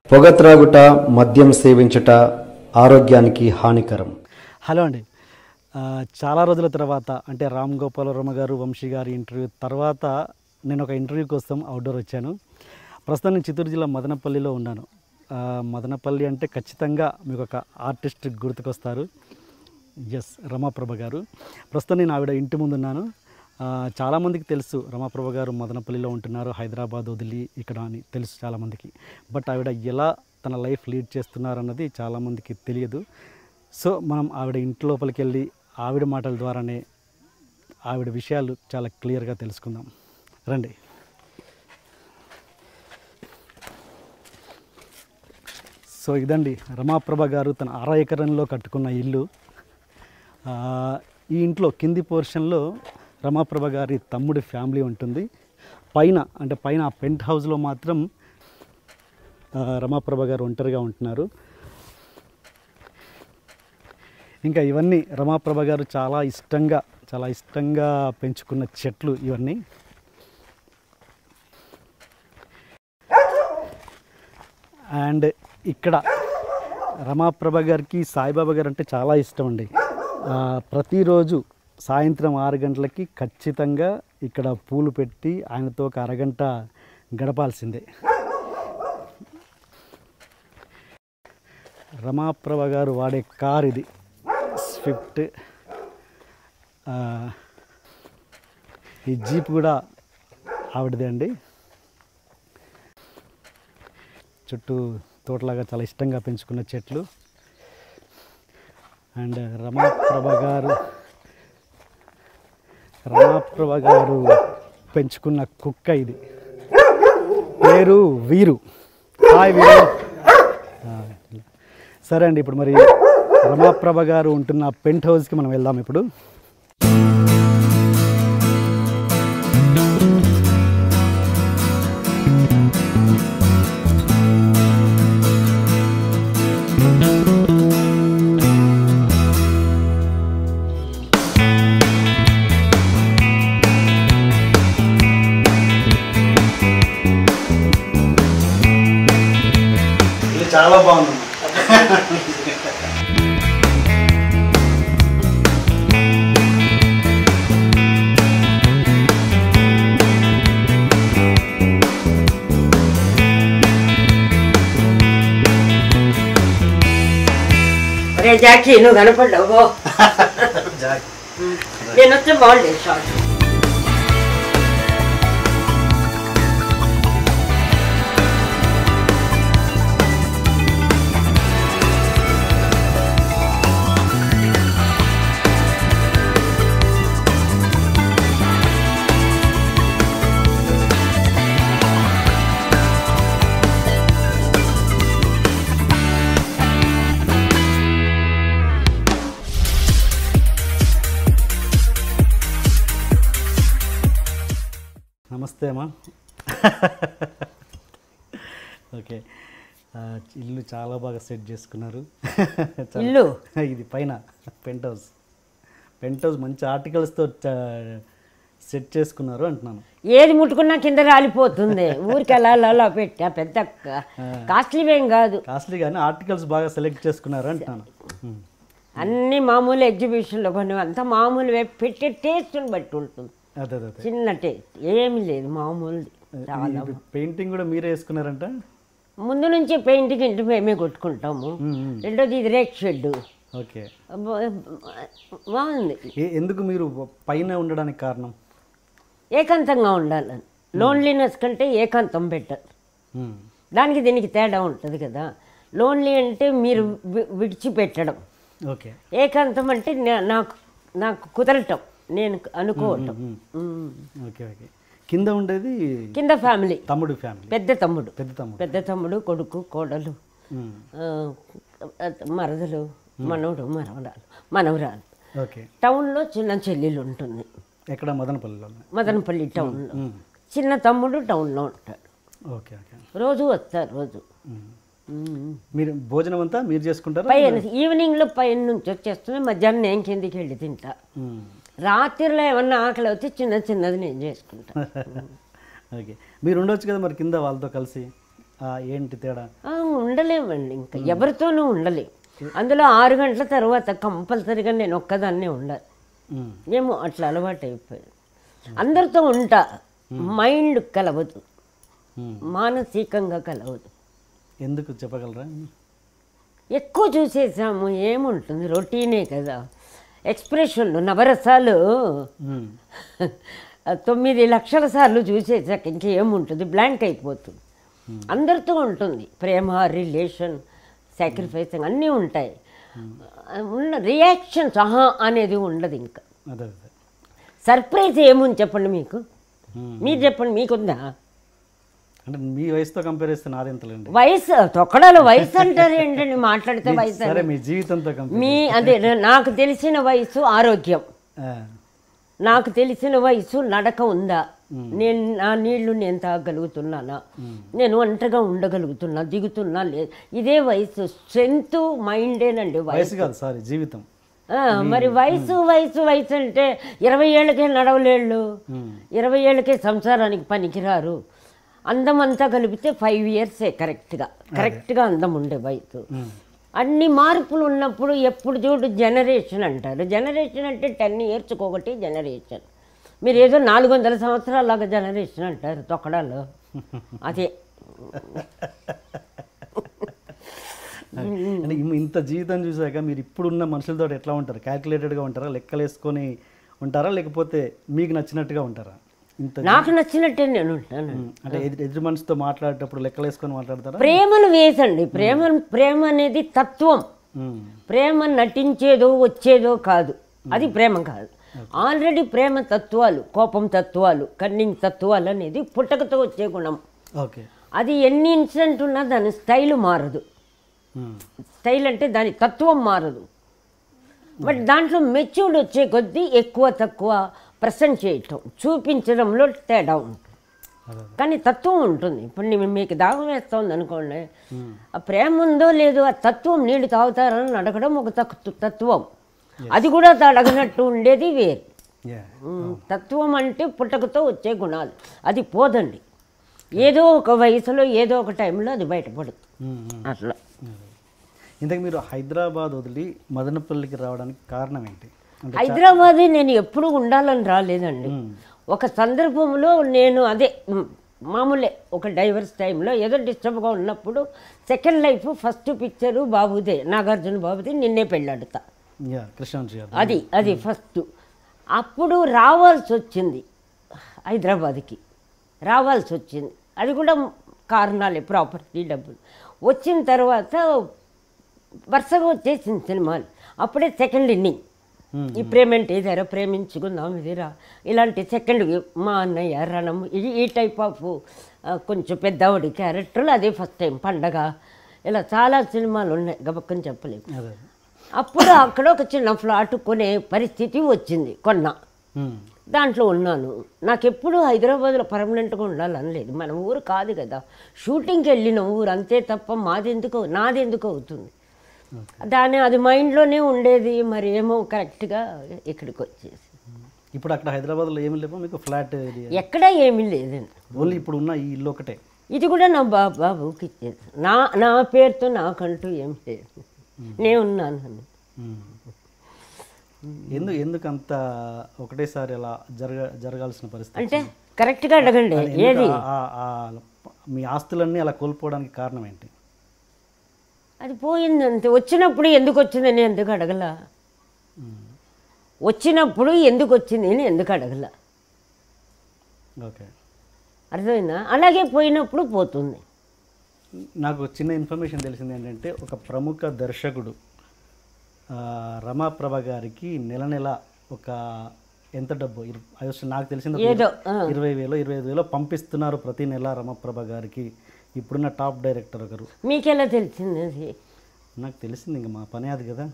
పొగ త్రాగుట మద్యం సేవించుట ఆరోగ్యానికి హానికరం హలో అండి ఆ, చాలా రోజుల తర్వాత అంటే రామ్ గోపాలవర్మ గారు వంశీ గారి ఇంటర్వ్యూ తర్వాత నేను ఒక ఇంటర్వ్యూ కోసం అవుట్డోర్ వచ్చాను ప్రస్తుతం నేను చిత్తూరు జిల్లా మదనపల్లిలో ఉన్నాను ఆ, మదనపల్లి అంటే ఖచ్చితంగా మీకు ఒక ఆర్టిస్ట్ గుర్తుకొస్తారు ఎస్ రమాప్రభ గారు ప్రస్తుతం నేను ఆవిడ ఇంటి ముందు ఉన్నాను ఆ, చాలామందికి తెలుసు రమాప్రభ గారు మదనపల్లిలో ఉంటున్నారు హైదరాబాద్ వదిలి ఇక్కడ అని తెలుసు చాలామందికి బట్ ఆవిడ ఎలా తన లైఫ్ లీడ్ చేస్తున్నారు అన్నది చాలామందికి తెలియదు సో మనం ఆవిడ ఇంటి లోపలికి వెళ్ళి ఆవిడ మాటల ద్వారానే ఆవిడ విషయాలు చాలా క్లియర్గా తెలుసుకుందాం రండి సో ఇదండి రమాప్రభ గారు తన అర ఎకరంలో కట్టుకున్న ఇల్లు ఆ, ఈ ఇంట్లో కింది పోర్షన్లో రమాప్రభ గారి తమ్ముడి ఫ్యామిలీ ఉంటుంది పైన అంటే పైన ఆ పెంట్ హౌస్లో మాత్రం ఆ, రమాప్రభ గారు ఒంటరిగా ఉంటున్నారు ఇంకా ఇవన్నీ రమాప్రభ గారు చాలా ఇష్టంగా చాలా ఇష్టంగా పెంచుకున్న చెట్లు ఇవన్నీ అండ్ ఇక్కడ రమాప్రభ గారికి సాయిబాబా గారు అంటే చాలా ఇష్టం అండి ఆ, ప్రతిరోజు సాయంత్రం ఆరు గంటలకి ఖచ్చితంగా ఇక్కడ పూలు పెట్టి ఆయనతో ఒక అరగంట గడపాల్సిందే రమాప్రభ గారు వాడే కార్ ఇది స్విఫ్ట్ ఆ, ఈ జీప్ కూడా ఆవిడదే అండి చుట్టూ తోటలాగా చాలా ఇష్టంగా పెంచుకున్న చెట్లు అండ్ రమాప్రభ గారు రమాప్రభ గారు పెంచుకున్న కుక్క ఇది పేరు వీరు హాయ్ వీరు ఆ, సరే అండి ఇప్పుడు మరి రమాప్రభ గారు ఉంటున్న పెంట్ హౌస్కి మనం వెళ్దాం ఇప్పుడు ఇది చాలా బాగుంది అరే జాకీ నువ్వు కనపడ్డావు నేను వస్తే బాగుండేది షార్ట్ నమస్తే అమ్మా ఓకే ఆ, ఇల్లు చాలా బాగా సెట్ చేసుకున్నారు చాలా- ఇల్లు? ఇది పైన పెంట్ హౌస్ పెంట్ హౌస్ మంచి ఆర్టికల్స్తో సెట్ చేసుకున్నారు అంటున్నాను ఏది ముట్టుకున్నా కింద రాలిపోతుంది ఊరికి అలా అలా అలా పెట్టా పెద్ద కాస్ట్లీవేం కాదు కాస్ట్లీ కానీ ఆర్టికల్స్ బాగా సెలెక్ట్ చేసుకున్నారు అంటున్నాను ఉమ్. అన్ని మామూలు ఎగ్జిబిషన్లో కొన్ని అంతా మామూలువే పెట్టే టేస్ట్ని బట్టి ఉంటుంది అదే అదే అదే చిన్న టేస్ట్ ఏమీ లేదు మామూలుది చాలా పెయింటింగ్ కూడా మీరే వేసుకున్నారంట ముందు నుంచి పెయింటింగ్ ఇంటి మేమే కొట్టుకుంటాము ఉమ్, ఉమ్. రెండోది ఇది రేక్ షెడ్ ఓకే బాగుంది ఏ- ఎందుకు మీరు పైన ఉండడానికి కారణం ఏకాంతంగా ఉండాలని లోన్లీనెస్ కంటే ఏకాంతం బెటర్ ఉమ్. దానికి దీనికి తేడా ఉంటుంది కదా లోన్లీ అంటే మీరు వి- విడిచిపెట్టడం ఓకే ఏకాంతం అంటే నే- నాకు నాకు కుదరటం నేను అనుకోవటం మ్మ్. ఓకే ఓకే కింద ఉండేది కింద ఫ్యామిలీ తమ్ముడు ఫ్యామిలీ పెద్ద తమ్ముడు పెద్ద తమ్ముడు పెద్ద తమ్ముడు కొడుకు కోడలు ఉమ్. ఆ, మరదలు మనవడు మనవరాలు మనవరాలు ఓకే టౌన్లో చిన్న చెల్లెలు ఉంటుంది ఎక్కడ మదనపల్లిలో మదనపల్లి టౌన్లో ఉమ్. చిన్న తమ్ముడు టౌన్లో ఉంటాడు ఓకే ఓకే రోజు వస్తారు రోజు ఉమ్. మ్మ్. మీరు భోజనం అంతా మీరు చేసుకుంటారా పైన ఈవినింగ్లో పైన నుంచి వచ్చేస్తుంది మధ్యాహ్నం నేను కిందికి వెళ్ళి తింటా ఉమ్. రాత్రిలో ఏమన్నా ఆకలి అయితే చిన్న చిన్నది నేను చేసుకుంటా ఓకే మీరు ఉండొచ్చు కదా మరి కింద వాళ్ళతో కలిసి ఆ, ఏంటి తేడా ఆ, ఉండలేమండి ఇంకా ఎవరితోనూ ఉండలేం అందులో ఆరు గంటల తర్వాత కంపల్సరీగా నేను ఒక్కదాన్నే ఉండాలి ఉమ్, ఏమో అట్లా అలవాటు అయిపోయింది అందరితో ఉంటా మైండ్ కలవదు ఉమ్. మానసికంగా కలవదు ఎందుకు చెప్పగలరా ఎక్కువ చూసేసాము ఏముంటుంది రొటీనే కదా ఎక్స్ప్రెషన్లు నవరసాలు ఉమ్, తొమ్మిది లక్షల సార్లు చూసేసాక ఇంకేముంటుంది బ్లాంక్ అయిపోతుంది అందరితో ఉంటుంది ప్రేమ రిలేషన్ సాక్రిఫైసింగ్ అన్నీ ఉంటాయి ఉన్న రియాక్షన్స్ ఆహా అనేది ఉండదు ఇంకా అదే అదే సర్ప్రైజ్ ఏముంది చెప్పండి మీకు ఉమ్. మీరు చెప్పండి మీకుందా అంటే మీ వయసుతో కంపేర్ చేస్తే నాదెంతలేండి వయసు తొక్కడాలో వయసు అంటారు ఏంటండి మాట్లాడితే వయసు సరే అని. మీ జీవితంతో కంపేర్ మీ అదే నాకు తెలిసిన వయసు ఆరోగ్యం నాకు తెలిసిన వయసు నడక ఉందా నేను నా నీళ్లు నేను తాగలుగుతున్నానా నేను ఒంటరిగా ఉండగలుగుతున్నా దిగుతున్నా లేదు ఇదే వయసు స్ట్రెంగ్త్ మైండేనండి వయసు వయసు కాదు సారీ జీవితం ఆ, మరి వయసు వయసు వయసు అంటే ఇరవై ఏళ్ళకే నడవలేళ్ళు ఇరవై ఏళ్ళకే సంసారానికి పనికిరారు అందం అంతా కలిపితే ఫైవ్ ఇయర్సే కరెక్ట్గా కరెక్ట్గా అందం ఉండే వయసు అన్ని మార్పులు ఉన్నప్పుడు ఎప్పుడు చూడు జనరేషన్ అంటారు జనరేషన్ అంటే టెన్ ఇయర్స్కి ఒకటి జనరేషన్ మీరు ఏదో నాలుగు వందల సంవత్సరాలాగా జనరేషన్ అంటారు తొక్కడాలో అదే అంటే ఇమ్- ఇంత జీవితం చూసాక మీరు ఇప్పుడున్న మనుషులతో ఎట్లా ఉంటారు క్యాల్కులేటెడ్గా ఉంటారా లెక్కలు వేసుకొని ఉంటారా లేకపోతే మీకు నచ్చినట్టుగా ఉంటారా ఇంత నాకు నచ్చినట్టే నేను ఉంటాను అంటే ఎదురు ఎదురు మనిషితో మాట్లాడేటప్పుడు లెక్కలు వేసుకొని మాట్లాడతారా ప్రేమను వేసండి ప్రేమ ప్రేమ అనేది తత్వం ఉమ్, ప్రేమ నటించేదో వచ్చేదో కాదు అది ప్రేమ కాదు ఆల్రెడీ ప్రేమ తత్వాలు కోపం తత్వాలు కన్నింగ్ తత్వాలు అనేది పుట్టకతో వచ్చే గుణం ఓకే అది ఎన్ని ఇన్సిడెంట్ ఉన్నా దాని స్టైల్ మారదు ఉమ్, స్టైల్ అంటే దాని తత్వం మారదు బట్ దాంట్లో మెచ్యూర్డ్ వచ్చే కొద్దీ ఎక్కువ తక్కువ ప్రజెంట్ చేయటం చూపించడంలో తేడా ఉంటుంది అదే కానీ తత్వం ఉంటుంది ఇప్పుడు నేను మీకు దాహం వేస్తుంది అనుకోండి ఆ ప్రేమ ఉందో లేదో ఆ తత్వం నీళ్ళు తాగుతారని అడగడం ఒక తక్- తత్వం అది కూడా అడగనట్టు ఉండేది వేరు యా ఉమ్, తత్వం అంటే పుట్టకతో వచ్చే గుణాలు అది పోదండి ఏదో ఒక వయసులో ఏదో ఒక టైంలో అది బయటపడుతుంది ఉమ్, ఉమ్. అట్లా ఇంతకు మీరు హైదరాబాద్ వదిలి మదనపల్లికి రావడానికి కారణం ఏంటి అంటే హైదరాబాద్ నేను ఎప్పుడు ఉండాలని రాలేదండి ఒక సందర్భంలో నేను అదే మ్, మామూలే ఒక డైవర్స్ టైంలో ఏదో డిస్టర్బ్గా ఉన్నప్పుడు సెకండ్ లైఫ్ ఫస్ట్ పిక్చరు బాబుదే నాగార్జున బాబుదే నిన్నే పెళ్ళాడుతా యా కృష్ణాంశి గారు అది అది ఫస్ట్ అప్పుడు రావాల్సి వచ్చింది హైదరాబాద్కి రావాల్సి వచ్చింది అది కూడా కారణాలే ప్రాపర్టీ డబ్బులు వచ్చిన తర్వాత వరుసగా వచ్చేసింది సినిమాలు అప్పుడే సెకండ్ ఇన్నింగ్ ఈ ప్రేమెంట్ ఇదేరా ప్రేమించుకుందాం ఇదిరా ఇలాంటి సెకండ్ మా అన్నయ్య రణం ఇది ఈ టైప్ ఆఫ్ కొంచెం పెద్దవాడి క్యారెక్టర్లు అదే ఫస్ట్ టైం పండగ ఇలా చాలా సినిమాలు ఉన్నాయి గబక్కని చెప్పలేము అదే అప్పుడు అక్కడ ఒక చిన్న ఫ్లాట్ కొనే పరిస్థితి వచ్చింది కొన్నా ఉమ్, దాంట్లో ఉన్నాను నాకు ఎప్పుడు హైదరాబాద్లో పర్మనెంట్గా ఉండాలని లేదు మన ఊరు కాదు కదా షూటింగ్కి వెళ్ళిన ఊరు అంతే తప్ప మాదెందుకు నాదెందుకు అవుతుంది దాని అది మైండ్లోనే ఉండేది మరి ఏమో కరెక్ట్గా ఇక్కడికి వచ్చేసి ఇప్పుడు అక్కడ హైదరాబాద్లో ఏమి లేవో మీకు ఫ్లాట్ ఇది ఎక్కడ ఏమీ లేదండి ఓన్లీ ఇప్పుడు ఉన్న ఈ ఇల్లు ఒకటే ఇది కూడా నా బాబు బాబుకి ఇచ్చేది నా నా పేరుతో నాకంటూ ఏం లేదు నేను ఉన్నాను ఉమ్. ఎందుకు ఎందుకు అంత ఒకటేసారి అలా జరగ జరగాల్సిన పరిస్థితి అంటే కరెక్ట్గా అడగండి ఎందుకు ఏది ఆ- ఆ- ఆ మీ ఆస్తులన్నీ అలా కోల్పోవడానికి కారణం ఏంటి అది పోయింది అంతే వచ్చినప్పుడు ఎందుకు వచ్చిందని ఎందుకు అడగల వచ్చినప్పుడు ఎందుకు వచ్చింది అని ఎందుకు అడగల ఓకే అర్థమైందా అలాగే పోయినప్పుడు పోతుంది నాకు చిన్న ఇన్ఫర్మేషన్ తెలిసింది ఏంటంటే ఒక ప్రముఖ దర్శకుడు ఆ, రమాప్రభ గారికి నెల నెల ఒక ఎంత డబ్బు ఇరు- అది వచ్చి నాకు తెలిసింది ఒక ఏదో, ఆ. ఇరవై వేలు ఇరవై ఐదు వేలు పంపిస్తున్నారు ప్రతి నెల రమప్రభ గారికి ఇప్పుడున్న టాప్ డైరెక్టర్ ఒకరు మీకెలా తెలిసింది అది నాకు తెలిసింది ఇంకా మా పని అది కదా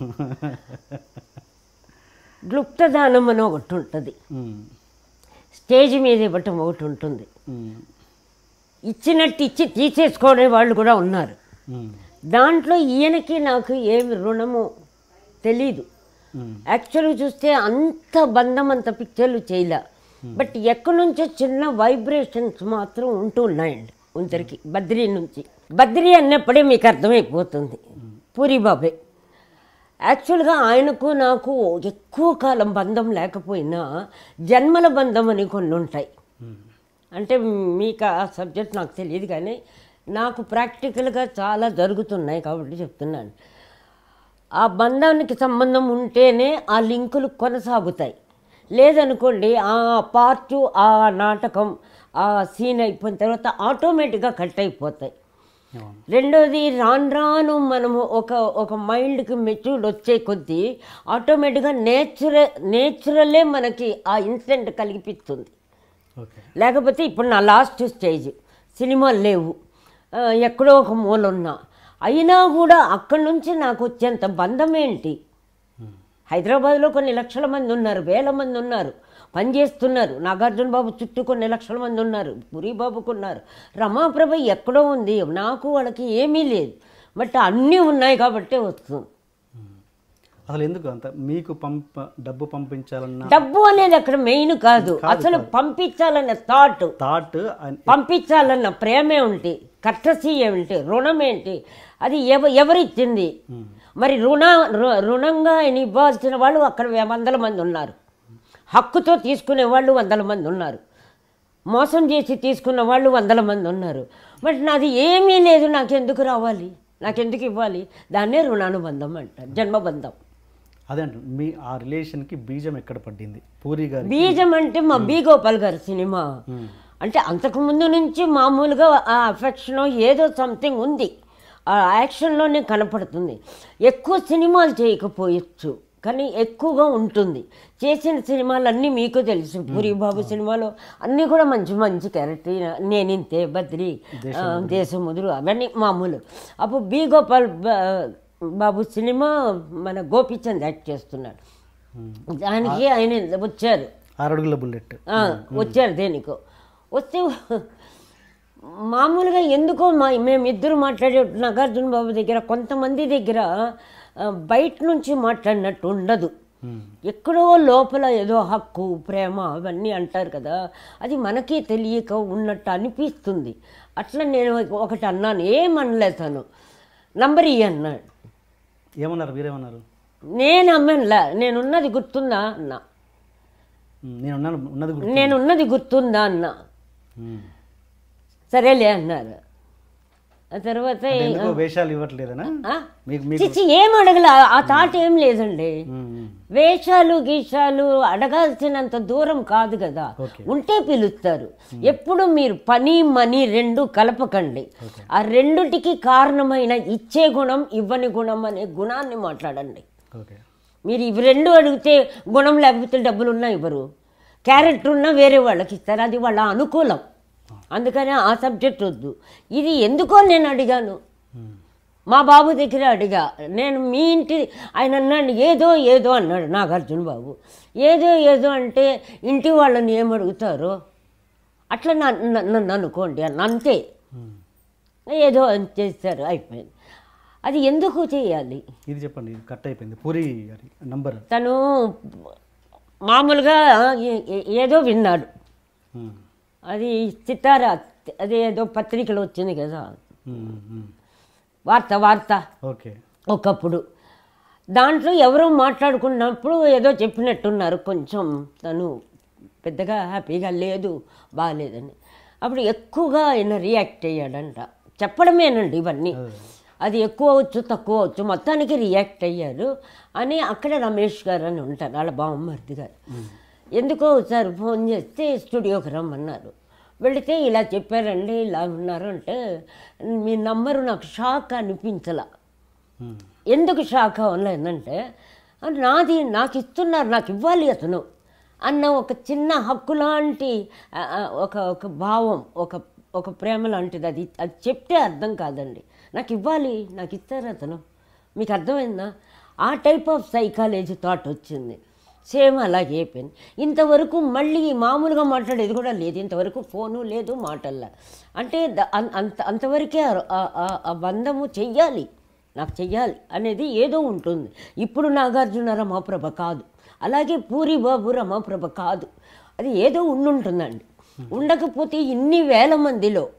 గ్లుప్తదానం అని ఒకటి ఉంటుంది ఉమ్, స్టేజ్ మీద ఇవ్వటం ఒకటి ఉంటుంది ఉమ్, ఇచ్చినట్టు ఇచ్చి తీసేసుకునే వాళ్ళు కూడా ఉన్నారు ఉమ్, దాంట్లో ఈయనకి నాకు ఏమి రుణము తెలీదు ఉమ్, యాక్చువల్గా చూస్తే అంత బంధం అంత పిక్చర్లు చేయలే బట్ ఎక్కడి నుంచో చిన్న వైబ్రేషన్స్ మాత్రం ఉంటూ ఉన్నాయండి ఉంచరికి బద్రీ నుంచి బద్రీ అన్నప్పుడే మీకు అర్థమైపోతుంది పూరి బాబే యాక్చువల్గా ఆయనకు నాకు ఎక్కువ కాలం బంధం లేకపోయినా జన్మల బంధం అని కొన్ని ఉంటాయి అంటే మీకు ఆ సబ్జెక్ట్ నాకు తెలియదు కానీ నాకు ప్రాక్టికల్గా చాలా జరుగుతున్నాయి కాబట్టి చెప్తున్నాను ఆ బంధానికి సంబంధం ఉంటేనే ఆ లింకులు కొనసాగుతాయి లేదనుకోండి ఆ పార్టు ఆ నాటకం ఆ సీన్ అయిపోయిన తర్వాత ఆటోమేటిక్గా కట్ అయిపోతాయి అవును రెండోది రాను రాను మనము ఒక ఒక మైండ్కి మెచ్యూర్డ్ వచ్చే కొద్దీ ఆటోమేటిక్గా నేచురల్ నేచురలే మనకి ఆ ఇన్సిడెంట్ కలిగిపిస్తుంది ఓకే లేకపోతే ఇప్పుడు నా లాస్ట్ స్టేజ్ సినిమాలు లేవు ఆ, ఎక్కడో ఒక మూల ఉన్నా అయినా కూడా అక్కడి నుంచి నాకు వచ్చేంత బంధం ఏంటి హైదరాబాద్లో కొన్ని లక్షల మంది ఉన్నారు వేల మంది ఉన్నారు పనిచేస్తున్నారు నాగార్జున బాబు చుట్టూ కొన్ని లక్షల మంది ఉన్నారు పురి బాబుకు ఉన్నారు రమాప్రభ ఎక్కడో ఉంది నాకు వాళ్ళకి ఏమీ లేదు బట్ అన్నీ ఉన్నాయి కాబట్టే వస్తుంది అసలు ఎందుకు అంత మీకు పంప డబ్బు పంపించాలన్న డబ్బు అనేది అక్కడ మెయిన్ కాదు అసలు పంపించాలనే థాట్ థాట్ పంపించాలన్న ప్రేమే ఉంటి కర్టసీ ఏమిటి రుణం ఏంటి అది ఎవ ఎవరిచ్చింది మరి రుణ రు- రుణంగా ఆయన ఇవ్వాల్సిన వాళ్ళు అక్కడ వే- వందల మంది ఉన్నారు హక్కుతో తీసుకునే వాళ్ళు వందల మంది ఉన్నారు మోసం చేసి తీసుకున్న వాళ్ళు వందల మంది ఉన్నారు బట్ నాది ఏమీ లేదు నాకెందుకు రావాలి నాకెందుకు ఇవ్వాలి దాన్నే రుణానుబంధం అంటారు జన్మబంధం అదే అంట మీ ఆ రిలేషన్కి బీజం ఎక్కడ పడింది పూరి గారి బీజం అంటే మా బి గోపాల్ గారి సినిమా అంటే అంతకు ముందు నుంచి మామూలుగా ఆ అఫెక్షన్ ఏదో సంథింగ్ ఉంది ఆ యాక్షన్లోనే కనపడుతుంది ఎక్కువ సినిమాలు చేయకపోవచ్చు కానీ ఎక్కువగా ఉంటుంది చేసిన సినిమాలన్నీ మీకు తెలుసు పూరి బాబు సినిమాలో అన్నీ కూడా మంచి మంచి క్యారెక్టర్ నేనింతే బద్రి ఆ, దేశముదురు అవన్నీ మామూలు అప్పుడు బి గోపాల్ బా- బాబు సినిమా మన గోపీచంద్ యాక్ట్ చేస్తున్నాడు దానికి ఆయన వచ్చారు ఆరడుగుల బుల్లెట్ ఆ, వచ్చారు దేనికో వస్తే మామూలుగా ఎందుకో మా మేమిద్దరు మాట్లాడే నాగార్జున బాబు దగ్గర కొంతమంది దగ్గర ఆ, బయట నుంచి మాట్లాడినట్టు ఉండదు ఎక్కడో లోపల ఏదో హక్కు ప్రేమ అవన్నీ అంటారు కదా అది మనకి తెలియక ఉన్నట్టు అనిపిస్తుంది అట్లా నేను ఒకటి అన్నాను ఏమనలే తను నంబర్ ఇయ్యి అన్నాడు ఏమన్నారు మీరేమన్నారు నేను అమ్మనులే నేనున్నది గుర్తుందా అన్నా ఉమ్, నేను ఉన్నాను ఉన్నది గుర్తు నేనున్నది గుర్తుందా అన్నా ఉమ్. సరేలే అన్నారు ఆ తర్వాత అంటే ఎందుకో వేషాలు ఇవ్వట్లేదనా ఆ? మీకు మీకు చిచ్చి ఏం అడగల ఆ థాట్ ఏం లేదండి ఉమ్, ఉమ్. వేషాలు గీషాలు అడగాల్సినంత దూరం కాదు కదా ఓకే. ఉంటే పిలుస్తారు ఎప్పుడు మీరు పని మనీ రెండు కలపకండి ఆ రెండుటికి కారణమైన ఇచ్చే గుణం ఇవ్వని గుణం అనే గుణాన్ని మాట్లాడండి ఓకే మీరు ఇవి రెండు అడిగితే గుణం లేకపోతే డబ్బులు ఉన్నా ఇవ్వరు క్యారెక్టర్ ఉన్నా వేరే వాళ్ళకి ఇస్తారు అది వాళ్ళ అనుకూలం అందుకని ఆ సబ్జెక్ట్ వద్దు ఇది ఎందుకో నేను అడిగాను ఉమ్. మా బాబు దగ్గర అడిగా నేను మీ ఇంటి ఆయన అన్నాడు ఏదో ఏదో అన్నాడు నాగార్జున బాబు ఏదో ఏదో అంటే ఇంటి వాళ్ళని ఏం అడుగుతారో అట్లా నా- న- నన్ను అనుకోండి అన్న అంతే ఉమ్. ఏదో అని చేస్తారు అయిపోయింది అది ఎందుకు చేయాలి ఇది చెప్పండి ఇది కట్ అయిపోయింది పూరి గారి నంబర్ తను మామూలుగా ఏ- ఏ- ఏదో విన్నాడు ఉమ్, అది సితారా అది ఏదో పత్రికలో వచ్చింది కదా ఉమ్, ఉమ్. వార్త వార్త ఓకే ఒకప్పుడు దాంట్లో ఎవరో మాట్లాడుకున్నప్పుడు ఏదో చెప్పినట్టున్నారు కొంచెం తను పెద్దగా హ్యాపీగా లేదు బాగాలేదని అప్పుడు ఎక్కువగా ఆయన రియాక్ట్ అయ్యాడంట చెప్పడమేనండి ఇవన్నీ అది ఎక్కువ అవచ్చు తక్కువ అవచ్చు మొత్తానికి రియాక్ట్ అయ్యారు అని అక్కడ రమేష్ గారు అని ఉంటారు వాళ్ళ బామ్మర్ది గారు ఎందుకో ఒకసారి ఫోన్ చేస్తే స్టూడియోకి రమ్మన్నారు వెళితే ఇలా చెప్పారండి ఇలా ఉన్నారు అంటే మీ నంబరు నాకు షాక్ అనిపించలా ఉమ్, ఎందుకు షాక్ అవ్వలేదంటే "అది నాది నాకు ఇస్తున్నారు నాకు ఇవ్వాలి అతను అన్న ఒక చిన్న హక్కు లాంటి ఆ, ఆ, ఒక ఒక భావం ఒక ఒక ప్రేమ లాంటిది అది అది చెప్తే అర్థం కాదండి నాకు ఇవ్వాలి నాకు ఇస్తారు అతను మీకు అర్థమైందా ఆ టైప్ ఆఫ్ సైకాలజీ థాట్ వచ్చింది సేమ్ అలాగే అయిపోయింది ఇంతవరకు మళ్ళీ మామూలుగా మాట్లాడేది కూడా లేదు ఇంతవరకు ఫోను లేదు మాటల్లా అంటే ద- అం- అంత అంతవరకే ఆ- ఆ- ఆ- ఆ బంధము చెయ్యాలి నాకు చెయ్యాలి అనేది ఏదో ఉంటుంది ఇప్పుడు నాగార్జున రమాప్రభ కాదు అలాగే పూరి బాబు రమాప్రభ కాదు అది ఏదో ఉండుంటుందండి ఉండకపోతే ఇన్ని వేల మందిలో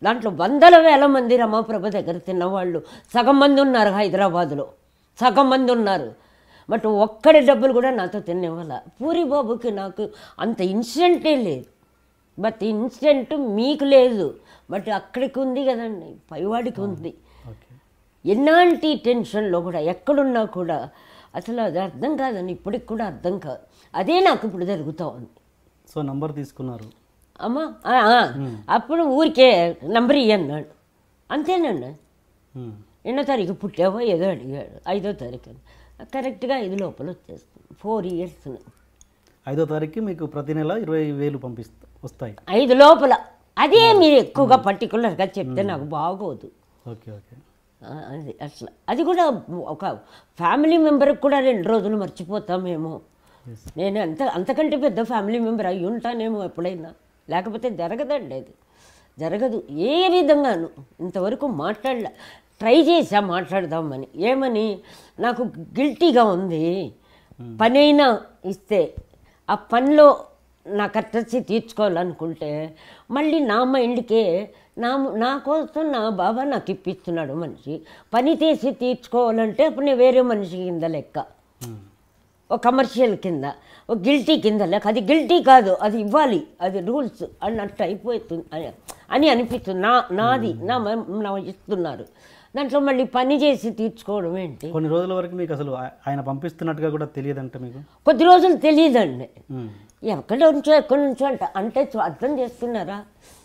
దాంట్లో వందల వేల మంది రమాప్రభ దగ్గర తిన్నవాళ్ళు సగం మంది ఉన్నారు హైదరాబాదులో సగం మంది ఉన్నారు బట్ ఒక్కడి డబ్బులు కూడా నాతో తినేవాళ్ళ పూరి బాబుకి నాకు అంత ఇన్సిడెంటే లేదు బట్ ఇన్సిడెంట్ మీకు లేదు బట్ అక్కడికి ఉంది కదండి పైవాడికి ఉంది ఓకే ఎలాంటి టెన్షన్లో కూడా ఎక్కడున్నా కూడా అసలు అది అర్థం కాదని ఇప్పటికి కూడా అర్థం కాదు అదే నాకు ఇప్పుడు జరుగుతూ ఉంది సో నంబర్ తీసుకున్నారు అమ్మా ఆ, ఆ. అప్పుడు ఊరికే నంబర్ ఇయ్యన్నాడు అంతేనండి మ్మ్. ఎన్నో తారీఖు పుట్టావో ఏదో అడిగాడు ఐదో తారీఖు అని. కరెక్ట్గా ఐదు లోపల వచ్చేస్తుంది ఫోర్ ఇయర్స్ ఐదో తారీఖు మీకు ప్రతి నెల ఇరవై వేలు పంపిస్తా వస్తాయి ఐదు లోపల అదే మీరు ఎక్కువగా పర్టికులర్గా చెప్తే నాకు బాగోదు ఓకే ఓకే ఆ, అది అట్లా అది కూడా ఒక ఫ్యామిలీ మెంబర్కి కూడా రెండు రోజులు మర్చిపోతామేమో ఎస్ నేను అంత అంతకంటే పెద్ద ఫ్యామిలీ మెంబర్ అయి ఉంటానేమో ఎప్పుడైనా లేకపోతే జరగదండి అది జరగదు ఏ విధంగాను ఇంతవరకు మాట్లాడలే ట్రై చేసా మాట్లాడదామని ఏమని నాకు గిల్టీగా ఉంది పని అయినా ఇస్తే ఆ పనిలో నా కర్టసీ తీర్చుకోవాలనుకుంటే మళ్ళీ నా మైండ్కే నా నా కోసం నా బాబా నాకు ఇప్పిస్తున్నాడు మనిషి పని చేసి తీర్చుకోవాలంటే అప్పుడు నేను వేరే మనిషి కింద లెక్క మ్మ్. ఒక కమర్షియల్ కింద ఒక గిల్టీ కింద లేక అది గిల్టీ కాదు అది ఇవ్వాలి అది రూల్స్ అన్నట్టు అయిపోతుంది అని అని అనిపిస్తుంది నా నాది నా మ- నా ఇస్తున్నారు దాంట్లో మళ్ళీ పని చేసి తీర్చుకోవడం ఏంటి కొన్ని రోజుల వరకు మీకు అసలు ఆ- ఆయన పంపిస్తున్నట్టుగా కూడా తెలియదంట మీకు కొద్ది రోజులు తెలియదండి మ్మ్. ఎక్కడి నుంచో ఎక్కడి నుంచో అంట అంటే చూ- అర్థం చేస్తున్నారా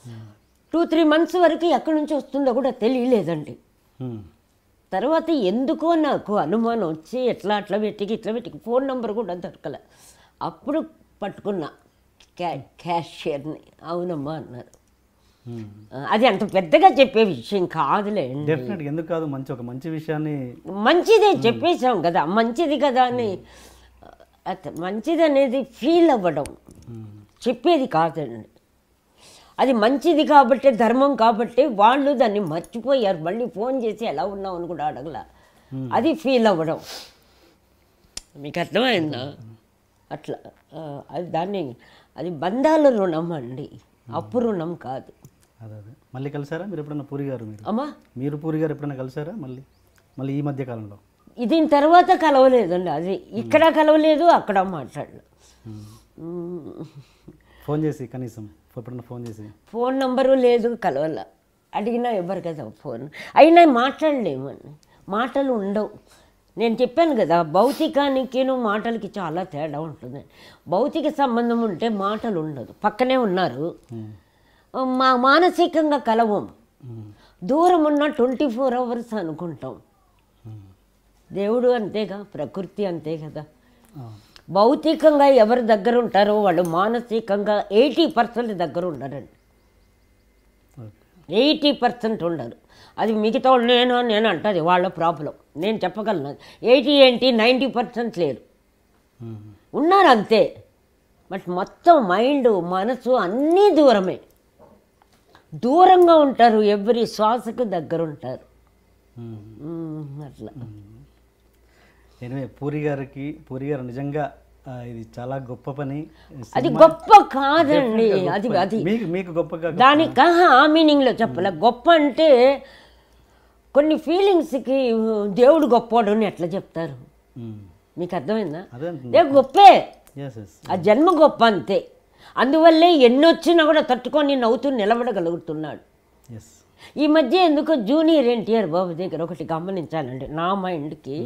టూ త్రీ మంత్స్ వరకు ఎక్కడి నుంచి వస్తుందో కూడా తెలియలేదండి మ్మ్. తర్వాత ఎందుకో నాకు అనుమానం వచ్చి ఎట్లా అట్లా పెట్టికి ఇట్లా పెట్టికి ఫోన్ నెంబర్ కూడా దొరకలే అప్పుడు పట్టుకున్నా క్యా క్యాషియర్ని అవునమ్మా అన్నారు మ్మ్. ఆ, అది అంత పెద్దగా చెప్పే విషయం కాదులేండి డెఫినెట్గా ఎందుకు కాదు మంచి ఒక మంచి విషయాన్ని మంచిదే చెప్పేశాం కదా మంచిది కదా అని అత- మంచిది అనేది ఫీల్ అవ్వడం మ్మ్. చెప్పేది కాదండి అది మంచిది కాబట్టి ధర్మం కాబట్టి వాళ్ళు దాన్ని మర్చిపోయారు మళ్ళీ ఫోన్ చేసి ఎలా ఉన్నావు అని కూడా అడగల అది ఫీల్ అవ్వడం మీకు అర్థమైందా అట్లా ఆ, అది దాన్ని అది బంధాల రుణం అండి అప్పు రుణం కాదు అదే అదే మళ్ళీ కలిసారా మీరు ఎప్పుడైనా పూరి గారు మీరు అమ్మా మీరు పూరి గారు ఎప్పుడైనా కలిసారా మళ్ళీ మళ్ళీ ఈ మధ్య కాలంలో దీని తర్వాత కలవలేదండి అది ఇక్కడ కలవలేదు అక్కడ మాట్లాడలేదు మ్మ్. ఫోన్ చేసి కనీసం ఎప్పుడైనా ఫోన్ చేసి ఫోన్ నంబరు లేదు కలవాల అడిగినా ఇవ్వరు కదా ఫోన్ అయినా మాట్లాడలేమని మాటలు ఉండవు నేను చెప్పాను కదా భౌతికానికిను మాటలకి చాలా తేడా ఉంటుంది భౌతిక సంబంధం ఉంటే మాటలు ఉండదు పక్కనే ఉన్నారు మా మానసికంగా కలవం దూరం ఉన్న ట్వంటీ ఫోర్ అవర్స్ అనుకుంటాం దేవుడు అంతేగా ప్రకృతి అంతే కదా భౌతికంగా ఎవరి దగ్గర ఉంటారో వాళ్ళు మానసికంగా ఎయిటీ పర్సెంట్ దగ్గర ఉండరండి ఓకే ఎయిటీ పర్సెంట్ ఉండరు అది మిగతా వాళ్ళు నేను నేను అంటది వాళ్ళ ప్రాబ్లం నేను చెప్పగలను ఎయిటీ ఏంటి నైంటీ పర్సెంట్ లేరు ఉన్నారు అంతే బట్ మొత్తం మైండ్ మనసు అన్నీ దూరమే దూరంగా ఉంటారు ఎవరి శ్వాసకు దగ్గర ఉంటారు మ్మ్, అట్లా ఎనివే పూరి గారికి పూరి గారు నిజంగా ఆ, ఇది చాలా గొప్ప పని అది గొప్ప కాదండి అది అది మీకు మీకు గొప్పగా దానికి ఆ మీనింగ్లో చెప్పలే గొప్ప అంటే కొన్ని ఫీలింగ్స్కి దేవుడు గొప్పోడు అని ఎట్లా చెప్తారు మీకు అర్థమైందా అదే దే గొప్పే ఎస్ ఎస్ ఆ జన్మ గొప్ప అంతే అందువల్లే ఎన్నొచ్చినా కూడా తట్టుకొని నవ్వుతూ నిలబడగలుగుతున్నాడు ఎస్ ఈ మధ్య ఎందుకో జూనియర్ ఎన్టీఆర్ బాబు దగ్గర ఒకటి గమనించానండి నా మైండ్కి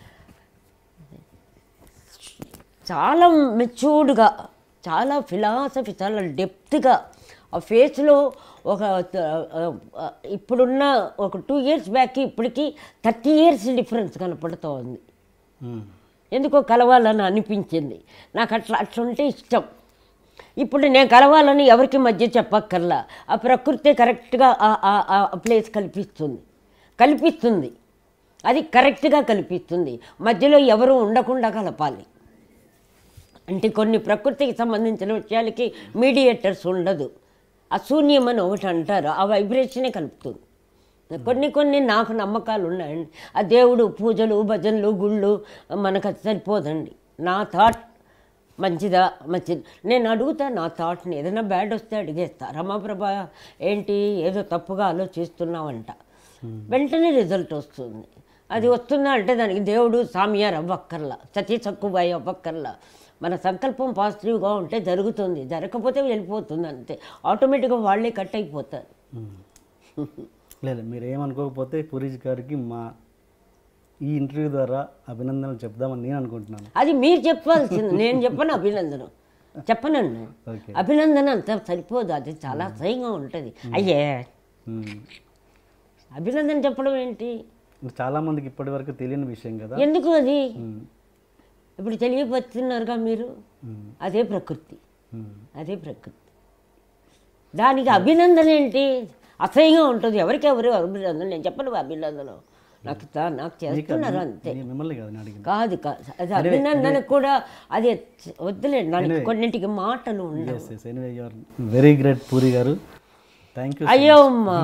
చాలా మెచ్యూర్డ్గా చాలా ఫిలాసఫీ చాలా డెప్త్గా ఆ ఫేస్లో ఒక త- ఆ, ఇప్పుడున్న ఒక టూ ఇయర్స్ బ్యాక్ ఇప్పటికి థర్టీ ఇయర్స్ డిఫరెన్స్ కనపడుతూ ఉంది ఎందుకో కలవాలని అనిపించింది నాకు అట్లా అట్లుంటే ఇష్టం ఇప్పుడు నేను కలవాలని ఎవరికి మధ్య చెప్పక్కర్లా ఆ ప్రకృతి కరెక్ట్గా ఆ- ఆ ఆ ప్లేస్ కల్పిస్తుంది కల్పిస్తుంది అది కరెక్ట్గా కల్పిస్తుంది మధ్యలో ఎవరు ఉండకుండా కలపాలి అంటే కొన్ని ప్రకృతికి సంబంధించిన విషయాలకి మీడియేటర్స్ ఉండదు అశూన్యం అని ఒకటి అంటారు ఆ వైబ్రేషనే కలుపుతుంది కొన్ని కొన్ని నాకు నమ్మకాలు ఉన్నాయండి ఆ దేవుడు పూజలు భజనలు గుళ్ళు మనకు అది సరిపోదండి నా థాట్ మంచిదా మంచిది నేను అడుగుతా నా థాట్ని ఏదైనా బ్యాడ్ వస్తే అడిగేస్తా రమాప్రభ ఏంటి ఏదో తప్పుగా ఆలోచిస్తున్నావంట వెంటనే రిజల్ట్ వస్తుంది అది వస్తుందా అంటే దానికి దేవుడు సామియార్ అవ్వక్కర్లా సతీ సక్కుబాయి అవ్వక్కర్లా మన సంకల్పం పాజిటివ్గా ఉంటే జరుగుతుంది జరగకపోతే వెళ్ళిపోతుంది అంతే ఆటోమేటిక్గా వాళ్ళే కట్ అయిపోతారు లేదు మీరు ఏమనుకోకపోతే పూరీజ్ గారికి మా ఈ ఇంటర్వ్యూ ద్వారా అభినందనలు చెప్దామని నేను అనుకుంటున్నాను అది మీరు చెప్పాల్సింది నేను చెప్పను అభినందనం చెప్పనండి ఓకే అభినందన అంత సరిపోదు అది చాలా అసహ్యంగా ఉంటుంది అయ్యే మ్మ్. అభినందన చెప్పడం ఏంటి చాలా మందికి ఇప్పటి వరకు తెలియని విషయం కదా ఎందుకు అది మ్మ్. ఇప్పుడు తెలియపరుస్తున్నారుగా మీరు మ్మ్. అదే ప్రకృతి మ్మ్. అదే ప్రకృతి దానికి అభినందన ఏంటి అసహ్యంగా ఉంటుంది ఎవరికి ఎవరు అభినందన నేను చెప్పను అభినందన నాకు తా- నాకు చేస్తున్నారు అంతే నేను మిమ్మల్ని కాదు నేను అడిగింది కాదు కాదు అది అభినందన కూడా అది వద్దులేండి దానికి కొన్నింటికి మాటలు ఉండవు yes yes anyway you're very great Puri garu thank you అయ్యో అమ్మా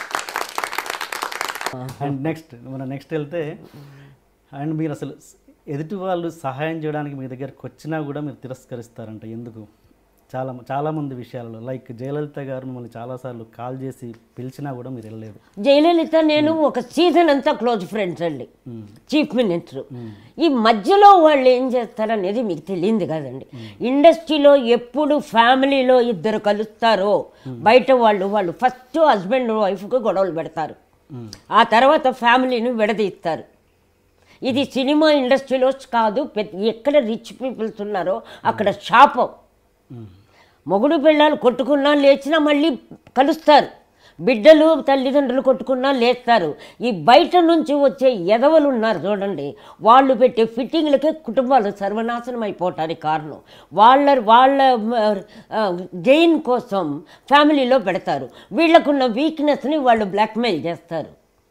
అండ్ నెక్స్ట్ మన నెక్స్ట్ వెళ్తే అండ్ మీరు అసలు ఎదుటి వాళ్ళు సహాయం చేయడానికి మీ దగ్గరకు వచ్చినా కూడా మీరు తిరస్కరిస్తారంట ఎందుకు చాలా చాలా మంది విషయాలలో లైక్ జయలలిత గారు మిమ్మల్ని చాలాసార్లు కాల్ చేసి పిలిచినా కూడా మీరు వెళ్ళలేదు జయలలిత నేను ఒక సీజన్ అంతా క్లోజ్ ఫ్రెండ్స్ అండి చీఫ్ మినిస్టర్ ఈ మధ్యలో వాళ్ళు ఏం చేస్తారనేది మీకు తెలియంది కదండి ఇండస్ట్రీలో ఎప్పుడు ఫ్యామిలీలో ఇద్దరు కలుస్తారో బయట వాళ్ళు వాళ్ళు ఫస్ట్ హస్బెండ్ వైఫ్కి గొడవలు పెడతారు ఆ తర్వాత ఫ్యామిలీని విడదీస్తారు ఇది సినిమా ఇండస్ట్రీలో కాదు పెద్ద- ఎక్కడ రిచ్ పీపుల్స్ ఉన్నారో అక్కడ శాపం మొగుడు పిల్లలు కొట్టుకున్నా లేచినా మళ్ళీ కలుస్తారు బిడ్డలు తల్లిదండ్రులు కొట్టుకున్నా లేస్తారు ఈ బయట నుంచి వచ్చే ఎదవలు ఉన్నారు చూడండి వాళ్ళు పెట్టే ఫిట్టింగ్లకే కుటుంబాలు సర్వనాశనం అయిపోవటానికి కారణం వాళ్ళ వాళ్ళ గెయిన్ కోసం ఫ్యామిలీలో పెడతారు వీళ్ళకున్న వీక్నెస్ని వాళ్ళు బ్లాక్మెయిల్ చేస్తారు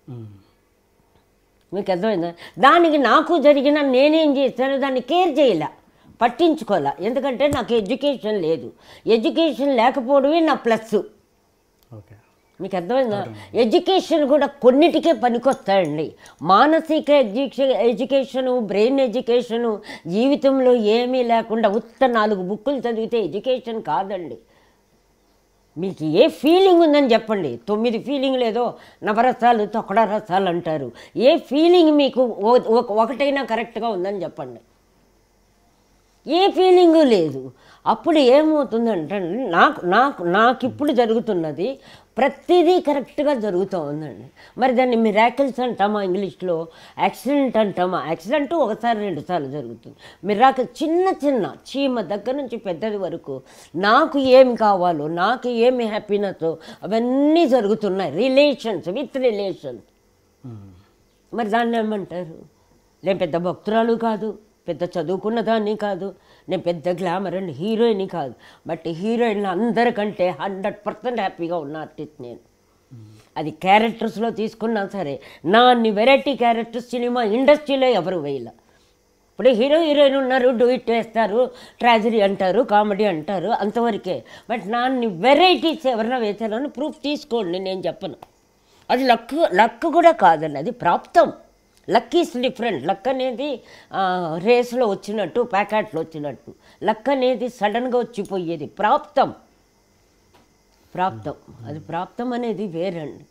మీకు అర్థమైందా దానికి నాకు జరిగిన నేనేం చేశాను దాన్ని కేర్ చేయలే పట్టించుకోలే ఎందుకంటే నాకు ఎడ్యుకేషన్ లేదు ఎడ్యుకేషన్ లేకపోవడమే నా ప్లస్ ఓకే మీకు అర్థమైందా ఎడ్యుకేషన్ కూడా కొన్నిటికే పనికొస్తాయండి మానసిక ఎడ్యుకేషన్ ఎడ్యుకేషను బ్రెయిన్ ఎడ్యుకేషను జీవితంలో ఏమీ లేకుండా ఉత్త నాలుగు బుక్కులు చదివితే ఎడ్యుకేషన్ కాదండి మీకు ఏ ఫీలింగ్ ఉందని చెప్పండి తొమ్మిది ఫీలింగ్ లేదో నవరసాలు తొక్కడ రసాలు అంటారు ఏ ఫీలింగ్ మీకు ఓ- ఒక- ఒకటైనా కరెక్ట్గా ఉందని చెప్పండి ఏ ఫీలింగు లేదు అప్పుడు ఏమవుతుందంటే నాకు నాకు నాకు ఇప్పుడు జరుగుతున్నది ప్రతిదీ కరెక్ట్గా జరుగుతూ ఉందండి మరి దాన్ని మిరాకిల్స్ అంటామా ఇంగ్లీష్లో యాక్సిడెంట్ అంటామా యాక్సిడెంట్ ఒకసారి రెండు సార్లు జరుగుతుంది మిరాకిల్ చిన్న చిన్న చీమ దగ్గర నుంచి పెద్దది వరకు నాకు ఏమి కావాలో నాకు ఏమి హ్యాపీనెస్ అవన్నీ జరుగుతున్నాయి రిలేషన్స్ విత్ రిలేషన్స్ మరి దాన్ని ఏమంటారు నేను పెద్ద భక్తురాలు కాదు పెద్ద చదువుకున్న దాన్ని కాదు నేను పెద్ద గ్లామర్ అండ్ హీరోయిన్ కాదు బట్ హీరోయిన్ అందరికంటే హండ్రెడ్ పర్సెంట్ హ్యాపీగా ఉన్న ఆర్టిస్ట్ నేను అది క్యారెక్టర్స్లో తీసుకున్నా సరే నా అన్ని వెరైటీ క్యారెక్టర్స్ సినిమా ఇండస్ట్రీలో ఎవరు వేయలే ఇప్పుడు హీరో హీరోయిన్ ఉన్నారు డూయిట్ వేస్తారు ట్రాజడీ అంటారు కామెడీ అంటారు అంతవరకే బట్ నా అన్ని వెరైటీస్ ఎవరైనా వేశారని ప్రూఫ్ తీసుకోండి నేను చెప్పను అది లక్ లక్ కూడా కాదండి అది ప్రాప్తం లక్ ఈస్ డిఫరెంట్ లక్ అనేది ఆ, రేస్లో వచ్చినట్టు ప్యాకెట్లో వచ్చినట్టు లక్ అనేది సడన్గా వచ్చిపోయేది ప్రాప్తం ప్రాప్తం అది ప్రాప్తం అనేది వేరండి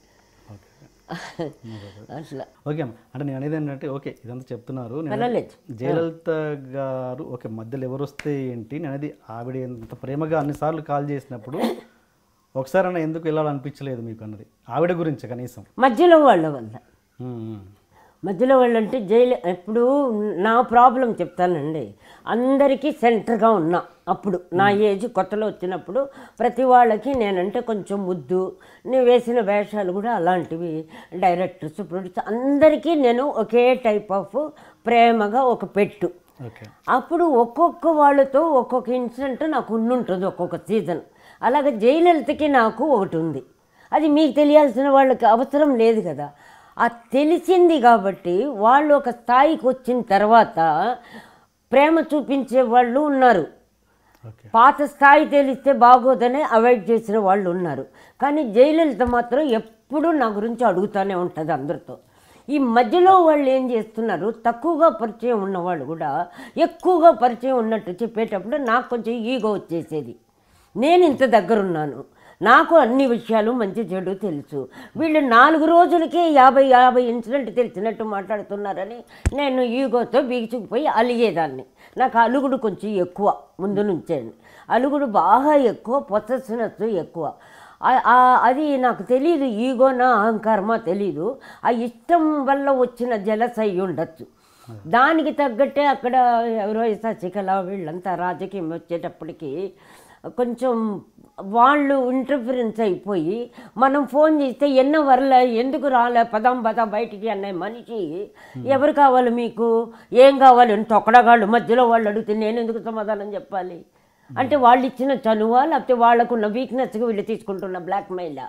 అట్లా ఓకే అమ్మ అంటే నేను అనేది ఏంటంటే ఓకే ఇదంతా చెప్తున్నారు నేను పర్వాలేదు. జయలలిత గారు ఓకే మధ్యలో ఎవరు వస్తే ఏంటి నేను అనేది ఆవిడ ఎంత ప్రేమగా అన్నిసార్లు కాల్ చేసినప్పుడు ఒకసారి అన్న ఎందుకు వెళ్ళాలనిపించలేదు మీకు అన్నది ఆవిడ గురించి కనీసం మధ్యలో వాళ్ళ వల్ల ఉమ్, ఉమ్. మధ్యలో వాళ్ళంటే జైలు ఎప్పుడు నా ప్రాబ్లం చెప్తానండి అందరికీ సెంటర్గా ఉన్నా అప్పుడు నా ఏజ్ కొత్తలో వచ్చినప్పుడు ప్రతి వాళ్ళకి నేనంటే కొంచెం ముద్దు నేను వేసిన వేషాలు కూడా అలాంటివి డైరెక్టర్స్ ప్రొడ్యూసర్ అందరికీ నేను ఒకే టైప్ ఆఫ్ ప్రేమగా ఒక పెట్టు ఓకే అప్పుడు ఒక్కొక్క వాళ్ళతో ఒక్కొక్క ఇన్సిడెంట్ నాకు ఉండుంటుంది ఒక్కొక్క సీజన్ అలాగే జయలలితకి నాకు ఒకటి ఉంది అది మీకు తెలియాల్సిన వాళ్ళకి అవసరం లేదు కదా ఆ తెలిసింది కాబట్టి వాళ్ళు ఒక స్థాయికి వచ్చిన తర్వాత ప్రేమ చూపించే వాళ్ళు ఉన్నారు ఓకే పాత స్థాయి తెలిస్తే బాగోదని అవాయిడ్ చేసిన వాళ్ళు ఉన్నారు కానీ జయలలిత మాత్రం ఎప్పుడూ నా గురించి అడుగుతూనే ఉంటుంది అందరితో ఈ మధ్యలో వాళ్ళు ఏం చేస్తున్నారు తక్కువగా పరిచయం ఉన్నవాళ్ళు కూడా ఎక్కువగా పరిచయం ఉన్నట్టు చెప్పేటప్పుడు నాకు కొంచెం ఈగో వచ్చేసేది నేను ఇంత దగ్గరున్నాను నాకు అన్ని విషయాలు మంచి చెడు తెలుసు వీళ్ళు నాలుగు రోజులకే యాభై యాభై ఇన్సిడెంట్ తెలిసినట్టు మాట్లాడుతున్నారని నేను ఈగోతో బిగిచుకుపోయి అలిగేదాన్ని నాకు అలుగుడు కొంచెం ఎక్కువ ముందు నుంచే అలుగుడు బాగా ఎక్కువ పొసెసినెస్ ఎక్కువ ఆ- ఆ- అది నాకు తెలియదు ఈగోనా అహంకారమా తెలీదు ఆ ఇష్టం వల్ల వచ్చిన జలస్ అయి ఉండొచ్చు దానికి తగ్గట్టే అక్కడ ఎవరో శశికళ వీళ్ళంతా రాజకీయం వచ్చేటప్పటికి కొంచెం వాళ్ళు ఇంటర్ఫరెన్స్ అయిపోయి మనం ఫోన్ చేస్తే ఎన్న వరలే ఎందుకు రాలే పదం పద బయటికి అనే మనిషి ఎవరు కావాలి మీకు ఏం కావాలి అని తొక్కడగాళ్ళు మధ్యలో వాళ్ళు అడిగితే నేను ఎందుకు సమాధానం చెప్పాలి అంటే వాళ్ళు ఇచ్చిన చనువా లేకపోతే వాళ్ళకున్న వీక్నెస్గా వీళ్ళు తీసుకుంటున్న బ్లాక్మెయిలా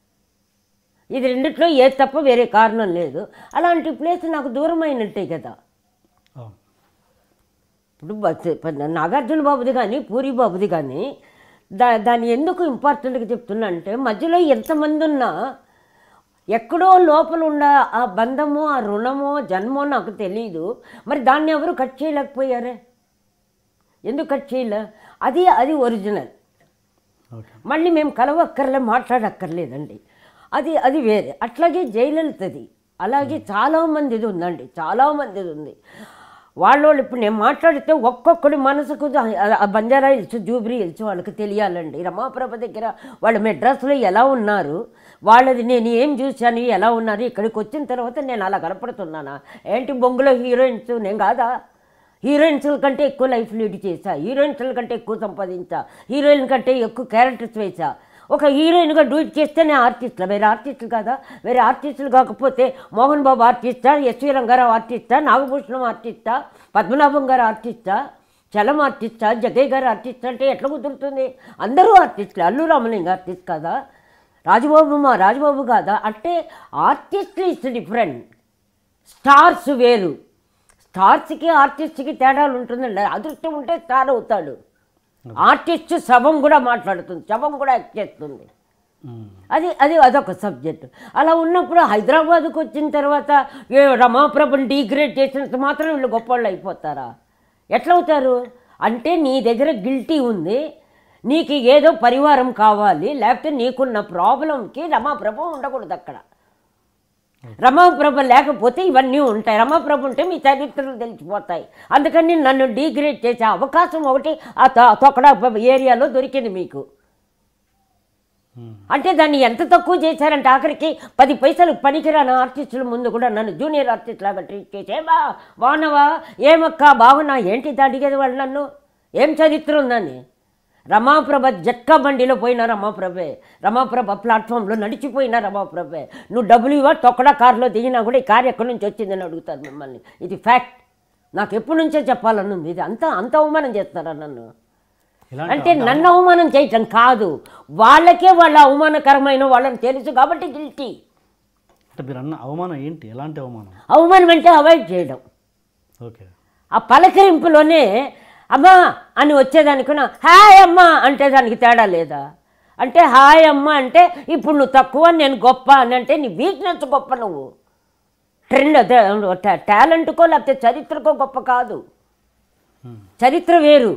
ఇది రెండిట్లో ఏ తప్ప వేరే కారణం లేదు అలాంటి ప్లేస్ నాకు దూరమైనట్టే కదా అవును ఇప్పుడు బస్ నాగార్జున బాబుది కానీ పూరి బాబుది కానీ దా దాన్ని ఎందుకు ఇంపార్టెంట్గా చెప్తున్నా అంటే మధ్యలో ఎంతమంది ఉన్నా ఎక్కడో లోపల ఉన్న ఆ బంధమో ఆ రుణమో జన్మో నాకు తెలియదు మరి దాన్ని ఎవరు కట్ చేయలేకపోయారే ఎందుకు కట్ చేయలే అది అది ఒరిజినల్ ఓకే మళ్ళీ మేము కలవక్కర్లే మాట్లాడక్కర్లేదండి అది అది వేరే అట్లాగే జయలలితది అలాగే చాలామందిది ఉందండి చాలామందిది ఉంది వాళ్ళోళ్ళు ఇప్పుడు నేను మాట్లాడితే ఒక్కొక్కడి మనసుకు ఆ బంజారా హిల్స్ జూబ్రీ హిల్స్ వాళ్ళకి తెలియాలండి రమాప్రభ దగ్గర వాళ్ళు మెడ్రాస్లో ఎలా ఉన్నారు వాళ్ళది నేను ఏం చూశాను ఎలా ఉన్నారు ఇక్కడికి వచ్చిన తర్వాత నేను అలా కనపడుతున్నానా ఏంటి బొంగులో హీరోయిన్స్ నేను కాదా హీరోయిన్స్ల కంటే ఎక్కువ లైఫ్ లీడ్ చేశా హీరోయిన్స్ల కంటే ఎక్కువ సంపాదించా హీరోయిన్ కంటే ఎక్కువ క్యారెక్టర్స్ వేసా ఒక హీరోయిన్గా డూట్ చేస్తేనే ఆర్టిస్టులు వేరే ఆర్టిస్టులు కాదా వేరే ఆర్టిస్టులు కాకపోతే మోహన్ బాబు ఆర్టిస్టా ఎస్వి రంగారావు ఆర్టిస్టా నాగభూషణం ఆర్టిస్టా పద్మనాభం గారు ఆర్టిస్టా చలం ఆర్టిస్టా జగయ్య గారు ఆర్టిస్ట్ అంటే ఎట్లా కుదురుతుంది అందరూ ఆర్టిస్టులు అల్లు రామలింగ ఆర్టిస్ట్ కాదా రాజబాబు మా రాజబాబు కాదా అంటే ఆర్టిస్ట్ ఇస్ డిఫరెంట్ స్టార్స్ వేరు స్టార్స్కి ఆర్టిస్ట్కి తేడాలు ఉంటుందండి అదృష్టం ఉంటే స్టార్ అవుతాడు ఆర్టిస్ట్ శవం కూడా మాట్లాడుతుంది శవం కూడా యాక్ట్ చేస్తుంది మ్మ్. అది అది అదొక సబ్జెక్ట్ అలా ఉన్నప్పుడు హైదరాబాద్కు వచ్చిన తర్వాత ఏ రమాప్రభుని డీగ్రేడ్ చేసినంత మాత్రం వీళ్ళు గొప్పవాళ్ళు అయిపోతారా ఎట్లా అవుతారు అంటే నీ దగ్గర గిల్టీ ఉంది నీకు ఏదో పరివారం కావాలి లేకపోతే నీకున్న ప్రాబ్లంకి రమాప్రభు ఉండకూడదు అక్కడ రమాప్రభ లేకపోతే ఇవన్నీ ఉంటాయి రమాప్రభ ఉంటే మీ చరిత్రలు తెలిసిపోతాయి అందుకని నన్ను డీగ్రేడ్ చేసే అవకాశం ఒకటి ఆ తొ- తొక్కడ ఏరియాలో దొరికింది మీకు మ్మ్. అంటే దాన్ని ఎంత తక్కువ చేశారంటే ఆఖరికి పది పైసలు పనికిరాని ఆర్టిస్టుల ముందు కూడా నన్ను జూనియర్ ఆర్టిస్ట్ లాగా ట్రీట్ చేసి ఏమా బాగున్నావా ఏమక్క బాగున్నా ఏంటి ఇది అడిగేది వాళ్ళు నన్ను ఏం చరిత్ర ఉందని రమాప్రభ జట్కా బండిలో పోయిన రమాప్రభే రమాప్రభ ప్లాట్ఫామ్లో నడిచిపోయిన రమాప్రభే నువ్వు డబ్బులు ఇవ్వ తొక్కడా కారులో దిగినా కూడా ఈ కారు ఎక్కడి నుంచి వచ్చిందని అడుగుతారు మిమ్మల్ని ఇది ఫ్యాక్ట్ నాకు ఎప్పటి నుంచే చెప్పాలని ఉంది ఇది అంత అంత అవమానం చేస్తారా నన్ను ఇలాంటి అంటే నన్ను అవమానం చేయటం కాదు వాళ్ళకే వాళ్ళ అవమానకరమైన వాళ్ళని తెలుసు కాబట్టి గిల్టీ అంటే మీరు అన్న అవమానం ఏంటి ఎలాంటి అవమానం అవమానం అంటే అవాయిడ్ చేయడం ఓకే ఆ పలకరింపులోనే అమ్మా అని వచ్చేదానికున్నా హాయ్ అమ్మా అంటే దానికి తేడా లేదా అంటే హాయ్ అమ్మ అంటే ఇప్పుడు నువ్వు తక్కువ నేను గొప్ప అని అంటే నీ వీక్నెస్ గొప్ప నువ్వు ట్రెండ్ టాలెంట్కో లేకపోతే చరిత్రకో గొప్ప కాదు మ్మ్. చరిత్ర వేరు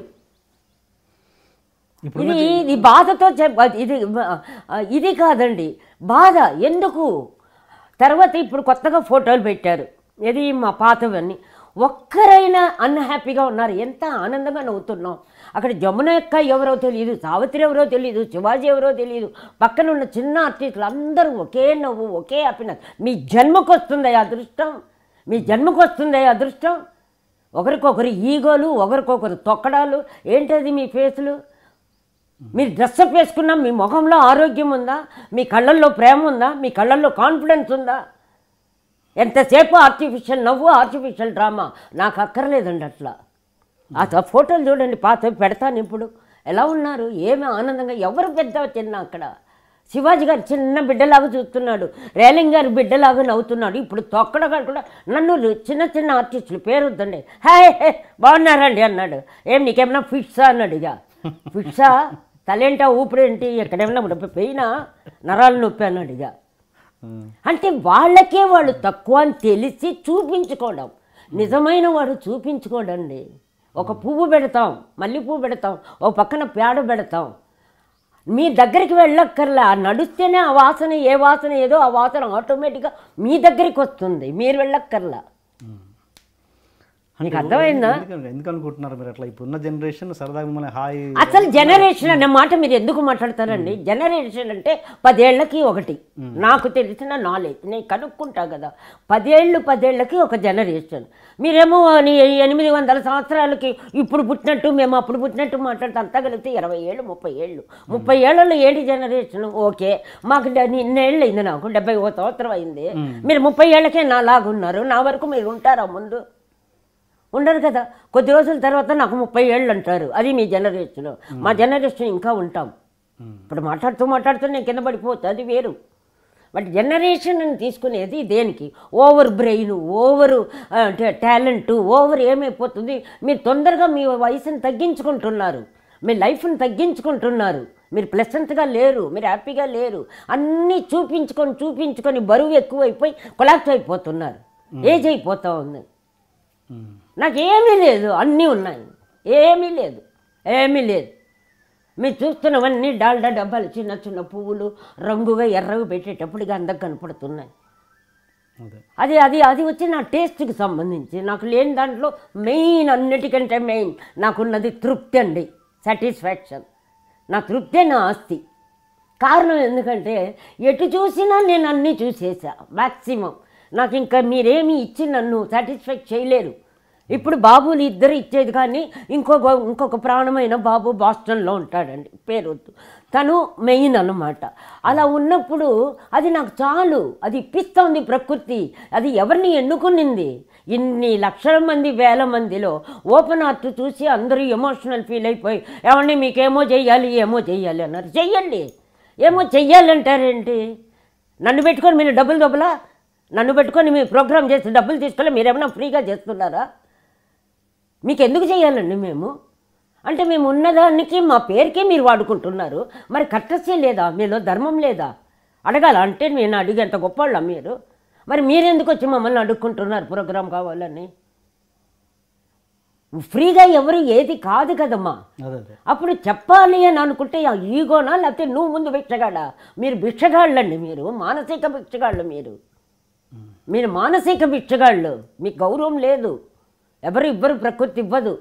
ఇప్పుడు ఇది ఇది బాధతో చెప్ ఇది ఆ, ఇది కాదండి బాధ ఎందుకు తర్వాత ఇప్పుడు కొత్తగా ఫోటోలు పెట్టారు ఇది మా పాతవన్నీ ఒక్కరైనా అన్హ్యాపీగా ఉన్నారు ఎంత ఆనందంగా నవ్వుతున్నాం అక్కడ జమున యొక్క ఎవరో తెలియదు సావిత్రి ఎవరో తెలియదు శివాజీ ఎవరో తెలియదు పక్కన ఉన్న చిన్న ఆర్టిస్టులు అందరూ ఒకే నవ్వు ఒకే హ్యాపీనెస్ మీ జన్మకు వస్తుంది అదృష్టం మీ జన్మకు వస్తుంది అదృష్టం ఒకరికొకరు ఈగోలు ఒకరికొకరు తొక్కడాలు ఏంటది మీ ఫేసులు మీరు డ్రెస్అప్ వేసుకున్నా మీ ముఖంలో ఆరోగ్యం ఉందా మీ కళ్ళల్లో ప్రేమ ఉందా మీ కళ్ళల్లో కాన్ఫిడెన్స్ ఉందా ఎంతసేపు ఆర్టిఫిషియల్ నవ్వు ఆర్టిఫిషియల్ డ్రామా నాకు అక్కర్లేదండి అట్లా ఆ త- ఫోటోలు చూడండి పాత పెడతాను ఇప్పుడు ఎలా ఉన్నారు ఏమి ఆనందంగా ఎవరు పెద్ద చిన్న అక్కడ శివాజీ గారు చిన్న బిడ్డలాగా చూస్తున్నాడు రేలింగ్ గారు బిడ్డలాగా నవ్వుతున్నాడు ఇప్పుడు తొక్కడగా కూడా నన్ను చిన్న చిన్న ఆర్టిస్టులు పేరు వద్దండి హాయ్ హే బాగున్నారండి అన్నాడు ఏం నీకేమన్నా ఫిట్సా అన్నాడు ఇక ఫిట్సా తలేంటా ఊపిరేంటి ఎక్కడేమన్నా పెయినా నరాలు నొప్పి అన్నాడు ఇక అంటే వాళ్ళకే వాళ్ళు తక్కువ అని తెలిసి చూపించుకోవడం నిజమైన వాడు చూపించుకోడండి ఒక పువ్వు పెడతాం మళ్ళీ పువ్వు పెడతాం ఓ పక్కన పేడ పెడతాం మీ దగ్గరికి వెళ్ళక్కర్లా నడుస్తేనే ఆ వాసన ఏ వాసన ఏదో ఆ వాసన ఆటోమేటిక్గా మీ దగ్గరికి వస్తుంది మీరు వెళ్ళక్కర్లా మీకు అర్థమైందా ఎందుకు ఎందుకు అనుకుంటున్నారు మీరు అట్లా ఇప్పుడున్న జనరేషన్ సరదాగా మిమ్మల్ని హాయ్ అసలు జనరేషన్ అనే మాట మీరు ఎందుకు మాట్లాడతారండి జనరేషన్ అంటే పదేళ్లకి ఒకటి నాకు తెలిసిన నాలెడ్జ్ నేను కనుక్కుంటా కదా పదేళ్ళు పదేళ్లకి ఒక జనరేషన్ మీరేమో నీ ఎనిమిది వందల సంవత్సరాలకి ఇప్పుడు పుట్టినట్టు మేము అప్పుడు పుట్టినట్టు మాట్లాడితే అంతా కలిపితే ఇరవై ఏళ్ళు ముప్పై ఏళ్ళు ముప్పై ఏళ్ళలో ఏంటి జనరేషన్ ఓకే మాకు డె- ఇన్నేళ్ళు అయింది నాకు డెబ్బై ఓ సంవత్సరం అయింది మీరు ముప్పై ఏళ్ళకే నా లాగున్నారు నా వరకు మీరు ఉంటారా ముందు ఉండరు కదా కొద్ది రోజుల తర్వాత నాకు ముప్పై ఏళ్ళు అంటారు అది మీ జనరేషన్ మా జనరేషన్ ఇంకా ఉంటాం ఇప్పుడు మాట్లాడుతూ మాట్లాడుతూ నేను కింద పడిపోతుంది అది వేరు బట్ జనరేషన్ అని తీసుకునేది దేనికి over brain over talent over ఏమైపోతుంది మీరు తొందరగా మీ వయసుని తగ్గించుకుంటున్నారు మీ లైఫ్ని తగ్గించుకుంటున్నారు మీరు ప్లెసెంట్గా లేరు మీరు హ్యాపీగా లేరు అన్నీ చూపించుకొని చూపించుకొని బరువు ఎక్కువైపోయి కొలాప్స్ అయిపోతున్నారు ఏజ్ అయిపోతూ ఉంది నాకేమీ లేదు అన్నీ ఉన్నాయి ఏమీ లేదు ఏమీ లేదు మీరు చూస్తున్నవన్నీ డాల్డా డబ్బాలు చిన్న చిన్న పువ్వులు రంగుగా ఎర్రగా పెట్టేటప్పటికి అందకు కనపడుతున్నాయి అదే అది అది అది వచ్చి నా టేస్ట్కి సంబంధించి నాకు లేని దాంట్లో మెయిన్ అన్నిటికంటే మెయిన్ నాకున్నది తృప్తి అండి సాటిస్ఫాక్షన్ నా తృప్తే నా ఆస్తి కారణం ఎందుకంటే ఎటు చూసినా నేను అన్నీ చూసేసా మ్యాక్సిమం నాకు ఇంకా మీరేమీ ఇచ్చి నన్ను సాటిస్ఫై చేయలేరు ఇప్పుడు బాబులు ఇద్దరు ఇచ్చేది కానీ ఇంకొక ఇంకొక ప్రాణమైన బాబు బాస్టన్లో ఉంటాడండి పేరొద్దు తను మెయిన్ అన్నమాట అలా ఉన్నప్పుడు అది నాకు చాలు అది ఇప్పిస్తోంది ప్రకృతి అది ఎవరిని ఎన్నుకునింది ఇన్ని లక్షల మంది వేల మందిలో ఓపెన్ ఆర్ట్ చూసి అందరూ ఎమోషనల్ ఫీల్ అయిపోయి ఏమండి మీకేమో చెయ్యాలి ఏమో చెయ్యాలి అన్నారు చెయ్యండి ఏమో చెయ్యాలంటారేంటి నన్ను పెట్టుకొని మీరు డబ్బులు డబ్బులా నన్ను పెట్టుకొని మీ ప్రోగ్రామ్ చేసి డబ్బులు తీసుకెళ్ళి మీరేమైనా ఫ్రీగా చేస్తున్నారా మీకు ఎందుకు చేయాలండి మేము అంటే మేము ఉన్నదానికి మా పేరుకే మీరు వాడుకుంటున్నారు మరి కట్టసే లేదా మీలో ధర్మం లేదా అడగాల అంటే నేను అడిగేంత గొప్పవాళ్ళ మీరు మరి మీరెందుకు వచ్చి మమ్మల్ని అడుక్కుంటున్నారు ప్రోగ్రాం కావాలని ఫ్రీగా ఎవరు ఏది కాదు కదమ్మా అదే అదే అప్పుడు చెప్పాలి అని అనుకుంటే ఆ ఈగోనా లేకపోతే నువ్వు ముందు భిక్షగాడా మీరు భిక్షగాళ్ళండి మీరు మానసిక భిక్షగాళ్ళు మీరు మీరు మానసిక భిక్షగాళ్ళు మీకు గౌరవం లేదు ఎవరు ఇవ్వరు ప్రకృతి ఇవ్వదు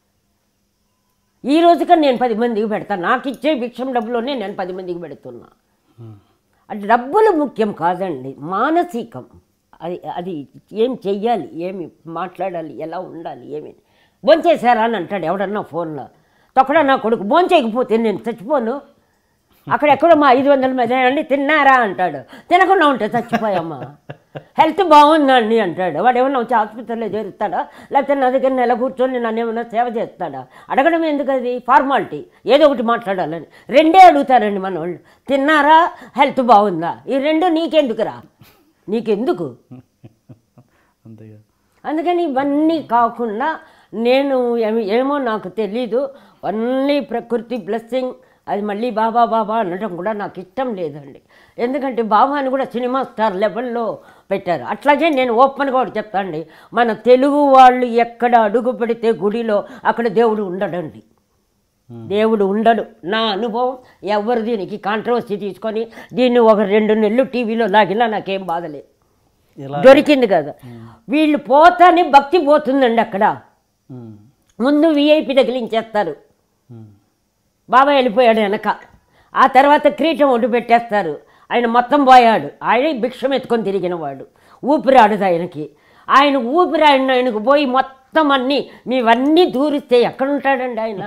ఈ రోజుగా నేను పది మందికి పెడతాను నాకు ఇచ్చే భిక్షం డబ్బులోనే నేను పది మందికి పెడుతున్నా అంటే డబ్బులు ముఖ్యం కాదండి మానసికం అది అది ఏం చెయ్యాలి ఏమి మాట్లాడాలి ఎలా ఉండాలి ఏమి భోంచేశారా అని అంటాడు ఎవడన్నా ఫోన్లో తొక్కడా నా కొడుకు భోంచేయకపోతే నేను చచ్చిపోను అక్కడెక్కడో మా ఐదు వందల మీద అండి తిన్నారా అంటాడు తినకుండా ఉంటే చచ్చిపోయామ్మా హెల్త్ బాగుందండి అంటాడు వాడు ఏమన్నా వచ్చి ఆసుపత్రిలో చేరుతాడా లేకపోతే నా దగ్గర నెల కూర్చొని నన్ను ఏమైనా సేవ చేస్తాడా అడగడం ఎందుకు అది ఫార్మాలిటీ ఏదో ఒకటి మాట్లాడాలని రెండే అడుగుతారండి మన వాళ్ళు తిన్నారా హెల్త్ బాగుందా ఈ రెండు నీకెందుకురా నీకెందుకు అంతేగా అందుకని ఇవన్నీ కాకుండా నేను ఏమి- ఏమో నాకు తెలీదు ఓన్లీ ప్రకృతి బ్లెస్సింగ్ అది మళ్ళీ బాబా బాబా అనడం కూడా నాకు ఇష్టం లేదండి ఎందుకంటే బాబాని కూడా సినిమా స్టార్ లెవెల్లో పెట్టారు అట్లాగే నేను ఓపెన్గా ఒకటి చెప్తాండి మన తెలుగు వాళ్ళు ఎక్కడ అడుగు పెడితే గుడిలో అక్కడ దేవుడు ఉండడండి దేవుడు ఉండడు నా అనుభవం ఎవరు దీనికి కాంట్రవర్సీ తీసుకొని దీన్ని ఒక రెండు నెలలు టీవీలో లాగినా నాకేం బాధలేదు ఎలా దొరికింది కదా వీళ్ళు పోతానే భక్తి పోతుందండి అక్కడ ఉమ్, ముందు విఐపి తగిలించేస్తారు ఉమ్, బాబా వెళ్ళిపోయాడు వెనక ఆ తర్వాత కిరీటం ఒడ్డు పెట్టేస్తారు ఆయన మొత్తం పోయాడు ఆయన భిక్షం ఎత్తుకొని తిరిగిన వాడు ఊపిరాడదు ఆయనకి ఆయన ఊపిరాడిన ఆయనకు పోయి మొత్తం అన్నీ మీవన్నీ దూరిస్తే ఎక్కడుంటాడండి ఆయన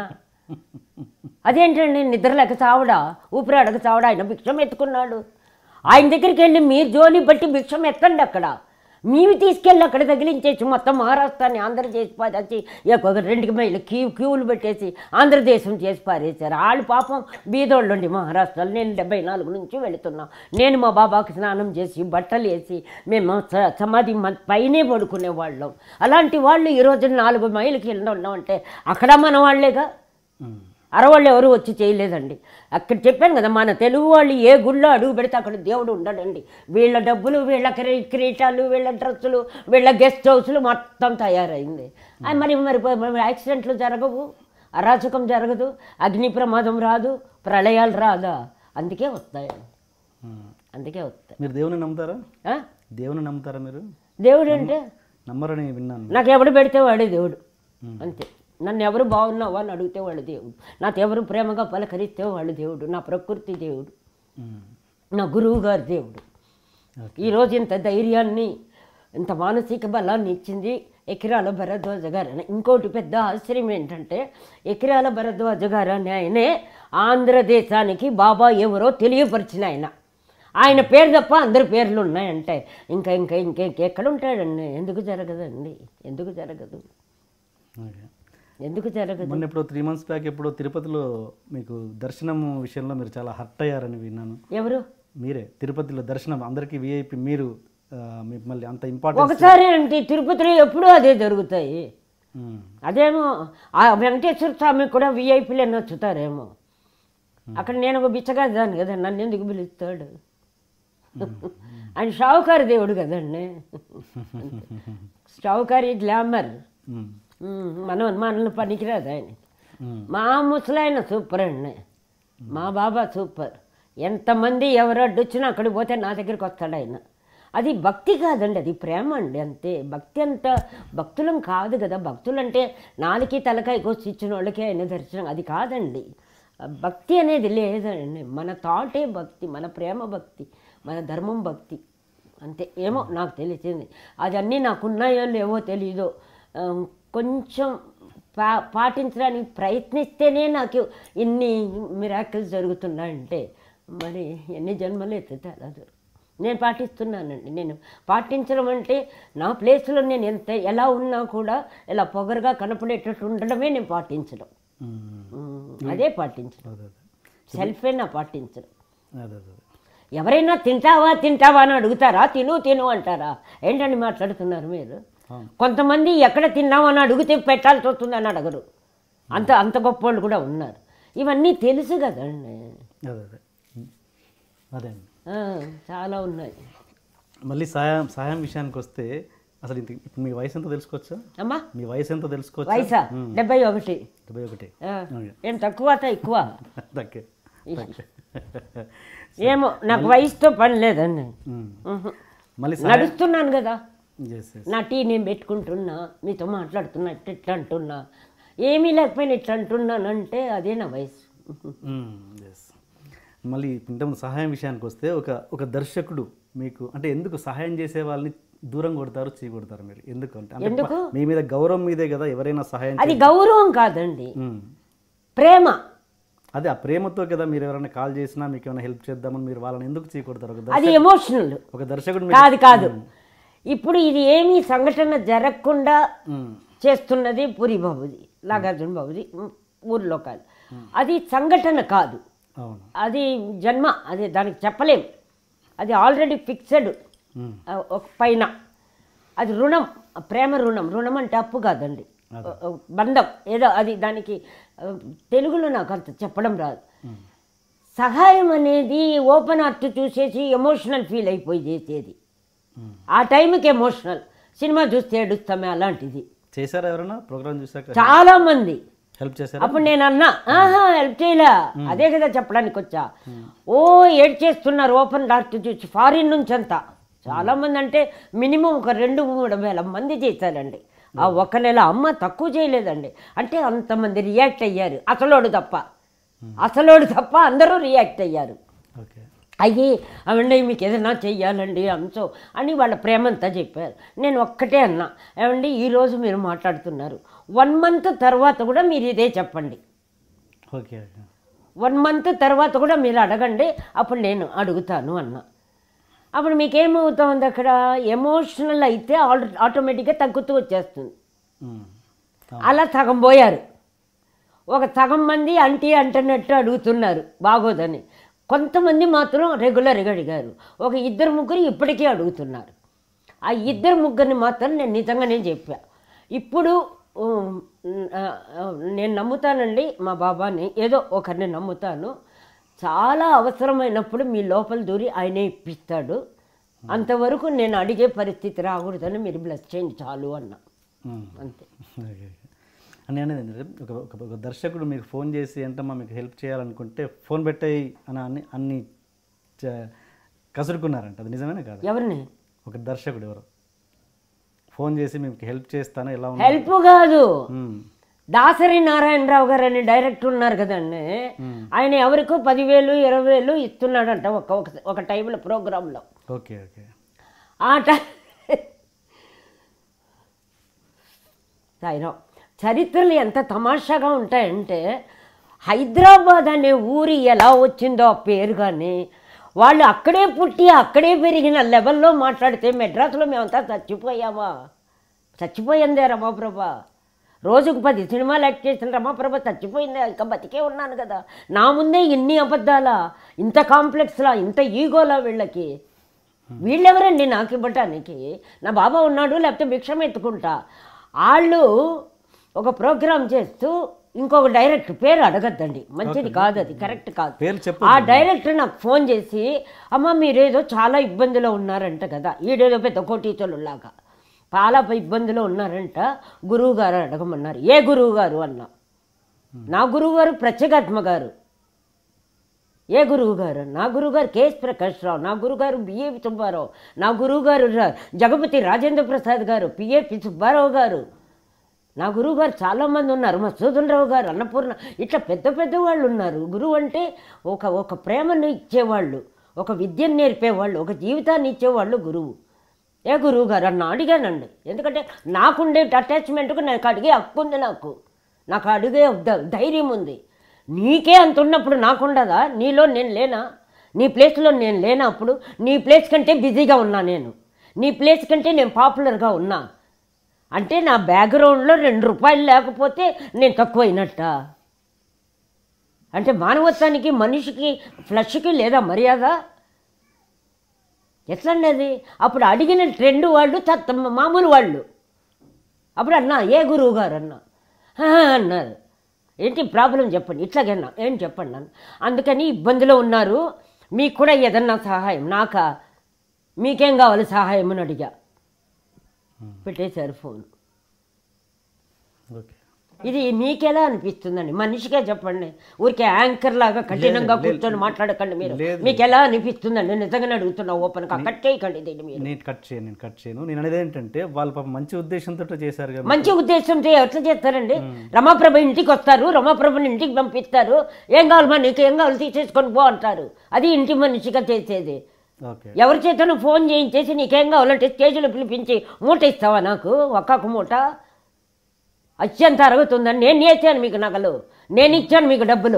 అదేంటండి నిద్రలేక చావడా ఊపిరాడక చావడా ఆయన భిక్షం ఎత్తుకున్నాడు ఆయన దగ్గరికి వెళ్ళి మీరు జోలి బట్టి భిక్షం ఎత్తండి అక్కడ మీవి తీసుకెళ్ళి అక్కడ తగిలించేసి మొత్తం మహారాష్ట్రాన్ని ఆంధ్రప్రదేశ్ పారేసి ఒక రెండు మైళ్ళు క్యూ క్యూలు పెట్టేసి ఆంధ్రదేశం చేసి పారేశారు వాళ్ళు పాపం బీదోళ్ళు ఉండి మహారాష్ట్రలో నేను డెబ్బై నాలుగు నుంచి వెళుతున్నా నేను మా బాబాకి స్నానం చేసి బట్టలు వేసి మేము స- సమాధి మ- పైనే పడుకునే వాళ్ళం అలాంటి వాళ్ళు ఈ రోజు నాలుగు మైళ్ళకి వెళ్ళి ఉన్నామంటే అక్కడ మన వాళ్ళేగా ఉమ్. అరవాళ్ళు ఎవరు వచ్చి చేయలేదండి అక్కడ చెప్పాను కదా మన తెలుగు వాళ్ళు ఏ గుళ్ళో అడుగు పెడితే అక్కడ దేవుడు ఉండడండి వీళ్ళ డబ్బులు వీళ్ళ కిరీ కిరీటాలు వీళ్ళ డ్రెస్సులు వీళ్ళ గెస్ట్ హౌస్లు మొత్తం తయారైంది ఆ, మరి మరి మరి యాక్సిడెంట్లు జరగవు అరాచకం జరగదు అగ్ని ప్రమాదం రాదు ప్రళయాలు రాదా అందుకే వస్తాయండి ఉమ్. అందుకే వస్తాయి మీరు దేవుని నమ్ముతారా ఆ? దేవుని నమ్ముతారా మీరు దేవుడు అంటే నమ్మరని విన్నాను నాకు ఎవడు పెడితే వాడే దేవుడు అంతే నన్ను ఎవరు బాగున్నావా అని అడిగితే వాడు దేవుడు నాకు ఎవరు ప్రేమగా పలకరిస్తే వాడు దేవుడు నా ప్రకృతి దేవుడు ఉమ్. నా గురువు గారు దేవుడు ఈరోజు ఇంత ధైర్యాన్ని ఇంత మానసిక బలాన్ని ఇచ్చింది ఎకిరాల భరద్వాజ గారు అని ఇంకోటి పెద్ద ఆశ్చర్యం ఏంటంటే ఎకిరాల భరద్వాజ గారు అని ఆయనే ఆంధ్రదేశానికి బాబా ఎవరో తెలియపరిచిన ఆయన ఆయన పేరు తప్ప అందరి పేర్లు ఉన్నాయంటే ఇంకా ఇంకా ఇంకా ఎక్కడ ఉంటాడండి ఎందుకు జరగదండి ఎందుకు జరగదు ఓకే ఎందుకు జరగదు మొన్న ఎప్పుడో త్రీ మంత్స్ బ్యాక్ ఎప్పుడో తిరుపతిలో మీకు దర్శనం విషయంలో మీరు చాలా హర్ట్ అయ్యారని విన్నాను ఎవరు మీరే తిరుపతిలో దర్శనం అందరికీ విఐపి మీరు ఆ, మిమ్మల్ని అంత ఇంపార్టెన్స్ ఒకసారి అంటే తిరుపతిలో ఎప్పుడూ అదే జరుగుతాయి అదేమో ఆ వెంకటేశ్వర స్వామి కూడా విఐపీలే నచ్చుతారేమో అక్కడ నేను ఒక బిచ్చగాదాను కదా నన్ను ఎందుకు పిలుస్తాడు ఆయన షావుకారి దేవుడు కదండి షావుకారి గ్లామర్ ఉమ్, మనం మనల్ని పనికిరాదు ఆయన మా ముసలాయన సూపర్ అండి మా బాబా సూపర్ ఎంతమంది ఎవరు అడ్డొచ్చినా అక్కడికి పోతే నా దగ్గరికి వస్తాడు ఆయన అది భక్తి కాదండి అది ప్రేమ అండి అంతే భక్తి అంత భక్తులం కాదు కదా భక్తులంటే నాలుగు తలకాయ కోసి ఇచ్చిన వాళ్ళకే ఆయన దర్శనం అది కాదండి భక్తి అనేది లేదండి మన థాటే భక్తి మన ప్రేమ భక్తి మన ధర్మం భక్తి అంతే ఏమో నాకు తెలిసింది అదన్నీ నాకున్నాయో లేవో తెలీదో ఆ, కొంచెం పా పాటించడానికి ప్రయత్నిస్తేనే నాకు ఇన్ని మిరాకిల్స్ జరుగుతున్నాయంటే మరి ఎన్ని జన్మలు ఎత్తుతారు అది నేను పాటిస్తున్నానండి నేను పాటించడం అంటే నా ప్లేస్లో నేను ఎంత ఎలా ఉన్నా కూడా ఇలా పొగరుగా కనపడేటట్టు ఉండడమే నేను పాటించడం ఉమ్, అదే పాటించడం అదే అదే సెల్ఫే నా పాటించడం అదే అదే ఎవరైనా తింటావా తింటావా అని అడుగుతారా తిను తిను అంటారా ఏంటండి మాట్లాడుతున్నారు మీరు అవును. కొంతమంది ఎక్కడ తిన్నామని అడిగితే పెట్టాల్సి వస్తుందని అడగరు అంత అంత గొప్ప వాళ్ళు కూడా ఉన్నారు ఇవన్నీ తెలుసు కదండి అదే అదే ఉమ్. అదే అండి ఆ, చాలా ఉన్నాయి మళ్ళీ సాయం సాయం విషయానికి వస్తే అసలు ఇంత ఇప్పుడు మీ వయసు ఎంతో తెలుసుకోవచ్చా అమ్మా మీ వయసు ఎంతో తెలుసుకోవచ్చా వయసా డెబ్బై ఒకటి డెబ్బై ఒకటి ఆ, ఓకే. ఏం తక్కువ ఎక్కువ తక్కే ఏమో నాకు వయసుతో పని లేదండి ఉమ్. ఉహు. మళ్ళీ సాయం నడుస్తున్నాను కదా ఎస్ ఎస్ నా టీ నేను పెట్టుకుంటున్నా మీతో మాట్లాడుతున్నా ఇట్ట ఇట్లా అంటున్నా ఏమీ లేకపోయినా ఇట్లా అంటున్నానంటే అదే నా వయసు ఎస్ మళ్ళీ ఇంతకుముందు సహాయం విషయానికి వస్తే ఒక ఒక దర్శకుడు మీకు అంటే ఎందుకు సహాయం చేసే వాళ్ళని దూరం కొడతారు చీ కొడతారు మీరు ఎందుకు అంటే అంటే ఎందుకు? మీ మీద గౌరవం మీదే కదా ఎవరైనా సహాయం అది గౌరవం కాదండి ఉమ్. ప్రేమ అదే ఆ ప్రేమతో కదా మీరు ఎవరైనా కాల్ చేసినా మీకు ఏమైనా హెల్ప్ చేద్దామని మీరు వాళ్ళని ఎందుకు చీ కొడతారు ఒక అది దర్శకుడు ఎమోషనల్ ఒక దర్శకుడు మీకు- కాదు కాదు ఇప్పుడు ఇది ఏమీ సంఘటన జరగకుండా ఉమ్. చేస్తున్నది పూరి బాబుది నాగార్జున బాబుది ఉమ్, ఊర్లో కాదు అది సంఘటన కాదు అవును అది జన్మ అది దానికి చెప్పలేం అది ఆల్రెడీ ఫిక్స్డ్ ఉమ్. ఒక పైన అది రుణం ప్రేమ రుణం రుణం అంటే అప్పు కాదండి బంధం ఏదో అది దానికి ఆ, తెలుగులో నాకు అంత చెప్పడం రాదు సహాయం అనేది ఓపెన్ హార్ట్ చూసేసి ఎమోషనల్ ఫీల్ అయిపోయి చేసేది ఉమ్. ఆ టైంకి ఎమోషనల్ సినిమా చూస్తే ఏడుస్తామే అలాంటిది చేశారా ఎవరైనా ప్రోగ్రామ్ చూసాక చాలా మంది హెల్ప్ చేశారా అప్పుడు నేను అన్నా ఆహా హెల్ప్ చేయలే అదే కదా చెప్పడానికి వచ్చా ఓ ఏడ్ చేస్తున్నారు ఓపెన్ డాక్టర్ చూసి ఫారిన్ నుంచి అంతా చాలా మంది అంటే మినిమం ఒక రెండు మూడు వేల మంది చేశారండి ఆ ఒక నెల అమ్మ తక్కువ చేయలేదండి అంటే అంతమంది రియాక్ట్ అయ్యారు అసలోడు తప్ప అసలోడు తప్ప అందరూ రియాక్ట్ అయ్యారు ఓకే అయ్యి అవండి మీకు ఏదైనా చెయ్యాలండి అంశం అని వాళ్ళ ప్రేమంతా చెప్పారు నేను ఒక్కటే అన్నా ఏమండి ఈరోజు మీరు మాట్లాడుతున్నారు వన్ మంత్ తర్వాత కూడా మీరు ఇదే చెప్పండి ఓకే ఓకే వన్ మంత్ తర్వాత కూడా మీరు అడగండి అప్పుడు నేను అడుగుతాను అన్న అప్పుడు మీకేమవుతుంది అక్కడ ఎమోషనల్ అయితే ఆల్ ఆటోమేటిక్గా తగ్గుతూ వచ్చేస్తుంది ఉమ్. అలా సగం పోయారు ఒక సగం మంది అంటీ అంటున్నట్టు అడుగుతున్నారు బాగోదని కొంతమంది మాత్రం రెగ్యులర్గా అడిగారు ఒక ఇద్దరు ముగ్గురు ఇప్పటికీ అడుగుతున్నారు ఆ ఇద్దరు ముగ్గురిని మాత్రం నేను నిజంగానే చెప్పా ఇప్పుడు ఉమ్, ఆ, ఆ, నేను నమ్ముతానండి మా బాబాని ఏదో ఒకరిని నమ్ముతాను చాలా అవసరమైనప్పుడు మీ లోపల దూరి ఆయనే ఇప్పిస్తాడు అంతవరకు నేను అడిగే పరిస్థితి రాకూడదని మీరు బ్లెస్ చేయండి చాలు అన్న మ్మ్. అంతే ఓకే. అని అనేది ఏంటంటే ఒక ఒక ఒక దర్శకుడు మీకు ఫోన్ చేసి ఏంటమ్మా మీకు హెల్ప్ చేయాలనుకుంటే ఫోన్ పెట్టాయి అని అన్ని అన్ని చ- కసురుకున్నారంట అది నిజమేనా కాదు ఎవరిని ఒక దర్శకుడు ఎవరు ఫోన్ చేసి మీకు హెల్ప్ చేస్తాను ఎలా ఉంది హెల్ప్ కాదు మ్మ్. దాసరి నారాయణరావు గారు అని డైరెక్టర్ ఉన్నారు కదండి ఆయన ఎవరికో పదివేలు ఇరవై వేలు ఇస్తున్నాడంట ఒక ఒక- ఒక టైంలో ప్రోగ్రాంలో ఓకే ఓకే ఆ టై సాయిరాం చరిత్రలు ఎంత తమాషాగా ఉంటాయంటే హైదరాబాద్ అనే ఊరి ఎలా వచ్చిందో ఆ పేరు కానీ వాళ్ళు అక్కడే పుట్టి అక్కడే పెరిగిన లెవెల్లో మాట్లాడితే మెడ్రాస్లో మేమంతా చచ్చిపోయామా చచ్చిపోయిందే రమాప్రభ రోజుకు పది సినిమాలు యాక్ట్ చేసిన రమాప్రభ చచ్చిపోయిందే ఇంకా బతికే ఉన్నాను కదా నా ముందే ఇన్ని అబద్ధాలా ఇంత కాంప్లెక్స్లా ఇంత ఈగోలా వీళ్ళకి వీళ్ళెవరండి నాకు ఇవ్వటానికి నా బాబా ఉన్నాడు లేకపోతే భిక్షం ఎత్తుకుంటా వాళ్ళు ఒక ప్రోగ్రామ్ చేస్తూ ఇంకొక డైరెక్టర్ పేరు అడగద్దండి మంచిది కాదు అది కరెక్ట్ కాదు పేరు చెప్పు ఆ డైరెక్టర్ నాకు ఫోన్ చేసి అమ్మ మీరేదో చాలా ఇబ్బందిలో ఉన్నారంట కదా ఈడేదో పెద్ద కోటీతలు లాగా చాలా ఇబ్బందిలో ఉన్నారంట గురువు గారు అడగమన్నారు ఏ గురువు గారు అన్నా నా గురువు గారు ప్రత్యేగాత్మ గారు ఏ గురువు గారు నా గురువు గారు కేఎస్ ప్రకాష్ రావు నా గురువు గారు బిఏ సుబ్బారావు నా గురువు గారు ర- జగపతి రాజేంద్ర ప్రసాద్ గారు పిఏపి సుబ్బారావు గారు నా గురువు గారు చాలామంది ఉన్నారు మసూదన్ రావు గారు అన్నపూర్ణ ఇట్లా పెద్ద పెద్ద వాళ్ళు ఉన్నారు గురువు అంటే ఒక ఒక ప్రేమను ఇచ్చేవాళ్ళు ఒక విద్యను నేర్పేవాళ్ళు ఒక జీవితాన్ని ఇచ్చేవాళ్ళు గురువు ఏ గురువు గారు అన్న అడిగానండి ఎందుకంటే నాకుండే అటాచ్మెంట్కు నాకు అడిగే హక్కు ఉంది నాకు నాకు అడిగే ధ- ధైర్యం ఉంది నీకే అంత ఉన్నప్పుడు నాకుండదా నీలో నేను లేనా నీ ప్లేస్లో నేను లేనా అప్పుడు నీ ప్లేస్ కంటే బిజీగా ఉన్నా నేను నీ ప్లేస్ కంటే నేను పాపులర్గా ఉన్నా అంటే నా బ్యాక్గ్రౌండ్లో రెండు రూపాయలు లేకపోతే నేను తక్కువైనట్ట అంటే మానవత్వానికి మనిషికి ఫ్లష్కి లేదా మర్యాద ఎట్లండి అది అప్పుడు అడిగిన ట్రెండ్ వాళ్ళు తత్త మామూలు వాళ్ళు అప్పుడు అన్నా ఏ గురువు గారు అన్నా "ఆ" అన్నారు ఏంటి ప్రాబ్లం చెప్పండి ఇట్లాగన్నా ఏం చెప్పండి నన్ను అందుకని ఇబ్బందిలో ఉన్నారు మీకు కూడా ఏదన్నా సహాయం నాకా మీకేం కావాలి సహాయం అని అడిగా పెట్టేశారు ఫోన్ ఓకే ఇది మీకెలా అనిపిస్తుందండి మనిషిగా చెప్పండి ఊరికే యాంకర్ లాగా కఠినంగా లేదు, కూర్చొని మాట్లాడకండి మీరు లేదు. మీకు ఎలా అనిపిస్తుందండి నిజంగానే అడుగుతున్నా ఓపెన్గా కట్ చేయకండి దీన్ని మీరు నేను కట్ చేయను నేను కట్ చేయను నేను అనేది ఏంటంటే వాళ్ళు పాపం మంచి ఉద్దేశంతో చేశారు కదా మంచి ఉద్దేశంతో ఎట్లా చేస్తారండి రమాప్రభ ఇంటికి వస్తారు రమాప్రభని ఇంటికి పంపిస్తారు ఏం కావాలమ్మా నీకు ఏం కావాలి తీసేసుకొని పో అంటారు అది ఇంటి మనిషిగా చేసేది ఓకే ఎవరి చేతను ఫోన్ చేయించేసి నీకేం కావాలంటే స్టేజ్లో పిలిపించి మూట ఇస్తావా నాకు ఒక్కొక్క మూట అత్యంత అరుగుతుందని నేను ఇచ్చాను మీకు నగలు నేను ఇచ్చాను మీకు డబ్బులు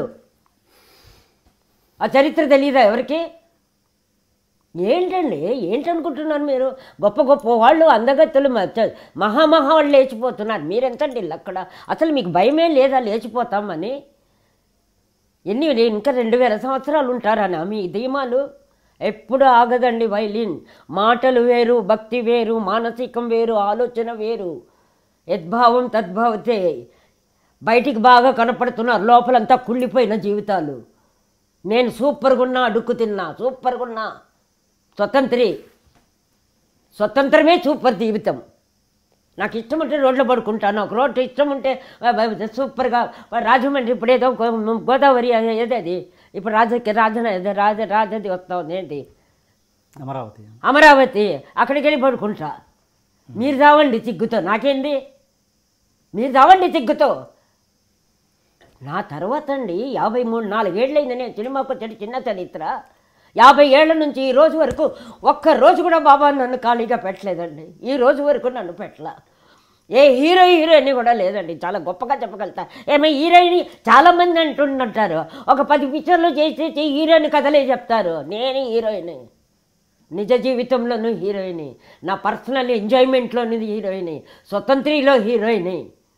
ఆ చరిత్ర తెలియదా ఎవరికి ఏంటండి ఏంటనుకుంటున్నారు మీరు గొప్ప గొప్ప వాళ్ళు అందగత్తులు మ- చ- మహామహా వాళ్ళు లేచిపోతున్నారు మీరెంతండి అక్కడ అసలు మీకు భయమే లేదా లేచిపోతామని ఎన్ని ఇంకా రెండు వేల సంవత్సరాలు ఉంటారనా మీ ధీమాలు ఎప్పుడు ఆగదండి వైలిన్ మాటలు వేరు భక్తి వేరు మానసికం వేరు ఆలోచన వేరు యద్భావం తద్భావతే బయటికి బాగా కనపడుతున్నారు లోపలంతా కుళ్ళిపోయిన జీవితాలు నేను సూపర్గా ఉన్నా అడుక్కు తిన్నా సూపర్గా ఉన్నా స్వతంత్రి స్వతంత్రమే సూపర్ జీవితం నాకు ఇష్టం ఉంటే రోడ్లో పడుకుంటాను నాకు రోడ్డు ఇష్టం ఉంటే ఆ, బ- సూపర్గా రాజమండ్రి ఇప్పుడు ఏదో గో- గోదావరి ఏది అది ఇప్పుడు రాజకి రాజన ఏదో రాజ రాజది వస్తా ఉంది ఏంటి అమరావతి అమరావతి అక్కడికి వెళ్ళి పడుకుంటా మీరు రావండి సిగ్గుతో నాకేంది మీరు రావండి సిగ్గుతో నా తర్వాత అండి యాభై మూడు నాలుగేళ్ళైంది నేను సినిమాకు వచ్చేటి చిన్న చరిత్ర యాభై ఏళ్ల నుంచి ఈ రోజు వరకు ఒక్క రోజు కూడా బాబా నన్ను ఖాళీగా పెట్టలేదండి ఈ రోజు వరకు నన్ను పెట్టలా ఏ హీరో హీరోయిన్ కూడా లేదండి చాలా గొప్పగా చెప్పగలుగుతా ఏమో హీరోయిన్ చాలామంది అంటుంటారు ఒక పది పిక్చర్లు చేసేసి హీరోయిన్ కథలే చెప్తారు నేను హీరోయిన్ నిజ జీవితంలోనూ హీరోయిన్ నా పర్సనల్ ఎంజాయ్మెంట్లోని హీరోయిన్ స్వతంత్రిలో హీరోయిన్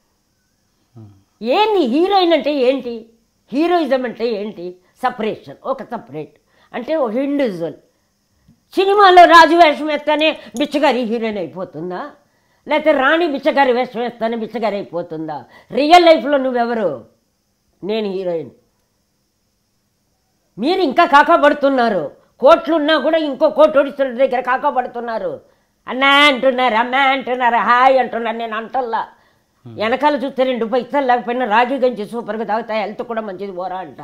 ఏంది హీరోయిన్ అంటే ఏంటి హీరోయిజం అంటే ఏంటి సపరేషన్ ఒక సపరేట్ అంటే ఒక ఇండివిజువల్ సినిమాలో రాజు వేషం ఎత్తనే బిచ్చగారి హీరోయిన్ అయిపోతుందా లేకపోతే రాణి బిచ్చగారి వేషం వేస్తాను బిచ్చగారి అయిపోతుందా రియల్ లైఫ్లో నువ్వెవరు నేను హీరోయిన్ మీరు ఇంకా కాకపడుతున్నారు కోట్లున్నా కూడా ఇంకో కోటి ఒడిస్తున్న దగ్గర కాకపడుతున్నారు అన్నా అంటున్నారు అమ్మా అంటున్నారు హాయ్ అంటున్నారు నేను అంటల్లా వెనకాల చూస్తే రెండు పైసలు లేకపోయినా రాగి గంజి సూపర్గా తాగుతాయి హెల్త్ కూడా మంచిది పోరా అంట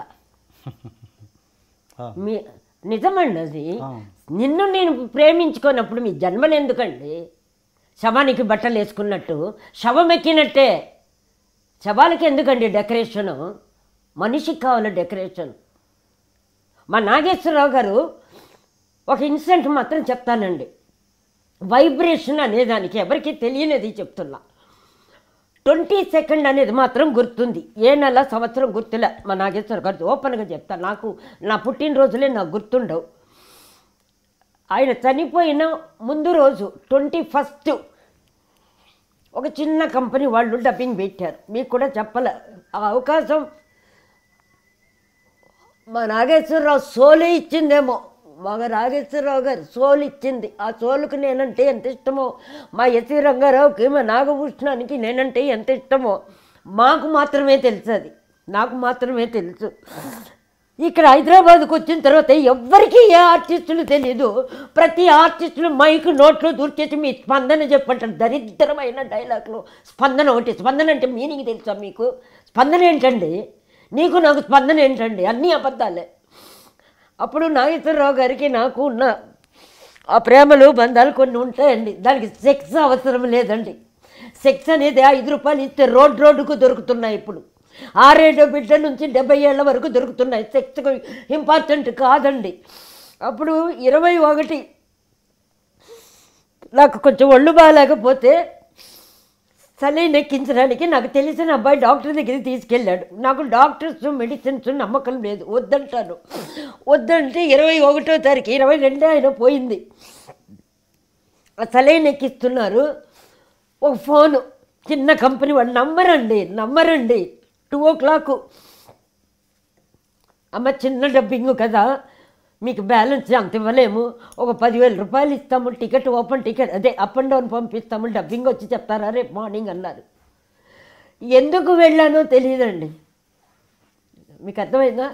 ఆ, మీ నిజమండి అది ఆ. నిన్ను నేను ప్రేమించుకున్నప్పుడు మీ జన్మలు ఎందుకండి శవానికి బట్టలు వేసుకున్నట్టు శవం ఎక్కినట్టే శవాలకి ఎందుకండి డెకరేషను మనిషికి కావాలి డెకరేషన్ మా నాగేశ్వరరావు గారు ఒక ఇన్సిడెంట్ మాత్రం చెప్తానండి వైబ్రేషన్ అనేదానికి ఎవరికి తెలియనిది చెప్తున్నా ట్వంటీ సెకండ్ అనేది మాత్రం గుర్తుంది ఏ నెల సంవత్సరం గుర్తులే మా నాగేశ్వర గారు ఓపెన్గా చెప్తా నాకు నా పుట్టినరోజులే నాకు గుర్తుండవు ఆయన చనిపోయిన ముందు రోజు ట్వంటీ ఫస్ట్ ఒక చిన్న కంపెనీ వాళ్ళు డబ్బింగ్ పెట్టారు మీకు కూడా చెప్పలే ఆ అవకాశం మా నాగేశ్వరరావు సోలు ఇచ్చిందేమో మా నాగేశ్వరరావు గారు సోలు ఇచ్చింది ఆ సోలుకు నేనంటే ఎంత ఇష్టమో మా ఎస్వి రంగారావుకి మా నాగభూషణానికి నేనంటే ఎంత ఇష్టమో మాకు మాత్రమే తెలుసు అది నాకు మాత్రమే తెలుసు ఇక్కడ హైదరాబాద్కి వచ్చిన తర్వాత ఎవ్వరికీ ఏ ఆర్టిస్టులు తెలియదు ప్రతి ఆర్టిస్టులు మైక్ నోట్లో దూర్చేసి మీ స్పందన చెప్పంటారు దరిద్రమైన డైలాగ్లు స్పందన ఒకటి స్పందన అంటే మీనింగ్ తెలుసా మీకు స్పందన ఏంటండి నీకు నాకు స్పందన ఏంటండి అన్నీ అబద్ధాలే అప్పుడు నాగేశ్వరరావు గారికి నాకు ఉన్న ఆ ప్రేమలు బంధాలు కొన్ని ఉంటాయండి దానికి సెక్స్ అవసరం లేదండి సెక్స్ అనేది ఐదు రూపాయలు ఇస్తే రోడ్ రోడ్డుకు దొరుకుతున్నాయి ఇప్పుడు ఆరేడో బిడ్డ నుంచి డెబ్బై ఏళ్ళ వరకు దొరుకుతున్నాయి సెక్స్ ఇంపార్టెంట్ కాదండి అప్పుడు ఇరవై ఒకటి నాకు కొంచెం ఒళ్ళు బాగాలేకపోతే సలైన్ ఎక్కించడానికి నాకు తెలిసిన అబ్బాయి డాక్టర్ దగ్గరికి తీసుకెళ్ళాడు నాకు డాక్టర్స్ మెడిసిన్స్ నమ్మకం లేదు వద్దంటాను వద్దంటే ఇరవై ఒకటో తారీఖు ఇరవై రెండే ఆయన పోయింది ఆ సలైన్ ఎక్కిస్తున్నారు ఒక ఫోను చిన్న కంపెనీ వాడు నమ్మరండి నమ్మరండి టూ ఓ క్లాక్ అమ్మ చిన్న డబ్బింగ్ కదా మీకు బ్యాలెన్స్ అంత ఇవ్వలేము ఒక పదివేల రూపాయలు ఇస్తాము టికెట్ ఓపెన్ టికెట్ అదే అప్ అండ్ డౌన్ పంపిస్తాము డబ్బింగ్ వచ్చి చెప్తారా రేపు మార్నింగ్ అన్నారు ఎందుకు వెళ్ళానో తెలియదండి మీకు అర్థమైందా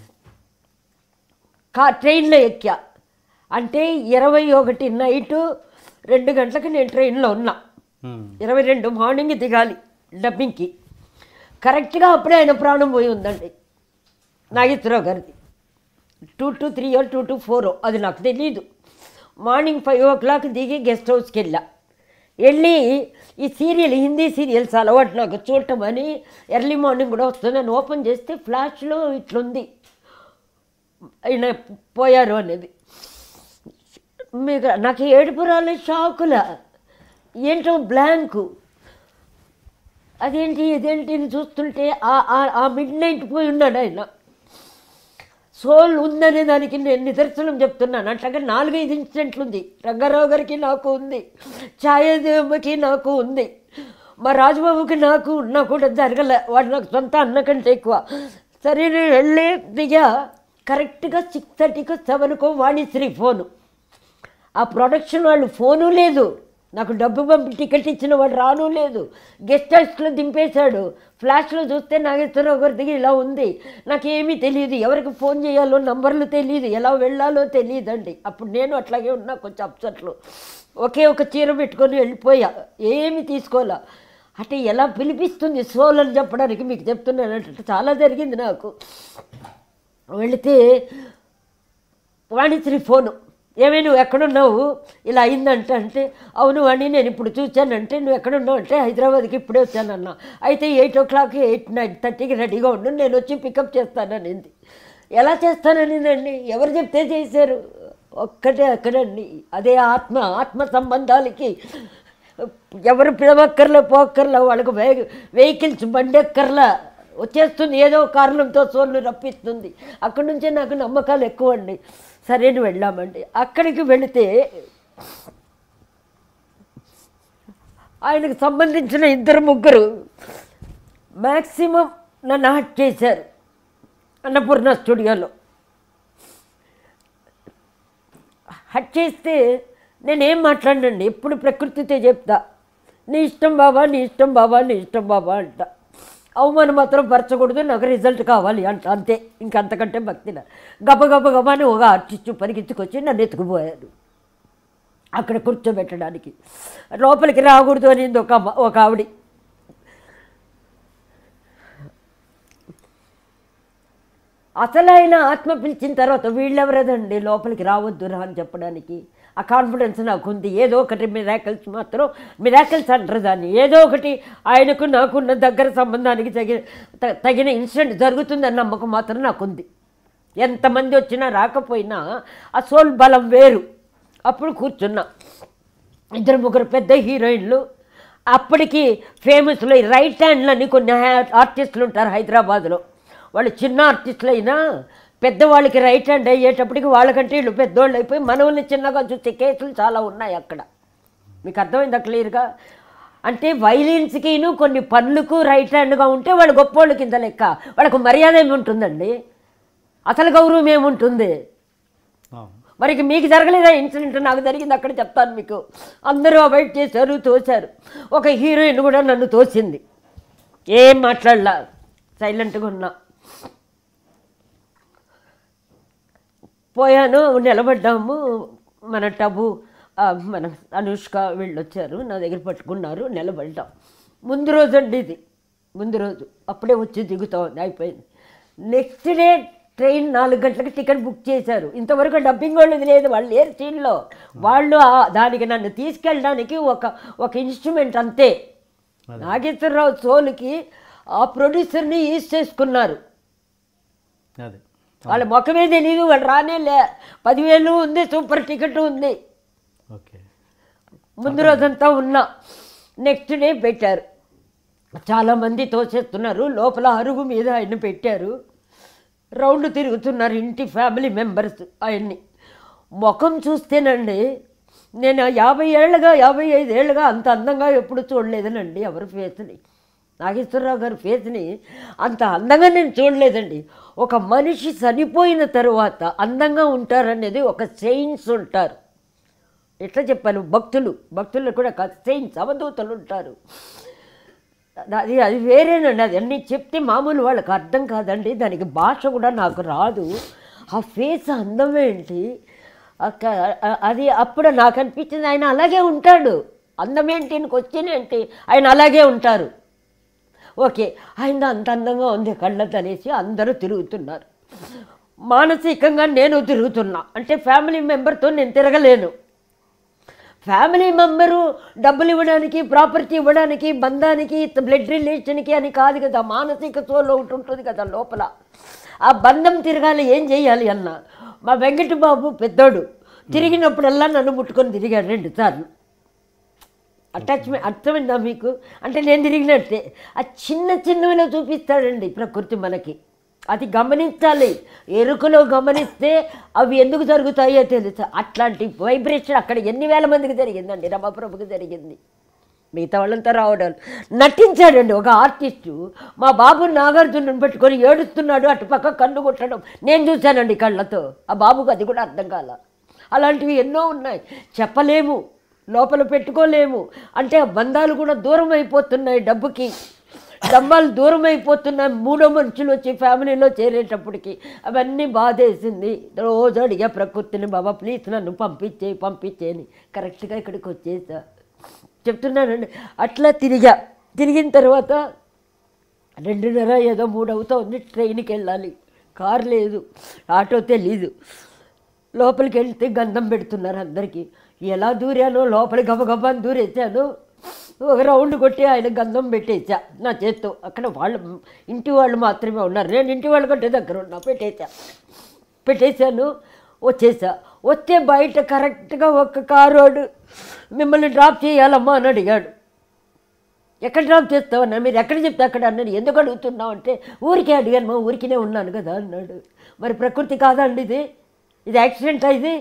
కా ట్రైన్లో ఎక్కా అంటే ఇరవై ఒకటి నైటు రెండు గంటలకు నేను ట్రైన్లో ఉన్నా ఉమ్, ఇరవై రెండు మార్నింగ్ దిగాలి డబ్బింగ్కి కరెక్ట్గా అప్పుడే ఆయన ప్రాణం పోయి ఉందండి నాగేశ్వరరావు గారిది two to three two to four అది నాకు తెలియదు మార్నింగ్ ఫైవ్ ఓ క్లాక్ దిగి గెస్ట్ హౌస్కి వెళ్ళా వెళ్ళి ఈ సీరియల్ హిందీ సీరియల్స్ అలవాటు నాకు చూడటం అని ఎర్లీ మార్నింగ్ కూడా వస్తుందని ఓపెన్ చేస్తే ఫ్లాష్లో ఇట్లుంది ఆయన పోయారు అనేది మీకు నాకు ఏడుపు రాలే షాకుల ఏంటో బ్లాంకు అదేంటి ఇదేంటి అని చూస్తుంటే ఆ- ఆ- ఆ మిడ్ నైట్ పోయి ఉన్నాడు ఆయన సోల్ ఉందనే దానికి నేను నిదర్శనం చెప్తున్నాను అట్లాగే నాలుగైదు ఇన్సిడెంట్లు ఉంది రంగారావు గారికి నాకు ఉంది ఛాయాదేవమ్మకి నాకు ఉంది మా రాజబాబుకి నాకు ఉన్నా కూడా జరగలే వాడు నాకు సొంత అన్న కంటే ఎక్కువ సరే నేను వెళ్ళి దిగా కరెక్ట్గా సిక్స్ థర్టీకో సెవెన్కో వాణిశ్రీ ఫోను ఆ ప్రొడక్షన్ వాళ్ళు ఫోను లేదు నాకు డబ్బు పంపి టికెట్ ఇచ్చిన వాడు రాను లేదు గెస్ట్ హౌస్లో దింపేశాడు ఫ్లాష్లో చూస్తే నాగేశ్వరరావు గారి దగ్గర ఇలా ఉంది నాకేమీ తెలియదు ఎవరికి ఫోన్ చేయాలో నంబర్లు తెలియదు ఎలా వెళ్ళాలో తెలియదండి అప్పుడు నేను అట్లాగే ఉన్నా కొంచెం అప్సెట్లో ఒకే ఒక చీర పెట్టుకొని వెళ్ళిపోయా ఏమి తీసుకోవాలా అంటే ఎలా పిలిపిస్తుంది సోల్ అని చెప్పడానికి మీకు చెప్తున్నాను అంటే చాలా జరిగింది నాకు వెళితే వాణిశ్రీ ఫోను ఏమే నువ్వు ఎక్కడున్నావు ఇలా అయిందంట అంటే అవును వాణి నేను ఇప్పుడు చూశానంటే నువ్వు ఎక్కడున్నావు అంటే హైదరాబాద్కి ఇప్పుడే వచ్చానన్నా అయితే eight o'clock eight nine థర్టీకి రెడీగా ఉండు నేను వచ్చి పికప్ చేస్తాననింది ఎలా చేస్తాననిందండి ఎవరు చెప్తే చేశారు ఒక్కటే అక్కడండి అదే ఆత్మ ఆత్మ సంబంధాలకి ఎవరు పిలవక్కర్లే పోక్కర్లే వాళ్ళకి వే వెహికల్స్ బండి ఎక్కర్లా వచ్చేస్తుంది ఏదో కారణంతో సోళ్ళు రప్పిస్తుంది అక్కడి నుంచే నాకు నమ్మకాలు ఎక్కువ అండి సరేని వెళ్ళామండి అక్కడికి వెళితే ఆయనకు సంబంధించిన ఇద్దరు ముగ్గురు మ్యాక్సిమం నన్ను హట్ చేశారు అన్నపూర్ణ స్టూడియోలో హట్ చేస్తే నేనేం మాట్లాడనండి ఎప్పుడు ప్రకృతితో చెప్తా నీ ఇష్టం బాబా నీ ఇష్టం బాబా నీ ఇష్టం బాబా అంట అవమానం మాత్రం పరచకూడదు నాకు రిజల్ట్ కావాలి అంట అంతే ఇంకంతకంటే భక్తిన గబ గబ గబ అని ఒక ఆర్టిస్టు పరిగెత్తుకొచ్చి నన్ను ఎత్తుకుపోయారు అక్కడ కూర్చోబెట్టడానికి లోపలికి రాకూడదు అనింది ఒక అమ్మ ఒక ఆవిడ అసలైన ఆత్మ పిలిచిన తర్వాత వీళ్ళెవరదండి లోపలికి రావద్దు రా అని చెప్పడానికి ఆ కాన్ఫిడెన్స్ నాకు ఉంది ఏదో ఒకటి మిరాకల్స్ మాత్రం మిరాకల్స్ అంటారు దాన్ని ఏదో ఒకటి ఆయనకు నాకున్న దగ్గర సంబంధానికి తగిన త- తగిన ఇన్సిడెంట్ జరుగుతుందన్న నమ్మకం మాత్రం నాకుంది ఎంతమంది వచ్చినా రాకపోయినా ఆ సోల్ బలం వేరు అప్పుడు కూర్చున్నా ఇద్దరు ముగ్గురు పెద్ద హీరోయిన్లు అప్పటికి ఫేమస్లో రైట్ హ్యాండ్లని కొన్ని ఆర్టిస్టులు ఉంటారు హైదరాబాద్లో వాళ్ళు చిన్న ఆర్టిస్టులు అయినా పెద్దవాళ్ళకి రైట్ హ్యాండ్ అయ్యేటప్పటికి వాళ్ళకంటే వీళ్ళు పెద్దవాళ్ళు అయిపోయి మనల్ని చిన్నగా చూసే కేసులు చాలా ఉన్నాయి అక్కడ మీకు అర్థమైందా క్లియర్గా అంటే వైలిన్స్కిను కొన్ని పనులకు రైట్ హ్యాండ్గా ఉంటే వాళ్ళు గొప్పోళ్ళు కింద లెక్క వాళ్ళకు మర్యాద ఏముంటుందండి అసలు గౌరవం ఏముంటుంది అవును. మరి ఇక మీకు జరగలేదా ఇన్సిడెంట్ నాకు జరిగింది అక్కడ చెప్తాను మీకు అందరూ అవాయిడ్ చేశారు తోశారు ఒక హీరోయిన్ కూడా నన్ను తోసింది ఏం మాట్లాడలా సైలెంట్గా ఉన్నా పోయాను నిలబడ్డాము మన టబు ఆ, మన అనుష్క వీళ్ళు వచ్చారు నా దగ్గర పట్టుకున్నారు నిలబడ్డాం ముందు రోజు అండి ఇది ముందు రోజు అప్పుడే వచ్చి దిగుతాం అయిపోయింది నెక్స్ట్ డే ట్రైన్ నాలుగు గంటలకు టికెట్ బుక్ చేశారు ఇంతవరకు డబ్బింగ్ వాళ్ళది లేదు వాళ్ళు లేరు సీన్లో వాళ్ళు ఆ- దానికి నన్ను తీసుకెళ్ళడానికి ఒక ఒక ఇన్స్ట్రుమెంట్ అంతే నాగేశ్వరరావు సోలుకి ఆ ప్రొడ్యూసర్ని యూజ్ చేసుకున్నారు అదే వాళ్ళ ముఖమే తెలియదు వాళ్ళు రానే లే పదివేలు ఉంది సూపర్ టికెట్ ఉంది ఓకే ముందు రోజంతా ఉన్నా నెక్స్ట్ డే పెట్టారు చాలామంది తోసేస్తున్నారు లోపల అరుగు మీద ఆయన పెట్టారు రౌండ్ తిరుగుతున్నారు ఇంటి ఫ్యామిలీ మెంబర్స్ ఆయన్ని ముఖం చూస్తేనండి నేను యాభై ఏళ్ళగా యాభై ఐదు ఏళ్ళగా అంత అందంగా ఎప్పుడు చూడలేదనండి ఎవరి ఫేస్ని నాగేశ్వరరావు గారి ఫేస్ని అంత అందంగా నేను చూడలేదండి ఒక మనిషి చనిపోయిన తరువాత అందంగా ఉంటారనేది ఒక సెయిన్స్ ఉంటారు ఎట్లా చెప్పాను భక్తులు భక్తులు కూడా కాదు సెయింట్స్ అవధూతలు ఉంటారు అది అది వేరేనండి అది అన్నీ చెప్తే మామూలు వాళ్ళకి అర్థం కాదండి దానికి భాష కూడా నాకు రాదు ఆ ఫేస్ అందం ఏంటి అక్క- అ- అది అప్పుడు నాకు అనిపించింది ఆయన అలాగే ఉంటాడు అందం ఏంటి క్వశ్చన్ ఏంటి ఆయన అలాగే ఉంటారు ఓకే ఆయన అంత అందంగా ఉంది కళ్ళతో అనేసి అందరూ తిరుగుతున్నారు మానసికంగా నేను తిరుగుతున్నా అంటే ఫ్యామిలీ మెంబర్తో నేను తిరగలేను ఫ్యామిలీ మెంబరు డబ్బులు ఇవ్వడానికి ప్రాపర్టీ ఇవ్వడానికి బంధానికి బ్లడ్ రిలేషన్కి అని కాదు కదా మానసిక సోల్ ఒకటి ఉంటుంది కదా లోపల ఆ బంధం తిరగాలి ఏం చేయాలి అన్న మా వెంకట బాబు పెద్దోడు తిరిగినప్పుడల్లా నన్ను ముట్టుకొని తిరిగాడు రెండు సార్లు అటాచ్మెంట్ అర్థమైందా మీకు అంటే నేను తిరిగినట్టే ఆ చిన్న చిన్నవిలో చూపిస్తాడండి ప్రకృతి మనకి అది గమనించాలి ఎరుకలో గమనిస్తే అవి ఎందుకు జరుగుతాయో తెలుసు అట్లాంటి వైబ్రేషన్ అక్కడ ఎన్ని వేల మందికి జరిగిందండి రమాప్రభుకి జరిగింది మిగతా వాళ్ళంతా రావడం నటించాడండి ఒక ఆర్టిస్టు మా బాబు నాగార్జునని పెట్టుకొని ఏడుస్తున్నాడు అటు పక్క కన్ను కొట్టడం నేను చూశానండి కళ్ళతో ఆ బాబుకు అది కూడా అర్థం కాల అలాంటివి ఎన్నో ఉన్నాయి చెప్పలేము లోపల పెట్టుకోలేము అంటే ఆ బంధాలు కూడా దూరం అయిపోతున్నాయి డబ్బుకి డబ్బాలు దూరం అయిపోతున్నాయి మూడో మనుషులు వచ్చి ఫ్యామిలీలో చేరేటప్పటికి అవన్నీ బాధేసింది రోజు అడిగా ప్రకృతిని బాబా ప్లీజ్ నన్ను పంపించే పంపించేని కరెక్ట్గా ఇక్కడికి వచ్చేసా చెప్తున్నానండి అట్లా తిరిగా తిరిగిన తర్వాత రెండున్నర ఏదో మూడు అవుతుంది ట్రైన్కి వెళ్ళాలి కారు లేదు ఆటో తెలీదు లోపలికి వెళ్తే గంధం పెడుతున్నారు అందరికీ ఎలా దూరానో లోపలి గబగబాని దూరేసాను ఒక రౌండ్ కొట్టి ఆయన గంధం పెట్టేసా నా చేత్తో అక్కడ వాళ్ళు ఇంటి వాళ్ళు మాత్రమే ఉన్నారు నేను ఇంటి వాళ్ళ కంటే దగ్గర ఉన్నా పెట్టేసా పెట్టేశాను వచ్చేసా వస్తే బయట కరెక్ట్గా ఒక కారోడు మిమ్మల్ని డ్రాప్ చేయాలమ్మా అని అడిగాడు ఎక్కడ డ్రాప్ చేస్తావన్నా మీరు ఎక్కడ చెప్తే అక్కడ అన్నాడు ఎందుకు అడుగుతున్నావు అంటే ఊరికే అడిగాను మా ఊరికినే ఉన్నాను కదా అన్నాడు మరి ప్రకృతి కాదా అండి ఇది ఇది యాక్సిడెంటా ఇది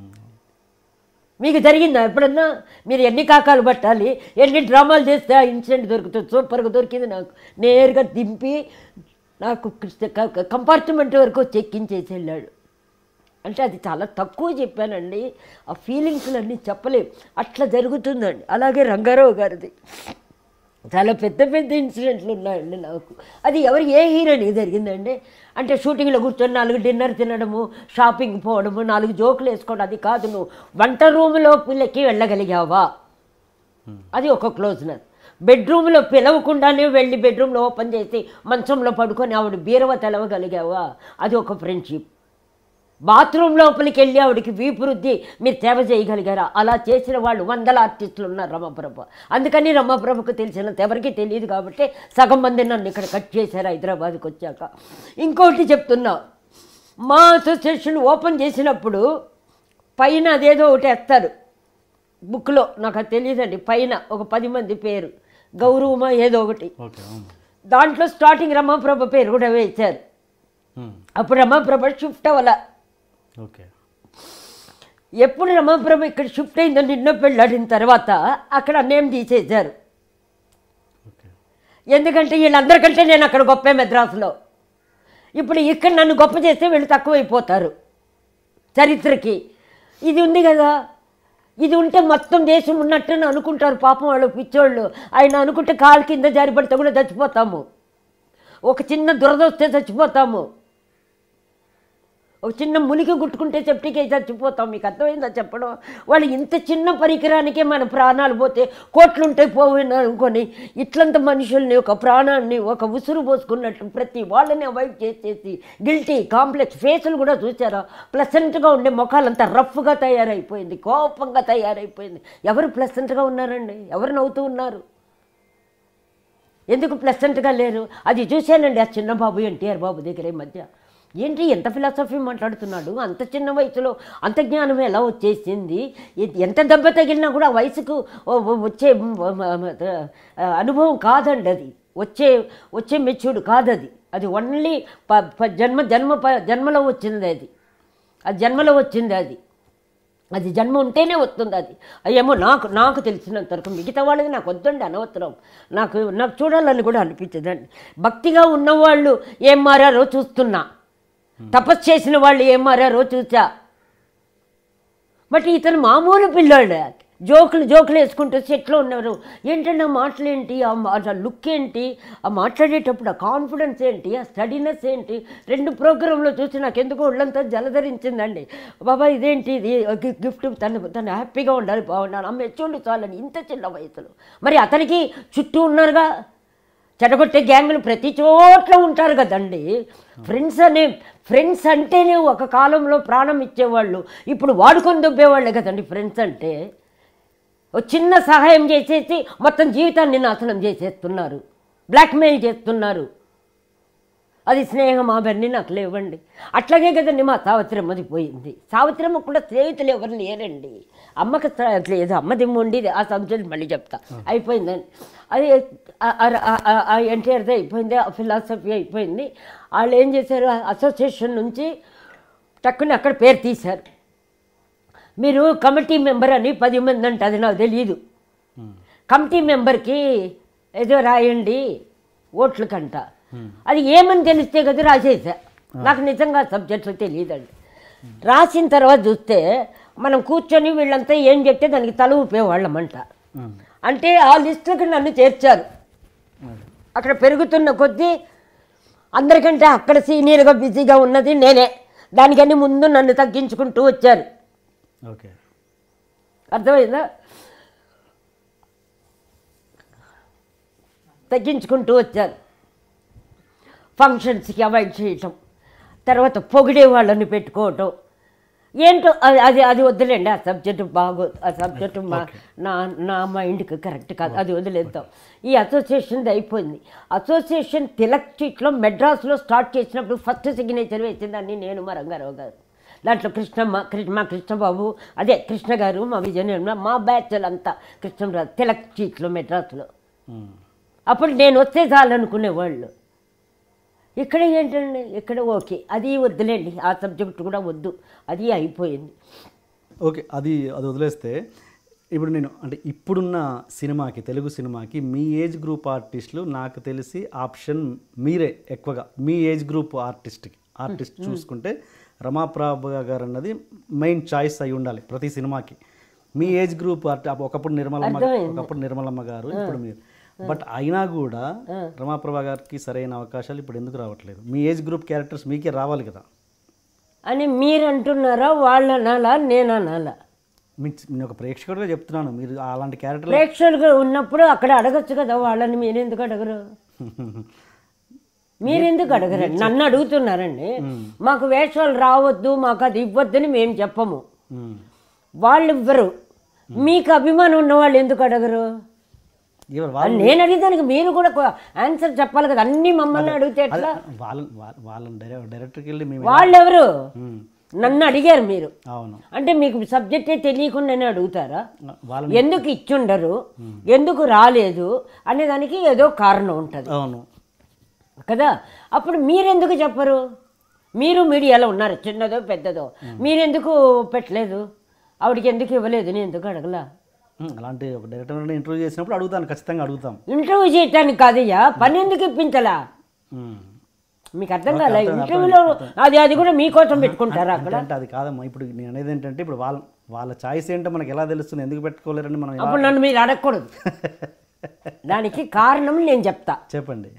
మీకు జరిగిందా ఎప్పుడన్నా మీరు ఎన్ని కాకాలు పట్టాలి ఎన్ని డ్రామాలు చేస్తే ఆ ఇన్సిడెంట్ దొరుకుతుంది సూపర్గా దొరికింది నాకు నేరుగా దింపి నాకు కంపార్ట్మెంట్ వరకు చెక్కించేసి వెళ్ళాడు అంటే అది చాలా తక్కువ చెప్పానండి ఆ ఫీలింగ్స్లన్నీ చెప్పలేం అట్లా జరుగుతుందండి అలాగే రంగారావు గారిది చాలా పెద్ద పెద్ద ఇన్సిడెంట్లు ఉన్నాయండి నాకు అది ఎవరు ఏ హీరోని జరిగిందండి అంటే షూటింగ్లో కూర్చొని నాలుగు డిన్నర్ తినడము షాపింగ్ పోవడము నాలుగు జోకులు వేసుకోవడం అది కాదు నువ్వు వంట రూమ్లో పిల్లకి వెళ్ళగలిగావా అది ఒక క్లోజ్నెస్ బెడ్రూమ్లో పిలవకుండానే వెళ్ళి బెడ్రూమ్లో ఓపెన్ చేసి మంచంలో పడుకొని ఆవిడ బీరవ తెలవగలిగావా అది ఒక ఫ్రెండ్షిప్ బాత్రూమ్ లోపలికి వెళ్ళి ఆవిడకి వీపు రుద్ది మీరు సేవ చేయగలిగారా అలా చేసిన వాళ్ళు వందల ఆర్టిస్టులు ఉన్నారు రమప్రభ అందుకని రమప్రభకు తెలిసినంత ఎవరికి తెలియదు కాబట్టి సగం మంది నన్ను ఇక్కడ కట్ చేశారు హైదరాబాద్కి వచ్చాక ఇంకోటి చెప్తున్నా మా అసోసియేషన్ ఓపెన్ చేసినప్పుడు పైన అదేదో ఒకటి వేస్తారు బుక్లో నాకు అది తెలియదండి పైన ఒక పది మంది పేరు గౌరవమా ఏదో ఒకటి ఓకే అవును దాంట్లో స్టార్టింగ్ రమాప్రభ పేరు కూడా వేశారు మ్మ్. అప్పుడు రమాప్రభ షిఫ్ట్ అవ్వాల ఓకే ఎప్పుడు రమాప్రభ ఇక్కడ షిఫ్ట్ అయిందో నిన్న పెళ్ళాడిన తర్వాత అక్కడ నేమ్ తీసేశారు ఓకే ఎందుకంటే వీళ్ళందరికంటే నేను అక్కడ గొప్ప మెద్రాసులో ఇప్పుడు ఇక్కడ నన్ను గొప్ప చేస్తే వీళ్ళు తక్కువైపోతారు చరిత్రకి ఇది ఉంది కదా ఇది ఉంటే మొత్తం దేశం ఉన్నట్టు అనుకుంటారు పాపం వాళ్ళు పిచ్చోళ్ళు ఆయన అనుకుంటే కాలు కింద జారి పడితే కూడా చచ్చిపోతాము ఒక చిన్న దురద వస్తే చచ్చిపోతాము ఒక చిన్న ములికి గుట్టుకుంటే చెప్టికే చచ్చిపోతాం మీకు అర్థమైందా చెప్పడం వాళ్ళు ఇంత చిన్న పరికరానికే మన ప్రాణాలు పోతే కోట్లుంటే పోయిన అనుకొని ఇట్లంత మనుషుల్ని ఒక ప్రాణాన్ని ఒక ఉసురు పోసుకున్నట్టు ప్రతి వాళ్ళని అవాయిడ్ చేసేసి గిల్టీ కాంప్లెక్స్ ఫేసులు కూడా చూసారా ప్లసెంట్గా ఉండే ముఖాలంతా రఫ్గా తయారైపోయింది కోపంగా తయారైపోయింది ఎవరు ప్లసెంట్గా ఉన్నారండి ఎవరు నవ్వుతూ ఉన్నారు ఎందుకు ప్లెసెంట్గా లేరు అది చూశానండి ఆ చిన్న బాబు ఎన్టీఆర్ బాబు దగ్గర ఈ మధ్య ఏంటి ఎంత ఫిలాసఫీ మాట్లాడుతున్నాడు అంత చిన్న వయసులో అంత జ్ఞానం ఎలా వచ్చేసింది ఎ- ఎంత దెబ్బ తగిలినా కూడా ఆ వయసుకు ఓ- ఓ- వచ్చే మ్, మ- మ- ఆ, అనుభవం కాదండి అది వచ్చే వచ్చే మెచ్యూర్డ్ కాదది అది ఓన్లీ ప- ప- జన్మ జన్మ ప- జన్మలో వచ్చింది అది ఆ జన్మలో వచ్చింది అది అది జన్మ ఉంటేనే వస్తుంది అది ఏమో నాకు నాకు తెలిసినంత వరకు మిగతా వాళ్ళది నాకు వద్దండి అనవసరం నాకు నాకు చూడాలని కూడా అనిపించదండి భక్తిగా ఉన్నవాళ్ళు ఏం మారారో చూస్తున్నా తపస్సు చేసిన వాళ్ళు ఏం మారారో చూసా బట్ ఇతను మామూలు పిల్లాడు జోకులు జోకులు వేసుకుంటూ సెట్లో ఉన్నారు ఏంటంటే ఆ మాటలు ఏంటి ఆ మా- ఆ లుక్ ఏంటి ఆ మాట్లాడేటప్పుడు ఆ కాన్ఫిడెన్స్ ఏంటి ఆ స్టడీనెస్ ఏంటి రెండు ప్రోగ్రాంలో చూసి నాకు ఎందుకో ఒళ్ళంతా జలధరించిందండి బాబా ఇదేంటి ఇది గి- గిఫ్ట్ తను తను హ్యాపీగా ఉండాలి బాగుండాలి అమ్మ ఎచ్చోళ్ళు చాలని ఇంత చిన్న వయసులో మరి అతనికి చుట్టూ ఉన్నారుగా చెడగొట్టే గ్యాంగులు ప్రతి చోట్ల ఉంటారు కదండి ఫ్రెండ్స్ అనే ఫ్రెండ్స్ అంటేనే ఒక కాలంలో ప్రాణం ఇచ్చేవాళ్ళు ఇప్పుడు వాడుకొని దుబ్బేవాళ్ళే కదండి ఫ్రెండ్స్ అంటే ఒక చిన్న సహాయం చేసేసి మొత్తం జీవితాన్ని నాశనం చేసేస్తున్నారు బ్లాక్మెయిల్ చేస్తున్నారు అది స్నేహం అవన్నీ నాకు లేవండి అట్లాగే కదండి మా సావిత్రమ్మది పోయింది సావిత్రమ్మ కూడా స్నేహితులు ఎవరు లేరండి అమ్మకి స- లేదు అమ్మది ఉండేది ఆ సబ్జెక్ట్ మళ్ళీ చెప్తా అయిపోయిందండి అది ఎన్టీఆర్ది అయిపోయింది ఆ ఫిలాసఫీ అయిపోయింది వాళ్ళు ఏం చేశారు అసోసియేషన్ నుంచి టక్కుని అక్కడ పేరు తీశారు మీరు కమిటీ మెంబర్ అని పది మంది అంటే అది నాకు తెలియదు కమిటీ మెంబర్కి ఏదో రాయండి ఓట్లకంట అది ఏమని తెలిస్తే కదా రాసేసా నాకు నిజంగా సబ్జెక్టులు తెలియదండి రాసిన తర్వాత చూస్తే మనం కూర్చొని వీళ్ళంతా ఏం చెప్తే దానికి తల ఊపేవాళ్ళమంట అంటే ఆ లిస్టుకి నన్ను చేర్చారు అక్కడ పెరుగుతున్న కొద్దీ అందరికంటే అక్కడ సీనియర్గా బిజీగా ఉన్నది నేనే దానికని ముందు నన్ను తగ్గించుకుంటూ వచ్చారు ఓకే అర్థమైందా తగ్గించుకుంటూ వచ్చారు ఫంక్షన్స్కి అవాయిడ్ చేయటం తర్వాత పొగిడే వాళ్ళని పెట్టుకోవటం ఏంటో అది అది అది వదిలేండి ఆ సబ్జెక్టు బాగో ఆ సబ్జెక్టు మా నా నా మైండ్కి కరెక్ట్ కాదు అది వదిలేద్దాం ఈ అసోసియేషన్ది అయిపోయింది అసోసియేషన్ తిలక్ స్ట్రీట్లో మెడ్రాస్లో స్టార్ట్ చేసినప్పుడు ఫస్ట్ సిగ్నేచర్ వేసిందని నేను మా రంగారావు గారు దాంట్లో కృష్ణమ్మ కృష్ణ మా కృష్ణబాబు అదే కృష్ణ గారు మా విజయనిర్మల మా బ్యాచ్ అంతా కృష్ణరాజు తిలక్ స్ట్రీట్లో మెడ్రాస్లో అప్పుడు నేను వస్తే చాలనుకునేవాళ్ళు ఇక్కడ ఏంటండి ఇక్కడ ఓకే అది వద్దులేండి ఆ సబ్జెక్ట్ కూడా వద్దు అది అయిపోయింది ఓకే అది అది వదిలేస్తే ఇప్పుడు నేను అంటే ఇప్పుడున్న సినిమాకి తెలుగు సినిమాకి మీ ఏజ్ గ్రూప్ ఆర్టిస్టులు నాకు తెలిసి ఆప్షన్ మీరే ఎక్కువగా మీ ఏజ్ గ్రూప్ ఆర్టిస్ట్కి ఆర్టిస్ట్ చూసుకుంటే రమాప్రభ గారు అన్నది మెయిన్ చాయిస్ అయి ఉండాలి ప్రతి సినిమాకి మీ ఏజ్ గ్రూప్ అట్- ఒకప్పుడు నిర్మలమ్మ ఒకప్పుడు నిర్మలమ్మ గారు ఇప్పుడు మీరు బట్ అయినా కూడా రమాప్రభ గారికి సరైన అవకాశాలు ఇప్పుడు ఎందుకు రావట్లేదు మీ ఏజ్ గ్రూప్ క్యారెక్టర్స్ మీకే రావాలి కదా అని మీరు అంటున్నారా వాళ్ళు అనాలా నేను అనాలా మీ నేను ఒక ప్రేక్షకుడిగా చెప్తున్నాను మీరు అలాంటి క్యారెక్టర్ ప్రేక్షకులుగా ఉన్నప్పుడు అక్కడ అడగచ్చు కదా వాళ్ళని మీరు ఎందుకు అడగరు మీరు ఎందుకు అడగరండి నన్ను అడుగుతున్నారండి మాకు వేషాలు రావద్దు మాకు అది ఇవ్వద్దని మేము చెప్పము వాళ్ళు ఇవ్వరు మీకు అభిమానం ఉన్న వాళ్ళు ఎందుకు అడగరు ఎవరు అని నేను అడిగేదానికి మీరు కూడా ఆన్సర్ చెప్పాలి కదా అన్ని మమ్మల్ని అడిగితే ఎట్లా వాళ్ళని వాళ్ళ- వాళ్ళని డైరెక్ట్ డైరెక్టర్కి వెళ్ళి మేము వాళ్ళెవరు ఉమ్, నన్ను అడిగారు మీరు అవును అంటే మీకు సబ్జెక్టే తెలియకుండానే అడుగుతారా వాళ్ళని ఎందుకు ఇచ్చుండరు ఎందుకు రాలేదు అనే దానికి ఏదో కారణం ఉంటుంది అవును కదా అప్పుడు మీరెందుకు చెప్పరు మీరు మీడియాలో ఉన్నారు చిన్నదో పెద్దదో మీరెందుకు పెట్టలేదు ఆవిడకి ఎందుకు ఇవ్వలేదు నేను ఎందుకు అడగలా ఉమ్, అలాంటి ఒక డైరెక్టర్ ఇంటర్వ్యూ చేసినప్పుడు అడుగుతాను ఖచ్చితంగా అడుగుతాం ఇంటర్వ్యూ చేయటానికి కాదయ్యా పని ఎందుకు ఇప్పించలా ఉమ్. మీకు అర్థం కాలే ఇంటర్వ్యూలో అది అది కూడా మీకోసం పెట్టుకుంటారా అక్కడ అంటే అంటే అది కాదమ్మా ఇప్పుడు నేను అనేది ఏంటంటే ఇప్పుడు వాళ్ళ వాళ్ళ చాయిస్ ఏంటో మనకి ఎలా తెలుస్తుంది ఎందుకు పెట్టుకోలేరని మనం ఎలా- అప్పుడు నన్ను మీరు అడగకూడదు దానికి కారణం నేను చెప్తా చెప్పండి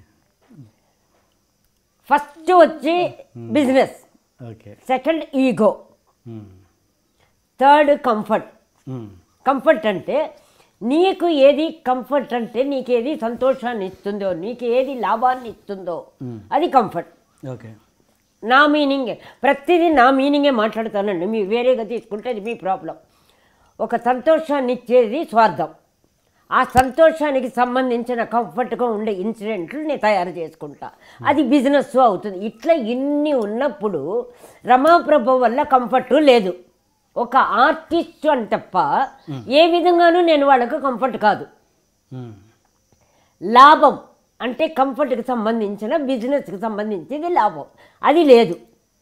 ఫస్ట్ వచ్చి business okay second ego um, third comfort um, comfort అంటే నీకు ఏది కంఫర్ట్ అంటే నీకు ఏది సంతోషాన్ని ఇస్తుందో నీకు ఏది లాభాన్ని ఇస్తుందో అది కంఫర్ట్ ఓకే నా మీనింగే ప్రతిదీ నా మీనింగే మాట్లాడతానండి మీ వేరేగా తీసుకుంటే అది మీ ప్రాబ్లం ఒక సంతోషాన్ని ఇచ్చేది స్వార్థం ఆ సంతోషానికి సంబంధించిన కంఫర్ట్గా ఉండే ఇన్సిడెంట్లు నేను తయారు చేసుకుంటా అది బిజినెస్ అవుతుంది ఇట్లా ఇన్ని ఉన్నప్పుడు రమాప్రభ వల్ల కంఫర్ట్ లేదు ఒక ఆర్టిస్ట్ అని తప్ప ఏ విధంగానూ నేను వాళ్ళకు కంఫర్ట్ కాదు ఉమ్, లాభం అంటే కంఫర్ట్కి సంబంధించిన బిజినెస్కి సంబంధించింది లాభం అది లేదు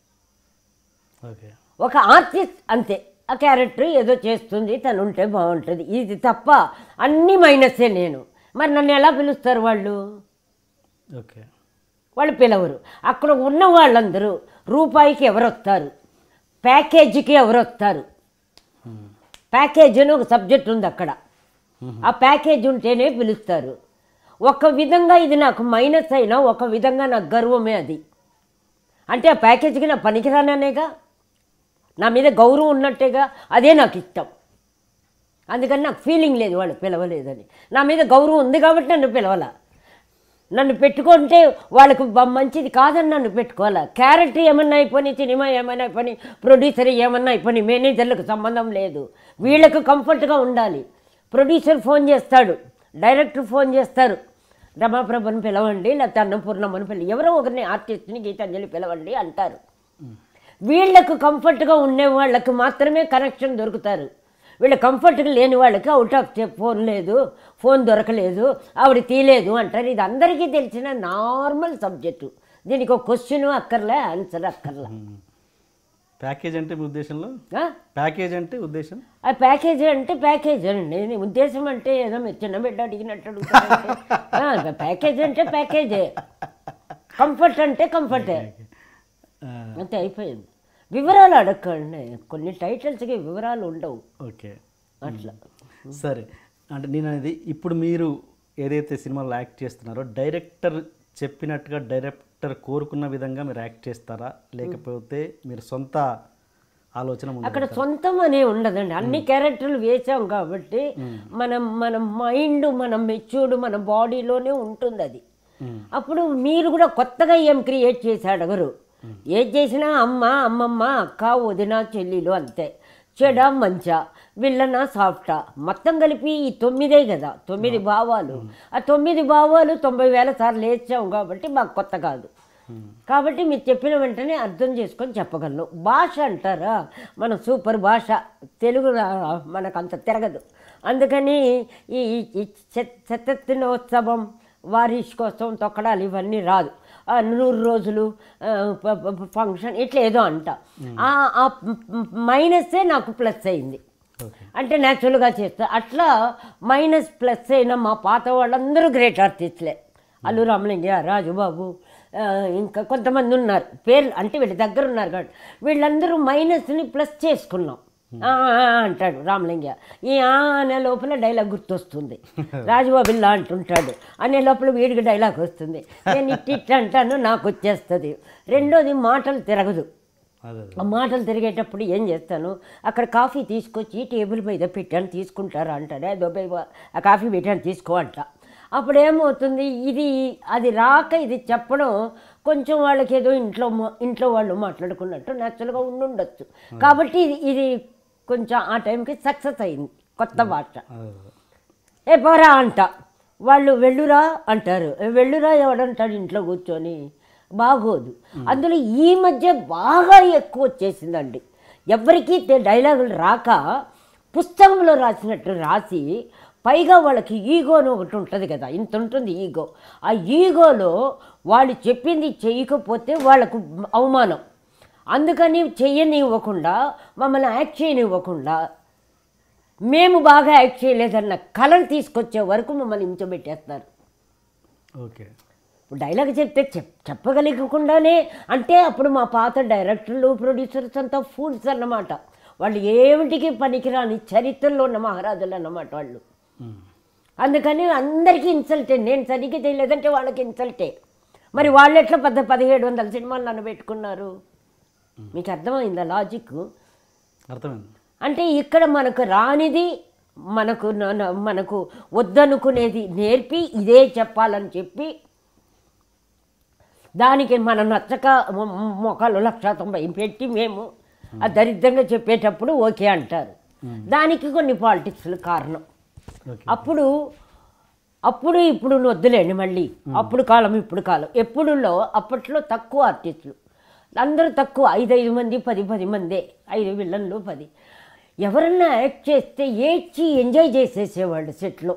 ఓకే ఒక ఆర్టిస్ట్ అంతే ఆ క్యారెక్టర్ ఏదో చేస్తుంది తను ఉంటే బాగుంటుంది ఇది తప్ప అన్ని మైనసే నేను మరి నన్ను ఎలా పిలుస్తారు వాళ్ళు ఓకే వాళ్ళు పిలవరు అక్కడ ఉన్న వాళ్ళందరూ రూపాయికి ఎవరు వస్తారు ప్యాకేజీకి ఎవరు వస్తారు ఉమ్, ప్యాకేజ్ అని ఒక సబ్జెక్ట్ ఉంది అక్కడ ఆ ప్యాకేజ్ ఉంటేనే పిలుస్తారు ఒక విధంగా ఇది నాకు మైనస్ అయినా ఒక విధంగా నాకు గర్వమే అది అంటే ఆ ప్యాకేజీకి నా పనికిరాననేగా నా మీద గౌరవం ఉన్నట్టేగా అదే నాకు ఇష్టం అందుకని నాకు ఫీలింగ్ లేదు వాళ్ళు పిలవలేదని నా మీద గౌరవం ఉంది కాబట్టి నన్ను పిలవాల నన్ను పెట్టుకుంటే వాళ్ళకు బ- మంచిది కాదని నన్ను పెట్టుకోవాలా క్యారెక్టర్ ఏమన్నా అయిపోయి సినిమా ఏమైనా అయిపోయి ప్రొడ్యూసర్ ఏమన్నా అయిపోయి మేనేజర్లకు సంబంధం లేదు వీళ్ళకు కంఫర్ట్గా ఉండాలి ప్రొడ్యూసర్ ఫోన్ చేస్తాడు డైరెక్టర్ ఫోన్ చేస్తారు రమాప్రభను పిలవండి లేకపోతే అన్నపూర్ణమ్మని పిల ఎవరో ఒకరిని ఆర్టిస్ట్ని గీతాంజలి పిలవండి అంటారు వీళ్ళకు కంఫర్ట్గా ఉండే వాళ్ళకు మాత్రమే కనెక్షన్ దొరుకుతారు వీళ్ళ కంఫర్ట్గా లేని వాళ్ళకి అవుట్ ఆఫ్ ఫోన్ లేదు ఫోన్ దొరకలేదు ఆవిడ తీయలేదు అంటారు ఇది అందరికీ తెలిసిన నార్మల్ సబ్జెక్టు దీనికి ఒక క్వశ్చన్ అక్కర్లే ఆన్సర్ అక్కర్లే ప్యాకేజ్ అంటే మీ ఉద్దేశంలో ఆ? ప్యాకేజ్ అంటే ఉద్దేశం ఆ ప్యాకేజ్ అంటే ప్యాకేజ్ అండి నీ ఉద్దేశం అంటే ఏదో మీరు చిన్న బిడ్డ అడిగినట్టు అడుగుతారంటే. ఆ, ప్యాకేజ్ అంటే ప్యాకేజే కంఫర్ట్ అంటే కంఫర్టే ఆ, అంతే అయిపోయింది వివరాలు అడగండి కొన్ని టైటిల్స్కి వివరాలు ఉండవు ఓకే అట్లా సరే అంటే నేను అనేది ఇప్పుడు మీరు ఏదైతే సినిమాలో యాక్ట్ చేస్తున్నారో డైరెక్టర్ చెప్పినట్టుగా డైరెక్టర్ కోరుకున్న విధంగా మీరు యాక్ట్ చేస్తారా లేకపోతే మీరు సొంత ఆలోచన ముందు అక్కడ సొంతం అనే ఉండదండి అన్ని క్యారెక్టర్లు వేసాం కాబట్టి మనం మన మైండ్ మన మెచ్యూర్డ్ మన బాడీలోనే ఉంటుంది అది మ్మ్. అప్పుడు మీరు కూడా కొత్తగా ఏం క్రియేట్ చేసి అడగరు ఏది చేసినా అమ్మ అమ్మమ్మ అక్క వదిన చెల్లిలు అంతే చెడ మంచ విల్లన సాఫ్టా మొత్తం కలిపి ఈ తొమ్మిదే కదా తొమ్మిది భావాలు ఆ తొమ్మిది భావాలు తొంభై వేల సార్లు వేసాం కాబట్టి మాకు కొత్త కాదు కాబట్టి మీరు చెప్పిన వెంటనే అర్థం చేసుకొని చెప్పగలను భాష అంటారా మన సూపర్ భాష తెలుగు రా- మనకు అంత తిరగదు అందుకని ఈ ఈ చె- చెత్తెత్తినోత్సవం వారిష్ కోసం తొక్కడాలు ఇవన్నీ రాదు ఆ నూరు రోజులు ఆ, ప- ప- ఫంక్షన్ ఇట్లా ఏదో అంట ఆ- ఆ మైనస్సే నాకు ప్లస్ అయింది ఓకే అంటే న్యాచురల్గా చేస్తా అట్లా మైనస్ ప్లస్ అయిన మా పాత వాళ్ళందరూ గ్రేట్ ఆర్టిస్ట్లే అల్లు రామలింగయ్య రాజుబాబు ఆ, ఇంకా కొంతమంది ఉన్నారు పేర్లు అంటే వీళ్ళ దగ్గర ఉన్నారు కాబట్టి వీళ్ళందరూ మైనస్ని ప్లస్ చేసుకున్నాం ఆ, ఆ, అంటాడు రామలింగ ఈ ఆ అనే లోపల డైలాగ్ గుర్తొస్తుంది రాజబాబు ఇలా అంటుంటాడు అనే లోపల వీడికి డైలాగ్ వస్తుంది నేను ఇట్ ఇట్ అంటాను నాకు వచ్చేస్తుంది రెండోది మాటలు తిరగదు అదే ఆ మాటలు తిరిగేటప్పుడు ఏం చేస్తాను అక్కడ కాఫీ తీసుకొచ్చి టేబుల్ మీద పెట్టాను తీసుకుంటారా అంటారు "ఏ, దొబ్బే బా, ఆ కాఫీ పెట్టాను తీసుకో అంట అప్పుడు ఏమవుతుంది ఇది అది రాక ఇది చెప్పడం కొంచెం వాళ్ళకి ఏదో ఇంట్లో మా- ఇంట్లో వాళ్ళు మాట్లాడుకున్నట్టు న్యాచురల్గా ఉండుండొచ్చు కాబట్టి ఇది ఇది కొంచెం ఆ టైంకి సక్సెస్ అయింది కొత్త భాష అదే ఏ పోరా అంట వాళ్ళు వెళ్ళురా అంటారు "ఏ, వెళ్ళురా ఎవడంటాడు ఇంట్లో కూర్చొని బాగోదు అందులో ఈ మధ్య బాగా ఎక్కువ వచ్చేసిందండి ఎవరికీ తె- డైలాగులు రాక పుస్తకంలో రాసినట్టు రాసి పైగా వాళ్ళకి ఈగో అని ఒకటి ఉంటుంది కదా ఇంత ఉంటుంది ఈగో ఆ ఈగోలో వాళ్ళు చెప్పింది చేయకపోతే వాళ్ళకు అవమానం అందుకని చెయ్యనివ్వకుండా మమ్మల్ని యాక్ట్ చేయనివ్వకుండా మేము బాగా యాక్ట్ చేయలేదన్న కళను తీసుకొచ్చే వరకు మమ్మల్ని ఇంచబెట్టేస్తారు ఓకే ఇప్పుడు డైలాగ్ చెప్తే చెప్ చెప్పగలిగకుండానే అంటే అప్పుడు మా పాత డైరెక్టర్లు ప్రొడ్యూసర్స్ అంతా ఫూల్స్ అన్నమాట వాళ్ళు ఏమిటికి పనికిరాని చరిత్రలో ఉన్న మహారాజులు అన్నమాట వాళ్ళు అందుకని అందరికీ ఇన్సల్టే నేను సరిగ్గా చేయలేదంటే వాళ్ళకి ఇన్సల్టే మరి వాళ్ళు ఎట్లా పెద్ద పదిహేడు వందల సినిమాలు నన్ను పెట్టుకున్నారు మీకు అర్థమైందా లాజిక్ అర్థమైంది అంటే ఇక్కడ మనకు రానిది మనకు న- న- మనకు వద్దనుకునేది నేర్పి ఇదే చెప్పాలని చెప్పి దానికి మనం నచ్చక మొ- మొ- మొఖాలు లక్ష తొంభై పెట్టి మేము ఆ దరిద్రంగా చెప్పేటప్పుడు ఓకే అంటారు దానికి కొన్ని పాలిటిక్స్లు కారణం ఓకే అప్పుడు అప్పుడు ఇప్పుడు వద్దులేండి మళ్ళీ అప్పుడు కాలం ఇప్పుడు కాలం ఎప్పుడులో అప్పట్లో తక్కువ ఆర్టిస్టులు అందరూ తక్కువ ఐదు ఐదు మంది పది పది మందే ఐదు విలన్లు పది ఎవరన్నా యాక్ట్ చేస్తే ఏడ్చి ఎంజాయ్ చేసేసేవాళ్ళు సెట్లో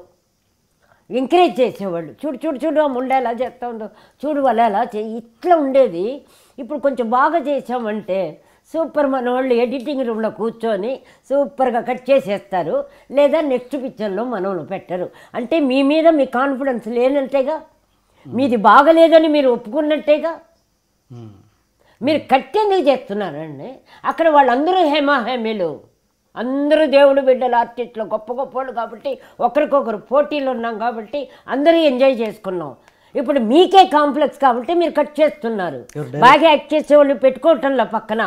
ఎంకరేజ్ చేసేవాళ్ళు చూడు చూడు చూడు ఆ ముండ ఎలా చేస్తా ఉందో చూడు వాళ్ళు ఎలా చే ఇట్లా ఉండేది ఇప్పుడు కొంచెం బాగా చేసామంటే సూపర్ మన వాళ్ళు ఎడిటింగ్ రూమ్లో కూర్చొని సూపర్గా కట్ చేసేస్తారు లేదా నెక్స్ట్ పిక్చర్లో మనల్ని పెట్టరు అంటే మీ మీద మీ కాన్ఫిడెన్స్ లేనంటేగా మీది బాగలేదని మీరు ఒప్పుకున్నట్టేగా ఉమ్. మీరు కట్టెందుకు చేస్తున్నారండి అక్కడ వాళ్ళందరూ హేమా హేమీలు అందరూ దేవుడు బిడ్డలు ఆర్టిస్టులు గొప్ప గొప్ప వాళ్ళు కాబట్టి ఒకరికొకరు పోటీలు ఉన్నాం కాబట్టి అందరూ ఎంజాయ్ చేసుకున్నాం ఇప్పుడు మీకే కాంప్లెక్స్ కాబట్టి మీరు కట్ చేస్తున్నారు ఎవరు బాగా యాక్ట్ చేసే వాళ్ళు పెట్టుకోవటంలో పక్కన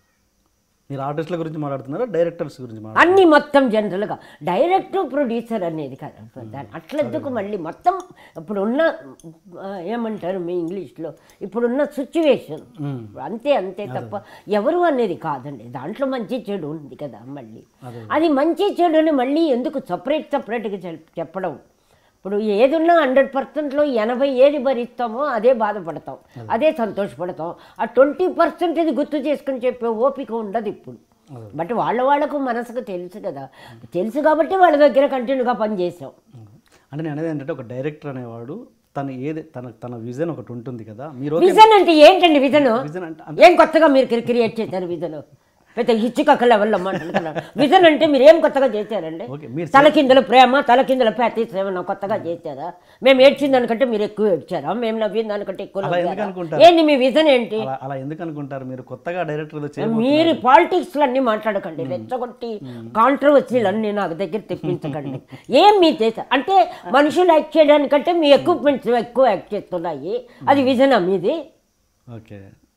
మీరు ఆర్టిస్టుల గురించి మాట్లాడుతున్నారా డైరెక్టర్స్ గురించి మాట్లాడుతున్నారా అన్ని మొత్తం జనరల్గా డైరెక్టర్ ప్రొడ్యూసర్ అనేది కదా దాని అట్లెందుకు మళ్ళీ మొత్తం ఇప్పుడు ఉన్న ఆ, ఏమంటారు మీ ఇంగ్లీష్లో ఇప్పుడున్న సిచ్యువేషన్ అంతే అంతే తప్ప ఎవరు అనేది కాదండి దాంట్లో మంచి చెడు ఉంది కదా మళ్ళీ అది మంచి చెడుని మళ్ళీ ఎందుకు సపరేట్ సపరేట్గా చెప్పడం ఇప్పుడు ఏదున్నా హండ్రెడ్ పర్సెంట్లో ఎనభై ఏది భరిస్తామో అదే బాధపడతాం అదే సంతోషపడతాం ఆ ట్వంటీ పర్సెంట్ ఇది గుర్తు చేసుకుని చెప్పే ఓపిక ఉండదు ఇప్పుడు బట్ వాళ్ళ వాళ్ళకు మనసుకు తెలుసు కదా తెలుసు కాబట్టి వాళ్ళ దగ్గర కంటిన్యూగా పనిచేసాం అంటే నేను అనేది ఏంటంటే ఒక డైరెక్టర్ అనేవాడు తన ఏది తన తన విజన్ ఒకటి ఉంటుంది కదా మీరు ఓకే విజన్ అంటే ఏంటండి విజన్ విజన్ అంటే ఏం కొత్తగా మీరు క్రియేట్ చేశారు విజన్ పెద్ద హిచ్చుకక్క లెవెల్లో మాట్లాడుతున్నారు విజన్ అంటే మీరు ఏం కొత్తగా చేశారండి ఓకే మీరు తలకిందుల ప్రేమ తలకిందుల ప్యాటీస్ ఏమన్నా కొత్తగా చేశారా మేము ఏడ్చిన దానికంటే మీరు ఎక్కువ ఏడ్చారా మేము నవ్విన దానికంటే ఎక్కువ అలా ఎందుకు నవ్వారా? అనుకుంటారు? ఏంది మీ విజన్ ఏంటి అలా అలా ఎందుకు అనుకుంటారు మీరు కొత్తగా డైరెక్టర్ చేయబో మీరు పాలిటిక్స్ అన్నీ మాట్లాడకండి రెచ్చగొట్టి కాంట్రవర్సీలు అన్నీ నాకు దగ్గర తెప్పించకండి ఏం మీ చేశారు అంటే మనుషులు యాక్ట్ చేయడానికంటే మీ ఎక్విప్మెంట్స్ ఎక్కువ యాక్ట్ చేస్తున్నాయి అది విజనా మీది ఓకే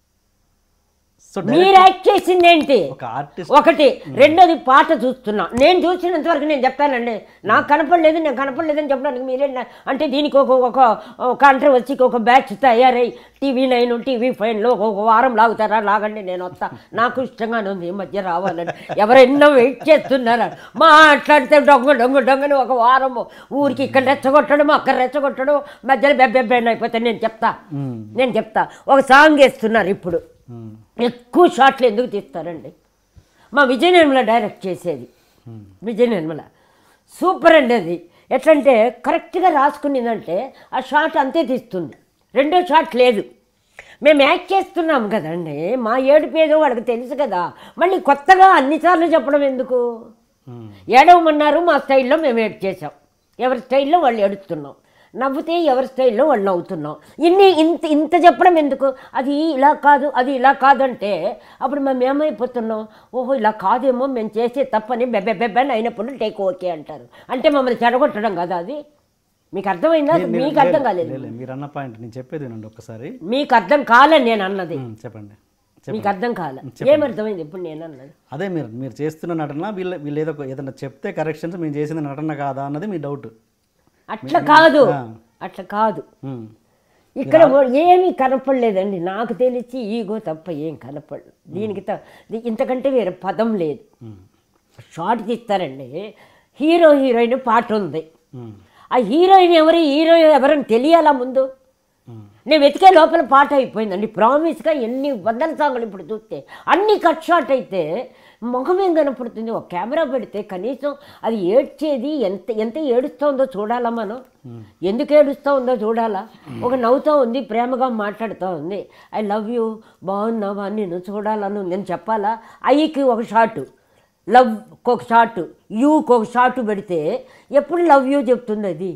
సో మీరు యాక్ట్ చేసింది ఏంటి ఒక ఆర్టిస్ట్ ఒకటి రెండోది పాట చూస్తున్నా నేను చూసినంత వరకు నేను చెప్తానండి నాకు కనపడలేదు నేను కనపడలేదని చెప్పడానికి మీరే నా- అంటే దీనికి ఒక ఒక కాంట్రవర్సీకి ఒక బ్యాచ్ తయారై టీవీ నైన్ టీవీ ఫైవ్లో ఒక వారం లాగుతారా లాగండి నేను వస్తా నాకు ఇష్టంగానే ఉంది ఈ మధ్య రావాలని ఎవరెన్నో వెయిట్ చేస్తున్నారు మాట్లాడితే డొంగ డొంగ డొంగని ఒక వారము ఊరికి ఇక్కడ రెచ్చగొట్టడం అక్కడ రెచ్చగొట్టడం మధ్యలో బెబ్బెబ్బెన్ అయిపోతే నేను చెప్తా నేను చెప్తా ఒక సాంగ్ వేస్తున్నారు ఇప్పుడు ఎక్కువ షాట్లు ఎందుకు తీస్తారండి మా విజయ నిర్మల డైరెక్ట్ చేసేది విజయ నిర్మల సూపర్ అండి అది ఎట్లంటే కరెక్ట్గా రాసుకునిందంటే ఆ షాట్ అంతే తీస్తుంది రెండో షాట్ లేదు మేము యాక్ట్ చేస్తున్నాం కదండి మా ఏడుపు ఏదో వాళ్ళకి తెలుసు కదా మళ్ళీ కొత్తగా అన్నిసార్లు చెప్పడం ఎందుకు ఏడవమన్నారు మా స్టైల్లో మేము ఏడ్ చేసాం ఎవరి స్టైల్లో వాళ్ళు ఏడుస్తున్నాం నవ్వుతే ఎవరి స్టైల్లో వాళ్ళు నవ్వుతున్నాం ఇన్ని ఇంత ఇంత చెప్పడం ఎందుకు అది ఇలా కాదు అది ఇలా కాదంటే అప్పుడు మేము ఏమైపోతున్నాం ఓహో ఇలా కాదేమో మేము చేసే తప్పని బెబ్బె బెబ్బెని అయినప్పుడు టేక్ ఓకే అంటారు అంటే మమ్మల్ని చెడగొట్టడం కదా అది మీకు అర్థమైందా మీకు అర్థం కాలేదు లే, లే, మీరు అన్న పాయింట్ నేను చెప్పేది వినండి ఒక్కసారి మీకు అర్థం కాలని నేను అన్నది ఉమ్, చెప్పండి మీకు అర్థం కాలే ఏమర్థమైంది ఇప్పుడు నేను అన్నది అదే మీరు మీరు చేస్తున్న నటన వీళ్ళు వీళ్ళు ఏదో ఒక- ఏదైనా చెప్తే కరెక్షన్స్ మేము చేసిన నటన కాదా అన్నది మీ డౌట్ అట్లా కాదు అట్లా కాదు ఇక్కడ ఏమీ కనపడలేదండి నాకు తెలిసి ఈగో తప్ప ఏం కనపడలేదు దీనికి త- దీ- ఇంతకంటే వేరే పదం లేదు షార్ట్ తీస్తారండి హీరో హీరోయిన్ పాట ఉంది ఆ హీరోయిన్ ఎవరు హీరో ఎవరని తెలియాలా ముందు నేను వెతికే లోపల పాట అయిపోయిందండి ప్రామిస్గా ఎన్ని వందల సాంగులు ఇప్పుడు చూస్తే అన్ని కట్ షాట్ అయితే ముఖం ఏం కనపడుతుంది ఒక కెమెరా పెడితే కనీసం అది ఏడ్చేది ఎంత ఎంత ఏడుస్తోందో చూడాలా మనం ఎందుకు ఏడుస్తూ ఉందో చూడాలా ఒక నవ్వుతూ ఉంది ప్రేమగా మాట్లాడుతూ ఉంది ఐ లవ్ యూ బాగున్నావా నేను చూడాలని నేను చెప్పాలా ఐకి ఒక షాటు లవ్ ఒక షాటు యూకి ఒక షాటు పెడితే ఎప్పుడు లవ్ యూ చెప్తుంది అది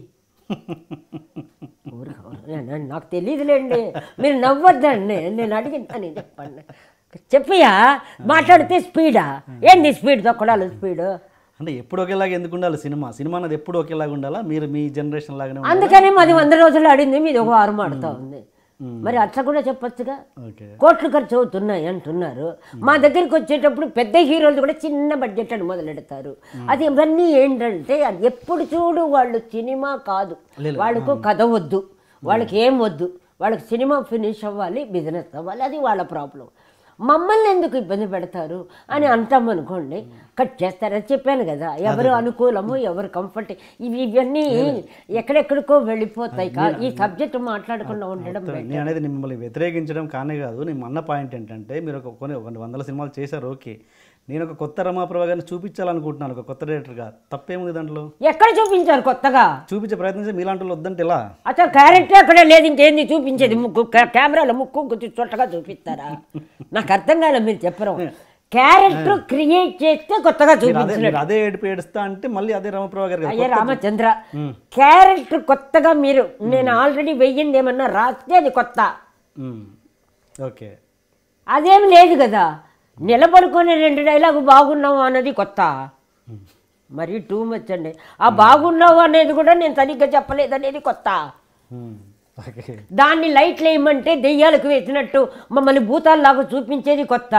ఊరికే ఊరికే నా- నాకు తెలియదులేండి మీరు నవ్వద్దండి నేను అడిగిందని చెప్పండి చెప్పయ్యా మాట్లాడితే స్పీడా ఏంది స్పీడ్ తొక్కడాలి స్పీడ్ అంటే ఎప్పుడు ఒకేలాగా ఎందుకు ఉండాలి సినిమా సినిమా అన్నది ఎప్పుడు ఒకేలాగా ఉండాలా మీరు మీ జనరేషన్ లాగానే ఉండాలి అందుకని మాది వంద రోజులు ఆడింది మీది ఒక వారం ఆడుతూ ఉంది మరి అట్లా కూడా చెప్పొచ్చుగా ఓకే కోట్లు ఖర్చు అవుతున్నాయి అంటున్నారు మా దగ్గరికి వచ్చేటప్పుడు పెద్ద హీరోలు కూడా చిన్న బడ్జెట్ అని మొదలెడతారు అది ఇవన్నీ ఏంటంటే అది ఎప్పుడు చూడు వాళ్ళు సినిమా కాదు వాళ్ళకు కథ వద్దు వాళ్ళకి ఏం వద్దు వాళ్ళకి సినిమా ఫినిష్ అవ్వాలి బిజినెస్ అవ్వాలి అది వాళ్ళ ప్రాబ్లం మమ్మల్ని ఎందుకు ఇబ్బంది పెడతారు అని అంటాం అనుకోండి కట్ చేస్తారని చెప్పాను కదా ఎవరు అనుకూలము ఎవరు కంఫర్ట్ ఇవి ఇవన్నీ ఎక్కడెక్కడికో వెళ్ళిపోతాయి కా ఈ సబ్జెక్ట్ మాట్లాడకుండా ఉండడం better. నేను అనేది మిమ్మల్ని వ్యతిరేకించడం కానే కాదు నేను అన్న పాయింట్ ఏంటంటే మీరు ఒక కొన్ని ఒక వందల సినిమాలు చేశారు ఓకే నేను ఒక కొత్త రమాప్రభ గారిని చూపించాలనుకుంటున్నాను ఒక కొత్త డైరెక్టర్గా తప్పేముంది దాంట్లో ఎక్కడ చూపించారు కొత్తగా చూపించే ప్రయత్నం చేసి మీలాంటి వాళ్ళు వద్దంటే ఎలా అసలు క్యారెక్టర్ అక్కడ లేదు ఇంకేంది చూపించేది ముక్కు కె- కెమెరాలో ముక్కు కొంచెం చొట్టగా చూపిస్తారా నాకు అర్థం కాలేదు మీరు చెప్పరు క్యారెక్టర్ క్రియేట్ చేస్తే కొత్తగా మీరు అదే చూపించలేదు మీరు అదే ఏడుపు ఏడుస్తా అంటే మళ్ళీ అదే రమప్రభ గారు కదా అయ్యే రామచంద్ర క్యారెక్టర్ కొత్తగా మీరు నేను ఆల్రెడీ వెయ్యింది ఏమన్నా రాస్తే అది కొత్త ఉమ్. ఓకే అదేం లేదు కదా నిలబడుకొని రెండు డైలాగు బాగున్నావు అన్నది కొత్త మరి టూ మచ్ అండి ఆ బాగున్నావు అనేది కూడా నేను సరిగ్గా చెప్పలేదు అనేది కొత్త ఉమ్. ఓకే దాన్ని లైట్లు వేయమంటే దెయ్యాలకు వేసినట్టు మమ్మల్ని భూతాల్లాగా చూపించేది కొత్త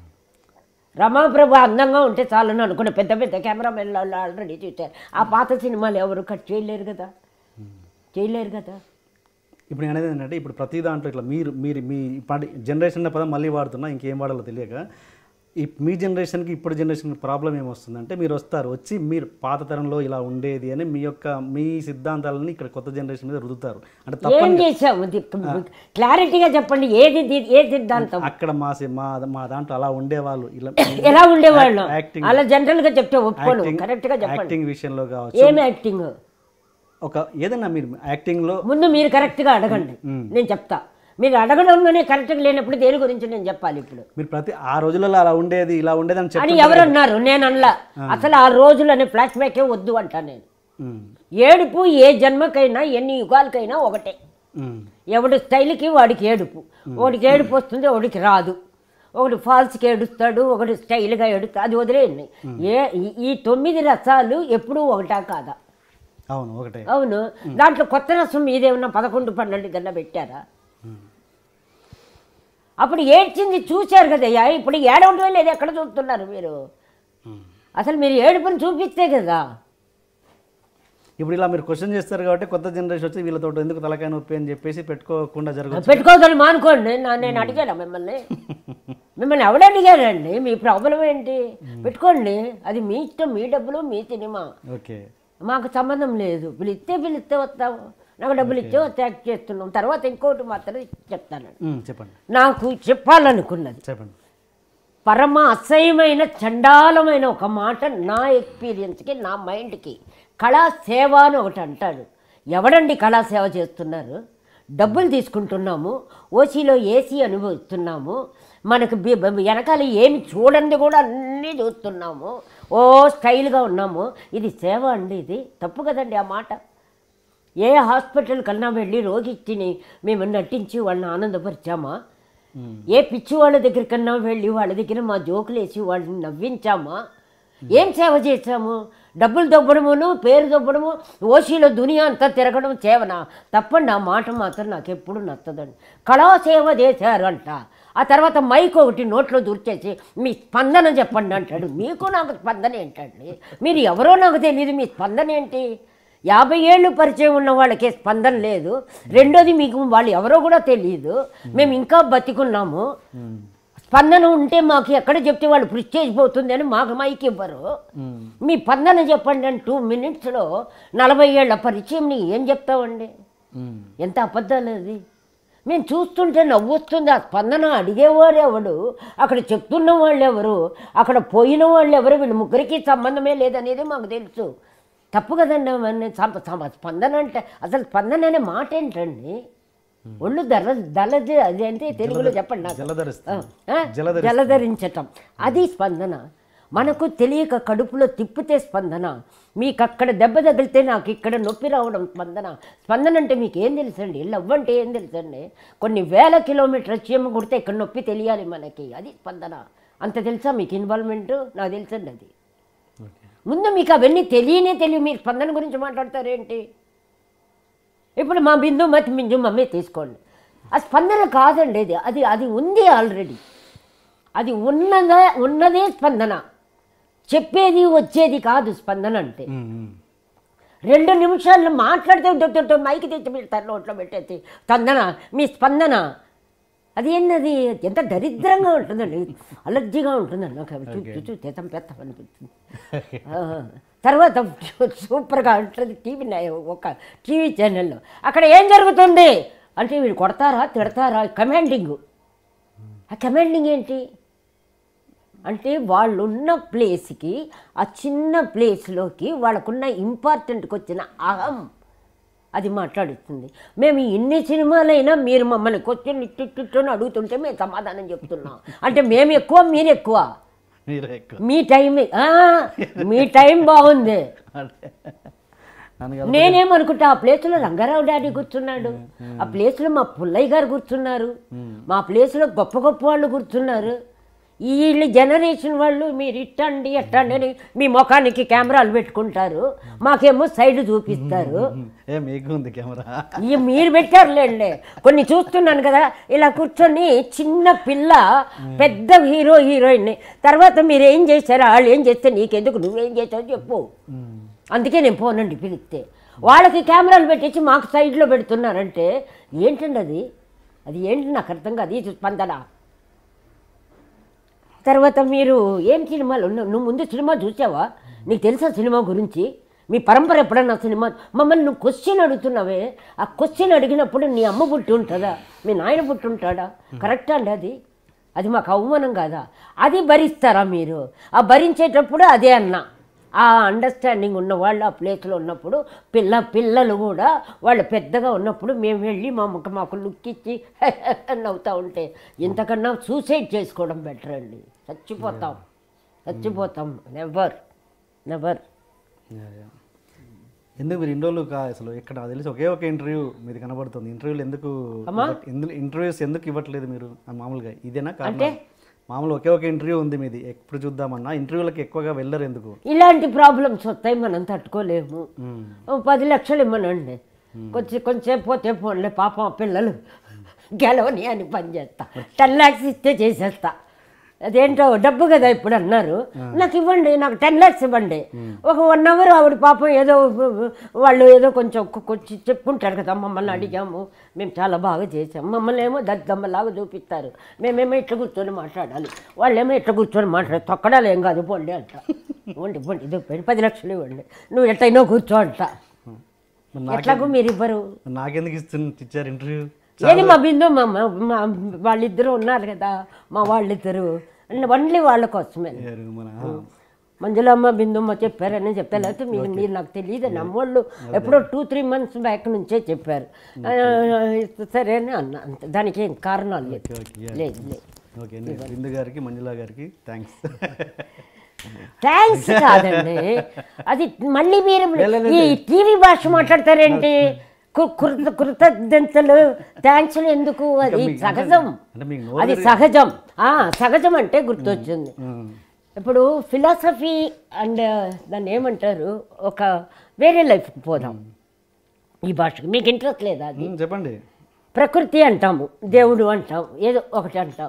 రమాప్రభ అందంగా ఉంటే చాలని అనుకున్న పెద్ద పెద్ద కెమెరామెన్లు వాళ్ళు ఆల్రెడీ చూశారు ఆ పాత సినిమాలు ఎవరు కట్ చేయలేరు కదా చేయలేరు కదా ఇప్పుడు నేను అనేది ఏంటంటే ఇప్పుడు ప్రతి దాంట్లో ఇట్లా మీరు మీరు మీ ఇప్పటి జనరేషన్ అనే పదం మళ్ళీ వాడుతున్నా ఇంకేం వాడాలో తెలియక ఈ మీ జనరేషన్కి ఇప్పుడు జనరేషన్కి ప్రాబ్లం ఏమొస్తుందంటే మీరు వస్తారు వచ్చి మీరు పాత తరంలో ఇలా ఉండేది అని మీ యొక్క మీ సిద్ధాంతాలని ఇక్కడ కొత్త జనరేషన్ మీద రుదుతారు అంటే ఏం తప్పని చేసాము క్లారిటీగా చెప్పండి ఏది ది- ఏ సిద్ధాంతం అక్కడ మా సి- మా మా దాంట్లో అలా ఉండేవాళ్ళు ఇలా ఎలా ఉండేవాళ్ళం యాక్టింగ్ అలా జనరల్ గా చెప్తే ఒప్పుకోను యాక్టింగ్ కరెక్ట్ గా చెప్పండి యాక్టింగ్ విషయంలో కావచ్చు ఏం యాక్టింగ్ ఒక ఏదైనా మీరు యాక్టింగ్లో ముందు మీరు కరెక్ట్ గా అడగండి నేను చెప్తా మీరు అడగడంలోనే కరెక్ట్ గా లేనప్పుడు దేని గురించి నేను చెప్పాలి ఇప్పుడు మీరు ప్రతి ఆ రోజులలో అలా ఉండేది ఇలా ఉండేది అని అని చెప్పి ఎవరు అన్నారు నేను అనలా అసలు ఆ రోజులు అనే ఫ్లాష్ బ్యాకే వద్దు అంటా నేను ఉమ్, ఏడుపు ఏ జన్మకైనా ఎన్ని యుగాలకైనా ఒకటే ఉమ్, ఎవడి స్టైల్కి వాడికి ఏడుపు ఒకడికి ఏడుపు వస్తుంది ఒకడికి రాదు ఒకటి ఫాల్స్కి ఏడుస్తాడు ఒకటి స్టైల్గా ఏడుస్తాడు అది వదిలేయండి ఏ ఈ- ఈ తొమ్మిది రసాలు ఎప్పుడూ ఒకటా కాదా అవును ఒకటే అవును దాంట్లో కొత్త రసం మీదేమన్నా పదకొండు పన్నెండు కన్నా పెట్టారా అప్పుడు ఏడ్చింది చూశారు కదయ్యా ఇప్పుడు ఏడవటం లేదు ఎక్కడ చూస్తున్నారు మీరు అసలు మీరు ఏడుపుని చూపిస్తే కదా ఇప్పుడు ఇలా మీరు క్వశ్చన్ చేస్తారు కాబట్టి కొత్త జనరేషన్ వచ్చి వీళ్ళతో ఎందుకు తలకాయ నొప్పి అని చెప్పేసి పెట్టుకోకుండా జరగదు పెట్టుకోదని మానుకోండి నా- నేను అడిగాను మిమ్మల్ని మిమ్మల్ని ఎవడు అడిగారండి మీ ప్రాబ్లం ఏంటి పెట్టుకోండి అది మీ ఇష్టం మీ డబ్బులు మీ సినిమా ఓకే మాకు సంబంధం లేదు పిలిస్తే పిలిస్తే వస్తాము నాకు డబ్బులు ఇచ్చే వస్తే యాక్ట్ చేస్తున్నాం తర్వాత ఇంకోటి మాత్రం చెప్తాను ఉమ్, చెప్పండి నాకు చెప్పాలనుకున్నది చెప్పండి పరమ అసహ్యమైన చండాలమైన ఒక మాట నా ఎక్స్పీరియన్స్కి నా మైండ్కి కళా సేవ అని ఒకటి అంటాడు ఎవడండి కళా సేవ చేస్తున్నారు డబ్బులు తీసుకుంటున్నాము ఓసీలో ఏసీ అనుభవిస్తున్నాము మనకు బి- బ- వెనకాల ఏమి చూడండి కూడా అన్నీ చూస్తున్నాము ఓ స్టైల్గా ఉన్నాము ఇది సేవ అండి ఇది తప్పు కదండి ఆ మాట ఏ హాస్పిటల్ కన్నా వెళ్ళి రోగిని మేము నటించి వాళ్ళని ఆనందపరిచామా ఏ పిచ్చి వాళ్ళ దగ్గర కన్నా వెళ్ళి వాళ్ళ దగ్గర మా జోకులు వేసి వాళ్ళని నవ్వించామా ఏం సేవ చేశాము డబ్బులు దొబ్బడమును పేరు దొబ్బడము ఓసీలో దునియా అంతా తిరగడం సేవనా తప్పండి ఆ మాట మాత్రం నాకు ఎప్పుడు నచ్చదండి కళాసేవ చేశారు అంట ఆ తర్వాత మైక్ ఒకటి నోట్లో దూర్చేసి మీ స్పందన చెప్పండి అంటాడు మీకు నాకు స్పందన ఏంటండి మీరు ఎవరో నాకు తెలియదు మీ స్పందన ఏంటి యాభై ఏళ్ళు పరిచయం ఉన్న వాళ్ళకి స్పందన లేదు రెండోది మీకు వాళ్ళు ఎవరో కూడా తెలియదు మేము ఇంకా బతికున్నాము స్పందన ఉంటే మాకు ఎక్కడ చెప్తే వాళ్ళు ప్రిస్టేజ్ పోతుంది అని మాకు మైక్ ఇవ్వరు మీ స్పందన చెప్పండి అని టూ మినిట్స్లో నలభై ఏళ్ల పరిచయం నీ ఏం చెప్తావండి ఎంత అబద్ధాలు అది మేము చూస్తుంటే నవ్వొస్తుంది ఆ స్పందన అడిగేవాడు ఎవడు అక్కడ చెప్తున్న వాళ్ళు ఎవరు అక్కడ పోయిన వాళ్ళు ఎవరు వీళ్ళు ముగ్గురికి సంబంధమే లేదనేది మాకు తెలుసు తప్పు కదండి అవన్నీ సం- సం- స్పందన అంటే అసలు స్పందన అనే మాట ఏంటండి ఒళ్ళు దల దళది అది అంటే తెలుగులో చెప్పండి నాకు జలధరిస్తుంది. ఆ? జలధరిస్తుంది. జలధరించటం అది స్పందన మనకు తెలియక కడుపులో తిప్పితే స్పందన మీకు అక్కడ దెబ్బ తగిలితే నాకు ఇక్కడ నొప్పి రావడం స్పందన స్పందన అంటే మీకు ఏం తెలుసండి లవ్ అంటే ఏం తెలుసండి కొన్ని వేల కిలోమీటర్ చీమ కుడితే ఇక్కడ నొప్పి తెలియాలి మనకి అది స్పందన అంత తెలుసా మీకు ఇన్వాల్వ్మెంట్ నాకు తెలుసండి అది ఓకే ముందు మీకు అవన్నీ తెలియనే తెలియదు మీరు స్పందన గురించి మాట్లాడతారేంటి ఇప్పుడు మా బిందు మతి మింజు మమ్మీ తీసుకోండి ఆ స్పందన కాదండి అది అది అది ఉంది ఆల్రెడీ అది ఉన్నదా ఉన్నదే స్పందన చెప్పేది వచ్చేది కాదు స్పందన అంటే రెండు నిమిషాలు మాట్లాడితే దొ- దొ- దొ మైకి తెచ్చి మీరు తన నోట్లో పెట్టేసి స్పందన మీ స్పందన అది ఏంటది ఎంత దరిద్రంగా ఉంటుందండి అలర్జీగా ఉంటుందండి నాకు అవి చూ- చూ- చూ తెతం పెత్తం అనిపిస్తుంది ఆ, తర్వాత సూపర్గా ఉంటుంది టీవీ ఒక టీవీ ఛానల్లో అక్కడ ఏం జరుగుతుంది అంటే వీళ్ళు కొడతారా తిడతారా కమాండింగ్ ఆ కమాండింగ్ ఏంటి అంటే వాళ్ళు ఉన్న ప్లేస్కి ఆ చిన్న ప్లేస్లోకి వాళ్ళకున్న ఇంపార్టెంట్కి వచ్చిన అహం అది మాట్లాడుతుంది మేము ఇన్ని సినిమాలైనా మీరు మమ్మల్ని క్వశ్చన్ ఇట్టిట్టు అని అడుగుతుంటే మేము సమాధానం చెప్తున్నాం అంటే మేము ఎక్కువ మీరు ఎక్కువ మీరే ఎక్కువ మీ టైం ఆ, మీ టైం బాగుంది అంటే అందుకని నేనేమనుకుంటా ఆ ప్లేస్లో రంగారావు డాడీ కూర్చున్నాడు ఆ ప్లేస్లో మా పుల్లయ్య గారు కూర్చున్నారు మా ప్లేస్లో గొప్ప గొప్ప వాళ్ళు కూర్చున్నారు వీళ్ళు జనరేషన్ వాళ్ళు మీరు ఇట్టండి ఎట్టండి అని మీ ముఖానికి కెమెరాలు పెట్టుకుంటారు మాకేమో సైడ్ చూపిస్తారు ఏ మీకు ఉంది కెమెరా ఇవి మీరు పెట్టారులేండి కొన్ని చూస్తున్నాను కదా ఇలా కూర్చొని చిన్న పిల్ల పెద్ద హీరో హీరోయిన్ తర్వాత మీరు ఏం చేశారు వాళ్ళు ఏం చేస్తే నీకెందుకు నువ్వేం చేసావు చెప్పు అందుకే నేను పోనండి పిలిస్తే వాళ్ళకి కెమెరాలు పెట్టేసి మాకు సైడ్లో పెడుతున్నారంటే ఏంటండి అది అది ఏంటి నాకు అర్థం కాదు ఇది స్పందన తర్వాత మీరు ఏం సినిమాలు ఉన్నావు నువ్వు ముందు సినిమా చూసావా నీకు తెలుసా సినిమా గురించి మీ పరంపర ఎప్పుడన్నా సినిమా మమ్మల్ని నువ్వు క్వశ్చన్ అడుగుతున్నావే ఆ క్వశ్చన్ అడిగినప్పుడు నీ అమ్మ పుట్టి ఉంటుందా మీ నాయన పుట్టి ఉంటాడా కరెక్టా అండి అది అది మాకు అవమానం కాదా అది భరిస్తారా మీరు ఆ భరించేటప్పుడు అదే అన్నా ఆ అండర్స్టాండింగ్ ఉన్న వాళ్ళు ఆ ప్లేస్లో ఉన్నప్పుడు పిల్ల పిల్లలు కూడా వాళ్ళు పెద్దగా ఉన్నప్పుడు మేము వెళ్ళి మా ముఖ మాకు లుక్ ఇచ్చి నవ్వుతూ ఉంటే ఇంతకన్నా సూసైడ్ చేసుకోవడం బెటర్ అండి చచ్చిపోతాం చచ్చిపోతాం నెవర్ నెవర్ యా, యా. ఎందుకు మీరు ఇన్ని రోజులు కా అసలు ఇక్కడ నాకు తెలిసి ఒకే ఒక ఇంటర్వ్యూ మీది కనబడుతుంది ఇంటర్వ్యూలు ఎందుకు ఇవ్వట్- ఎందుకు ఇంటర్వ్యూస్ ఎందుకు ఇవ్వట్లేదు మీరు ఆ మామూలుగా ఇదేనా కారణం మామూలు ఒకే ఒక ఇంటర్వ్యూ ఉంది మీది ఎప్పుడు చూద్దామన్నా ఇంటర్వ్యూలకు ఎక్కువగా వెళ్ళరు ఎందుకు ఇలాంటి ప్రాబ్లమ్స్ వస్తాయి మనం తట్టుకోలేము మ్మ్. ఓ పది లక్షలు ఇమ్మనండి కొంచెం కొంచెం పోతే పోన్లే పాపం ఆ పిల్లలు గెలవని అని పని చేస్తా టెన్ ల్యాక్స్ ఇస్తే చేసేస్తా అదేంటో డబ్బు కదా ఇప్పుడు అన్నారు నాకు ఇవ్వండి నాకు టెన్ ల్యాక్స్ ఇవ్వండి ఒక వన్ అవర్ ఆవిడ పాపం ఏదో వాళ్ళు ఏదో కొంచెం కొంచెం చెప్పుకుంటారు కదా మమ్మల్ని అడిగాము మేము చాలా బాగా చేసాము మమ్మల్ని ఏమో దద్దమ్మలాగా చూపిస్తారు మేమేమో ఇట్లా కూర్చొని మాట్లాడాలి వాళ్ళేమో ఇట్లా కూర్చొని మాట్లాడాలి తొక్కడాలు ఏం కాదు పోండి అంట ఇవ్వండి ఇవ్వండి ఇది ఇవ్వండి, పది లక్షలు ఇవ్వండి నువ్వు ఎట్టయినా కూర్చో అంట మరి నాకు ఎట్లాగో మీరు ఇవ్వరు నాకెందుకు ఇస్తుంది ఇచ్చారు ఇంటర్వ్యూ ఏది మా బిందు మా మా- మా వాళ్ళిద్దరు ఉన్నారు కదా మా వాళ్ళిద్దరు ఓన్లీ వాళ్ళ కోసమే మన మంజులమ్మ బిందుమ్మ చెప్పారని చెప్పారు లేకపోతే మీరు మీరు నాకు తెలియదు నమ్మోళ్ళు ఎప్పుడో టూ త్రీ మంత్స్ బ్యాక్ నుంచే చెప్పారు ఆ, సరే అని అన్న అంతే దానికి ఏం కారణాలు లేదు ఓకే, yeah. లేదు లేదు ఓకే బిందు గారికి మంజులా గారికి థ్యాంక్స్ థ్యాంక్స్ కాదండి అది మళ్ళీ మీరు ఈ టీవీ భాష మాట్లాడతారేంటి కు- కృత కృతజ్ఞతలు థ్యాంక్స్లు ఎందుకు అది మీకు సహజం అంటే మీకు నోరు అది తిరిగి- సహజం ఆ, సహజం అంటే గుర్తొచ్చింది ఇప్పుడు ఫిలాసఫీ అండ్ దాన్ని ఏమంటారు ఒక వేరే లైఫ్కి పోదాం ఈ భాషకి మీకు ఇంట్రెస్ట్ లేదా అది ఉమ్, చెప్పండి ప్రకృతి అంటాము దేవుడు అంటాం ఏదో ఒకటి అంటాం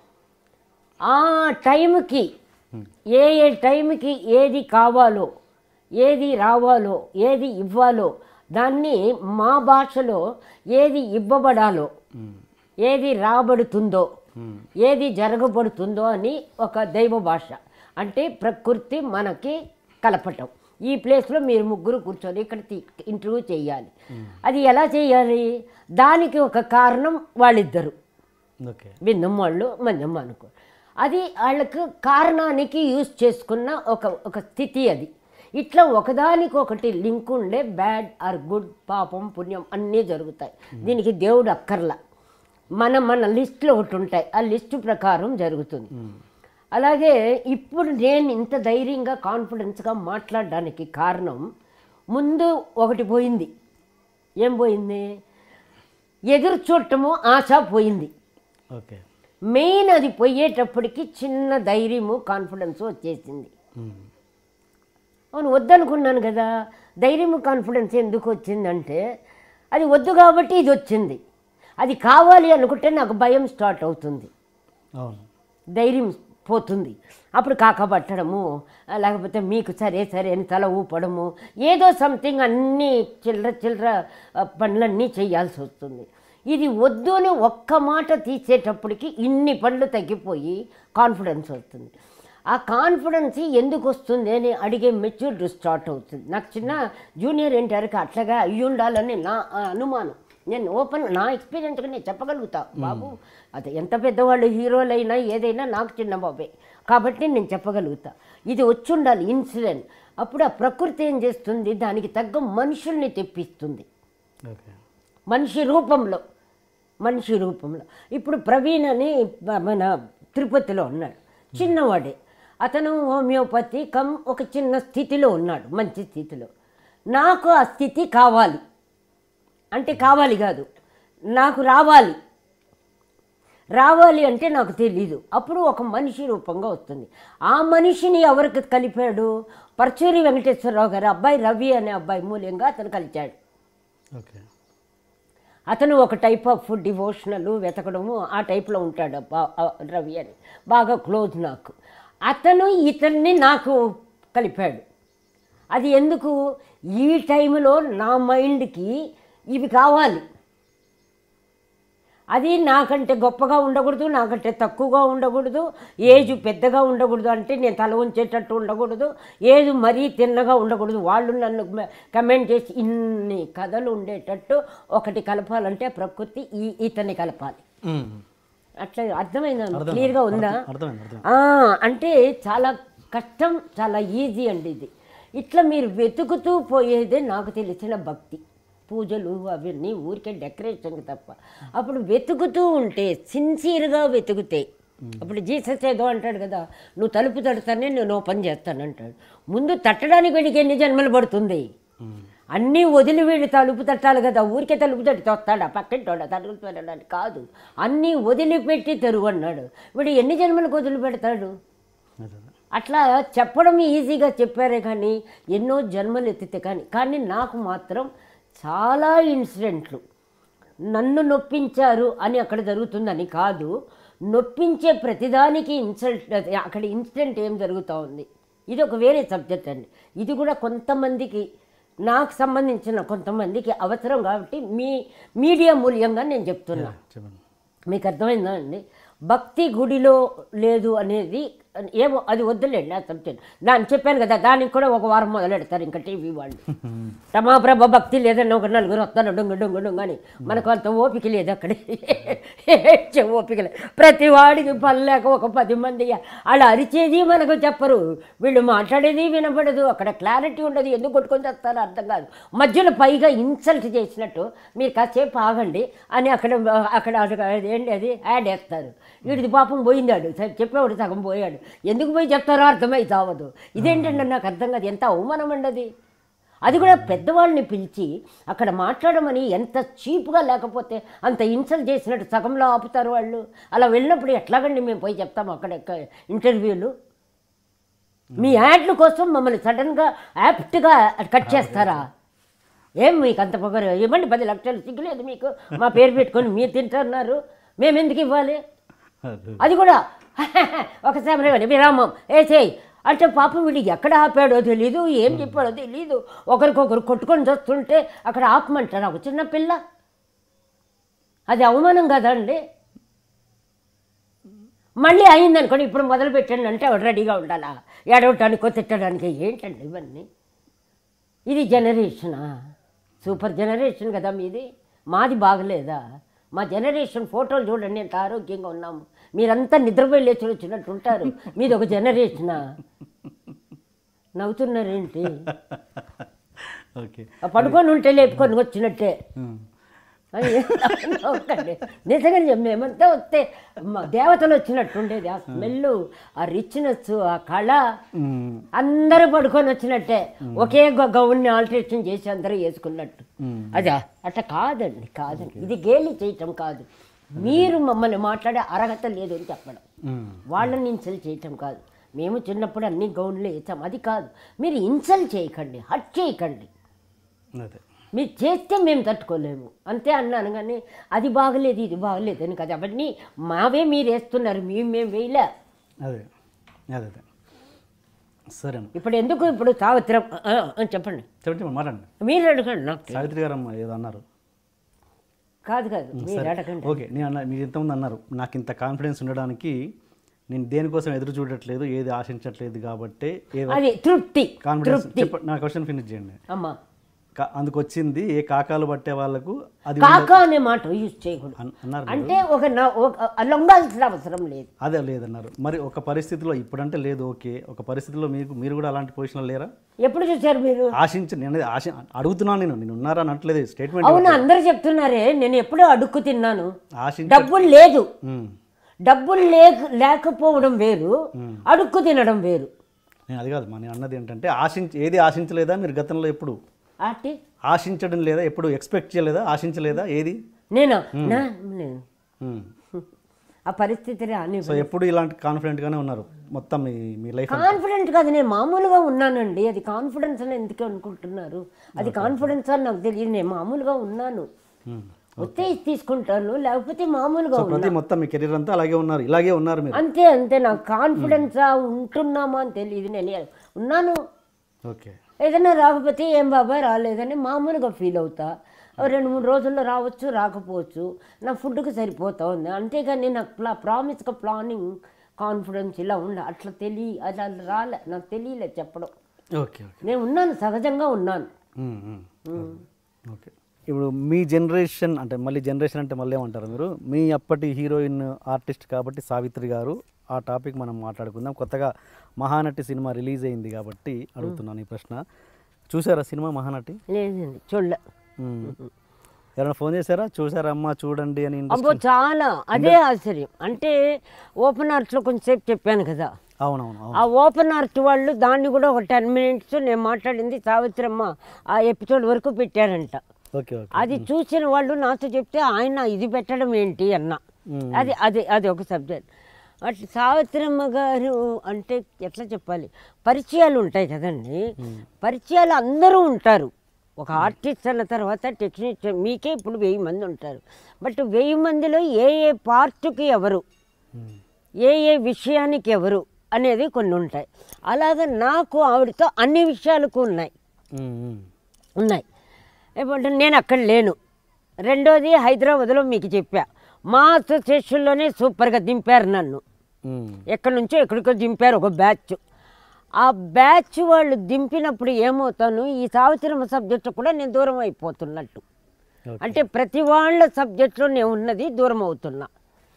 ఆ టైంకి ఏ ఏ టైంకి ఏది కావాలో ఏది రావాలో ఏది ఇవ్వాలో దాన్ని మా భాషలో ఏది ఇవ్వబడాలో ఏది రాబడుతుందో ఏది జరగబడుతుందో అని ఒక దైవ భాష అంటే ప్రకృతి మనకి కలపటం ఈ ప్లేస్లో మీరు ముగ్గురు కూర్చొని ఇక్కడ ఇంటర్వ్యూ చేయాలి అది ఎలా చేయాలి దానికి ఒక కారణం వాళ్ళిద్దరు ఓకే బిందం వాళ్ళు మందమ్మ అనుకో అది వాళ్ళకు కారణానికి యూజ్ చేసుకున్న ఒక ఒక స్థితి అది ఇట్లా ఒకదానికొకటి లింక్ ఉండే బ్యాడ్ ఆర్ గుడ్ పాపం పుణ్యం అన్నీ జరుగుతాయి దీనికి దేవుడు అక్కర్లా మన మన లిస్టులో ఒకటి ఉంటాయి ఆ లిస్టు ప్రకారం జరుగుతుంది అలాగే ఇప్పుడు నేను ఇంత ధైర్యంగా కాన్ఫిడెన్స్గా మాట్లాడడానికి కారణం ముందు ఒకటి పోయింది ఏం పోయింది ఎదురు చూడటము ఆశ పోయింది ఓకే మెయిన్ అది పోయేటప్పటికి చిన్న ధైర్యము కాన్ఫిడెన్స్ వచ్చేసింది అవును వద్దనుకున్నాను కదా ధైర్యము కాన్ఫిడెన్స్ ఎందుకు వచ్చిందంటే అది వద్దు కాబట్టి ఇది వచ్చింది అది కావాలి అనుకుంటే నాకు భయం స్టార్ట్ అవుతుంది అవును ధైర్యం పోతుంది అప్పుడు కాకపట్టడము ఆ, లేకపోతే మీకు సరే సరే అని తల ఊపడము ఏదో సంథింగ్ అన్నీ చిల్లర చిల్లర ఆ, పనులన్నీ చేయాల్సి వస్తుంది ఇది వద్దు అని ఒక్క మాట తీసేటప్పటికి ఇన్ని పనులు తగ్గిపోయి కాన్ఫిడెన్స్ వస్తుంది ఆ కాన్ఫిడెన్స్ ఎందుకు వస్తుంది అని అడిగే మెచ్యూరిటీ స్టార్ట్ అవుతుంది నాకు చిన్న జూనియర్ ఎన్టీఆర్కి అట్లాగా అయ్యి ఉండాలని నా ఆ, అనుమానం నేను ఓపెన్ నా ఎక్స్పీరియన్స్గా నేను చెప్పగలుగుతా బాబు అది ఎంత పెద్దవాళ్ళు హీరోలైనా ఏదైనా నాకు చిన్న బాబే కాబట్టి నేను చెప్పగలుగుతా ఇది వచ్చి ఉండాలి ఇన్సిడెంట్ అప్పుడు ఆ ప్రకృతి ఏం చేస్తుంది దానికి తగ్గ మనుషుల్ని తెప్పిస్తుంది ఓకే మనిషి రూపంలో మనిషి రూపంలో ఇప్పుడు ప్రవీణ్ అని మన తిరుపతిలో ఉన్నాడు చిన్నవాడే అతను హోమియోపతి కమ్ ఒక చిన్న స్థితిలో ఉన్నాడు మంచి స్థితిలో నాకు ఆ స్థితి కావాలి అంటే కావాలి కాదు నాకు రావాలి రావాలి అంటే నాకు తెలీదు అప్పుడు ఒక మనిషి రూపంగా వస్తుంది ఆ మనిషిని ఎవరికి కలిపాడు పరచూరి వెంకటేశ్వరరావు గారు అబ్బాయి రవి అనే అబ్బాయి మూల్యంగా అతను కలిచాడు ఓకే అతను ఒక టైప్ ఆఫ్ డివోషనల్ వెతకడము ఆ టైప్లో ఉంటాడు బా- ఆ రవి అని బాగా క్లోజ్ నాకు అతను ఇతన్ని నాకు కలిపాడు అది ఎందుకు ఈ టైంలో నా మైండ్కి ఇవి కావాలి అది నాకంటే గొప్పగా ఉండకూడదు నాకంటే తక్కువగా ఉండకూడదు ఏజ్ పెద్దగా ఉండకూడదు అంటే నేను తల ఉంచేటట్టు ఉండకూడదు ఏజ్ మరీ తిన్నగా ఉండకూడదు వాళ్ళు నన్ను కమెంట్ చేసి ఇన్ని కథలు ఉండేటట్టు ఒకటి కలపాలంటే ప్రకృతి ఈ ఇతన్ని కలపాలి అట్లా అర్థమైందా క్లియర్గా ఉందా అర్థమైంది అర్థమైంది ఆ, అంటే చాలా కష్టం చాలా ఈజీ అండి ఇది ఇట్లా మీరు వెతుకుతూ పోయేదే నాకు తెలిసిన భక్తి పూజలు అవన్నీ ఊరికే డెకరేషన్కి తప్ప అప్పుడు వెతుకుతూ ఉంటే సిన్సియర్గా వెతుకుతే అప్పుడు జీసస్ ఏదో అంటాడు కదా నువ్వు తలుపు తడతానే నేను ఓపెన్ చేస్తాను అంటాడు ముందు తట్టడానికి వీడికి ఎన్ని జన్మలు పడుతుంది అన్నీ వదిలి వీడు తలుపు తట్టాలి కదా ఊరికే తలుపు తట్టి వస్తాడా పక్కింటోడా తలుపు పెట్టడానికి కాదు అన్నీ వదిలిపెట్టి తెరువు అన్నాడు వీడు ఎన్ని జన్మలకు వదిలిపెడతాడు అదే అదే. అట్లా చెప్పడం ఈజీగా చెప్పారే కానీ ఎన్నో జన్మలు ఎత్తితే కానీ కానీ నాకు మాత్రం చాలా ఇన్సిడెంట్లు నన్ను నొప్పించారు అని అక్కడ జరుగుతుందని కాదు నొప్పించే ప్రతిదానికి ఇన్సల్ట్ అక్కడ ఇన్సిడెంట్ ఏం జరుగుతూ ఉంది ఇది ఒక వేరే సబ్జెక్ట్ అండి ఇది కూడా కొంతమందికి నాకు సంబంధించిన కొంతమందికి అవసరం కాబట్టి మీ మీడియా మూల్యంగా నేను చెప్తున్నా చెప్పండి మీకు అర్థమైందా అండి భక్తి గుడిలో లేదు అనేది ఏమో అది వద్దులేండి ఆ సబ్జెక్ట్ దాన్ని చెప్పాను కదా దానికి కూడా ఒక వారం మొదలెడతారు ఇంకా టీవీ వాళ్ళు రమాప్రభ భక్తి లేదని ఒక నలుగురు వస్తారు డొంగ డొంగ డొంగ అని మనకు అంత ఓపిక లేదు అక్కడ ఏడ్చే ఓపిక లేదు ప్రతి వాడికి పల్లెక ఒక పది మంది అలా అరిచేది మనకు చెప్పరు వీళ్ళు మాట్లాడేది వినపడదు అక్కడ క్లారిటీ ఉండదు ఎందుకు కొట్టుకొని చేస్తారో అర్థం కాదు మధ్యలో పైగా ఇన్సల్ట్ చేసినట్టు మీరు కాసేపు ఆగండి అని అక్కడ అక్కడ అక్కడ ఏంటి అది యాడ్ వేస్తారు వీడిది పాపం పోయిందాడు సరే చెప్పేవాడు సగం పోయాడు ఎందుకు పోయి చెప్తారో అర్థమై చావదు ఇదేంటండి నాకు అర్థం కాదు ఎంత అవమానం అండి అది అది కూడా పెద్దవాళ్ళని పిలిచి అక్కడ మాట్లాడమని ఎంత చీప్గా లేకపోతే అంత ఇన్సల్ట్ చేసినట్టు సగంలో ఆపుతారు వాళ్ళు అలా వెళ్ళినప్పుడు ఎట్లాగండి మేము పోయి చెప్తాము అక్కడ ఎక్క- ఇంటర్వ్యూలు మీ యాడ్ల కోసం మమ్మల్ని సడన్గా యాప్ట్గా కట్ చేస్తారా ఏం మీకు అంత పొగరు ఇవ్వండి పది లక్షలు సిగ్గులేదు మీకు మా పేరు పెట్టుకొని మీరు తింటున్నారు మేము ఎందుకు ఇవ్వాలి అది కూడా ఒకసారి విరామం ఏసేయ్ అంటే పాపం వీడికి ఎక్కడ ఆపాడో తెలీదు ఏం చెప్పాడో తెలీదు ఒకరికొకరు కొట్టుకొని వస్తుంటే అక్కడ ఆపమంటారా ఒక చిన్న పిల్ల అది అవమానం కదండి మళ్ళీ అయిందనుకోండి ఇప్పుడు మొదలు పెట్టండి అంటే ఆవిడ రెడీగా ఉండాలా ఏడవటానికో తిట్టడానికి ఏంటండి ఇవన్నీ ఇది జనరేషనా సూపర్ జనరేషన్ కదా మీది మాది బాగలేదా మా జనరేషన్ ఫోటోలు చూడండి ఎంత ఆరోగ్యంగా ఉన్నాము మీరంతా నిద్రపోయి లేచి వచ్చినట్టు ఉంటారు మీది ఒక జనరేషనా నవ్వుతున్నారేంటి ఓకే ఆ పడుకొని ఉంటే లేపుకొని వచ్చినట్టే అది నవ్వకండి. నిజంగా చెప్పు, మేమంతా వస్తే మా దేవతలు వచ్చినట్టు ఉండేది ఆ స్మెల్ ఆ రిచ్నెస్ ఆ కళ అందరూ పడుకొని వచ్చినట్టే ఒకే గ- గౌన్ని ఆల్టరేషన్ చేసి అందరూ వేసుకున్నట్టు అదా అట్లా కాదండి కాదండి ఇది గేలి చేయటం కాదు మీరు మమ్మల్ని మాట్లాడే అర్హత లేదు అని చెప్పడం వాళ్ళని ఇన్సల్ట్ చేయటం కాదు మేము చిన్నప్పుడు అన్ని గౌన్లు వేసాం అది కాదు మీరు ఇన్సల్ట్ చేయకండి హట్ చేయకండి అదే మీరు చేస్తే మేము తట్టుకోలేము అంతే అన్నాను కానీ అది బాగలేదు ఇది బాగలేదు అని కదా అవన్నీ మావే మీరు వేస్తున్నారు మేము మేము వేయలే అదే అదే అదే సరే అమ్మ ఇప్పుడు ఎందుకు ఇప్పుడు సావిత్రం ఆ, ఆ, చెప్పండి చెప్పండి మాట్లాడండి మీరు అడగండి నాకు తెలియదు. సావిత్రి గారు అమ్మ ఏదో అన్నారు కాదు కాదు మీరు అడగండి ఓకే నేను అన్న మీరు ఇంతకుముందు అన్నారు నాకు ఇంత కాన్ఫిడెన్స్ ఉండడానికి నేను దేనికోసం ఎదురు చూడట్లేదు ఏది ఆశించట్లేదు కాబట్టి ఏదో అది తృప్తి కాన్ఫిడెన్స్ తృప్తి చెప్ప నా క్వశ్చన్ ఫినిష్ చేయండి అమ్మా కా- అందుకు వచ్చింది ఏ కాకాలు పట్టే వాళ్ళకు అది కాక అనే మాట యూజ్ చేయకూడదు అన్- అన్నారు అంటే ఒక న- ఒక లొంగాల్సిన అవసరం లేదు అదే లేదన్నారు మరి ఒక పరిస్థితిలో ఇప్పుడంటే లేదు ఓకే ఒక పరిస్థితిలో మీకు మీరు కూడా అలాంటి పొజిషన్లో లేరా ఎప్పుడు చూసారు మీరు ఆశించి నేను అదే ఆశ అడుగుతున్నాను నేను నేను ఉన్నారా అనట్లేదు స్టేట్మెంట్ అవును అందరు చెప్తున్నారే నేను ఎప్పుడూ అడుక్కు తిన్నాను ఆశించి డబ్బులు లేదు ఉమ్. డబ్బులు లేక లేకపోవడం వేరు అడుక్కు తినడం వేరు నేను అది కాదు మా నేను అన్నది ఏంటంటే ఆశించి ఏది ఆశించలేదా మీరు గతంలో ఎప్పుడు ఆటి ఆశించడం లేదా ఎప్పుడు ఎక్స్పెక్ట్ చేయలేదా ఆశించలేదా ఏది నేను నా నేను ఉమ్. ఆ పరిస్థితి రాని సో ఎప్పుడు ఇలాంటి కాన్ఫిడెంట్గానే ఉన్నారు మొత్తం మీ మీ లైఫ్ కాన్ఫిడెంట్ కాదు నేను మామూలుగా ఉన్నానండి అది కాన్ఫిడెన్స్ అని ఎందుకు అనుకుంటున్నారు అది కాన్ఫిడెన్స్ అని నాకు తెలియదు నేను మామూలుగా ఉన్నాను వస్తే ఇది తీసుకుంటాను లేకపోతే మామూలుగా సో ఉన్నా ప్రతి మొత్తం మీ కెరీర్ అంతా అలాగే ఉన్నారు ఇలాగే ఉన్నారు మీరు అంతే అంతే నాకు కాన్ఫిడెన్సా ఉంటున్నామా అని తెలియదు నేను ఉన్నాను ఓకే ఏదైనా రాకపోతే ఏం బాబాయ్ రాలేదని మామూలుగా ఫీల్ అవుతా ఓ రెండు మూడు రోజుల్లో రావచ్చు రాకపోవచ్చు నా ఫుడ్కి సరిపోతా ఉంది అంతేగాని నాకు ప్లా ప్రామిస్గా ప్లానింగ్ కాన్ఫిడెన్స్ ఇలా ఉండ అట్లా తెలియ అలా రాలే నాకు తెలియలే చెప్పడం ఓకే ఓకే నేను ఉన్నాను సహజంగా ఉన్నాను ఉమ్, ఉమ్. ఓకే ఇప్పుడు మీ జనరేషన్ అంటే మళ్ళీ జనరేషన్ అంటే మళ్ళీ ఏమంటారు మీరు మీ అప్పటి హీరోయిన్ ఆర్టిస్ట్ కాబట్టి సావిత్రి గారు ఆ టాపిక్ మనం మాట్లాడుకుందాం కొత్తగా మహానటి సినిమా రిలీజ్ అయింది కాబట్టి అడుగుతున్నాను ఈ ప్రశ్న చూసారా సినిమా మహానటి లేదండి చూడలే ఉమ్. ఎవరైనా ఫోన్ చేశారా చూసారా అమ్మా చూడండి అని అబ్బో చాలా అదే ఆశ్చర్యం అంటే ఓపెన్ ఆర్ట్స్లో కొంచెంసేపు చెప్పాను కదా అవునవును అవును ఆ ఓపెన్ ఆర్ట్ వాళ్ళు దాన్ని కూడా ఒక టెన్ మినిట్స్ నేను మాట్లాడింది సావిత్రమ్మ ఆ ఎపిసోడ్ వరకు పెట్టారంట ఓకే ఓకే అది చూసిన వాళ్ళు నాతో చెప్తే ఆయన ఇది పెట్టడం ఏంటి అన్న అది అది అది ఒక సబ్జెక్ట్ అట్లా సావిత్రమ్మ గారు అంటే ఎట్లా చెప్పాలి పరిచయాలు ఉంటాయి కదండి పరిచయాలు అందరూ ఉంటారు ఒక ఆర్టిస్ట్ అన్న తర్వాత టెక్నీషియన్ మీకే ఇప్పుడు వెయ్యి మంది ఉంటారు బట్ వెయ్యి మందిలో ఏ ఏ పార్ట్కి ఎవరు ఏ ఏ విషయానికి ఎవరు అనేది కొన్ని ఉంటాయి అలాగే నాకు ఆవిడతో అన్ని విషయాలకు ఉన్నాయి ఉమ్, ఉమ్. ఉన్నాయి ఇప్పుడు నేను అక్కడ లేను రెండోది హైదరాబాద్లో మీకు చెప్పా మా అసోసియేషన్లోనే సూపర్గా దింపారు నన్ను ఉమ్. ఎక్కడి నుంచో ఎక్కడికో దింపారు ఒక బ్యాచ్ ఆ బ్యాచ్ వాళ్ళు దింపినప్పుడు ఏమవుతాను ఈ సావిత్రమ సబ్జెక్టు కూడా నేను దూరం అయిపోతున్నట్టు ఓకే. అంటే ప్రతి వాళ్ళ సబ్జెక్టులో నేను ఉన్నది దూరం అవుతున్నా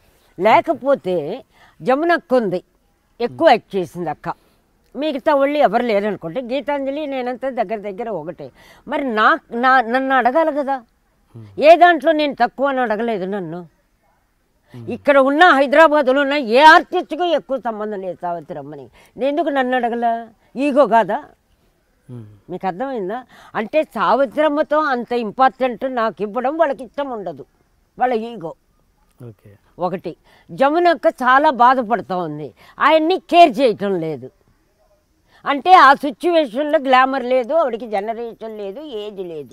లేకపోతే జమునక్క ఉంది ఎక్కువ యాక్ట్ చేసింది అక్క మిగతా వాళ్ళు ఎవరు లేరనుకుంటే గీతాంజలి నేనంతా దగ్గర దగ్గర ఒకటే మరి నా నా నన్ను అడగాలి కదా ఏ దాంట్లో నేను తక్కువ అని అడగలేదు నన్ను ఇక్కడ ఉన్న హైదరాబాద్లో ఉన్న ఏ ఆర్టిస్ట్కు ఎక్కువ సంబంధం లేదు సావిత్రమ్మని నేను ఎందుకు నన్ను అడగల ఈగో కాదా మీకు అర్థమైందా అంటే సావిత్రమ్మతో అంత ఇంపార్టెంట్ నాకు ఇవ్వడం వాళ్ళకి ఇష్టం ఉండదు వాళ్ళ ఈగో ఓకే ఒకటి జమునక్క చాలా బాధపడుతూ ఉంది ఆయన్ని కేర్ చేయటం లేదు అంటే ఆ సిచ్యువేషన్లో గ్లామర్ లేదు ఆవిడకి జనరేషన్ లేదు ఏజ్ లేదు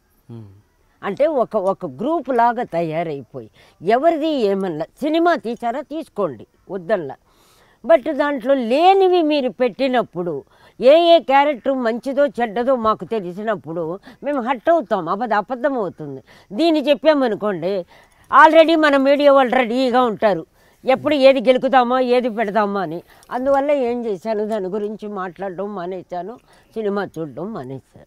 అంటే ఒక ఒక గ్రూప్ లాగా తయారైపోయి ఎవరిది ఏమన్నా సినిమా తీసారా తీసుకోండి వద్దల్లా బట్ దాంట్లో లేనివి మీరు పెట్టినప్పుడు ఏ ఏ క్యారెక్టర్ మంచిదో చెడ్డదో మాకు తెలిసినప్పుడు మేము హట్ అవుతాం అబద్ధ అబద్ధం అవుతుంది దీన్ని చెప్పామనుకోండి ఆల్రెడీ మన మీడియా వాళ్ళు రెడీగా ఉంటారు ఎప్పుడు ఏది గెలుకుతామా ఏది పెడదామా అని అందువల్ల ఏం చేశాను దాని గురించి మాట్లాడడం మానేశాను సినిమా చూడడం మానేశాను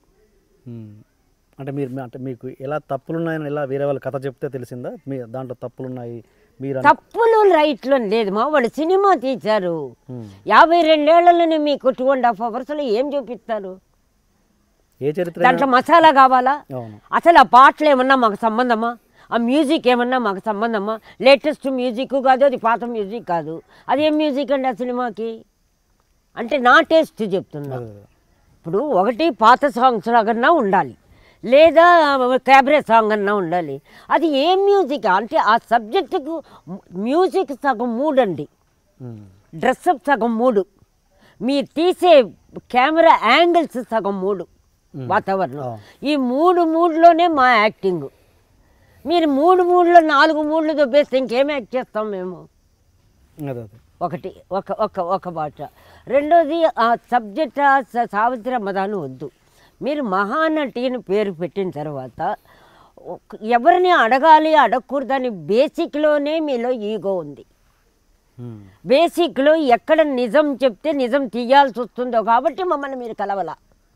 అంటే మీరు అంటే మీకు ఎలా తప్పులున్నాయని ఎలా వేరే వాళ్ళ కథ చెప్తే తెలిసిందా మీ దాంట్లో తప్పులున్నాయి మీరు అను- తప్పులు రైట్లో లేదు మా వాళ్ళు సినిమా తీశారు మ్మ్. యాభై రెండేళ్లలోనే మీకు టూ అండ్ హాఫ్ అవర్స్లో ఏం చూపిస్తారు ఏ చరిత్ర దాంట్లో మసాలా కావాలా అవును అసలు ఆ పాటలు ఏమన్నా మాకు సంబంధమా ఆ మ్యూజిక్ ఏమన్నా మాకు సంబంధమా లేటెస్ట్ మ్యూజిక్ కాదు అది పాత మ్యూజిక్ కాదు అది ఏం మ్యూజిక్ అండి ఆ సినిమాకి అంటే నా టేస్ట్ చెప్తున్నా అదే, అదే. ఇప్పుడు ఒకటి పాత సాంగ్స్ లాగన్నా ఉండాలి లేదా క్యాబరే సాంగ్ అన్నా ఉండాలి అది ఏం మ్యూజిక్ అంటే ఆ సబ్జెక్టుకు మ్యూజిక్ సగం మూడు అండి మ్మ్. డ్రెస్అప్ సగం మూడు మీరు తీసే కెమెరా యాంగిల్స్ సగం మూడు వాతావరణం అవును. ఈ మూడు మూడులోనే మా యాక్టింగ్ మీరు మూడు మూడులో నాలుగు మూడులు దొబ్బేస్తే ఇంకేం యాక్ట్ చేస్తాం మేము అదే అదే ఒకటి ఒక ఒక ఒక బాట రెండోది ఆ సబ్జెక్ట్ ఆ స- సావిత్రి అమ్మదాను వద్దు మీరు మహానటి అని పేరు పెట్టిన తర్వాత ఒక- ఎవరిని అడగాలి అడగకూడదని బేసిక్లోనే మీలో ఈగో ఉంది మ్మ్. బేసిక్లో ఎక్కడ నిజం చెప్తే నిజం తీయాల్సి వస్తుందో కాబట్టి మమ్మల్ని మీరు కలవల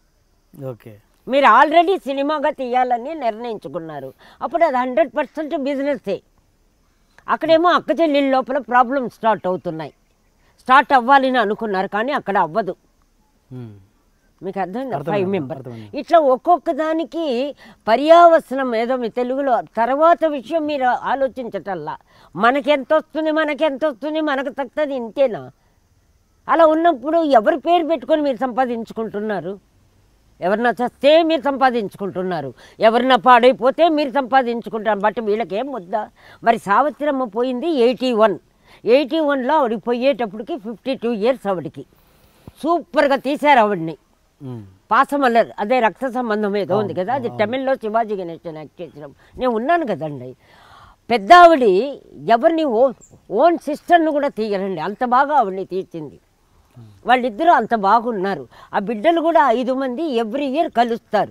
ఓకే మీరు ఆల్రెడీ సినిమాగా తీయాలని నిర్ణయించుకున్నారు అప్పుడు అది హండ్రెడ్ పర్సెంట్ బిజినెస్సే అక్కడేమో అక్క చెల్లెళ్ళ లోపల ప్రాబ్లమ్స్ స్టార్ట్ అవుతున్నాయి స్టార్ట్ అవ్వాలని అనుకున్నారు కానీ అక్కడ అవ్వదు మ్మ్. మీకు అర్థమైందా అర్థమైంది, ఫైవ్ మెంబర్ అర్థమైంది. ఇట్లా ఒక్కొక్క దానికి పర్యావసనం ఏదో మీ తెలుగులో తర్వాత విషయం మీరు ఆలోచించటల్లా మనకెంత వస్తుంది మనకెంత వస్తుంది మనకు తగ్గది ఇంతేనా అలా ఉన్నప్పుడు ఎవరి పేరు పెట్టుకొని మీరు సంపాదించుకుంటున్నారు ఎవరన్నా చస్తే మీరు సంపాదించుకుంటున్నారు ఎవరన్నా పాడైపోతే మీరు సంపాదించుకుంటారు బట్ వీళ్ళకేం వద్దా మరి సావిత్రమ్మ పోయింది ఎయిటీ వన్ ఎయిటీ వన్లో ఆవిడకి పోయేటప్పటికి ఫిఫ్టీ టూ ఇయర్స్ ఆవిడకి సూపర్గా తీశారు ఆవిడని మ్మ్. పాసమల్లర్ అదే రక్త సంబంధం ఏదో ఉంది కదా అది తమిళ్లో శివాజీ గణేశన్ యాక్ట్ చేసినాం నేను ఉన్నాను కదండి పెద్ద ఆవిడి ఎవరిని ఓన్ ఓన్ సిస్టర్ను కూడా తీయరండి అంత బాగా ఆవిడని తీర్చింది వాళ్ళిద్దరూ అంత బాగున్నారు ఆ బిడ్డలు కూడా ఐదు మంది ఎవ్రీ ఇయర్ కలుస్తారు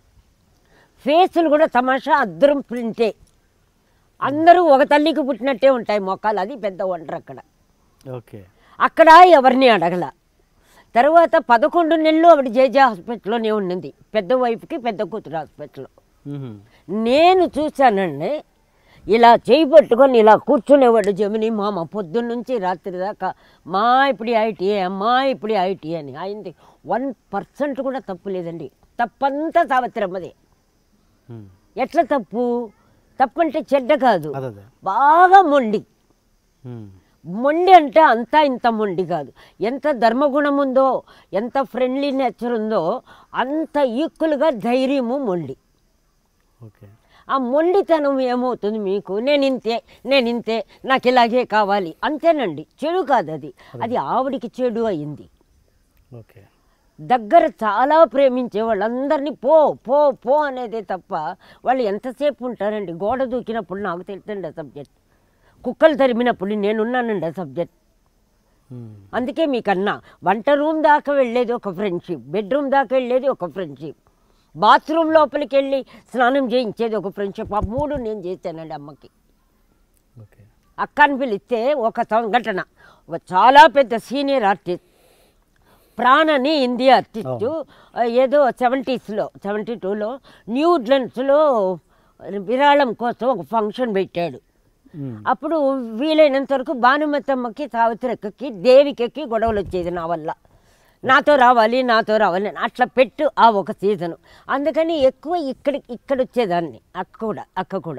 ఫేసులు కూడా తమాషా అద్దరం ప్రింటే అందరూ ఒక తల్లికి పుట్టినట్టే ఉంటాయి మొక్కలు అది పెద్ద వండర్ అక్కడ ఓకే అక్కడ ఎవరిని అడగల తర్వాత పదకొండు నెలలు ఆవిడ జేజే హాస్పిటల్లోనే ఉండింది పెద్ద వైఫ్కి పెద్ద కూతురు హాస్పిటల్లో మ్మ్. నేను చూశానండి ఇలా చేయి పట్టుకొని ఇలా కూర్చునేవాడు జమిని మామ పొద్దున్న నుంచి రాత్రి దాకా మా ఇప్పుడు ఐటీఏ మా ఇప్పుడు ఐటీఏ అని అయింది వన్ పర్సెంట్ కూడా తప్పు లేదండి తప్పంతా సావిత్రమ్మదే మ్మ్. ఎట్లా తప్పు తప్పు అంటే చెడ్డ కాదు అదే అదే బాగా మొండి మ్మ్. మొండి అంటే అంతా ఇంత మొండి కాదు ఎంత ధర్మగుణం ఉందో ఎంత ఫ్రెండ్లీ నేచర్ ఉందో అంత ఈక్వల్గా ధైర్యము మొండి ఓకే ఆ మొండితనం ఏమవుతుంది మీకు నేను ఇంతే నేను ఇంతే నాకు ఇలాగే కావాలి అంతేనండి చెడు కాదు అది అది ఆవిడికి చెడు అయింది ఓకే దగ్గర చాలా ప్రేమించే వాళ్ళందరినీ పో పో పో అనేదే తప్ప వాళ్ళు ఎంతసేపు ఉంటారండి గోడ దూకినప్పుడు నాకు తెలుసండి ఆ సబ్జెక్ట్ కుక్కలు తరిమినప్పుడు నేనున్నానండి ఆ సబ్జెక్ట్ మ్మ్. అందుకే మీకన్నా వంట రూమ్ దాకా వెళ్ళేది ఒక ఫ్రెండ్షిప్ బెడ్రూమ్ దాకా వెళ్ళేది ఒక ఫ్రెండ్షిప్ బాత్రూమ్ లోపలికి వెళ్ళి స్నానం చేయించేది ఒక ఫ్రెండ్షిప్ ఆ మూడు నేను చేశానండి అమ్మకి ఓకే అక్కని పిలిస్తే ఒక సంఘటన ఒక చాలా పెద్ద సీనియర్ ఆర్టిస్ట్ ప్రాణని హిందీ ఆర్టిస్టు ఏదో సెవెంటీస్లో సెవెంటీ టూలో న్యూడ్లండ్స్లో విరాళం కోసం ఒక ఫంక్షన్ పెట్టాడు మ్మ్. అప్పుడు వీలైనంత వరకు భానుమతమ్మకి సావిత్రక్కకి దేవికకి గొడవలు వచ్చేది నా వల్ల నాతో రావాలి నాతో రావాలి అని అట్లా పెట్టు ఆ ఒక సీజను అందుకని ఎక్కువ ఇక్కడ ఇక్కడ వచ్చేదాన్ని అక్క కూడా అక్క కూడా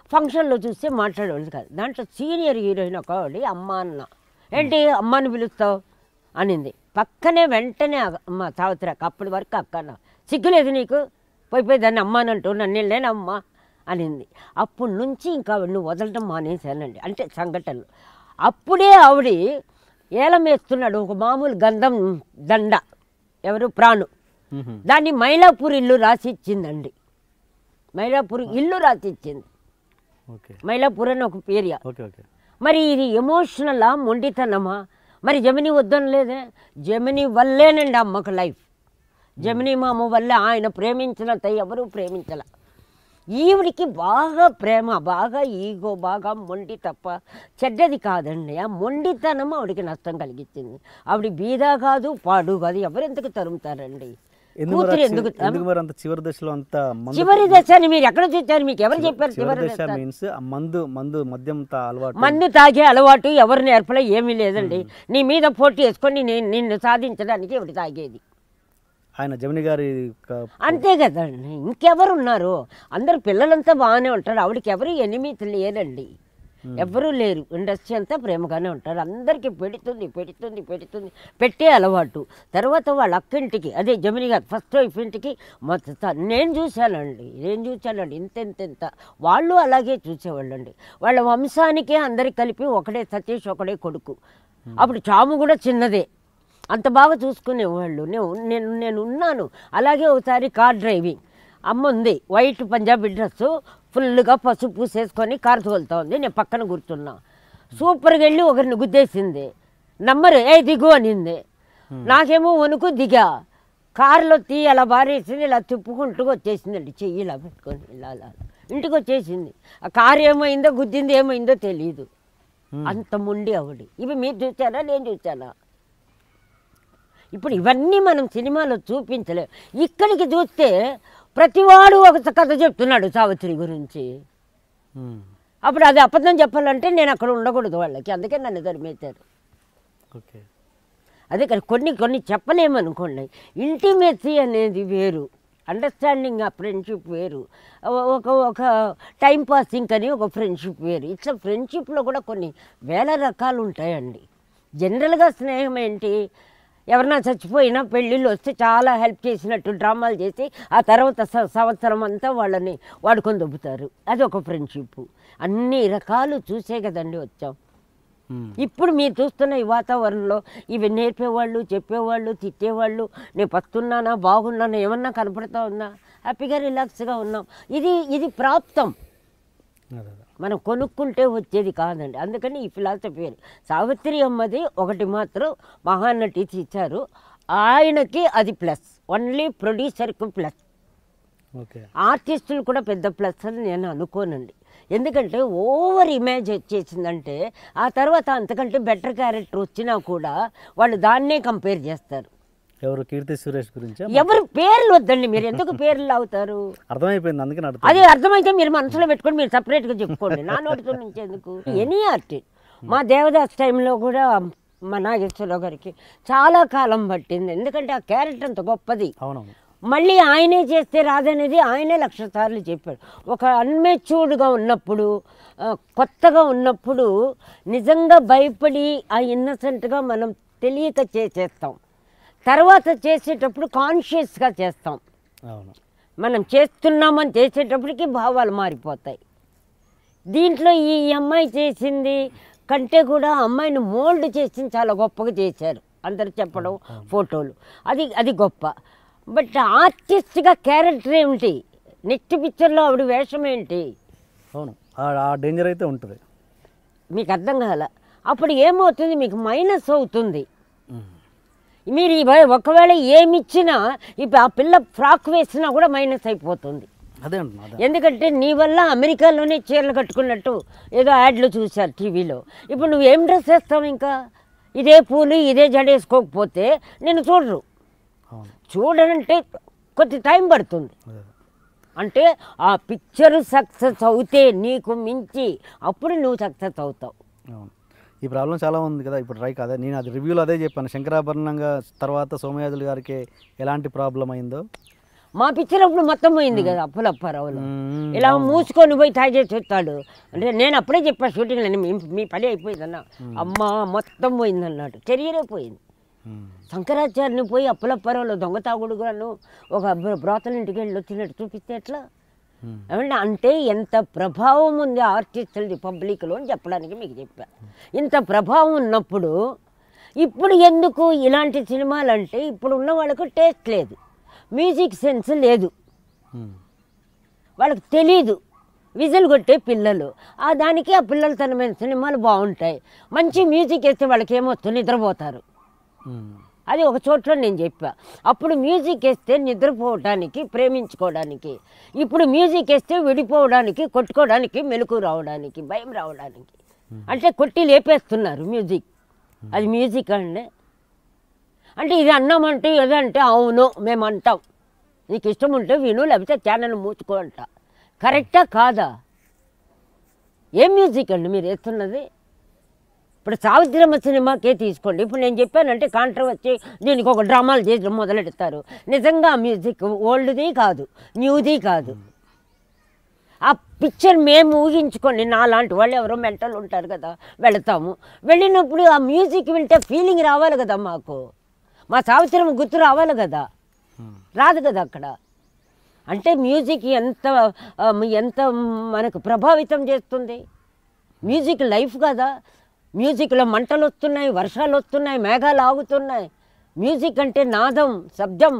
ఫంక్షన్లో చూస్తే మాట్లాడేవాళ్ళు కాదు దాంట్లో సీనియర్ హీరోయిన్ ఒక ఆవిడ అమ్మ అన్న ఏంటి అమ్మని పిలుస్తావు అనింది పక్కనే వెంటనే ఆ అమ్మ సావిత్రి అక్క అప్పటి వరకు అక్క అన్న సిగ్గులేదు నీకు పోయి పోయి దాన్ని అమ్మ అని అంటూ నన్ను వెళ్ళానమ్మ అనింది అప్పటి నుంచి ఇంకా ఆవిడని వదలడం మానేశానండి అంటే సంఘటనలు అప్పుడే ఆవిడ ఏలం వేస్తున్నాడు ఒక మామూలు గంధం దండ ఎవరు ప్రాణు మ్మ్. దాన్ని మైలాపూర్ ఇల్లు రాసి ఇచ్చిందండి మైలాపూర్ ఇల్లు రాసి ఇచ్చింది ఓకే మైలాపూర్ అని ఒక ఏరియా ఓకే ఓకే మరి ఇది ఎమోషనలా మొండితనమా మరి జమిని వద్దని లేదే జమిని వల్లేనండి అమ్మకు లైఫ్ జమిని మామ వల్లే ఆయన ప్రేమించినంత ఎవరు ప్రేమించాల ఈవిడికి బాగా ప్రేమ బాగా ఈగో బాగా మొండి తప్ప చెడ్డది కాదండి ఆ మొండితనం ఆవిడికి నష్టం కలిగించింది ఆవిడ బీదా కాదు పాడు కాదు ఎవరెందుకు తరుముతారండి ఎందుకు మరి కూతురు ఆ ఎందుకు చి- ఎందుకు మరి అంత చివరి దశలో అంత మందు చివరి దశని మీరు ఎక్కడ చూచారు మీకు ఎవరు చెప్పారు చివరి చివరి దశ దశ మీన్స్ మందు మందు మద్యం త అలవాటు మందు తాగే అలవాటు ఎవరు నేర్పలే ఏమీ లేదండి నీ మీద పోటీ వేసుకొని నేను నిన్ను సాధించడానికి ఎవడు తాగేది ఆయన జమిని గారి క- అంతే కదండి ఇంకెవరు ఉన్నారు అందరు పిల్లలంతా బాగానే ఉంటారు ఆవిడకి ఎవరు ఎనిమిది లేరండి ఎవరూ లేరు ఇండస్ట్రీ అంతా ప్రేమగానే ఉంటారు అందరికీ పెడుతుంది పెడుతుంది పెడుతుంది పెట్టే అలవాటు తర్వాత వాళ్ళ అక్కింటికి అదే జమిని గారు ఫస్ట్ వైఫ్ ఇంటికి మొత్తం నేను చూశానండి నేను చూశానండి ఇంత ఇంత ఇంత వాళ్ళు అలాగే చూసేవాళ్ళండి వాళ్ళ వంశానికే అందరికి కలిపి ఒకడే సతీష్ ఒకడే కొడుకు అప్పుడు చాము కూడా చిన్నదే అంత బాగా చూసుకునేవాళ్ళు నేను నేను నేను ఉన్నాను అలాగే ఒకసారి కార్ డ్రైవింగ్ అమ్మ ఉంది వైట్ పంజాబీ డ్రెస్ ఫుల్గా పసుపు పూసేసుకొని కారు తోలుతా ఉంది నేను పక్కన కూర్చున్నా సూపర్గా వెళ్ళి ఒకరిని గుద్దేసింది నంబరు ఏ దిగు అనింది నాకేమో వణుకు దిగా కారులో తీ అలా బారేసింది ఇలా తిప్పుకుంటూ వచ్చేసిందండి చెయ్యి ఇలా పెట్టుకొని ఇలా అలా అలా. ఇంటికి వచ్చేసింది ఆ కారు ఏమైందో గుద్దింది ఏమైందో తెలియదు అంత మొండి ఆవిడ ఇవి మీరు చూసారా నేను చూసానా ఇప్పుడు ఇవన్నీ మనం సినిమాలో చూపించలేం ఇక్కడికి చూస్తే ప్రతివాడు ఒక కథ చెప్తున్నాడు సావిత్రి గురించి మ్మ్. అప్పుడు అది అబద్ధం చెప్పాలంటే నేను అక్కడ ఉండకూడదు వాళ్ళకి అందుకే నన్ను తరిమేశారు ఓకే అదే కానీ కొన్ని కొన్ని చెప్పలేమనుకోండి ఇంటిమెసీ అనేది వేరు అండర్స్టాండింగ్ ఆ ఫ్రెండ్షిప్ వేరు ఒ- ఒక ఒక టైం పాసింగ్ అని ఒక ఫ్రెండ్షిప్ వేరు ఇట్లా ఫ్రెండ్షిప్లో కూడా కొన్ని వేల రకాలు ఉంటాయండి జనరల్గా స్నేహం ఏంటి ఎవరన్నా చచ్చిపోయినా పెళ్ళిళ్ళు వస్తే చాలా హెల్ప్ చేసినట్టు డ్రామాలు చేసి ఆ తర్వాత స- సంవత్సరం అంతా వాళ్ళని వాడుకొని దొబ్బుతారు అది ఒక ఫ్రెండ్షిప్ అన్ని రకాలు చూసే కదండి వచ్చాం మ్మ్. ఇప్పుడు మీరు చూస్తున్న ఈ వాతావరణంలో ఇవి నేర్పేవాళ్ళు చెప్పేవాళ్ళు తిట్టేవాళ్ళు నేను పస్తున్నానా బాగున్నానా ఏమన్నా కనపడతా ఉన్నా హ్యాపీగా రిలాక్స్గా ఉన్నాం ఇది ఇది ప్రాప్తం అదే అదే మనం కొనుక్కుంటే వచ్చేది కాదండి అందుకని ఈ ఫిలాసఫీ సావిత్రి అమ్మది ఒకటి మాత్రం మహానటి ఇచ్చారు ఆయనకి అది ప్లస్ ఓన్లీ ప్రొడ్యూసర్కి ప్లస్ ఓకే ఆర్టిస్టులు కూడా పెద్ద ప్లస్ అని నేను అనుకోనండి ఎందుకంటే ఓవర్ ఇమేజ్ వచ్చేసిందంటే ఆ తర్వాత అంతకంటే బెటర్ క్యారెక్టర్ వచ్చినా కూడా వాళ్ళు దాన్నే కంపేర్ చేస్తారు ఎవరు కీర్తి సురేష్ గురించి ఎవరు పేర్లు వద్దండి మీరు ఎందుకు పేర్లు అవుతారు అర్థమైపోయింది అందుకని అర్థం అది అర్థమైతే మీరు మనసులో పెట్టుకొని మీరు సపరేట్గా చెప్పుకోండి నా నోటితో నుంచి ఎందుకు ఎనీ ఆర్టిస్ట్ మా దేవదాస్ టైంలో కూడా మా నాగేశ్వరరావు గారికి చాలా కాలం పట్టింది ఎందుకంటే ఆ క్యారెక్టర్ అంత గొప్పది అవునవును మళ్ళీ ఆయనే చేస్తే రాదనేది ఆయనే లక్ష సార్లు చెప్పాడు ఒక అన్మెచ్యూర్డ్గా ఉన్నప్పుడు ఆ, కొత్తగా ఉన్నప్పుడు నిజంగా భయపడి ఆ ఇన్నసెంట్గా మనం తెలియక చేసేస్తాం తర్వాత చేసేటప్పుడు కాన్షియస్గా చేస్తాం అవును మనం చేస్తున్నామని చేసేటప్పటికి భావాలు మారిపోతాయి దీంట్లో ఈ అమ్మాయి చేసింది కంటే కూడా ఆ అమ్మాయిని మోల్డ్ చేసింది చాలా గొప్పగా చేశారు అందరు చెప్పడం ఫోటోలు అది అది గొప్ప బట్ ఆర్టిస్ట్గా క్యారెక్టర్ ఏమిటి నెక్స్ట్ పిక్చర్లో ఆవిడ వేషం ఏంటి అవును ఆ- ఆ డేంజర్ అయితే ఉంటుంది మీకు అర్థం కాల అప్పుడు ఏమవుతుంది మీకు మైనస్ అవుతుంది మీరు ఇవ- ఒకవేళ ఏమిచ్చినా ఇప్పుడు ఆ పిల్ల ఫ్రాక్ వేసినా కూడా మైనస్ అయిపోతుంది అదే అంటున్నా అదే ఎందుకంటే నీ వల్ల అమెరికాలోనే చీరలు కట్టుకున్నట్టు ఏదో యాడ్లు చూశారు టీవీలో ఇప్పుడు నువ్వు ఏం డ్రెస్ వేస్తావు ఇంకా ఇదే పూలు ఇదే జడేసుకోకపోతే నేను చూడరు అవును చూడనంటే కొద్ది టైం పడుతుంది అదే అదే. అంటే ఆ పిక్చర్ సక్సెస్ అవుతే నీకు మించి అప్పుడు నువ్వు సక్సెస్ అవుతావు అవును ఈ ప్రాబ్లం చాలా ఉంది కదా ఇప్పుడు రైక్ అదే నేను అది రివ్యూలో అదే చెప్పాను శంకరాభరణంగా తర్వాత సోమయాజులు గారికి ఎలాంటి ప్రాబ్లం అయిందో మా పిక్చర్ అప్పుడు మొత్తం పోయింది కదా అప్పులప్పారావులో మ్మ్. ఇలా మూసుకొని పోయి తాగేసి వస్తాడు అంటే నేను అప్పుడే చెప్పా షూటింగ్ మీ మీ పని అయిపోయిందన్న అమ్మ మొత్తం పోయింది అన్నాడు కెరియరే పోయింది మ్మ్. శంకరాచార్యని పోయి అప్పులప్పారావులో దొంగ తాగుడు గాను ఒక బ్ర- బ్రోతల ఇంటికి వెళ్ళి వచ్చినట్టు చూపిస్తే ఎట్లా మ్మ్. ఏమంటే అంటే ఎంత ప్రభావం ఉంది ఆర్టిస్టులది పబ్లిక్లో అని చెప్పడానికి మీకు చెప్పా ఇంత ప్రభావం ఉన్నప్పుడు ఇప్పుడు ఎందుకు ఇలాంటి సినిమాలు అంటే ఇప్పుడు ఉన్న వాళ్ళకు టేస్ట్ లేదు మ్యూజిక్ సెన్స్ లేదు మ్మ్. వాళ్ళకి తెలీదు విజిల్ కొట్టే పిల్లలు ఆ దానికి ఆ పిల్లలతనమైన సినిమాలు బాగుంటాయి మంచి మ్యూజిక్ వేస్తే వాళ్ళకి ఏమొస్తుంది నిద్రపోతారు మ్మ్. అది ఒక చోట్ల నేను చెప్పా అప్పుడు మ్యూజిక్ వేస్తే నిద్రపోవడానికి ప్రేమించుకోవడానికి ఇప్పుడు మ్యూజిక్ వేస్తే విడిపోవడానికి కొట్టుకోవడానికి మెలకు రావడానికి భయం రావడానికి అంటే కొట్టి లేపేస్తున్నారు మ్యూజిక్ అది మ్యూజిక్ అండి అంటే ఇది అన్నామంటే ఏదంటే అవును మేము అంటాం నీకు ఇష్టం ఉంటే విను లేకపోతే ఛానల్ మూసుకో అంట కరెక్టా కాదా ఏం మ్యూజిక్ అండి మీరు వేస్తున్నది ఇప్పుడు సావిత్రమ్మ సినిమాకే తీసుకోండి ఇప్పుడు నేను చెప్పానంటే కాంట్రవర్సీ దీనికి ఒక డ్రామాలు చేయడం మొదలెడతారు నిజంగా ఆ మ్యూజిక్ ఓల్డ్ది కాదు న్యూది కాదు ఆ పిక్చర్ మేము ఊహించుకోండి నాలాంటి వాళ్ళు ఎవరో మెంటల్ ఉంటారు కదా వెళతాము వెళ్ళినప్పుడు ఆ మ్యూజిక్ వింటే ఫీలింగ్ రావాలి కదా మాకు మా సావిత్రమ్మ గుర్తు రావాలి కదా మ్మ్. రాదు కదా అక్కడ అంటే మ్యూజిక్ ఎంత ఆ, ఎంత మనకు ప్రభావితం చేస్తుంది మ్యూజిక్ లైఫ్ కదా మ్యూజిక్లో మంటలు వస్తున్నాయి వర్షాలు వస్తున్నాయి మేఘాలు ఆగుతున్నాయి మ్యూజిక్ అంటే నాదం శబ్దం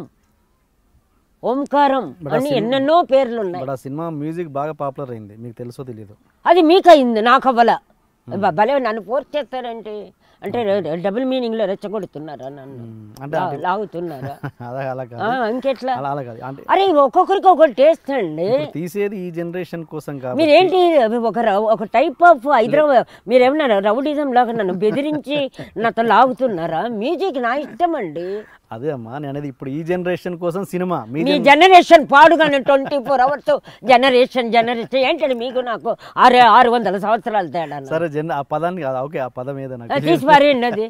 ఓంకారం But ఆ అని సినిమా- ఎన్నెన్నో పేర్లు ఉన్నాయి బట్ ఆ సినిమా మ్యూజిక్ బాగా పాపులర్ అయింది మీకు తెలుసో తెలియదు అది మీకు అయింది నాకు అవ్వల భలే నన్ను ఫోర్స్ చేస్తారంటే అంటే డబుల్ మీనింగ్లో రెచ్చగొడుతున్నారా నన్ను మ్మ్. అంటే లా- అంటే- లాగుతున్నారా అలా అలా కాదు ఆ, ఇంకెట్లా అలా అలా కాదు అంటే అరే ఒక్కొక్కరికి ఒకటి టేస్ట్ అండి ఇప్పుడు తీసేది ఈ జనరేషన్ కోసం కాబట్టి మీరేంటి అవి ఒక రౌ- ఒక టైప్ ఆఫ్ హైదరాబాద్ మీరేమన్నా రౌడిజం లాగా నన్ను బెదిరించి నాతో లాగుతున్నారా మ్యూజిక్ నా ఇష్టం అండి అదే అమ్మా నేను అనేది ఇప్పుడు ఈ జనరేషన్ కోసం సినిమా మీ మీ జన్- జనరేషన్ పాడుగానే twenty four hours generation generation ఏంటండి మీకు నాకు ఆరు ఆరు వందల సంవత్సరాలు తేడా సరే జన్ ఆ పదాన్ని కాదు ఓకే ఆ పదం ఏదో నాకు తీసి పారేయండి అది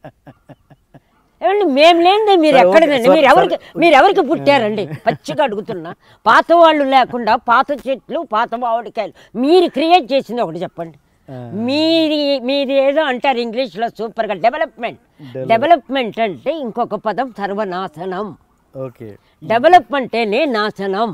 ఏమండి మేము లేనిదే మీరు సరే, ఓకే, ఎక్కడిదండి సరే, మీరు ఎవరికి సరే. మీరు ఎవరికి పుట్టారండి పచ్చిగా అడుగుతున్నా పాత వాళ్ళు లేకుండా పాత చెట్లు పాత మామిడికాయలు మీరు క్రియేట్ చేసింది ఒకటి చెప్పండి ఆ. మీది మీది ఏదో అంటారు ఇంగ్లీష్లో సూపర్గా డెవలప్మెంట్ డెవలప్మెంట్ అంటే ఇంకొక పదం సర్వనాశనం ఓకే డెవలప్ అంటేనే నాశనం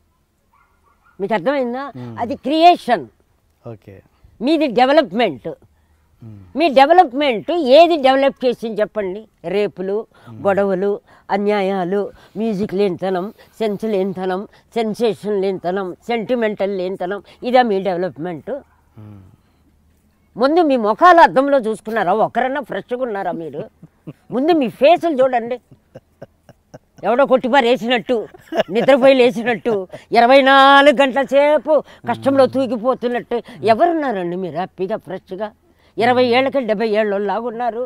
మీకు అర్థమైందా అది క్రియేషన్ ఓకే మీది డెవలప్మెంట్ మ్మ్. మీ డెవలప్మెంట్ ఏది డెవలప్ చేసింది చెప్పండి రేపులు గొడవలు అన్యాయాలు మ్యూజిక్ లేనితనం సెన్స్ లేనితనం సెన్సేషన్ లేనితనం సెంటిమెంటల్ లేనితనం ఇదా మీ డెవలప్మెంట్ మ్మ్. ముందు మీ ముఖాలు అద్దంలో చూసుకున్నారా ఒకరన్నా ఫ్రెష్గా ఉన్నారా మీరు ముందు మీ ఫేసులు చూడండి ఎవడో కొట్టిపారు వేసినట్టు నిద్రపోయి లేచినట్టు ఇరవై నాలుగు గంటల సేపు కష్టంలో తూగిపోతున్నట్టు ఎవరున్నారండి మీరు హ్యాపీగా ఫ్రెష్గా ఇరవై ఏళ్ళకి డెబ్బై ఏళ్ళు లాగున్నారు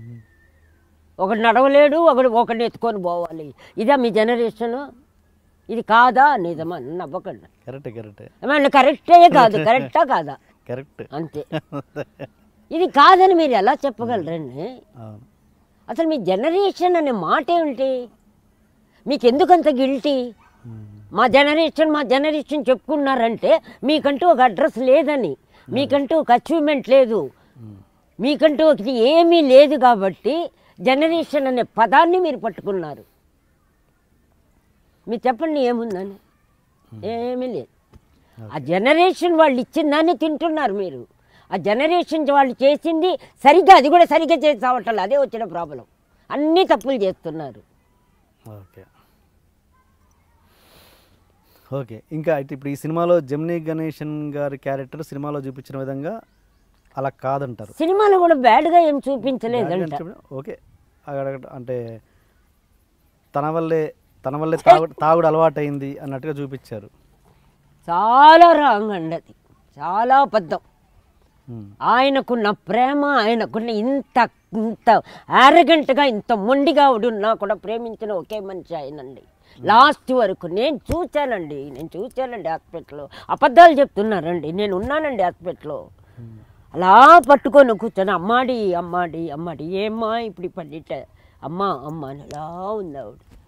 ఒకడు నడవలేడు ఒకడు ఒకడిని ఎత్తుకొని పోవాలి ఇదా మీ జనరేషను ఇది కాదా నిజమా నవ్వకండి కరెక్ట్ కరెక్ట్ ఏమన్నా కరెక్టే కాదు కరెక్టా కాదా కరెక్ట్ అంతే ఇది కాదని మీరు ఎలా చెప్పగలరండి అవును అసలు మీ జనరేషన్ అనే మాట ఏమిటి మీకు ఎందుకంత గిల్టీ మ్మ్. మా జనరేషన్ మా జనరేషన్ చెప్పుకున్నారంటే మీకంటూ ఒక అడ్రస్ లేదని మీకంటూ ఒక అచీవ్మెంట్ లేదు మ్మ్. మీకంటూ ఒకటి ఏమీ లేదు కాబట్టి జనరేషన్ అనే పదాన్ని మీరు పట్టుకున్నారు మీరు చెప్పండి ఏముందని ఏమీ లేదు ఆ జనరేషన్ వాళ్ళు ఇచ్చిన దాన్ని తింటున్నారు మీరు ఆ జనరేషన్ వాళ్ళు చేసింది సరిగ్గా అది కూడా సరిగ్గా చేసి చావటం అదే వచ్చిన ప్రాబ్లం అన్నీ తప్పులు చేస్తున్నారు ఓకే ఓకే ఇంకా అయితే ఇప్పుడు ఈ సినిమాలో జమినీ గణేషన్ గారి క్యారెక్టర్ సినిమాలో చూపించిన విధంగా అలా కాదంటారు సినిమాలో కూడా బ్యాడ్గా ఏం చూపించలేదంట ఓకే అక్కడ అంటే తన వల్లే తన వల్లే తాగుడు తాగుడు అలవాటైంది అన్నట్టుగా చూపించారు చాలా రాంగ్ అండి అది చాలా అబద్ధం మ్మ్. ఆయనకున్న ప్రేమ ఆయనకున్న ఇంత ఇంత యారగెంట్గా ఇంత మొండిగా ఉన్నా కూడా ప్రేమించిన ఒకే మనిషి ఆయనండి లాస్ట్ వరకు నేను చూశానండి నేను చూశానండి హాస్పిటల్లో అబద్ధాలు చెప్తున్నారండి నేను ఉన్నానండి హాస్పిటల్లో అలా పట్టుకొని కూర్చొని అమ్మాడి అమ్మాడి అమ్మాడి ఏమ్మా ఇప్పుడు పండిట అమ్మా అమ్మ అని అలా ఉంది ఆవిడ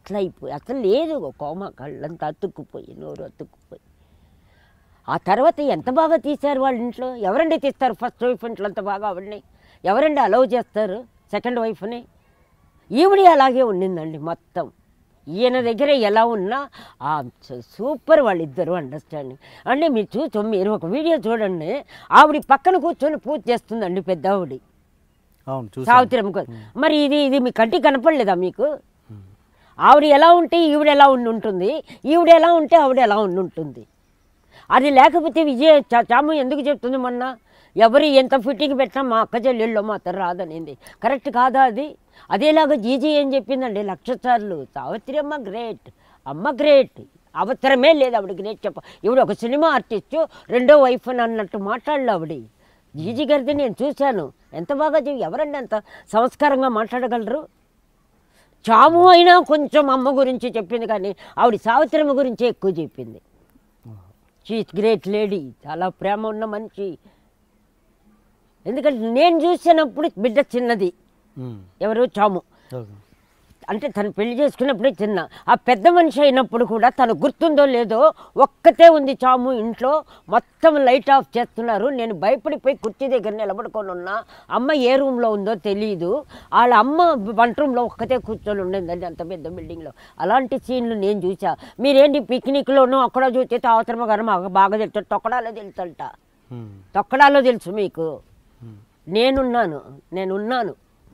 అట్లా అయిపోయి అసలు లేదు కోమ కళ్ళంతా అతుక్కుపోయి నోరు అతుక్కుపోయి ఆ తర్వాత ఎంత బాగా తీశారు వాళ్ళ ఇంట్లో ఎవరండి తీస్తారు ఫస్ట్ వైఫ్ ఇంట్లో అంత బాగా ఆవిడని ఎవరండి అలౌ చేస్తారు సెకండ్ వైఫ్ని ఈవిడ అలాగే ఉండిందండి మొత్తం ఈయన దగ్గర ఎలా ఉన్నా ఆ స- సూపర్ వాళ్ళిద్దరు అండర్స్టాండింగ్ అంటే మీరు చూసు మీరు ఒక వీడియో చూడండి ఆవిడ పక్కన కూర్చొని పూజ చేస్తుందండి పెద్ద ఆవిడ అవును చూసాను సావిత్రమ్మ గారు మరి ఇది ఇది మీ కంటికి కనపడలేదా మీకు ఆవిడ ఎలా ఉంటే ఈవిడ ఎలా ఉండి ఉంటుంది ఈవిడ ఎలా ఉంటే ఆవిడ ఎలా ఉండి ఉంటుంది అది లేకపోతే విజయ చా- చాము ఎందుకు చెప్తుంది మొన్న ఎవరు ఎంత ఫిట్టింగ్ పెట్టినా మా అక్క చెల్లెళ్ళు మాత్రం రాదనింది కరెక్ట్ కాదా అది అదేలాగా జీజీ ఏం చెప్పిందండి లక్ష సార్లు సావిత్రి అమ్మ గ్రేట్ అమ్మ గ్రేట్ అవసరమే లేదు ఆవిడ గ్రేట్ చెప్ప ఈవిడ ఒక సినిమా ఆర్టిస్టు రెండో వైఫ్ అని అన్నట్టు మాట్లాడలే ఆవిడ జీజీ గారిది నేను చూశాను ఎంత బాగా చెప్పి ఎవరండి అంత సంస్కారంగా మాట్లాడగలరు చాము అయినా కొంచెం అమ్మ గురించి చెప్పింది కానీ ఆవిడ సావిత్రమ్మ గురించి ఎక్కువ చెప్పింది షీఈ్ గ్రేట్ లేడీ చాలా ప్రేమ ఉన్న మనిషి ఎందుకంటే నేను చూసినప్పుడు బిడ్డ చిన్నది ఉమ్. ఎవరు చాము ఓకే అంటే తను పెళ్లి చేసుకున్నప్పుడే చిన్న ఆ పెద్ద మనిషి అయినప్పుడు కూడా తను గుర్తుందో లేదో ఒక్కతే ఉంది చాము ఇంట్లో మొత్తం లైట్ ఆఫ్ చేస్తున్నారు నేను భయపడిపోయి కుర్చీ దగ్గర నిలబడుకొని ఉన్నా అమ్మ ఏ రూమ్లో ఉందో తెలియదు వాళ్ళ అమ్మ వంట రూమ్లో ఒక్కతే కూర్చొని ఉండేదండి అంత పెద్ద బిల్డింగ్లో అలాంటి సీన్లు నేను చూసా మీరేంటి పిక్నిక్లోనూ అక్కడ చూస్తే అవసరమ గారు మాకు బాగా తెలుసు తొక్కడాలో తెలుసంట ఉమ్. తొక్కడాలో తెలుసు మీకు నేనున్నాను నేనున్నాను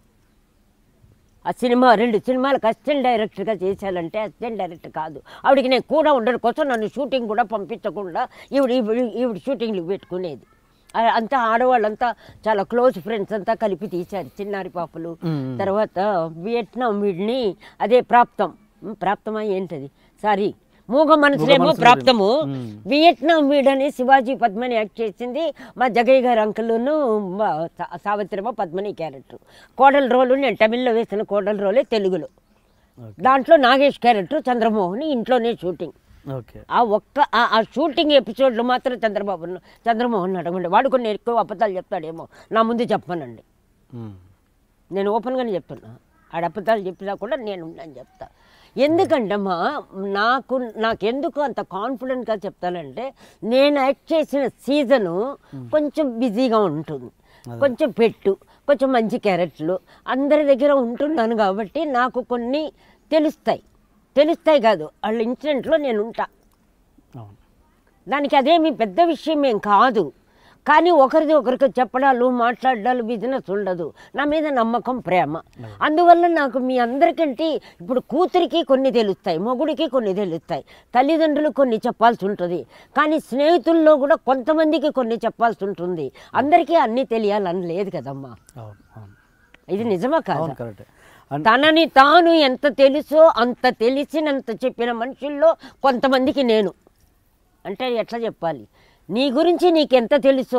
ఆ సినిమా రెండు సినిమాలకు అసిస్టెంట్ డైరెక్టర్గా చేశానంటే అసిస్టెంట్ డైరెక్టర్ కాదు ఆవిడకి నేను కూడా ఉండడం కోసం నన్ను షూటింగ్ కూడా పంపించకుండా ఈవిడ ఈవిడ ఈవిడ షూటింగ్లు పెట్టుకునేది ఆ- అంతా ఆడవాళ్ళంతా చాలా క్లోజ్ ఫ్రెండ్స్ అంతా కలిపి తీశారు చిన్నారి పాపలు తర్వాత వియట్నాం వీడిని అదే ప్రాప్తం ఉమ్, ప్రాప్తమా ఏంటది సారీ మూగ మనసులేమో మనసులు. ప్రాప్తము వియట్నాం వీడని శివాజీ పద్మని యాక్ట్ చేసింది మా జగయ్య గారు అంకుల్ను మా సా- సావిత్రమ్మ పద్మని క్యారెక్టర్ కోడల రోలు నేను తమిళ్లో వేసిన కోడల రోలే తెలుగులో దాంట్లో నాగేష్ క్యారెక్టర్ చంద్రమోహన్ ఇంట్లోనే షూటింగ్ ఓకే ఆ ఒక్క ఆ- ఆ షూటింగ్ ఎపిసోడ్లో మాత్రం చంద్రబాబు చంద్రమోహన్ అడగండి వాడు కొన్ని ఎక్కువ అబద్ధాలు చెప్తాడేమో నా ముందు చెప్పానండి ఉమ్. నేను ఓపెన్గానే చెప్తున్నా ఆడ అబద్ధాలు చెప్పినా కూడా నేను అని చెప్తా ఎందుకంటే మా నాకు నాకెందుకు అంత కాన్ఫిడెంట్గా చెప్తానంటే నేను యాక్ట్ చేసిన సీజను కొంచెం బిజీగా ఉంటుంది కొంచెం పెట్టు కొంచెం మంచి క్యారెక్టర్లు అందరి దగ్గర ఉంటున్నాను కాబట్టి నాకు కొన్ని తెలుస్తాయి తెలుస్తాయి కాదు వాళ్ళ ఇన్సిడెంట్లో నేను ఉంటా అవును దానికి అదేమి పెద్ద విషయం ఏం కాదు కానీ ఒకరిది ఒకరికి చెప్పడాలు మాట్లాడాలు బిజినెస్ ఉండదు నా మీద నమ్మకం ప్రేమ అందువల్ల నాకు మీ అందరికంటే ఇప్పుడు కూతురికి కొన్ని తెలుస్తాయి మొగుడికి కొన్ని తెలుస్తాయి తల్లిదండ్రులు కొన్ని చెప్పాల్సి ఉంటుంది కానీ స్నేహితుల్లో కూడా కొంతమందికి కొన్ని చెప్పాల్సి ఉంటుంది అందరికీ అన్నీ తెలియాలని లేదు కదమ్మా అవును అవును ఇది నిజమా అవును కాదా కరెక్ట్ అండ్ తనని తాను ఎంత తెలుసో అంత తెలిసినంత చెప్పిన మనుషుల్లో కొంతమందికి నేను అంటే ఎట్లా చెప్పాలి నీ గురించి నీకెంత తెలుసో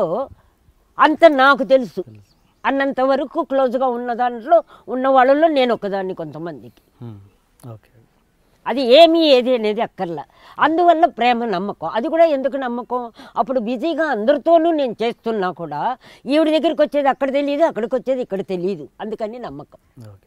అంత నాకు తెలుసు అన్నంత వరకు క్లోజ్గా ఉన్న దాంట్లో ఉన్న వాళ్ళలో నేను ఒకదాన్ని కొంతమందికి ఉమ్. ఓకే అది ఏమి ఏది అనేది అక్కర్లా అందువల్ల ప్రేమ నమ్మకం అది కూడా ఎందుకు నమ్మకం అప్పుడు బిజీగా అందరితోనూ నేను చేస్తున్నా కూడా ఈవిడ దగ్గరికి వచ్చేది అక్కడ తెలియదు అక్కడికి వచ్చేది ఇక్కడ తెలియదు అందుకని నమ్మకం ఓకే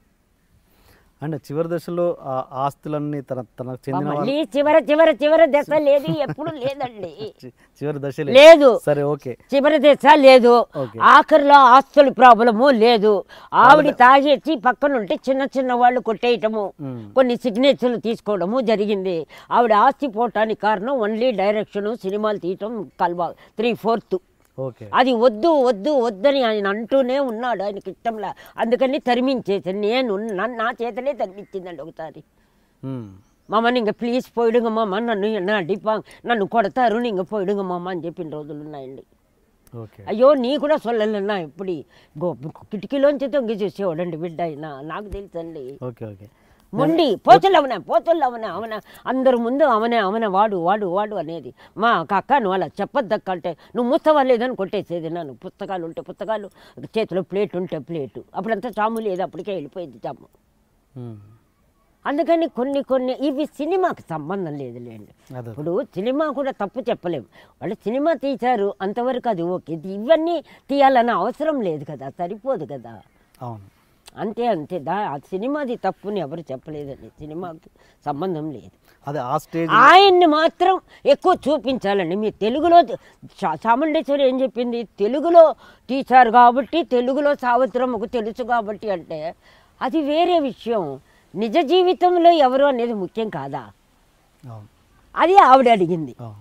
అండ్ చివరి దశలో ఆ ఆస్తులన్నీ తన తనకు చెందిన వాళ్ళ- మళ్ళీ చివర చివర చివర దశ లేదు ఎప్పుడు లేదండి చి- చివరి దశ లేదు సరే ఓకే చివరి దశ లేదు ఓకే. ఆఖరిలో ఆస్తుల ప్రాబ్లము లేదు ఆవిడ తాగేసి పక్కన ఉంటే చిన్న చిన్న వాళ్ళు కొట్టేయటము మ్మ్. కొన్ని సిగ్నేచర్లు తీసుకోవడము జరిగింది ఆవిడ ఆస్తి పోవటానికి కారణం ఓన్లీ డైరెక్షన్ సినిమాలు తీయటం కల్వా త్రీ ఫోర్త్ ఓకే అది వద్దు వద్దు వద్దని ఆయన అంటూనే ఉన్నాడు ఆయనకి ఇష్టంలా అందుకని తరిమించేసి నేను నన్ను నా చేతనే తరిమించిందండి ఒకసారి ఉమ్. మామ நீங்கள் ப்ளீஸ் போயிடுங்க மாமா నన్ను என்ன அடிப்பாங்க నన్ను కొడతారు நீங்கள் పోయిడుங்க మామ అని చెప్పిన రోజులు ఉన్నాయండి ఓకే అయ్యో నీ కూడా సొల్లన్నా ఇప్పుడు గో కిటికీలోంచి తొంగి చూసేవాడండి బిడ్డ అయినా నాకు తెలుసండి ఓకే ఓకే మొండి పోతులు అవన పోతులు అవన అవన అందరు ముందు అవనే అవన వాడు వాడు వాడు అనేది మా అక్క నువ్వు అలా చెప్పొద్దక్క అంటే నువ్వు మూస్తావా లేదని కొట్టేసేది నన్ను పుస్తకాలు ఉంటే పుస్తకాలు చేతిలో ప్లేట్ ఉంటే ప్లేటు అప్పుడంతా చాము లేదు అప్పటికే వెళ్ళిపోయింది చాము ఉమ్. అందుకని కొన్ని కొన్ని ఇవి సినిమాకి సంబంధం లేదులేండి అదే ఇప్పుడు సినిమా కూడా తప్పు చెప్పలేము వాళ్ళు సినిమా తీశారు అంతవరకు అది ఓకే ఇది ఇవన్నీ తీయాలన్న అవసరం లేదు కదా సరిపోదు కదా అవును అంతే అంతే దా ఆ సినిమాది తప్పుని ఎవరు చెప్పలేదండి సినిమాకి సంబంధం లేదు అదే ఆ స్టేజ్ ఆయన్ని మాత్రం ఎక్కువ చూపించాలండి మీ తెలుగులో చా- చాముండేశ్వరి ఏం చెప్పింది తెలుగులో టీచర్ కాబట్టి తెలుగులో సావిత్రమ్మకు తెలుసు కాబట్టి అంటే అది వేరే విషయం నిజ జీవితంలో ఎవరు అనేది ముఖ్యం కాదా అవును అది ఆవిడ అడిగింది అవును.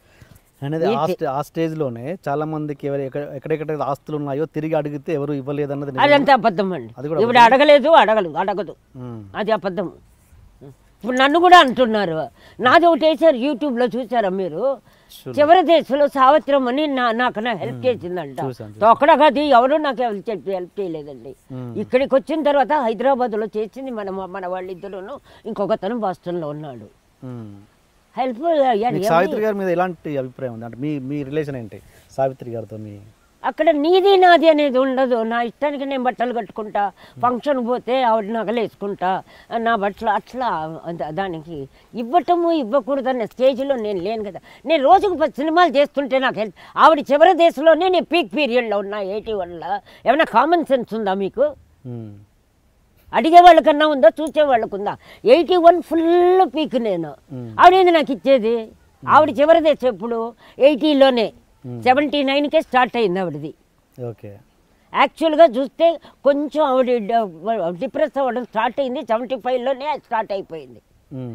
అనేది ఆ స్టే ఆ స్టేజ్లోనే చాలా మందికి ఎవరు ఎక్కడ ఎక్కడెక్కడ ఆస్తులు ఉన్నాయో తిరిగి అడిగితే ఎవరు ఇవ్వలేదు అన్నది నిజమే. అదంతా అబద్ధం అండి అది కూడా ఇవిడ అడగలేదు అడగలేదు అడగదు ఉమ్. అది అబద్ధం ఇప్పుడు నన్ను కూడా అంటున్నారు నాది ఒకటి వేసారు యూట్యూబ్లో చూసారా మీరు చూడలేదు. చివరి దేశంలో సావిత్రం అని నా నాకు నా హెల్ప్ చేసిందంట చూశాను, తొక్కడగా అది ఎవరు నాకు హెల్ప్ చెప్పి హెల్ప్ చేయలేదండి మ్మ్. ఇక్కడికి వచ్చిన తర్వాత హైదరాబాద్లో చేసింది మన మన వాళ్ళిద్దరూను ఇంకొకతను బాస్టన్లో ఉన్నాడు ఉమ్. హెల్ప్ మీకు సావిత్రి గారి మీద ఎలాంటి అభిప్రాయం ఉంది అంటే మీ మీ రిలేషన్ ఏంటి సావిత్రి గారితో మీ అక్కడ నీది నాది అనేది ఉండదు నా ఇష్టానికి నేను బట్టలు కట్టుకుంటా ఫంక్షన్ పోతే ఆవిడ నగలు వేసుకుంటా నా బట్టలు అట్లా ద- దానికి ఇవ్వటము ఇవ్వకూడదన్న స్టేజ్లో నేను లేను కదా నేను రోజుకు పది సినిమాలు చేస్తుంటే నాకు హెల్ప్ ఆవిడ చివరి దేశంలోనే నేను పీక్ పీరియడ్లో ఉన్నా ఎయిటీ వన్లో ఏమైనా కామన్ సెన్స్ ఉందా మీకు ఉమ్. అడిగే వాళ్ళకన్నా ఉందా చూసే వాళ్ళకు ఉందా ఎయిటీ వన్ ఫుల్ పీక్ నేను ఆవిడేంది నాకు ఇచ్చేది ఆవిడ చివరి దేశం ఎప్పుడు ఎయిటీలోనే సెవెంటీ నైన్కే స్టార్ట్ అయింది ఆవిడది ఓకే యాక్చువల్గా చూస్తే కొంచెం ఆవిడ డిప్రెస్ అవ్వడం స్టార్ట్ అయింది సెవెంటీ ఫైవ్లోనే స్టార్ట్ అయిపోయింది ఉమ్.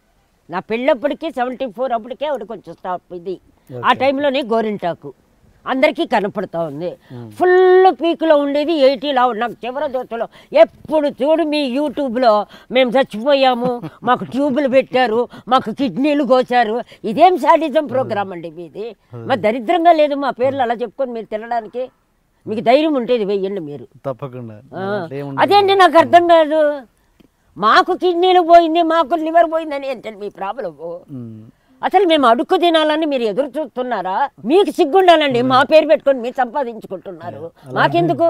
నా పెళ్ళప్పటికి సెవెంటీ ఫోర్ అప్పటికే ఆవిడ కొంచెం స్టాప్ ఇది ఆ టైంలోనే గోరింటాకు అందరికీ కనపడతా ఉంది ఫుల్ పీక్లో ఉండేది ఎయిటీలో ఆవిడ నాకు చివరి దోతలో ఎప్పుడు చూడు మీ యూట్యూబ్లో మేము చచ్చిపోయాము మాకు ట్యూబులు పెట్టారు మాకు కిడ్నీలు కోసారు ఇదేం శాడిజం ప్రోగ్రామ్ అండి మీది మరి దరిద్రంగా లేదు మా పేర్లు అలా చెప్పుకొని మీరు తినడానికి మీకు ధైర్యం ఉంటేది వెయ్యండి మీరు తప్పకుండా ఆ, దాంట్లో ఏముండదు. అదేంటి నాకు అర్థం కాదు మాకు కిడ్నీలు పోయింది మాకు లివర్ పోయిందని ఏంటండి మీ ప్రాబ్లం ఉమ్. అసలు మేము అడుక్కు తినాలని మీరు ఎదురు చూస్తున్నారా మీకు సిగ్గుండాలండి మా పేరు పెట్టుకొని మీరు సంపాదించుకుంటున్నారు మాకెందుకు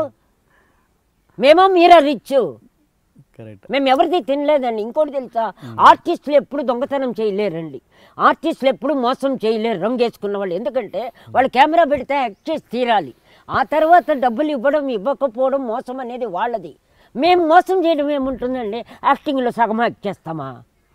మేమో మీరా రిచ్ కరెక్ట్ మేము ఎవరిది తినలేదండి ఇంకోటి తెలుసా ఆర్టిస్టులు ఎప్పుడు దొంగతనం చేయలేరండి ఆర్టిస్టులు ఎప్పుడు మోసం చేయలేరు రంగేసుకున్న వాళ్ళు ఎందుకంటే వాళ్ళు కెమెరా పెడితే యాక్ట్ చేసి తీరాలి ఆ తర్వాత డబ్బులు ఇవ్వడం ఇవ్వకపోవడం మోసం అనేది వాళ్ళది మేము మోసం చేయడం ఏముంటుందండి యాక్టింగ్లో సగం యాక్ట్ చేస్తామా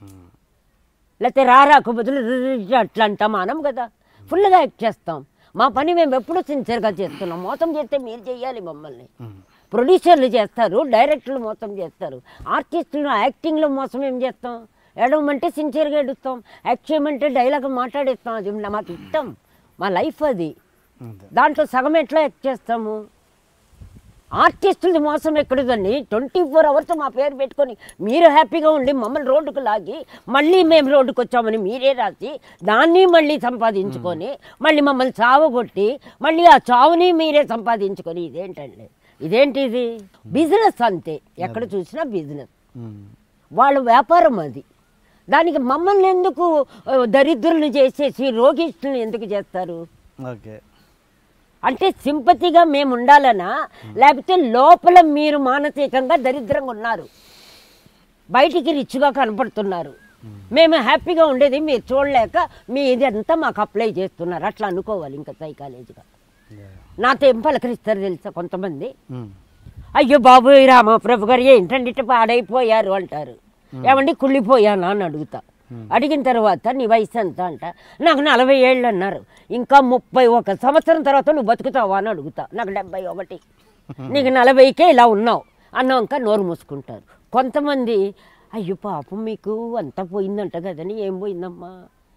లేకపోతే రారాకు బదులు రు- రు- అట్లా అంటామా అనం కదా ఫుల్గా యాక్ట్ చేస్తాం మా పని మేము ఎప్పుడు సిన్సియర్గా చేస్తున్నాం మోసం చేస్తే మీరు చేయాలి మమ్మల్ని ప్రొడ్యూసర్లు చేస్తారు డైరెక్టర్లు మోసం చేస్తారు ఆర్టిస్టులు యాక్టింగ్లో మోసం ఏం చేస్తాం ఏడవమంటే సిన్సియర్గా ఎడుస్తాం యాక్ట్ చేయమంటే డైలాగ్ మాట్లాడేస్తాం అది మాకు ఇష్టం మా లైఫ్ అది అంతే దాంట్లో సగం ఎట్లా యాక్ట్ చేస్తాము ఆర్టిస్టులది మోసం ఎక్కడదండి ట్వంటీ ఫోర్ అవర్స్ మా పేరు పెట్టుకొని మీరు హ్యాపీగా ఉండి మమ్మల్ని రోడ్డుకు లాగి మళ్ళీ మేము రోడ్డుకు వచ్చామని మీరే రాసి దాన్ని మళ్ళీ సంపాదించుకొని మళ్ళీ మమ్మల్ని చావగొట్టి మళ్ళీ ఆ చావుని మీరే సంపాదించుకొని ఇదేంటండి ఇదేంటి ఇది బిజినెస్ అంతే ఎక్కడ చూసినా బిజినెస్ ఉమ్. వాళ్ళ వ్యాపారం అది దానికి మమ్మల్ని ఎందుకు ఆ, దరిద్రులను చేసేసి రోగిష్టులను ఎందుకు చేస్తారు ఓకే అంటే సింపతిగా మేము ఉండాలనా లేకపోతే లోపల మీరు మానసికంగా దరిద్రంగా ఉన్నారు బయటికి రిచ్గా కనపడుతున్నారు మేము హ్యాపీగా ఉండేది మీరు చూడలేక మీ ఇదంతా మాకు అప్లై చేస్తున్నారు అట్లా అనుకోవాలి ఇంకా సైకాలజీగా నాతో ఏం పలకరిస్తారు తెలుసా కొంతమంది ఉమ్. అయ్యో బాబు రామప్రభు గారు ఏంటండి ఇట్ట పాడైపోయారు అంటారు ఏమండి కుళ్ళిపోయానా అని అడుగుతా అడిగిన తర్వాత నీ వయసు ఎంత అంట నాకు నలభై ఏళ్ళు అన్నారు ఇంకా ముప్పై ఒక సంవత్సరం తర్వాత నువ్వు బతుకుతావా అని అడుగుతా నాకు డెబ్బై ఒకటి నీకు నలభైకే ఇలా ఉన్నావు అన్నాక నోరు మూసుకుంటారు కొంతమంది అయ్యో పాపం మీకు అంతా పోయిందంట కదని ఏం పోయిందమ్మా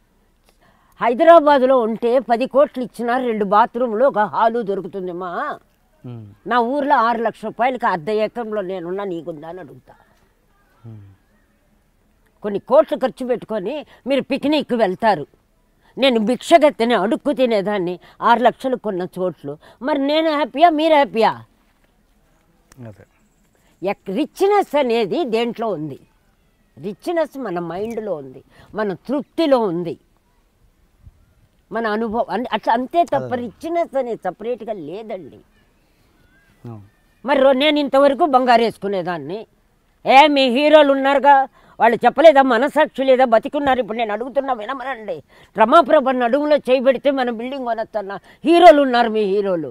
హైదరాబాదులో ఉంటే పది కోట్లు ఇచ్చినా రెండు బాత్రూమ్లు ఒక హాలు దొరుకుతుందమ్మా ఉమ్. నా ఊర్లో ఆరు లక్షల రూపాయలకి అర్ధ ఎకరంలో నేనున్నా నీకుందా అని అడుగుతా కొన్ని కోట్లు ఖర్చు పెట్టుకొని మీరు పిక్నిక్ వెళ్తారు నేను భిక్షగా తినే అడుక్కు తినేదాన్ని ఆరు లక్షలు కొన్న చోట్లు మరి నేను హ్యాపీయా మీరు హ్యాపీయా అదే ఎక్ రిచ్నెస్ అనేది దేంట్లో ఉంది రిచ్నెస్ మన మైండ్లో ఉంది మన తృప్తిలో ఉంది మన అనుభవం అన్- అట్లా అంతే తప్ప రిచ్నెస్ అనేది సపరేట్గా లేదండి అవును. మరి రో- నేను ఇంతవరకు బంగారు వేసుకునేదాన్ని ఏ మీ హీరోలు ఉన్నారుగా వాళ్ళు చెప్పలేదా మనసాక్షి లేదా బతికున్నారు ఇప్పుడు నేను అడుగుతున్నా వినమనండి రమాప్రభ నడుములో చేయి పెడితే మన బిల్డింగ్ కొనొచ్చన్న హీరోలు ఉన్నారు మీ హీరోలు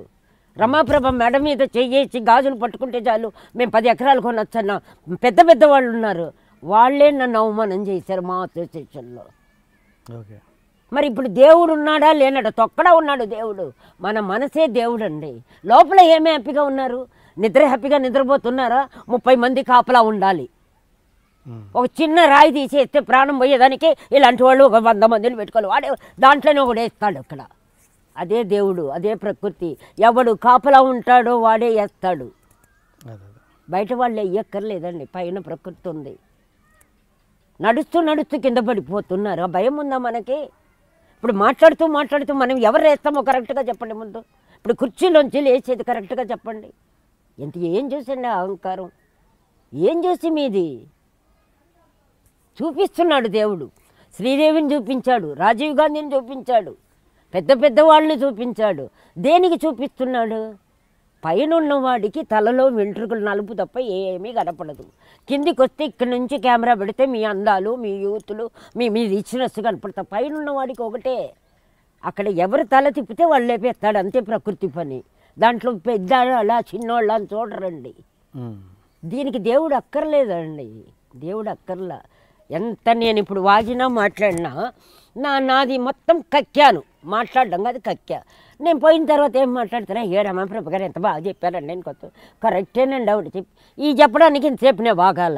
రమాప్రభ మెడ మీద చెయ్యేసి గాజులు పట్టుకుంటే చాలు మేము పది ఎకరాలు కొనొచ్చన్న పెద్ద పెద్ద వాళ్ళు ఉన్నారు వాళ్ళే నన్ను అవమానం చేశారు మా అసోసియేషన్లో ఓకే మరి ఇప్పుడు దేవుడు ఉన్నాడా లేనాడా తొక్కడా ఉన్నాడు దేవుడు మన మనసే దేవుడు అండి లోపల ఏమి హ్యాపీగా ఉన్నారు నిద్ర హ్యాపీగా నిద్రపోతున్నారా ముప్పై మంది కాపలా ఉండాలి ఉమ్. ఒక చిన్న రాయి తీసేస్తే ప్రాణం పోయేదానికి ఇలాంటి వాళ్ళు ఒక వంద మందిని పెట్టుకోవాలి వాడే దాంట్లోనే ఒకడు వేస్తాడు అక్కడ అదే దేవుడు అదే ప్రకృతి ఎవడు కాపలా ఉంటాడో వాడే వేస్తాడు అదే అదే బయట వాళ్ళు వెయ్యక్కర్లేదండి పైన ప్రకృతి ఉంది నడుస్తూ నడుస్తూ కింద పడిపోతున్నారు ఆ భయం ఉందా మనకి ఇప్పుడు మాట్లాడుతూ మాట్లాడుతూ మనం ఎవరు వేస్తామో కరెక్ట్గా చెప్పండి ముందు ఇప్పుడు కుర్చీలోంచి లేచేది కరెక్ట్గా చెప్పండి ఎంత ఏం చూసండి ఆ అహంకారం ఏం చూసి మీది చూపిస్తున్నాడు దేవుడు శ్రీదేవిని చూపించాడు రాజీవ్ గాంధీని చూపించాడు పెద్ద పెద్ద వాళ్ళని చూపించాడు దేనికి చూపిస్తున్నాడు పైన ఉన్నవాడికి తలలో వెంట్రుకలు నలుపు తప్ప ఏమీ కనపడదు కిందికి వస్తే ఇక్కడి నుంచి కెమెరా పెడితే మీ అందాలు మీ యూతులు మీ మీ రిచ్నెస్ కనపడతాయి పైన ఉన్నవాడికి ఒకటే అక్కడ ఎవరు తల తిప్పితే వాళ్ళు లేపేస్తాడు అంతే ప్రకృతి పని దాంట్లో పెద్ద అలా చిన్నోళ్ళ అని చూడరండి ఉమ్. దీనికి దేవుడు అక్కర్లేదండి దేవుడు అక్కర్లా ఎంత నేను ఇప్పుడు వాగినా మాట్లాడినా నా నాది మొత్తం కక్కాను మాట్లాడడం కాదు కక్కా నేను పోయిన తర్వాత ఏం మాట్లాడుతున్నా ఏడమ్మా ప్రభు గారు ఎంత బాగా చెప్పారండి నేను కొత్త కరెక్టేనండి ఆవిడ చెప్పి ఈ చెప్పడానికి ఇంతసేపు నేను వాగాల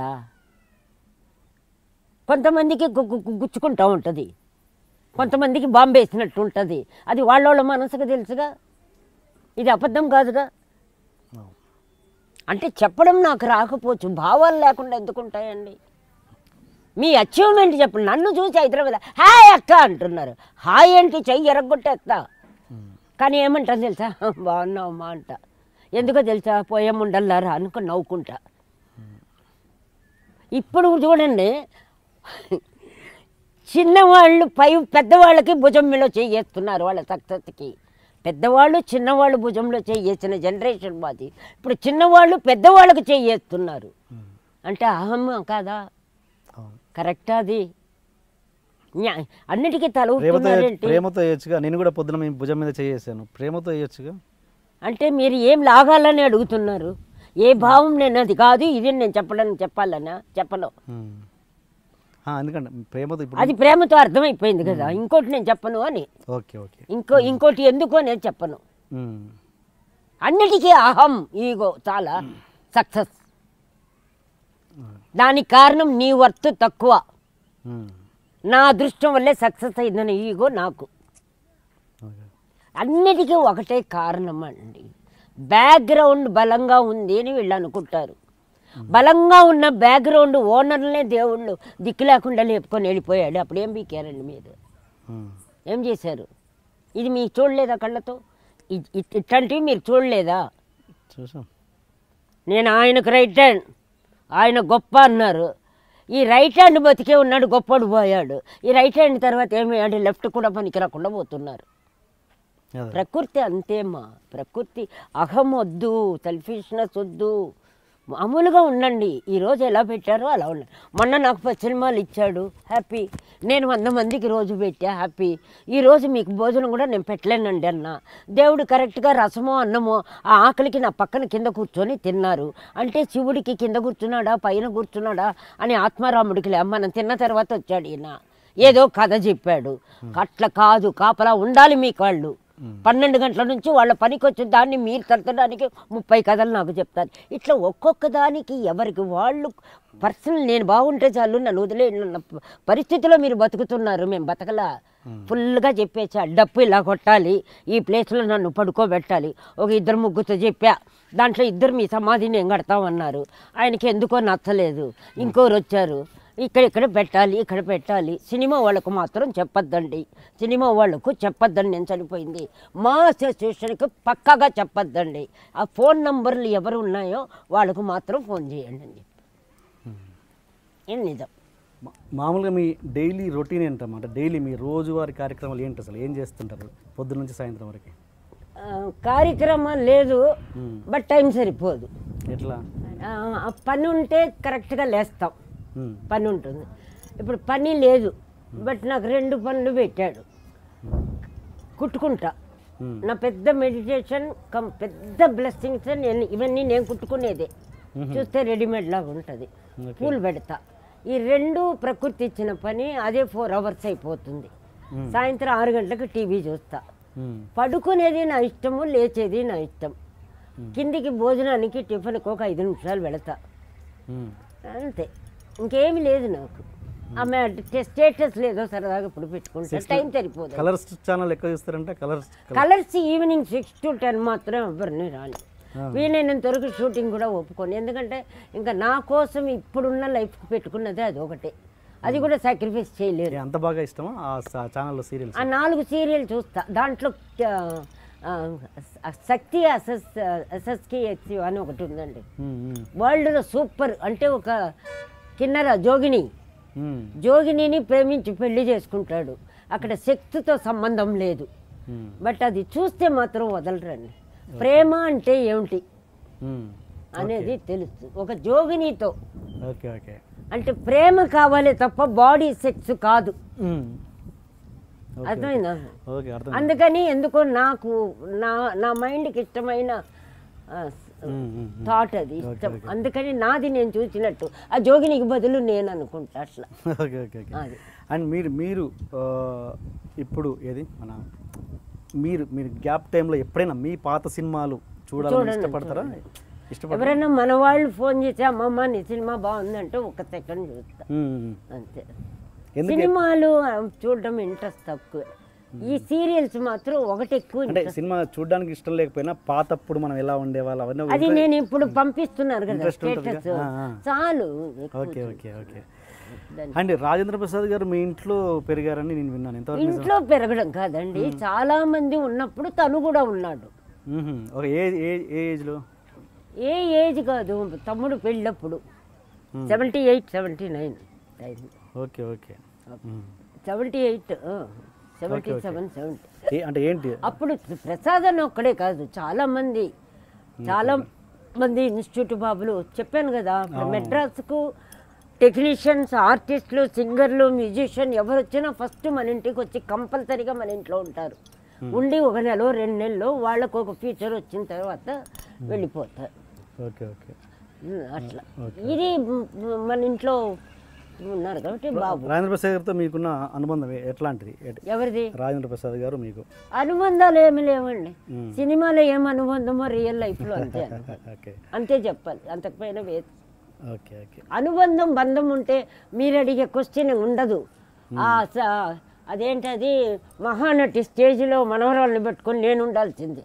కొంతమందికి గు- గు- గు- గుచ్చుకుంటూ ఉంటుంది కొంతమందికి బాంబు వేసినట్టు ఉంటుంది అది వాళ్ళ వాళ్ళ మనసుకు తెలుసుగా ఇది అబద్ధం కాదుగా అవును. అంటే చెప్పడం నాకు రాకపోవచ్చు భావాలు లేకుండా ఎందుకుంటాయండి మీ అచీవ్మెంట్ చెప్పండి నన్ను చూసి హైదరాబాద్ హాయ్ అక్క అంటున్నారు హాయ్ ఏంటి చెయ్యి ఎరగొట్టేస్తా ఉమ్. కానీ ఏమంటాను తెలుసా బాగున్నావమ్మా అంట ఎందుకో తెలుసా పోయేముండల్లారా అనుకో నవ్వుకుంటా ఇప్పుడు చూడండి చిన్నవాళ్ళు పై పెద్దవాళ్ళకి భుజం మీద చేయేస్తున్నారు వాళ్ళ సక్సెస్కి పెద్దవాళ్ళు చిన్నవాళ్ళు భుజంలో చేయేసిన జనరేషన్ మాది ఇప్పుడు చిన్నవాళ్ళు పెద్దవాళ్ళకి చేయేస్తున్నారు ఉమ్. అంటే అహం కాదా అవును కరెక్టా అది న్యా- అన్నిటికీ ప్రేమతో తలవుతున్నారేంటి ప్రేమతో వేయచ్చుగా నేను కూడా పొద్దున మీ భుజం మీద చేసాను ప్రేమతో వేయచ్చుగా అంటే మీరు ఏం లాగాలని అడుగుతున్నారు ఏ భావం నేను అది కాదు ఇది నేను చెప్పడానికి చెప్పాలనా చెప్పను ఉమ్. ఆ, ఎందుకంటే ప్రేమతో ఇప్పుడు అది ప్రేమతో అర్థమైపోయింది కదా ఇంకోటి నేను చెప్పను అని ఓకే ఓకే ఇంకో ఇంకోటి ఎందుకో నేను చెప్పను ఉమ్. అన్నిటికీ అహం ఈగో చాలా సక్సెస్ దానికి కారణం నీ వర్త్ తక్కువ ఉమ్. నా అదృష్టం వల్లే సక్సెస్ అయిందని ఈగో నాకు ఓకే అన్నిటికీ ఒకటే కారణం అండి బ్యాక్గ్రౌండ్ బలంగా ఉంది అని వీళ్ళు అనుకుంటారు బలంగా ఉన్న బ్యాక్గ్రౌండ్ ఓనర్లనే దేవుళ్ళు దిక్కు లేకుండా లేపుకొని వెళ్ళిపోయాడు అప్పుడు ఏం బీకారండి మీరు ఉమ్. ఏం చేశారు ఇది మీరు చూడలేదా కళ్ళతో ఇ- ఇ- ఇట్లాంటివి మీరు చూడలేదా చూసాం నేను ఆయనకు రైట్ హ్యాండ్ ఆయన గొప్ప అన్నారు ఈ రైట్ హ్యాండ్ బతికే ఉన్నాడు గొప్పడు పోయాడు ఈ రైట్ హ్యాండ్ తర్వాత ఏమి అంటే లెఫ్ట్ కూడా పనికి రాకుండా పోతున్నారు అదే ప్రకృతి అంతేమ్మా ప్రకృతి అహం వద్దు సెల్ఫిష్నెస్ వద్దు మామూలుగా ఉండండి ఈరోజు ఎలా పెట్టారో అలా ఉండండి మొన్న నాకు పది సినిమాలు ఇచ్చాడు హ్యాపీ నేను వంద మందికి రోజు పెట్టా హ్యాపీ ఈరోజు మీకు భోజనం కూడా నేను పెట్టలేనండి అన్న దేవుడు కరెక్ట్గా రసమో అన్నమో ఆ ఆకలికి నా పక్కన కింద కూర్చొని తిన్నారు అంటే శివుడికి కింద కూర్చున్నాడా పైన కూర్చున్నాడా అని ఆత్మారాముడికి లే మనం తిన్న తర్వాత వచ్చాడు ఈయన ఏదో కథ చెప్పాడు అట్లా కాదు కాపలా ఉండాలి మీకు వాళ్ళు పన్నెండు గంటల నుంచి వాళ్ళ పనికి వచ్చిన దాన్ని మీరు తరచడానికి ముప్పై కథలు నాకు చెప్తారు ఇట్లా ఒక్కొక్క దానికి ఎవరికి వాళ్ళు పర్సనల్ నేను బాగుంటే చాలు నన్ను వదిలే పరిస్థితిలో మీరు బతుకుతున్నారు మేము బతకలా ఫుల్గా చెప్పేసా డప్పు ఇలా కొట్టాలి ఈ ప్లేస్లో నన్ను పడుకోబెట్టాలి ఒక ఇద్దరు ముగ్గురితో చెప్పా దాంట్లో ఇద్దరు మీ సమాధిని ఏం కడతామన్నారు ఆయనకి ఎందుకో నచ్చలేదు ఇంకోరు వచ్చారు ఇక్కడ ఇక్కడ పెట్టాలి ఇక్కడ పెట్టాలి సినిమా వాళ్ళకు మాత్రం చెప్పొద్దండి సినిమా వాళ్ళకు చెప్పొద్దని నేను చనిపోయింది మా అసోసియేషన్కి పక్కాగా చెప్పొద్దండి ఆ ఫోన్ నంబర్లు ఎవరు ఉన్నాయో వాళ్ళకు మాత్రం ఫోన్ చేయండి అని చెప్పి ఇది నిజం మా- మామూలుగా మీ డైలీ రొటీన్ ఏంటన్నమాట డైలీ మీ రోజువారీ కార్యక్రమాలు ఏంటి అసలు ఏం చేస్తుంటారు పొద్దున్న నుంచి సాయంత్రం వరకు ఆ, కార్యక్రమం లేదు బట్ టైం సరిపోదు ఎట్లా ఆ, ఆ పని ఉంటే కరెక్ట్గా లేస్తాం ఉమ్. పని ఉంటుంది ఇప్పుడు పని లేదు బట్ నాకు రెండు పనులు పెట్టాడు కుట్టుకుంటా నా పెద్ద మెడిటేషన్ కమ్ పెద్ద బ్లెస్సింగ్స్ నేను ఇవన్నీ నేను కుట్టుకునేదే చూస్తే రెడీమేడ్ లాగా ఉంటుంది పూలు పెడతా ఈ రెండు ప్రకృతి ఇచ్చిన పని అదే ఫోర్ అవర్స్ అయిపోతుంది సాయంత్రం ఆరు గంటలకు టీవీ చూస్తా మ్మ్. పడుకునేది నా ఇష్టము లేచేది నా ఇష్టం కిందికి భోజనానికి టిఫిన్కి ఒక ఐదు నిమిషాలు వెళతా మ్మ్. అంతే ఇంకేమి లేదు నాకు ఆమె స్టేటస్ లేదో సరదాగా ఇప్పుడు పెట్టుకుంటా టైం సరిపోదు కలర్స్ ఛానల్ ఎక్కువ చూస్తారంటే colours colours evening six to ten మాత్రం ఎవరిని రాని వీలైనంత వరకు షూటింగ్ కూడా ఒప్పుకోను ఎందుకంటే ఇంకా నా కోసం ఇప్పుడున్న లైఫ్కి పెట్టుకున్నదే అది ఒకటే అది కూడా సాక్రిఫైస్ చేయలేరు అంత బాగా ఇష్టమా ఆ ఛానల్లో సీరియల్స్ ఆ నాలుగు సీరియల్ చూస్తా దాంట్లో ఆ, ఆ, శక్తి అసస్ ఎస్ఎస్కి హెచ్సి అని ఒకటి ఉందండి వరల్డ్లో సూపర్ అంటే ఒక కిన్నర జోగిని జోగినిని ప్రేమించి పెళ్లి చేసుకుంటాడు అక్కడ శక్తితో సంబంధం లేదు బట్ అది చూస్తే మాత్రం వదలరండి ప్రేమ అంటే ఏమిటి అనేది తెలుసు ఒక జోగినితో ఓకే ఓకే అంటే ప్రేమ కావాలి తప్ప బాడీ సెక్స్ కాదు అర్థమైందా ఓకే అర్థం అందుకని ఎందుకో నాకు నా నా మైండ్కి ఇష్టమైన థాట్ అది ఇష్టం అందుకని నాది నేను చూసినట్టు ఆ జోగినికి బదులు నేను అనుకుంటా అట్లా ఓకే ఓకే ఓకే అది అండ్ మీరు మీరు ఆ, ఇప్పుడు ఏది మన మీరు మీరు గ్యాప్ టైంలో ఎప్పుడైనా మీ పాత సినిమాలు చూడాలని చూడండి, ఇష్టపడతారా ఇష్టపడతారా ఎవరైనా మన వాళ్ళు ఫోన్ చేసి అమ్మమ్మ నీ సినిమా బాగుందంటే ఒక సెకండ్ చూస్తా మ్మ్. అంతే ఎందుకు సినిమాలు ఆ, చూడడం ఇంట్రెస్ట్ తక్కువ ఈ సీరియల్స్ మాత్రం ఒకటి ఎక్కువ అంటే interest. సినిమా చూడడానికి ఇష్టం లేకపోయినా పాతప్పుడు మనం ఎలా ఉండేవాళ్ళం అవన్నీ అది నేను ఇప్పుడు పంపిస్తున్నారు కదా Interest ఉంటుంది స్టేటస్ కదా? ఆ, ఆ. చాలు ఎక్కువ ఓకే ఓకే ఓకే దాన్ని- అండ్ రాజేంద్ర ప్రసాద్ గారు మీ ఇంట్లో పెరిగారని నేను విన్నాను ఎంతవరకు నిజం? ఇంట్లో పెరగడం కాదండి చాలా మంది ఉన్నప్పుడు తను కూడా ఉన్నాడు మ్మ్. ఒక ఏ ఏ ఏ ఏజ్లో ఏ ఏజ్ కాదు తమ్ముడు పెళ్ళప్పుడు seventy eight seventy nine okay okay మ్మ్. Seventy eight seventy seven seventy ఏ అంటే ఏంటి అప్పుడు ప్రసాద్ అని ఒక్కడే కాదు చాలా మంది చాలా మంది ఇన్స్టిట్యూట్ బాబులు చెప్పాను కదా ఇప్పుడు మెడ్రాస్కు టెక్నీషియన్స్ ఆర్టిస్టులు సింగర్లు మ్యూజిషియన్ ఎవరు వచ్చినా ఫస్ట్ మన ఇంటికి వచ్చి కంపల్సరీగా మన ఇంట్లో ఉంటారు ఉండి ఒక నెల రెండు నెలలో వాళ్ళకు ఒక ఫ్యూచర్ వచ్చిన తర్వాత వెళ్ళిపోతారు ఓకే ఓకే ఉమ్, అట్లా ఇది మ్, మన ఇంట్లో ఉన్నారు కాబట్టి బాబు రాజేంద్ర ప్రసాద్ గారితో మీకున్న అనుబంధం ఏ- ఎట్లాంటిది ఎట్- ఎవరిది రాజేంద్ర ప్రసాద్ గారు మీకు అనుబంధాలు ఏమి లేవండి సినిమాలో ఏం అనుబంధమో రియల్ లైఫ్లో అంతే అనుబంధం. ఓకే అంతే చెప్పాలి అంతకుపైన వేరు ఓకే ఓకే అనుబంధం బంధం ఉంటే మీరు అడిగే క్వశ్చన్ ఉండదు ఆ స- అదేంటది మహానటి స్టేజ్లో మనవరాళ్ళని పెట్టుకొని నేను ఉండాల్సింది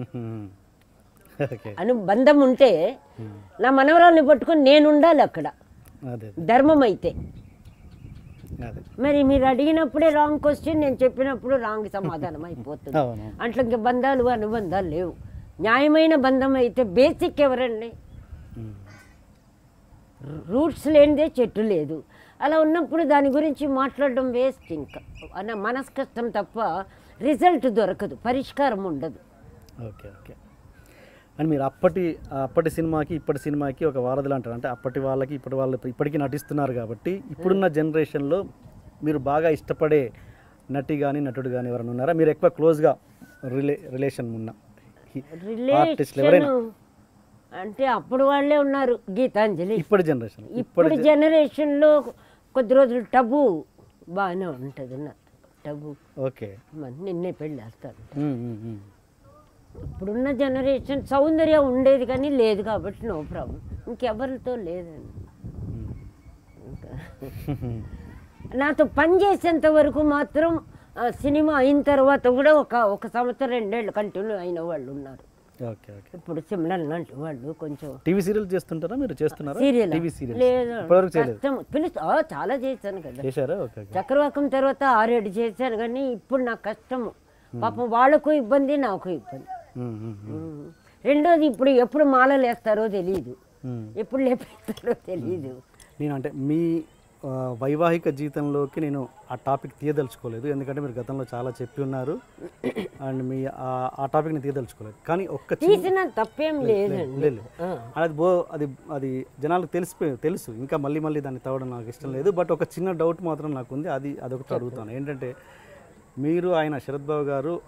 ఓకే అను బంధం ఉంటే నా మనవరాల్ని పట్టుకొని నేను ఉండాలి అక్కడ అదే ధర్మం అయితే అదే మరి మీరు అడిగినప్పుడే రాంగ్ క్వశ్చన్ నేను చెప్పినప్పుడు రాంగ్ సమాధానం అయిపోతుంది అవును అట్లా ఇంకా బంధాలు అనుబంధాలు లేవు న్యాయమైన బంధం అయితే బేసిక్ ఎవరండి మ్మ్. రూట్స్ లేనిదే చెట్టు లేదు అలా ఉన్నప్పుడు దాని గురించి మాట్లాడడం వేస్ట్ ఇంకా అన్న మనస్కష్టం తప్ప రిజల్ట్ దొరకదు పరిష్కారం ఉండదు ఓకే ఓకే అండ్ మీరు అప్పటి అప్పటి సినిమాకి ఇప్పటి సినిమాకి ఒక వారధులు అంటారు అంటే అప్పటి వాళ్ళకి ఇప్పటి వాళ్ళు ఇప్పటికీ నటిస్తున్నారు కాబట్టి ఇప్పుడున్న జనరేషన్లో మీరు బాగా ఇష్టపడే నటి కానీ నటుడు కానీ ఎవరైనా ఉన్నారా మీరు ఎక్కువ క్లోజ్గా రిలే రిలేషన్ ఉన్న ఆర్టిస్టులు ఎవరైనా రిలేషన్ అంటే అప్పుడు వాళ్ళే ఉన్నారు గీతాంజలి ఇప్పటి జనరేషన్ ఇప్పుడు జనరేషన్లో కొద్ది రోజులు టబు బాగానే ఉంటుంది నాకు టబు ఓకే మరి నిన్నే పెళ్ళి వేస్తాను మ్మ్, మ్మ్, మ్మ్. ఇప్పుడున్న జనరేషన్ సౌందర్యం ఉండేది కానీ లేదు కాబట్టి నో ప్రాబ్లం ఇంకెవరితో లేదండి ఇంకా నాతో పని చేసేంత వరకు మాత్రం ఆ, సినిమా అయిన తర్వాత కూడా ఒక ఒక సంవత్సరం రెండేళ్ళు కంటిన్యూ అయిన వాళ్ళు ఉన్నారు ఓకే ఓకే ఇప్పుడు సిమ్లన్ లాంటి వాళ్ళు కొంచెం టీవీ సీరియల్ చేస్తుంటారా మీరు చేస్తున్నారా సీరియల్ టీవీ సీరియల్ లేదు ఇప్పటివరకు చేయలేదు కష్టం పిలుస్తా ఆ, చాలా చేశాను కదా చేశారా ఓకే ఓకే చక్రవాకం తర్వాత ఆరేడు చేశాను కానీ ఇప్పుడు నాకు కష్టము పాపం వాళ్ళకు ఇబ్బంది నాకు ఇబ్బంది మ్మ్, మ్మ్, మ్మ్. ఉమ్. రెండోది ఇప్పుడు ఎప్పుడు మాలలు వేస్తారో తెలియదు మ్మ్. ఎప్పుడు లేపేస్తారో తెలియదు నేను అంటే మీ ఆ, వైవాహిక జీవితంలోకి నేను ఆ టాపిక్ తీయదలుచుకోలేదు ఎందుకంటే మీరు గతంలో చాలా చెప్పి ఉన్నారు అండ్ మీ ఆ- ఆ టాపిక్ని తీయదలుచుకోలేదు కానీ ఒక్క చిన్న తీసిన తప్పేం లేదండి లేదు అది బో అది అది జనాలకు తెలిసిపోయి తెలుసు ఇంకా మళ్ళీ మళ్ళీ దాన్ని తవ్వడం నాకు ఇష్టం లేదు బట్ ఒక చిన్న డౌట్ మాత్రం నాకు ఉంది అది అదొకటి అడుగుతాను ఏంటంటే మీరు ఆయన శరత్ బాబు గారు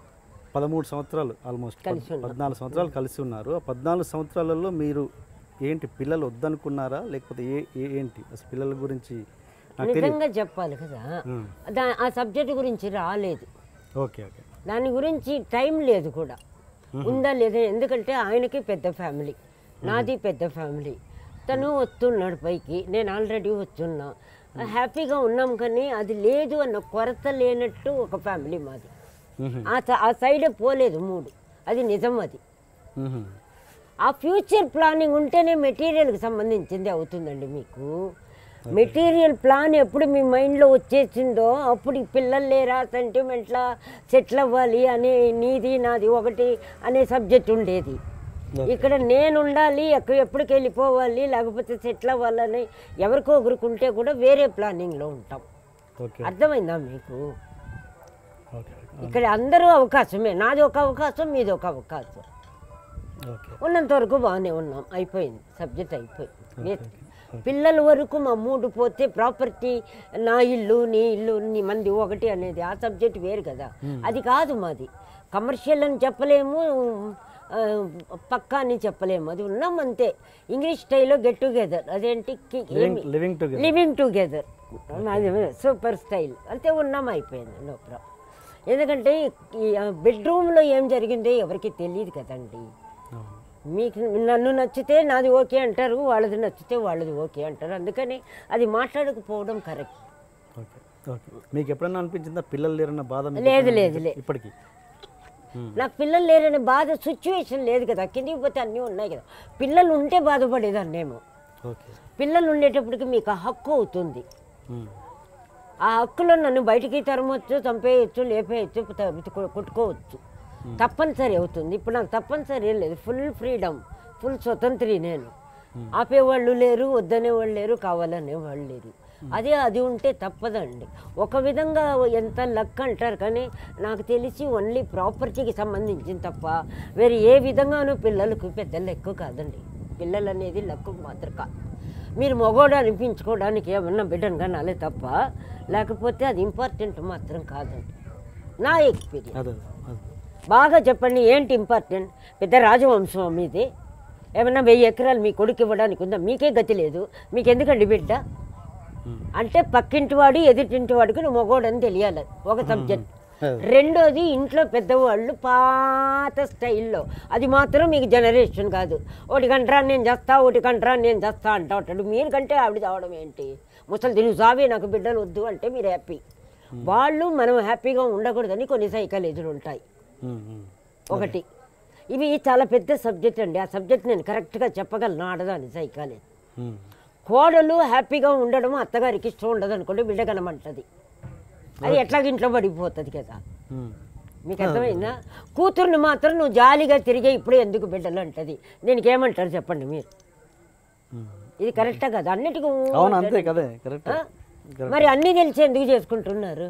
పదమూడు సంవత్సరాలు ఆల్మోస్ట్ కలిసి ఉన్నాం. పద్నాలుగు సంవత్సరాలు కలిసి ఉన్నారు ఆ పద్నాలుగు సంవత్సరాలలో మీరు ఏంటి పిల్లలు వద్దనుకున్నారా లేకపోతే ఏ ఏ- ఏంటి అసలు పిల్లల గురించి నాకు తెలియదు నిజంగా చెప్పాలి కదా దా ఆ సబ్జెక్ట్ గురించి రాలేదు ఓకే ఓకే దాని గురించి టైం లేదు కూడా ఉందా లేదా ఎందుకంటే ఆయనకి పెద్ద ఫ్యామిలీ నాది పెద్ద ఫ్యామిలీ తను వస్తున్నాడు పైకి నేను ఆల్రెడీ వస్తున్నా హ్యాపీగా ఉన్నాం కానీ అది లేదు అన్న కొరత లేనట్టు ఒక ఫ్యామిలీ మాది మ్మ్. ఆ స- ఆ సైడే పోలేదు మూడు అది నిజం అది మ్మ్. ఆ ఫ్యూచర్ ప్లానింగ్ ఉంటేనే మెటీరియల్కి సంబంధించింది అవుతుందండి మీకు మెటీరియల్ ప్లాన్ ఎప్పుడు మీ మైండ్లో వచ్చేసిందో అప్పుడు ఈ పిల్లలు లేరా సెంటిమెంట్లా సెటిల్ అవ్వాలి అనే నీది నాది ఒకటి అనే సబ్జెక్ట్ ఉండేది ఇక్కడ నేను ఉండాలి ఎక్క ఎప్పటికి వెళ్ళిపోవాలి లేకపోతే సెటిల్ అవ్వాలని ఎవరికో ఒకరుకుంటే కూడా వేరే ప్లానింగ్లో ఉంటాం ఓకే అర్థమైందా మీకు ఓకే ఇక్కడ అందరూ అవకాశమే నాది ఒక అవకాశం మీది ఒక అవకాశం ఓకే ఉన్నంత వరకు బాగానే ఉన్నాం అయిపోయింది సబ్జెక్ట్ అయిపోయింది వేస్ట్. పిల్లల వరకు మా మూడు పోతే ప్రాపర్టీ నా ఇల్లు నీ ఇల్లు నీ మంది ఒకటి అనేది ఆ సబ్జెక్ట్ వేరు కదా అది కాదు మాది కమర్షియల్ అని చెప్పలేము ఆ, పక్కా అని చెప్పలేము అది ఉన్నాం అంతే ఇంగ్లీష్ స్టైల్లో గెట్ టుగెదర్ అదేంటి కి- ఏమి- living together living together super style అంతే ఉన్నాం అయిపోయింది నో ప్రాబ్లం ఎందుకంటే ఈ బెడ్రూమ్లో ఏం జరిగిందో ఎవరికి తెలియదు కదండి మీకు నన్ను నచ్చితే నాది ఓకే అంటారు వాళ్ళది నచ్చితే వాళ్ళది ఓకే అంటారు అందుకని అది మాట్లాడకపోవడం కరెక్ట్ ఓకే ఓకే మీకు ఎప్పుడన్నా అనిపించిందా పిల్లలు లేరన్న బాధ మీకు లేదు, ఎప్పుడన్నా లేదు, అనిపించిందా? లేదు. ఇప్పటికి నాకు పిల్లలు లేరనే బాధ సిచ్యువేషన్ లేదు కదా కిందికి పోతే అన్నీ ఉన్నాయి కదా పిల్లలు ఉంటే బాధపడేదాన్నేమో ఓకే పిల్లలు ఉండేటప్పటికి మీకు ఆ హక్కు అవుతుంది మ్మ్. ఆ హక్కులో నన్ను బయటికి తరమొచ్చు చంపేయచ్చు లేపేయచ్చు త- కొ- కొట్టుకోవచ్చు తప్పనిసరి అవుతుంది ఇప్పుడు నాకు తప్పనిసరి ఏం లేదు ఫుల్ ఫ్రీడమ్ ఫుల్ స్వతంత్రి నేను ఆపేవాళ్ళు లేరు వద్దనేవాళ్ళు లేరు కావాలనేవాళ్ళు లేరు అదే అది ఉంటే తప్పదండి ఒక విధంగా ఎంత లక్ అంటారు కానీ నాకు తెలిసి ఓన్లీ ప్రాపర్టీకి సంబంధించింది తప్ప వేరే ఏ విధంగానూ పిల్లలకు పెద్ద లెక్క కాదండి పిల్లలు అనేది లక్కు మాత్రం కాదు మీరు మగోడు అనిపించుకోవడానికి ఏమన్నా బిడ్డను కనాలే తప్ప లేకపోతే అది ఇంపార్టెంట్ మాత్రం కాదండి నా ఎక్స్పీరియన్స్ అదే అదే బాగా చెప్పండి ఏంటి ఇంపార్టెంట్ పెద్ద రాజవంశం మీది ఏమన్నా వెయ్యి ఎకరాలు మీ కొడుకు ఇవ్వడానికి ఉందా మీకే గతి లేదు మీకు ఎందుకండి బిడ్డ మ్మ్. అంటే పక్కింటి వాడు ఎదుటింటి వాడికి నువ్వు మగోడని తెలియాలి ఒక సబ్జెక్ట్ Hmm. రెండోది ఇంట్లో పెద్దవాళ్ళు పాత స్టైల్లో అది మాత్రం మీకు జనరేషన్ కాదు ఒకటి గంటరా నేను చేస్తా ఒకటి గంటరా నేను చేస్తా అంటా ఉంటాడు మీరు కంటే ఆవిడ చావడం ఏంటి ముసలి తిని సావే నాకు బిడ్డలు వద్దు అంటే మీరు హ్యాపీ వాళ్ళు మనం హ్యాపీగా ఉండకూడదని కొన్ని సైకాలజీలు ఉంటాయి మ్మ్. మ్మ్. ఒకటి ఇవి చాలా పెద్ద సబ్జెక్ట్ అండి ఆ సబ్జెక్ట్ నేను కరెక్ట్గా చెప్పగలను ఆడదాని సైకాలజీ మ్మ్. కోడలు హ్యాపీగా ఉండడం అత్తగారికి ఇష్టం ఉండదు అనుకోండి బిడ్డ కనమంటది అది ఎట్లాగ ఇంట్లో పడిపోతుంది కదా మ్మ్. మీకు అర్థమైందా కూతుర్ని మాత్రం నువ్వు జాలీగా తిరిగే ఇప్పుడు ఎందుకు బిడ్డలు అంటది దీనికి ఏమంటారు చెప్పండి మీరు మ్మ్. ఇది కరెక్టా కదా అన్నిటికీ ఊ అవును అంటారు. అంతే కదే కరెక్ట్ ఆ? మరి అన్నీ తెలిసి ఎందుకు చేసుకుంటున్నారు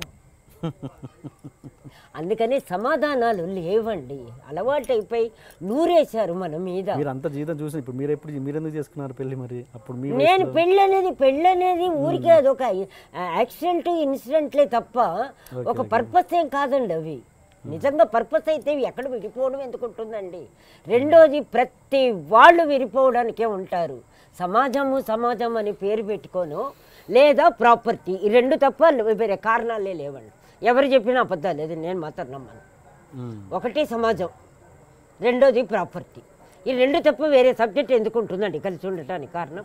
అందుకని సమాధానాలు లేవండి అలవాటైపోయి నూరేశారు మన మీద మీరు అంత జీవితం చూసి ఇప్పుడు మీరు ఎప్పుడు మీరు ఎందుకు చేసుకున్నారు పెళ్లి మరి అప్పుడు మీ నేను పెళ్ళి అనేది పెళ్ళి అనేది ఊరికే అదొక యాక్సిడెంట్ ఇన్సిడెంట్లే తప్ప ఒక పర్పస్ ఏం కాదండి అవి నిజంగా పర్పస్ అయితే ఇవి ఎక్కడ విడిపోవడం ఎందుకు ఉంటుందండి రెండోది ప్రతి వాళ్ళు విడిపోవడానికే ఉంటారు సమాజము సమాజం అని పేరు పెట్టుకోను లేదా ప్రాపర్టీ ఈ రెండు తప్ప వేరే కారణాలే లేవండి ఎవరు చెప్పినా అబద్ధాలు లేదు నేను మాత్రం నమ్మను మ్మ్. ఒకటి సమాజం రెండోది ప్రాపర్టీ ఈ రెండు తప్ప వేరే సబ్జెక్ట్ ఎందుకు ఉంటుందండి కలిసి ఉండటానికి కారణం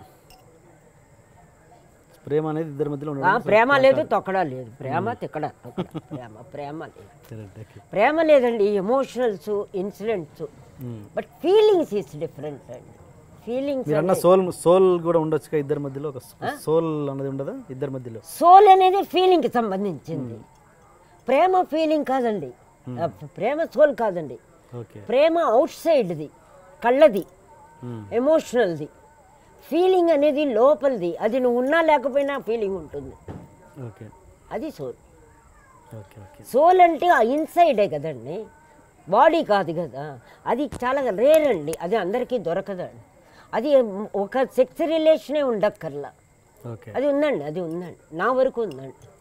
ప్రేమ అనేది ఇద్దరి మధ్యలో ఆ, ఉండడం ప్రేమ లేదు తొక్కడా లేదు ప్రేమ తిక్కడా తొక్కడా ప్రేమ ప్రేమ లేదు కరెక్ట్ ఓకే ప్రేమ లేదండి ఎమోషనల్స్ ఇన్సిడెంట్స్ మ్మ్. బట్ ఫీలింగ్స్ ఈస్ డిఫరెంట్ అండి ఫీలింగ్స్ మీరు అన్న సోల్ సోల్ కూడా ఉండొచ్చు ఇద్దరి మధ్యలో ఒక సోల్ అన్నది ఉండదా ఇద్దరి మధ్యలో సోల్ అనేది ఫీలింగ్కి సంబంధించింది ప్రేమ ఫీలింగ్ కాదండి ఆ, ప్రేమ సోల్ కాదండి ఓకే ప్రేమ అవుట్ సైడ్ది కళ్ళది మ్మ్. ఎమోషనల్ది ఫీలింగ్ అనేది లోపలిది అది నువ్వు ఉన్నా లేకపోయినా ఫీలింగ్ ఉంటుంది ఓకే అది సోల్ ఓకే ఓకే సోల్ అంటే ఆ ఇన్సైడే కదండి బాడీ కాదు కదా అది చాలా రేర్ అండి అది అందరికీ దొరకదండి అది ఒక సెక్స్ రిలేషనే ఉండక్కర్లా ఓకే అది ఉందండి అది ఉందండి నా వరకు ఉందండి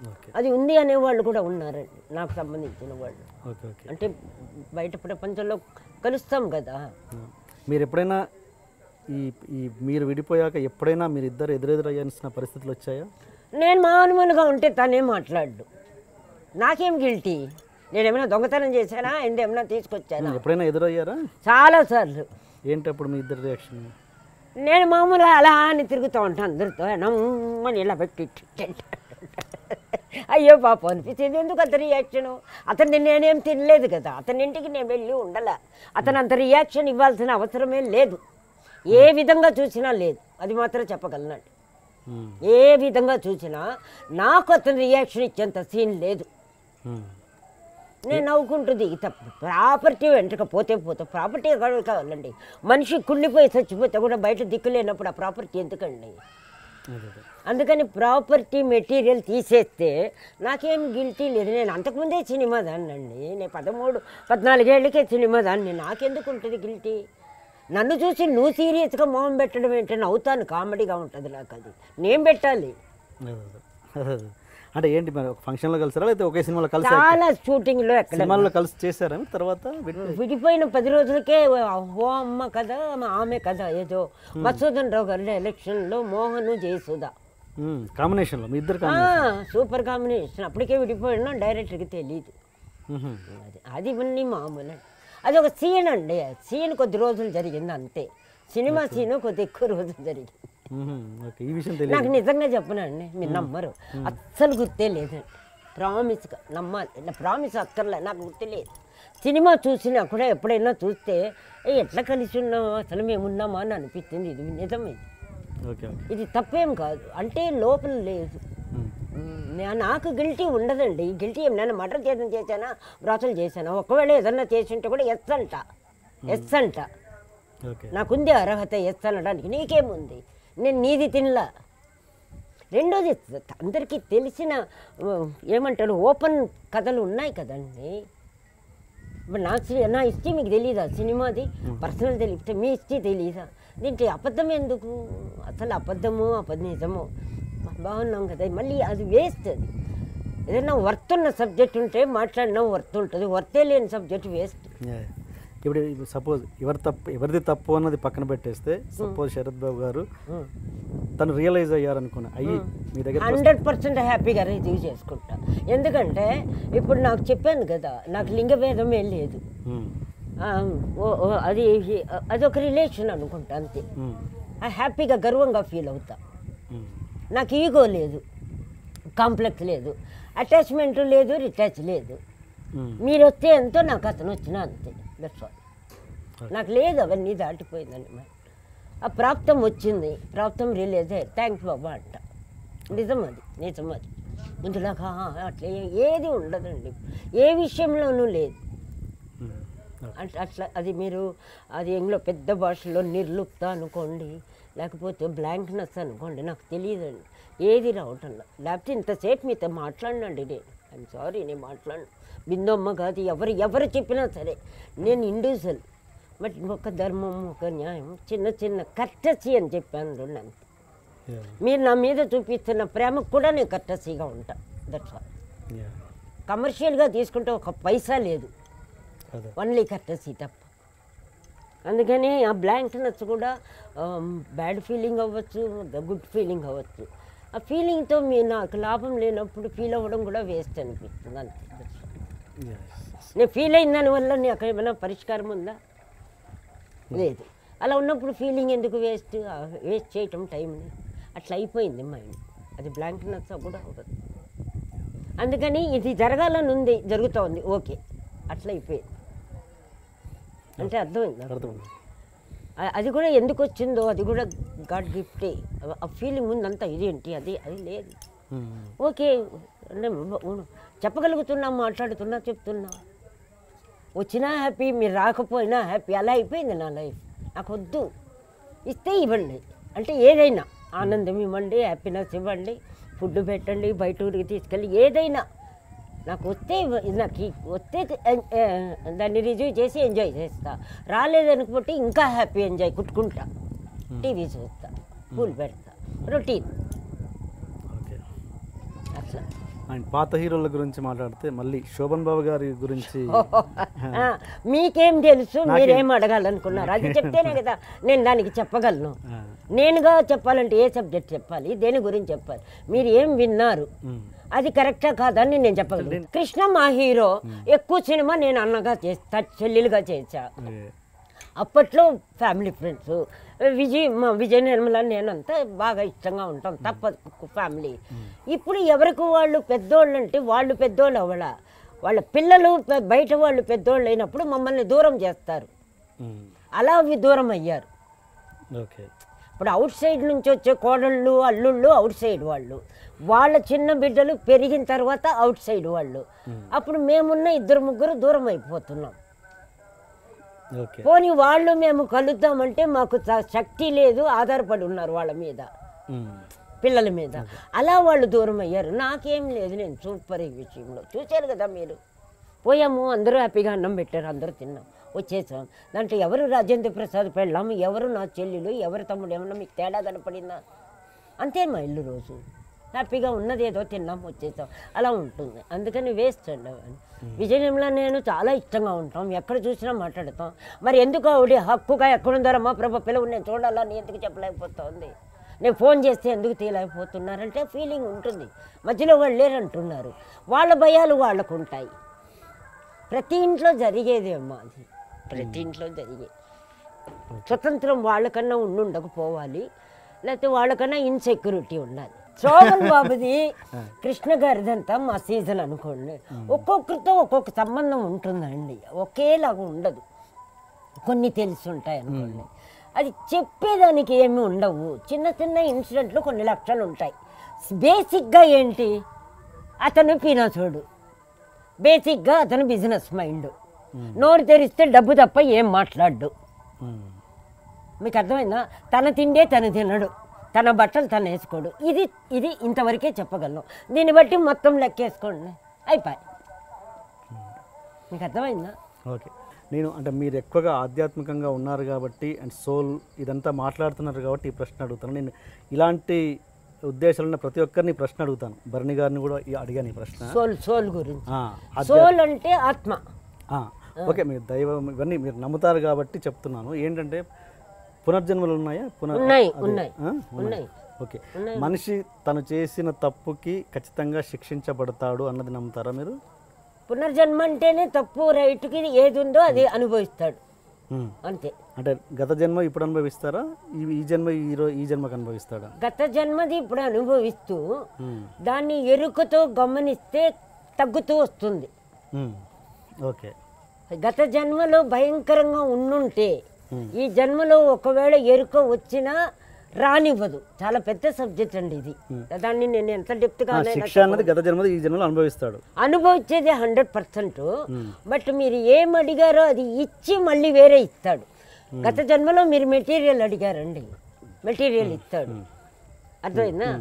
ఓకే అది ఉంది అనేవాళ్ళు కూడా ఉన్నారండి నాకు సంబంధించిన వాళ్ళు ఓకే ఓకే అంటే బయట ప్రపంచంలో కలుస్తాం కదా మీరు ఎప్పుడైనా ఈ ఈ మీరు విడిపోయాక ఎప్పుడైనా మీరు ఇద్దరు ఎదురెదురయ్యాల్సిన పరిస్థితులు వచ్చాయా నేను మామూలుగా ఉంటే తనే మాట్లాడు నాకేం గిల్టీ నేనేమైనా దొంగతనం చేశానా ఆయన ఏమైనా తీసుకొచ్చానా ఎప్పుడైనా ఎదురయ్యారా చాలాసార్లు ఏంటి అప్పుడు మీ ఇద్దరు రియాక్షన్ నేను మామూలుగా అలా అని తిరుగుతూ ఉంటాను అందరితో నమ్మని ఇలా పెట్టి ఇట్ ఇట్ ఇట్. అయ్యో పాపం అనిపించింది ఎందుకు అంత రియాక్షన్ అతన్ని నేనేం తినలేదు కదా అతని ఇంటికి నేను వెళ్ళి ఉండలే అతను అంత రియాక్షన్ ఇవ్వాల్సిన అవసరమే లేదు ఏ విధంగా చూసినా లేదు అది మాత్రం చెప్పగలనండి ఏ విధంగా చూసినా నాకు అతను రియాక్షన్ ఇచ్చేంత సీన్ లేదు నేను నవ్వుకుంటుంది ఇత ప్రాపర్టీ వెంటక పోతే పోతే ప్రాపర్టీ కావాలండి మనిషి కుళ్ళిపోయి చచ్చిపోతే కూడా బయట దిక్కు లేనప్పుడు ఆ ప్రాపర్టీ ఎందుకండి అందుకని ప్రాపర్టీ మెటీరియల్ తీసేస్తే నాకేం గిల్టీ లేదు నేను అంతకుముందే సినిమా దాన్నండి నేను పదమూడు పద్నాలుగేళ్ళకే సినిమా దాన్ని నాకెందుకు ఉంటుంది గిల్టీ నన్ను చూసి నువ్వు సీరియస్గా మొహం పెట్టడం ఏంటి నవ్వుతాను కామెడీగా ఉంటుంది నాకు అది నేను పెట్టాలి అంటే ఏంటి మరి ఒక ఫంక్షన్లో కలిసారా లేకపోతే ఒకే సినిమాలో కలిసి చాలా షూటింగ్లో ఎక్కడ సినిమాల్లో కలిసి చేశారా మీరు తర్వాత విడి- విడిపోయిన పది రోజులకే ఓ అమ్మ కదా ఆమె కదా ఏదో మసూదన్ రావు గారి ఎలక్షన్లో మోహన్ జయసుధ మ్మ్. కాంబినేషన్లో మీ ఇద్దరు ఆ, సూపర్ కాంబినేషన్ అప్పటికే విడిపోయినా డైరెక్టర్కి తెలియదు మ్మ్. అది అది ఇవన్నీ మామూలు అది ఒక సీన్ అండి సీన్ కొద్ది రోజులు జరిగింది అంతే సినిమా సీన్ కొద్ది ఎక్కువ రోజులు జరిగింది మ్మ్. ఓకే ఈ విషయం తెలియదు నాకు నిజంగా చెప్పనండి మీరు నమ్మరు అస్సలు గుర్తే లేదండి ప్రామిస్గా నమ్మాలి ఇట్లా ప్రామిస్ అక్కర్లే నాకు గుర్తు లేదు సినిమా చూసినా కూడా ఎప్పుడైనా చూస్తే "ఏ, ఎట్లా కలిసి ఉన్నామా అసలు మేము ఉన్నామా అని అనిపించింది ఇది నిజం ఇది ఓకే ఓకే ఇది తప్పేం కాదు అంటే లోపల లేదు మ్మ్. మ్, నా- నాకు గిల్టీ ఉండదండి గిల్టీ ఏం నేను మర్డర్ చేయడం చేశానా వ్రాతలు చేశానా ఒకవేళ ఏదన్నా చేసి ఉంటే కూడా ఎస్ అంట ఎస్ అంట ఓకే నాకుంది అర్హత ఎస్ అనడానికి నీకేముంది నేను నీది తినలా రెండోది అందరికీ తెలిసిన ఆ, ఏమంటారు ఓపెన్ కథలు ఉన్నాయి కదండి ఇప్పుడు నా సి- నా హిస్టరీ మీకు తెలీదా సినిమాది పర్సనల్ తెలియదు మీ హిస్టరీ తెలీదా దీంట్లో అబద్ధం ఎందుకు అసలు అబద్ధము అబద్ధ నిజము బాగున్నాం కదా మళ్ళీ అది వేస్ట్ అది ఏదైనా వర్త్ ఉన్న సబ్జెక్ట్ ఉంటే మాట్లాడినా వర్త్ ఉంటుంది వర్తే లేని సబ్జెక్ట్ వేస్ట్ Yeah. ఇప్పుడు సపోజ్ ఎవరి తప్పు ఎవరిది తప్పు అన్నది పక్కన పెట్టేస్తే సపోజ్ శరత్ బాబు గారు తను రియలైజ్ అయ్యారనుకున్నా అయ్యి మీ దగ్గర హండ్రెడ్ పర్సెంట్ హ్యాపీగా రిసీవ్ చేసుకుంటా ఎందుకంటే ఇప్పుడు నాకు చెప్పాను కదా నాకు లింగభేదమే లేదు మ్మ్. ఆ, ఓ- ఓ, అది అదొక రిలేషన్ అనుకుంటా అంతే మ్మ్. ఆ హ్యాపీగా గర్వంగా ఫీల్ అవుతా మ్మ్. నాకు ఈగో లేదు కాంప్లెక్స్ లేదు అటాచ్మెంట్ లేదు రిటాచ్ లేదు మ్మ్. మీరు వస్తే ఎంతో నాకు అతను వచ్చినా అంతే దట్స్ ఆల్ నాకు లేదు అవన్నీ దాటిపోయిందని మరి ఆ ప్రాప్తం వచ్చింది ప్రాప్తం రిలీజ్ అయ్యి థ్యాంక్స్ బాబా అంట నిజం అది నిజం అది ముందులాగా "ఆ, అట్లా ఏ- ఏది ఉండదండి ఏ విషయంలోనూ లేదు మ్మ్. అట్లా అట్లా అది మీరు అది ఎంగ్లో పెద్ద భాషలో నిర్లుప్త అనుకోండి లేకపోతే బ్లాంక్నెస్ అనుకోండి నాకు తెలియదండి ఏది రావటంలో లేకపోతే ఇంతసేపు మీతో మాట్లాడినండి నేను ఐఎమ్ సారీ నేను మాట్లాడను బిందమ్మ కాదు ఎవరు ఎవరు చెప్పినా సరే నేను ఇండివిజువల్ బట్ ఒక ధర్మం ఒక న్యాయం చిన్న చిన్న కర్టసీ అని చెప్పాను రెండు అంతే Yeah. మీరు నా మీద చూపిస్తున్న ప్రేమకు కూడా నేను కర్టసీగా ఉంటా దట్స్ ఆల్ Yeah. కమర్షియల్గా తీసుకుంటే ఒక పైసా లేదు అదే ఓన్లీ కర్టసీ తప్ప అందుకని ఆ బ్లాంక్నెస్ కూడా బ్యాడ్ ఫీలింగ్ అవ్వచ్చు గుడ్ ఫీలింగ్ అవ్వచ్చు ఆ ఫీలింగ్తో మీ నాకు లాభం లేనప్పుడు ఫీల్ అవ్వడం కూడా వేస్ట్ అనిపిస్తుంది అంతే Yes. నేను ఫీల్ అయిన దానివల్ల నాకు ఏమైనా పరిష్కారం ఉందా లేదు అలా ఉన్నప్పుడు ఫీలింగ్ ఎందుకు వేస్ట్ వేస్ట్ చేయటం టైంని అట్లా అయిపోయింది మైండ్ అది బ్లాంక్నెస్ కూడా అవ్వదు అందుకని ఇది జరగాలని ఉంది జరుగుతోంది ఓకే అట్లా అయిపోయింది అంటే అర్థమైంది అర్థమైంది ఆ- అది కూడా ఎందుకు వచ్చిందో అది కూడా గాడ్ గిఫ్టే ఆ ఫీలింగ్ ఉందంతా ఇదేంటి అది అది లేదు మ్మ్. ఓకే అంటే ఉ- చెప్పగలుగుతున్నా మాట్లాడుతున్నా చెప్తున్నా వచ్చినా హ్యాపీ మీరు రాకపోయినా హ్యాపీ అలా అయిపోయింది నా లైఫ్ నాకు వద్దు ఇస్తే ఇవ్వండి అంటే ఏదైనా ఆనందం ఇవ్వండి హ్యాపీనెస్ ఇవ్వండి ఫుడ్ పెట్టండి బయట ఊరికి తీసుకెళ్ళి ఏదైనా నాకు వస్తే ఇవ్వ- నాకు ఈ- వస్తే ఎన్- ఏ, దాన్ని రిజీవ్ చేసి ఎంజాయ్ చేస్తా రాలేదనుకుంటే ఇంకా హ్యాపీ ఎంజాయ్ కుట్టుకుంటా టీవీ చూస్తా పూలు పెడతా రొటీన్ ఓకే అట్లా అండ్ పాత హీరోల గురించి మాట్లాడితే మళ్ళీ శోభన్ బాబు గారి గురించి ఆ, మీకేం తెలుసు మీరేం అడగాలనుకున్నారు అది చెప్తేనే కదా నేను దానికి చెప్పగలను ఆ, నేనుగా చెప్పాలంటే ఏ సబ్జెక్ట్ చెప్పాలి దేని గురించి చెప్పాలి మీరు ఏం విన్నారు ఉమ్, అది కరెక్టా కాదని నేను చెప్పగలను కృష్ణ మా హీరో ఎక్కువ సినిమా నేను అన్నగా చేస్తా చెల్లెలుగా చేశా ఏ, అప్పట్లో ఫ్యామిలీ ఫ్రెండ్స్ విజయ్ మా విజయ్ నిర్మల నేనంతా బాగా ఇష్టంగా ఉంటాం తప్ప ఫ్యామిలీ ఇప్పుడు ఎవరికి వాళ్ళు పెద్దోళ్ళు అంటే వాళ్ళు పెద్దోళ్ళు అవ్వాల వాళ్ళ పిల్లలు పె- బయట వాళ్ళు పెద్దోళ్ళు అయినప్పుడు మమ్మల్ని దూరం చేస్తారు ఉమ్, అలా అవి దూరం అయ్యారు ఓకే ఇప్పుడు అవుట్ సైడ్ నుంచి వచ్చే కోడళ్ళు అల్లుళ్ళు అవుట్ సైడ్ వాళ్ళు వాళ్ళ చిన్న బిడ్డలు పెరిగిన తర్వాత అవుట్ సైడ్ వాళ్ళు అప్పుడు మేమున్న ఇద్దరు ముగ్గురు దూరం అయిపోతున్నాం ఓకే పోనీ వాళ్ళు మేము కలుద్దామంటే మాకు చ- శక్తి లేదు ఆధారపడి ఉన్నారు వాళ్ళ మీద ఉమ్, పిల్లల మీద అలా వాళ్ళు దూరం అయ్యారు నాకేం లేదు నేను సూపర్ ఈ విషయంలో చూశారు కదా మీరు పోయాము అందరూ హ్యాపీగా అన్నం పెట్టారు అందరూ తిన్నాం వచ్చేసాం దాంట్లో ఎవరు రాజేంద్ర ప్రసాద్ పెళ్ళాం ఎవరు నా చెల్లెలు ఎవరు తమ్ముడు ఏమన్నా మీకు తేడా కనపడిందా అంతే మా ఇల్లు రోజు హ్యాపీగా ఉన్నది ఏదో తిన్నాం వచ్చేసాం అలా ఉంటుంది అందుకని వేస్ట్ అండి అవన్నీ విజయనగరంలో నేను చాలా ఇష్టంగా ఉంటాం ఎక్కడ చూసినా మాట్లాడతాం మరి ఎందుకు ఆవిడ హక్కుగా ఎక్కడుందారమ్మా ప్రభ పిల్లలు నేను చూడాలని ఎందుకు చెప్పలేకపోతుంది నేను ఫోన్ చేస్తే ఎందుకు తీయలేకపోతున్నారంటే ఫీలింగ్ ఉంటుంది మధ్యలో వాళ్ళు లేరంటున్నారు వాళ్ళ భయాలు వాళ్ళకు ఉంటాయి ప్రతి ఇంట్లో జరిగేది అమ్మా అది ప్రతి ఇంట్లో జరిగేది స్వతంత్రం వాళ్ళకన్నా ఉండి ఉండకపోవాలి లేకపోతే వాళ్ళకన్నా ఇన్సెక్యూరిటీ ఉండాలి శోభన్ బాబుది కృష్ణ గారిదంతా మా సీజన్ అనుకోండి ఒక్కొక్కరితో ఒక్కొక్క సంబంధం ఉంటుందండి ఒకేలాగా ఉండదు కొన్ని తెలిసి ఉంటాయి అనుకోండి అది చెప్పేదానికి ఏమి ఉండవు చిన్న చిన్న ఇన్సిడెంట్లు కొన్ని లక్షలు ఉంటాయి బేసిక్గా ఏంటి అతను పీనాసుడు బేసిక్గా అతను బిజినెస్ మైండ్ నోరు తెరిస్తే డబ్బు తప్ప ఏం మాట్లాడు ఉమ్, మీకు అర్థమైందా తన తిండే తను తినడు తన బట్టలు తను వేసుకోడు ఇది ఇది ఇంతవరకే చెప్పగలను దీన్ని బట్టి మొత్తం లెక్కేసుకోండి అయిపోయి మీకు అర్థమైందా ఓకే నేను అంటే మీరు ఎక్కువగా ఆధ్యాత్మికంగా ఉన్నారు కాబట్టి అండ్ సోల్ ఇదంతా మాట్లాడుతున్నారు కాబట్టి ఈ ప్రశ్న అడుగుతాను నేను ఇలాంటి ఉద్దేశాలు ఉన్న ప్రతి ఒక్కరిని ఈ ప్రశ్న అడుగుతాను భరణి గారిని కూడా ఈ- అడిగాను ఈ ప్రశ్న సోల్ సోల్ గురించి ఆ, ఆధ్యా- సోల్ అంటే ఆత్మ ఆ, ఓకే మీరు దైవం ఇవన్నీ మీరు నమ్ముతారు కాబట్టి చెప్తున్నాను ఏంటంటే పునర్జన్మలు ఉన్నాయా పునర్ ఉన్నాయి, అదే, ఉన్నాయి, ఆ? ఉన్నాయి. ఓకే మనిషి తను చేసిన తప్పుకి ఖచ్చితంగా శిక్షించబడతాడు అన్నది నమ్ముతారా మీరు పునర్జన్మ అంటేనే తప్పు రైట్కి ఏది ఉందో అది అనుభవిస్తాడు ఉమ్. అంతే అంటే గత జన్మ ఇప్పుడు అనుభవిస్తారా ఈ ఈ జన్మ ఈ రో ఈ జన్మకు అనుభవిస్తాడా గత జన్మది ఇప్పుడు అనుభవిస్తూ ఉమ్. దాన్ని ఎరుకతో గమనిస్తే తగ్గుతూ వస్తుంది ఉమ్. ఓకే గత జన్మలో భయంకరంగా ఉండుంటే ఈ జన్మలో ఒకవేళ ఎరుక వచ్చినా రానివ్వదు చాలా పెద్ద సబ్జెక్ట్ అండి ఇది దాన్ని నేను ఎంత డెప్త్గా ఆ, శిక్ష అన్నది గత జన్మది ఈ జన్మలో అనుభవిస్తాడు అనుభవించేది హండ్రెడ్ పర్సెంట్ బట్ మీరు ఏం అడిగారో అది ఇచ్చి మళ్ళీ వేరే ఇస్తాడు గత జన్మలో మీరు మెటీరియల్ అడిగారండి మెటీరియల్ ఇస్తాడు అర్థమైందా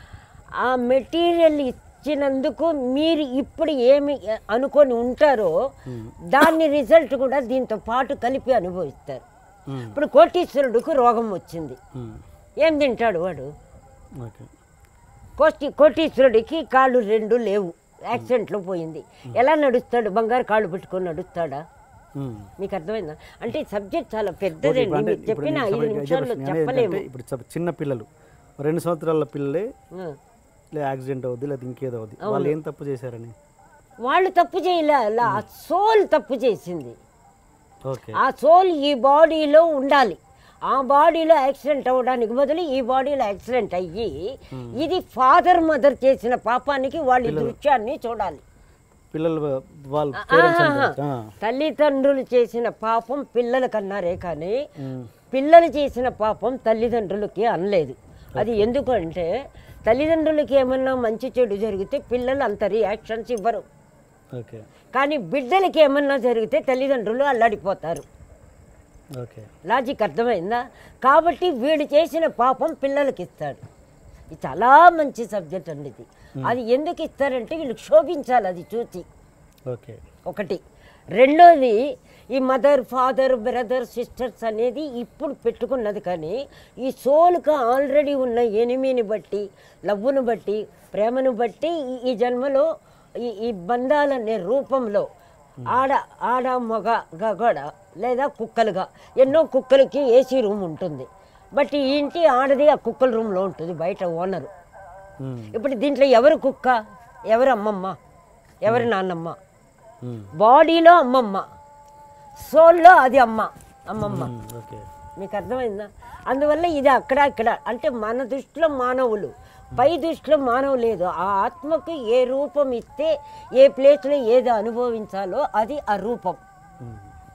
ఆ మెటీరియల్ ఇచ్చినందుకు మీరు ఇప్పుడు ఏమి అనుకొని ఉంటారో దాని రిజల్ట్ కూడా దీంతో పాటు కలిపి అనుభవిస్తారు ఉమ్. ఇప్పుడు కోటీశ్వరుడికి రోగం వచ్చింది ఉమ్. ఏం తింటాడు వాడు ఓకే కోటి కోటీశ్వరుడికి కాళ్ళు రెండు లేవు యాక్సిడెంట్లో పోయింది ఎలా నడుస్తాడు బంగారు కాళ్ళు పెట్టుకొని నడుస్తాడా ఉమ్. మీకు అర్థమైందా అంటే సబ్జెక్ట్ చాలా ఓకే, పెద్దదండి ఇప్పుడు అంటే మీరు ఇప్పుడు చెప్పిన నేను ఐదు సపరేట్గా ఇదే నిమిషాల్లో ప్రశ్న. నేను చెప్పలేము ఏంటంటే ఇప్పుడు చ- చిన్న పిల్లలు రెండు సంవత్సరాల పిల్లలే ఆ. లే యాక్సిడెంట్ అవుద్ది లేదా ఇంకేదో అవుద్ది వాళ్ళు ఏం తప్పు చేశారని వాళ్ళు తప్పు చేయలే అలా ఆ సోల్ తప్పు చేసింది ఓకే ఆ సోల్ ఈ బాడీలో ఉండాలి ఆ బాడీలో యాక్సిడెంట్ అవ్వడానికి బదులు ఈ బాడీలో యాక్సిడెంట్ అయ్యి ఇది ఫాదర్ మదర్ చేసిన పాపానికి వాళ్ళ దృశ్యాన్ని చూడాలి పిల్లలు వాళ్ళ పేరెంట్స్ ఆహాహా. అంటారు. ఆ. తల్లిదండ్రులు చేసిన పాపం పిల్లలకు అన్నారే కానీ పిల్లలు చేసిన పాపం తల్లిదండ్రులకి అనలేదు అది ఎందుకంటే తల్లిదండ్రులకి ఏమన్నా మంచి చెడు జరిగితే పిల్లలు అంత రియాక్షన్స్ ఇవ్వరు ఓకే కానీ బిడ్డలకి ఏమన్నా జరిగితే తల్లిదండ్రులు అల్లాడిపోతారు ఓకే లాజిక్ అర్థమైందా కాబట్టి వీడు చేసిన పాపం పిల్లలకి ఇస్తాడు ఇది చాలా మంచి సబ్జెక్ట్ అండి ఇది అది ఎందుకు ఇస్తారంటే వీళ్ళు క్షోభించాలి అది చూసి ఓకే ఒకటి రెండోది ఈ మదర్ ఫాదర్ బ్రదర్ సిస్టర్స్ అనేది ఇప్పుడు పెట్టుకున్నది కానీ ఈ సోల్కి ఆల్రెడీ ఉన్న ఎనిమిని బట్టి లవ్వును బట్టి ప్రేమను బట్టి ఈ- ఈ జన్మలో ఈ ఈ బంధాలనే రూపంలో ఆడ ఆడ మగ గగడ లేదా కుక్కలుగా ఎన్నో కుక్కలకి ఏసీ రూమ్ ఉంటుంది బట్ ఈ ఇంటి ఆడది ఆ కుక్కల రూమ్లో ఉంటుంది బయట ఓనరు ఉమ్, ఇప్పుడు దీంట్లో ఎవరు కుక్క ఎవరు అమ్మమ్మ ఎవరు నాన్నమ్మ ఉమ్, బాడీలో అమ్మమ్మ సోల్లో అది అమ్మ అమ్మమ్మ ఉమ్, ఓకే మీకు అర్థమైందా అందువల్ల ఇది అక్కడ ఇక్కడ అంటే మన దృష్టిలో మానవులు పై దృష్టిలో మానవు లేదు ఆ ఆత్మకు ఏ రూపం ఇస్తే ఏ ప్లేస్లో ఏది అనుభవించాలో అది ఆ రూపం ఉమ్,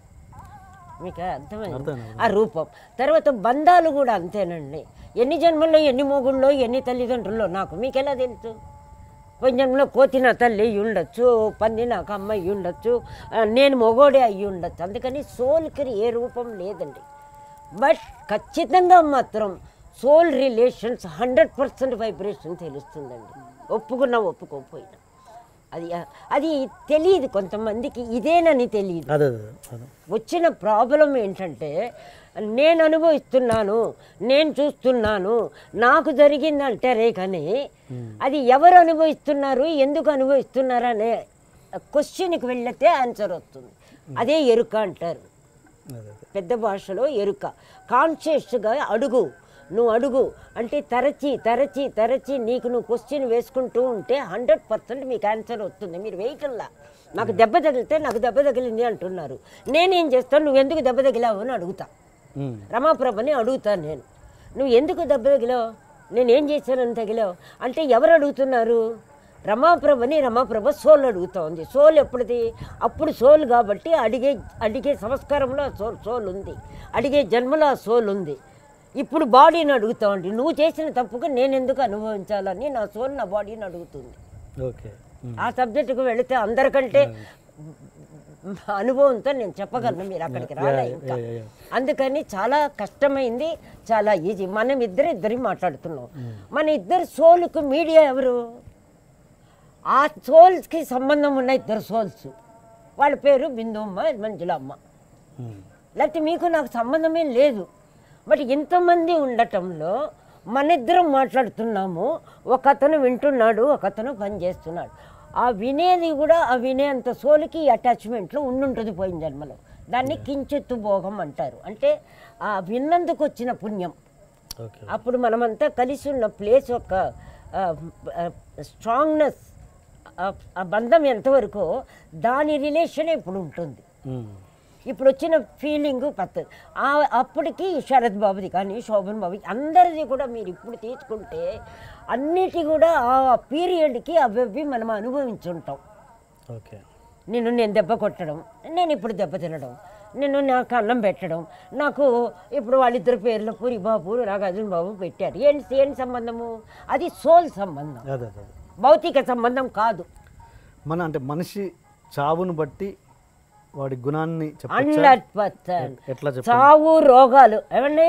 మీకు అర్థమైంది అర్థమైంది. ఆ రూపం తర్వాత బంధాలు కూడా అంతేనండి ఎన్ని జన్మల్లో ఎన్ని మొగుళ్ళో ఎన్ని తల్లిదండ్రుల్లో నాకు మీకు ఎలా తెలుసు పోయిన జన్మలో కోతి నా తల్లి అయ్యి ఉండొచ్చు పంది నాకు అమ్మ అయ్యి ఉండొచ్చు ఆ, నేను మొగోడే అయ్యి ఉండొచ్చు అందుకని సోల్కి ఏ రూపం లేదండి బట్ ఖచ్చితంగా మాత్రం soul relations hundred percent vibration తెలుస్తుందండి ఒప్పుకున్నా ఒప్పుకోకపోయినా అది అది తెలియదు కొంతమందికి ఇదేనని తెలియదు అదే అదే అదే వచ్చిన ప్రాబ్లం ఏంటంటే నేను అనుభవిస్తున్నాను నేను చూస్తున్నాను నాకు జరిగిందంటారే కానీ అది ఎవరు అనుభవిస్తున్నారు ఎందుకు అనుభవిస్తున్నారు అనే క్వశ్చన్కి వెళ్ళితే ఆన్సర్ వస్తుంది అదే ఎరుక అంటారు అదే అదే పెద్ద భాషలో ఎరుక కాన్షియస్గా అడుగు నువ్వు అడుగు అంటే తరచి తరచి తరచి నీకు నువ్వు క్వశ్చన్ వేసుకుంటూ ఉంటే హండ్రెడ్ పర్సెంట్ మీకు ఆన్సర్ వస్తుంది మీరు వెయిటల్లా నాకు దెబ్బ తగిలితే నాకు దెబ్బ తగిలింది అంటున్నారు నేనేం చేస్తాను నువ్వు ఎందుకు దెబ్బ తగిలావు అని అడుగుతా ఉమ్, రమాప్రభని అడుగుతాను నేను నువ్వు ఎందుకు దెబ్బ తగిలావు నేనేం చేశానని తగిలావు అంటే ఎవరు అడుగుతున్నారు రమాప్రభని రమాప్రభ సోల్ అడుగుతోంది సోల్ ఎప్పుడుది అప్పుడు సోల్ కాబట్టి అడిగే అడిగే సంస్కారంలో ఆ సోల్ సోల్ ఉంది అడిగే జన్మలో ఆ సోల్ ఉంది ఇప్పుడు బాడీని అడుగుతామండి నువ్వు చేసిన తప్పుకు నేను ఎందుకు అనుభవించాలని నా సోల్ నా బాడీని అడుగుతుంది ఓకే ఉమ్, ఆ సబ్జెక్టుకు వెళితే అందరికంటే అనుభవంతో నేను చెప్పగలను మీరు అక్కడికి రాలే ఇంకా yeah, yeah. అందుకని చాలా కష్టమైంది చాలా ఈజీ మనం ఇద్దరు ఇద్దరి మాట్లాడుతున్నాం మన ఇద్దరు సోలుకు మీడియా ఎవరు ఆ సోల్స్కి సంబంధం ఉన్న ఇద్దరు సోల్స్ వాళ్ళ పేరు బిందుమ్మ మంజులమ్మ ఉమ్, లేకపోతే మీకు నాకు సంబంధమే లేదు బట్ ఇంతమంది ఉండటంలో మన ఇద్దరం మాట్లాడుతున్నాము ఒక అతను వింటున్నాడు ఒక అతను పని చేస్తున్నాడు ఆ వినేది కూడా ఆ వినేంత సోలికి అటాచ్మెంట్లో ఉండుంటుంది పోయిన జన్మలో దాన్ని కించెత్తు భోగం అంటారు అంటే ఆ విన్నందుకు వచ్చిన పుణ్యం ఓకే అప్పుడు మనమంతా కలిసి ఉన్న ప్లేస్ యొక్క స్ట్రాంగ్నెస్ ఆ బంధం ఎంతవరకు దాని రిలేషన్ ఇప్పుడు ఉంటుంది ఉమ్, ఇప్పుడు వచ్చిన ఫీలింగ్ పద్ధతి ఆ అప్పటికి శరత్ బాబుది కానీ శోభన్ బాబుది అందరిది కూడా మీరు ఇప్పుడు తీసుకుంటే అన్నిటి కూడా ఆ పీరియడ్కి అవి అవి మనం అనుభవించుంటాం ఓకే నిన్ను నేను దెబ్బ కొట్టడం నేను ఇప్పుడు దెబ్బ తినడం నిన్ను నాకు అన్నం పెట్టడం నాకు ఇప్పుడు వాళ్ళిద్దరు పేర్లు పూరి బాబు నాగార్జున బాబు పెట్టారు ఏంటి ఏంటి సంబంధము అది సోల్ సంబంధం అదే అదే అదే. భౌతిక సంబంధం కాదు మన అంటే మనిషి చావును బట్టి వాడి గుణాన్ని చెప్పచ్చా హండ్రెడ్ పర్సెంట్ ఎట్లా చెప్ప చావు రోగాలు ఏమండి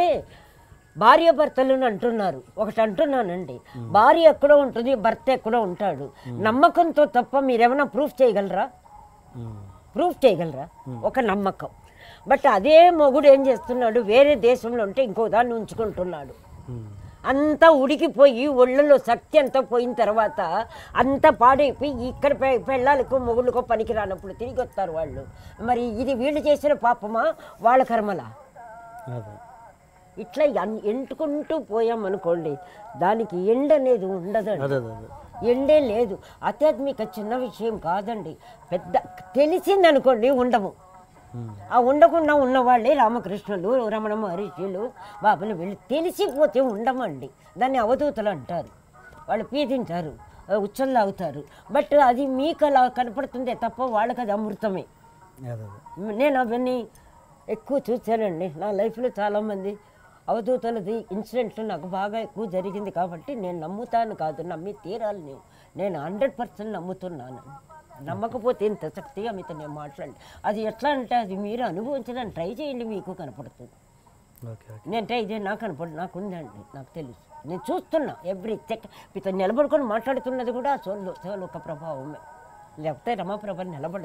భార్య భర్తలు అంటున్నారు ఒకటి అంటున్నానండి భార్య ఎక్కడో ఉంటుంది భర్త ఎక్కడో ఉంటాడు నమ్మకంతో తప్ప మీరేమైనా ప్రూఫ్ చేయగలరా ఉమ్, ప్రూఫ్ చేయగలరా ఒక నమ్మకం బట్ అదే మొగుడు ఏం చేస్తున్నాడు వేరే దేశంలో ఉంటే ఇంకో దాన్ని ఉంచుకుంటున్నాడు ఉమ్, అంతా ఉడికిపోయి ఒళ్ళలో శక్తి అంతా పోయిన తర్వాత అంతా పాడైపోయి ఇక్కడ పె- పెళ్ళాలకు మొగుళ్ళకో పనికి రానప్పుడు తిరిగి వస్తారు వాళ్ళు మరి ఇది వీళ్ళు చేసిన పాపమా వాళ్ళ కర్మలా అదే ఇట్లా ఎన్- ఎంటుకుంటూ పోయామనుకోండి దానికి ఎండ్ అనేది ఉండదండి అదే అదే అదే ఎండే లేదు ఆధ్యాత్మిక చిన్న విషయం కాదండి పెద్ద తెలిసిందనుకోండి ఉండము ఉమ్, ఆ ఉండకుండా ఉన్నవాళ్ళే రామకృష్ణులు రమణ మహర్షులు బాబులు వీళ్ళు తెలిసిపోతే ఉండమండి దాన్ని అవధూతలు అంటారు వాళ్ళు పీతింటారు ఉచ్చలు అవుతారు బట్ అది మీకు అలా కనపడుతుందే తప్ప వాళ్ళకి అది అమృతమే అదే అదే నేను అవన్నీ ఎక్కువ చూశానండి నా లైఫ్లో చాలామంది అవధూతలది ఇన్సిడెంట్ నాకు బాగా ఎక్కువ జరిగింది కాబట్టి నేను నమ్ముతాను కాదు నమ్మి తీరాలి నేను నేను హండ్రెడ్ పర్సెంట్ నమ్ముతున్నాను నమ్మకపోతే ఇంత శక్తిగా మీతో నేను మాట్లాడి అది ఎట్లా అంటే అది మీరు అనుభవించడానికి ట్రై చేయండి మీకు కనపడుతుంది ఓకే ఓకే నేను ట్రై చేయండి నాకు కనపడు నాకు ఉందండి నాకు తెలుసు నేను చూస్తున్నా ఎవ్రీ చెక్ మీతో నిలబడుకొని మాట్లాడుతున్నది కూడా సోలు సోలు ఒక ప్రభావమే లేకపోతే రమాప్రభ నిలబడదు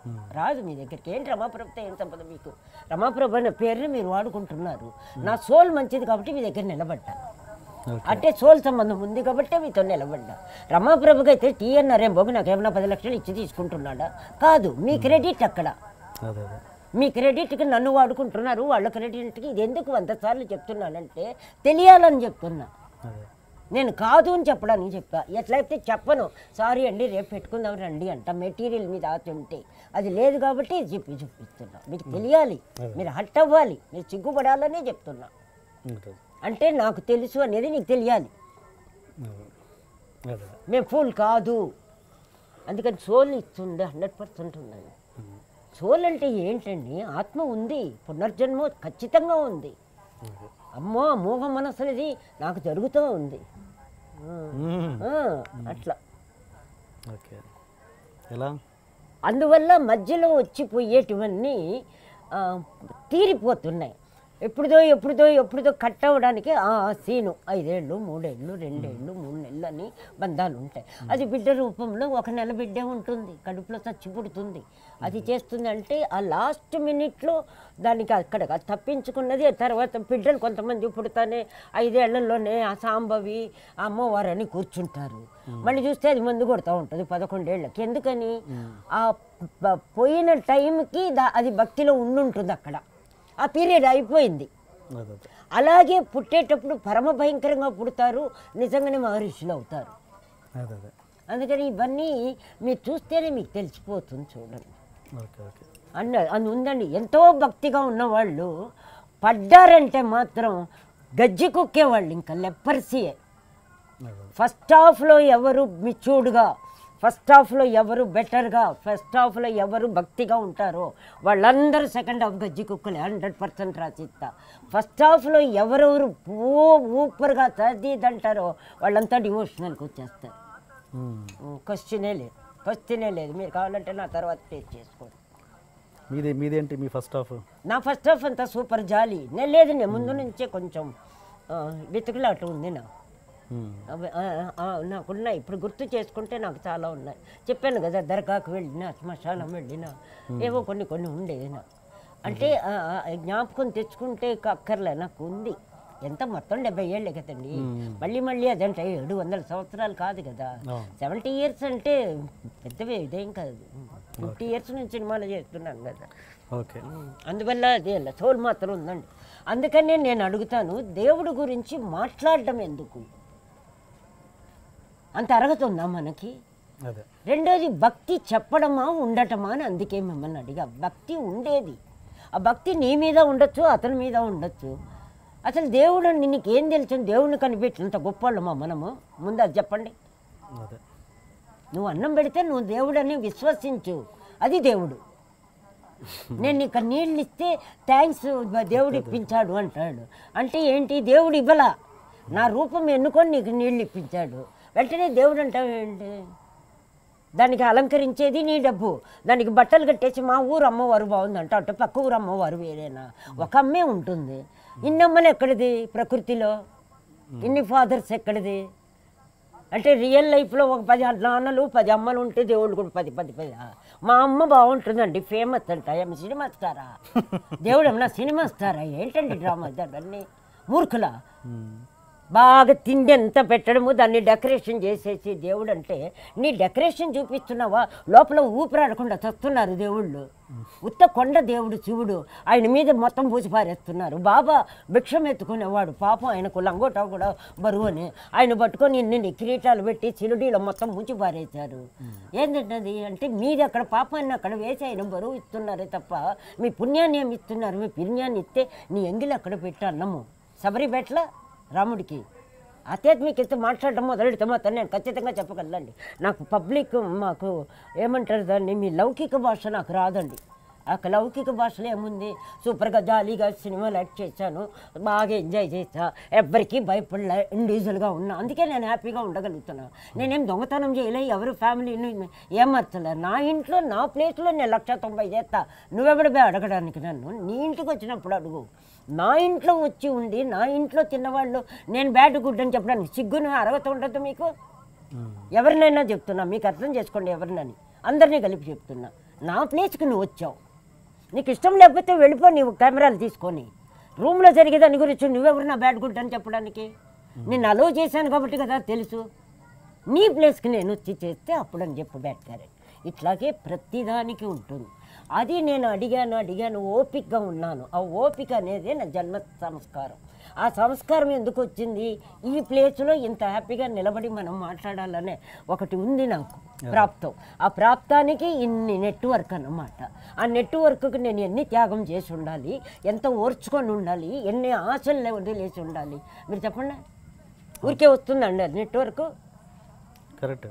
రాదు మీ దగ్గరికి ఏంటి రమాప్రభుతో ఏం సంపద మీకు రమాప్రభు అనే పేరుని మీరు వాడుకుంటున్నారు నా సోల్ మంచిది కాబట్టి మీ దగ్గర నిలబడ్డా అంటే సోల్ సంబంధం ఉంది కాబట్టి మీతో నిలబడ్డా రమాప్రభుకి అయితే టీఎన్ఆర్ ఏం బాబు నాకు ఏమైనా పది లక్షలు ఇచ్చి తీసుకుంటున్నాడా కాదు మీ క్రెడిట్ అక్కడ అదే అదే మీ క్రెడిట్కి నన్ను వాడుకుంటున్నారు వాళ్ళ క్రెడిట్కి ఇది ఎందుకు వంద సార్లు చెప్తున్నానంటే తెలియాలని చెప్తున్నా అదే నేను కాదు అని చెప్పడానికి చెప్పా ఎట్లయితే చెప్పను సారీ అండి రేపు పెట్టుకుందాం రండి అంట మెటీరియల్ మీద ఆశ ఉంటే అది లేదు కాబట్టి ఇది చెప్పి చూపిస్తున్నా మీకు తెలియాలి మీరు హట్ అవ్వాలి మీరు సిగ్గుపడాలనే చెప్తున్నా అదే అంటే నాకు తెలుసు అనేది నీకు తెలియాలి అదే అదే మేము ఫుల్ కాదు అందుకని సోల్ ఇస్తుంది హండ్రెడ్ పర్సెంట్ ఉందండి సోల్ అంటే ఏంటండి ఆత్మ ఉంది పునర్జన్మ ఖచ్చితంగా ఉంది అమ్మో మోహ మనసులది నాకు జరుగుతూ ఉంది ఆ, అట్లా ఓకే ఎలా అందువల్ల మధ్యలో వచ్చిపోయేటివన్నీ ఆ, తీరిపోతున్నాయి ఎప్పుడుదో ఎప్పుడుదో ఎప్పుడుదో కట్ అవ్వడానికి ఆ సీను ఐదేళ్ళు మూడేళ్ళు రెండేళ్ళు మూడు నెలలు అని బంధాలు ఉంటాయి అది బిడ్డ రూపంలో ఒక నెల బిడ్డే ఉంటుంది కడుపులో చచ్చి పుడుతుంది అది చేస్తుంది అంటే ఆ లాస్ట్ మినిట్లో దానికి అక్కడ తప్పించుకున్నది తర్వాత బిడ్డలు కొంతమంది పుడతానే ఐదేళ్లలోనే ఆ సాంబవి ఆ అమ్మవారు అని కూర్చుంటారు మళ్ళీ చూస్తే అది మందు కొడతా ఉంటుంది పదకొండేళ్ళకి ఎందుకని ఆ ప- పోయిన టైంకి దా- అది భక్తిలో ఉండుంటుంది అక్కడ ఆ పీరియడ్ అయిపోయింది అదే అదే అలాగే పుట్టేటప్పుడు పరమ భయంకరంగా పుడతారు నిజంగానే మహర్షులు అవుతారు అదే అదే అందుకని ఇవన్నీ మీరు చూస్తేనే మీకు తెలిసిపోతుంది చూడండి ఓకే ఓకే అన్న అది ఉందండి ఎంతో భక్తిగా ఉన్నవాళ్ళు పడ్డారంటే మాత్రం గజ్జి కుక్కేవాళ్ళు ఇంకా లెప్పర్సీయే అదే ఫస్ట్ హాఫ్లో ఎవరు మిచ్యూర్డ్గా ఫస్ట్ హాఫ్లో ఎవరు బెటర్గా ఫస్ట్ హాఫ్లో ఎవరు భక్తిగా ఉంటారో వాళ్ళందరూ సెకండ్ హాఫ్ గజ్జి కుక్కలే హండ్రెడ్ పర్సెంట్ రాసిస్తా ఫస్ట్ హాఫ్లో ఎవరెవరు ఓ ఊపర్గా చదిదంటారో వాళ్ళంతా డివోషనల్కి వచ్చేస్తారు క్వశ్చనే లేదు క్వశ్చనే లేదు మీరు కావాలంటే నా తర్వాత టేస్ట్ చేసుకోండి మీది మీదేంటి మీ ఫస్ట్ హాఫ్ నా ఫస్ట్ హాఫ్ అంతా సూపర్ జాలీ నేను లేదు నేను ముందు నుంచే కొంచెం ఆ, వెతుకులాట ఉంది నా అవి ఆ, ఆ, నాకున్నాయి ఇప్పుడు గుర్తు చేసుకుంటే నాకు చాలా ఉన్నాయి చెప్పాను కదా దర్గాకు వెళ్ళినా శ్మశానం వెళ్ళినా ఏవో కొన్ని కొన్ని ఉండేది నా అంటే ఆ, ఆ, జ్ఞాపకం తెచ్చుకుంటే ఇక అక్కర్లే నాకు ఉంది ఎంత మొత్తం డెబ్బై ఏళ్ళే కదండి మళ్ళీ మళ్ళీ అదంటే ఏడు వందల సంవత్సరాలు కాదు కదా సెవెంటీ ఇయర్స్ అంటే పెద్దవే ఇదేం కాదు ఫిఫ్టీ ఇయర్స్ నుంచి సినిమాలు చేస్తున్నాను కదా ఓకే అందువల్ల అదే అలా సోల్ మాత్రం ఉందండి అందుకనే నేను అడుగుతాను దేవుడి గురించి మాట్లాడడం ఎందుకు అంత అరగతుందా మనకి అదే రెండోది భక్తి చెప్పడమా ఉండటమా అని అందుకే మిమ్మల్ని అడిగా భక్తి ఉండేది ఆ భక్తి నీ మీద ఉండొచ్చు అతని మీద ఉండొచ్చు అసలు దేవుడు నీకేం తెలుసు దేవుడిని కనిపెట్టినంత గొప్పవాళ్ళమా మనము ముందు అది చెప్పండి అదే నువ్వు అన్నం పెడితే నువ్వు దేవుడని విశ్వసించు అది దేవుడు నేను ఇక్కడ నీళ్ళు ఇస్తే థ్యాంక్స్ దేవుడు ఇప్పించాడు అంటాడు అంటే ఏంటి దేవుడు ఇవ్వలా నా రూపం ఎన్నుకొని నీకు నీళ్ళు ఇప్పించాడు వెంటనే దేవుడు అంటావు ఏంటి దానికి అలంకరించేది నీ డబ్బు దానికి బట్టలు కట్టేసి మా ఊరు అమ్మవారు బాగుందంట అంటే పక్క ఊరు అమ్మవారు వేరేనా ఒక అమ్మే ఉంటుంది ఇన్ని అమ్మలు ఎక్కడిది ప్రకృతిలో ఇన్ని ఫాదర్స్ ఎక్కడిది అంటే రియల్ లైఫ్లో ఒక పది నాన్నలు పది అమ్మలు ఉంటే దేవుళ్ళు కూడా పది పది పది మా అమ్మ బాగుంటుందండి ఫేమస్ అంట ఏమి సినిమా స్టారా దేవుడు ఏమన్నా సినిమా స్టారా ఏంటండి డ్రామా ఇవన్నీ మూర్ఖులా బాగా తిండి ఎంత పెట్టడము దాన్ని డెకరేషన్ చేసేసి దేవుడు అంటే నీ డెకరేషన్ చూపిస్తున్నావా లోపల ఊపిరాడకుండా చస్తున్నారు దేవుళ్ళు ఉత్త కొండ దేవుడు శివుడు ఆయన మీద మొత్తం పూసి పారేస్తున్నారు బాబా భిక్షం ఎత్తుకునేవాడు పాపం ఆయనకు లంగోటా కూడా బరువు అని ఆయన పట్టుకొని ఇన్ని కిరీటాలు పెట్టి చిరుడీలో మొత్తం ముంచి పారేశారు ఏంటంటే అంటే మీది అక్కడ పాపాన్ని అక్కడ వేసి ఆయన బరువు ఇస్తున్నారే తప్ప మీ పుణ్యాన్ని ఏమి ఇస్తున్నారు మీ పుణ్యాన్ని ఇస్తే నీ ఎంగిలి అక్కడ పెట్టి అన్నము శబరి పెట్ల రాముడికి ఆధ్యాత్మికత మాట్లాడడం మొదలెడితే మాత్రం నేను ఖచ్చితంగా చెప్పగలండి నాకు పబ్లిక్ మాకు ఏమంటారు దాన్ని మీ లౌకిక భాష నాకు రాదండి ఆ లౌకిక భాషలో ఏముంది సూపర్గా జాలీగా సినిమాలు యాక్ట్ చేశాను బాగా ఎంజాయ్ చేసా ఎవ్వరికీ భయపడలే ఇండివిజువల్గా ఉన్నా అందుకే నేను హ్యాపీగా ఉండగలుగుతున్నాను నేనేం దొంగతనం చేయలే ఎవరు ఫ్యామిలీని ఏమర్చలే నా ఇంట్లో నా ప్లేస్లో నేను లక్ష తొంభై చేస్తా నువ్వెవడిపై అడగడానికి నన్ను నీ ఇంటికి వచ్చినప్పుడు అడుగు నా ఇంట్లో వచ్చి ఉండి నా ఇంట్లో తిన్నవాళ్ళు నేను బ్యాడ్ గుడ్ అని చెప్పడానికి సిగ్గును అర్హత ఉండదు మీకు ఎవరినైనా చెప్తున్నా మీకు అర్థం చేసుకోండి ఎవరినని అందరినీ కలిపి చెప్తున్నా నా ప్లేస్కి నువ్వు వచ్చావు నీకు ఇష్టం లేకపోతే వెళ్ళిపో నీవు కెమెరాలు తీసుకొని రూమ్లో జరిగే దాని గురించి నువ్వెవరు నా బ్యాడ్ గుడ్ అని చెప్పడానికి నేను అలో చేశాను కాబట్టి కదా తెలుసు నీ ప్లేస్కి నేను వచ్చి చేస్తే అప్పుడు అని చెప్పి పెడతారు ఇట్లాగే ప్రతిదానికి ఉంటుంది అది నేను అడిగాను అడిగాను ఓపికగా ఉన్నాను ఆ ఓపిక అనేది నా జన్మ సంస్కారం ఆ సంస్కారం ఎందుకు వచ్చింది ఈ ప్లేస్లో ఇంత హ్యాపీగా నిలబడి మనం మాట్లాడాలనే ఒకటి ఉంది నాకు ప్రాప్తం ఆ ప్రాప్తానికి ఇన్ని నెట్వర్క్ అన్నమాట ఆ నెట్వర్క్కి నేను ఎన్ని త్యాగం చేసి ఉండాలి ఎంత ఓర్చుకొని ఉండాలి ఎన్ని ఆశలు వదిలేసి ఉండాలి మీరు చెప్పండి ఊరికే వస్తుందండి అది నెట్వర్క్ కరెక్ట్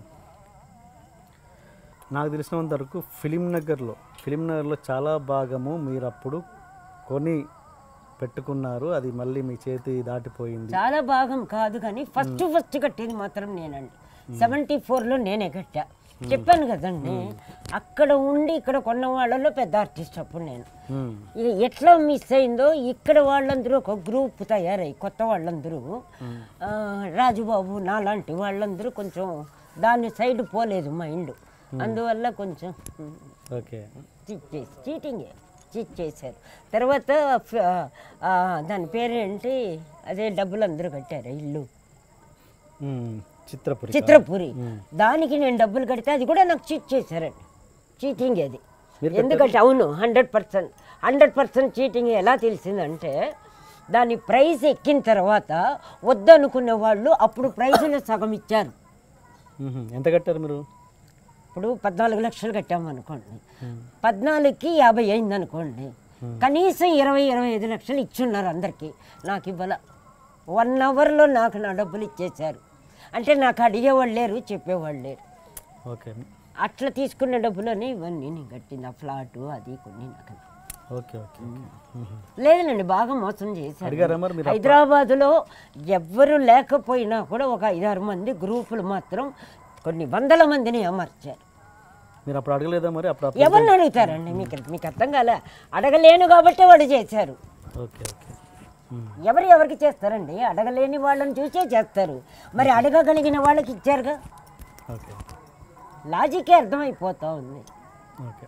నాకు తెలిసినంత వరకు ఫిలిం నగర్లో ఫిలిం నగర్లో చాలా భాగము మీరు అప్పుడు కొని పెట్టుకున్నారు అది మళ్ళీ మీ చేతి దాటిపోయింది చాలా భాగం కాదు కానీ ఫస్ట్ ఫస్ట్ కట్టేది మాత్రం నేనండి సెవెంటీ ఫోర్లో నేనే కట్టా చెప్పాను కదండి అక్కడ ఉండి ఇక్కడ కొన్న వాళ్ళలో పెద్ద ఆర్టిస్ట్ అప్పుడు నేను మ్మ్. ఇక ఎట్లా మిస్ అయిందో ఇక్కడ వాళ్ళందరూ ఒక గ్రూప్ తయారై కొత్త వాళ్ళందరూ ఆ, రాజుబాబు నాలాంటి వాళ్ళందరూ కొంచెం దాని సైడ్ పోలేదు మైండ్ అందువల్ల కొంచెం ఉమ్, ఓకే చీట్ చేసి చీటింగే చీట్ చేశారు తర్వాత ఫ- ఆ, దాని పేరేంటి అదే డబ్బులు అందరూ కట్టారు ఇల్లు మ్మ్. చిత్రపురి చిత్రపురి దానికి నేను డబ్బులు కడితే అది కూడా నాకు చీట్ చేశారండి చీటింగ్ అది ఎందుకంటే అవును hundred percent hundred percent cheating ఎలా తెలిసిందంటే దాని ప్రైస్ ఎక్కిన తర్వాత వద్దనుకునే వాళ్ళు అప్పుడు ప్రైజులో సగం ఇచ్చారు మ్మ్. ఎంత కట్టారు మీరు ఇప్పుడు పద్నాలుగు లక్షలు కట్టాము అనుకోండి పద్నాలుగుకి యాభై అయింది అనుకోండి కనీసం ఇరవై ఇరవై ఐదు లక్షలు ఇచ్చున్నారు అందరికీ నాకు ఇవ్వాల వన్ అవర్లో నాకు నా డబ్బులు ఇచ్చేశారు అంటే నాకు అడిగేవాళ్ళు లేరు చెప్పేవాళ్ళు లేరు ఓకే అట్లా తీసుకున్న డబ్బులని ఇవన్నీ నేను కట్టింది ఆ ఫ్లాటు అది కొన్ని నాకు ఓకే ఓకే మ్మ్. లేదండి బాగా మోసం చేశారు అడిగారా మరి మీరు హైదరాబాదులో ఎవ్వరు లేకపోయినా కూడా ఒక ఐదారు మంది గ్రూపులు మాత్రం కొన్ని వందల మందిని అమర్చారు మీరు అప్పుడు అడగలేదా మరి అప్పుడు అప్పుడు ఎవరిని అడుగుతారండి మీకు మీకు అర్థం కాలే అడగలేను కాబట్టి వాడు చేశారు ఓకే ఓకే మ్మ్. ఎవరు ఎవరికి చేస్తారండి అడగలేని వాళ్ళని చూసే చేస్తారు మరి అడగగలిగిన వాళ్ళకి ఇచ్చారుగా ఓకే లాజికే అర్థమైపోతా ఉంది ఓకే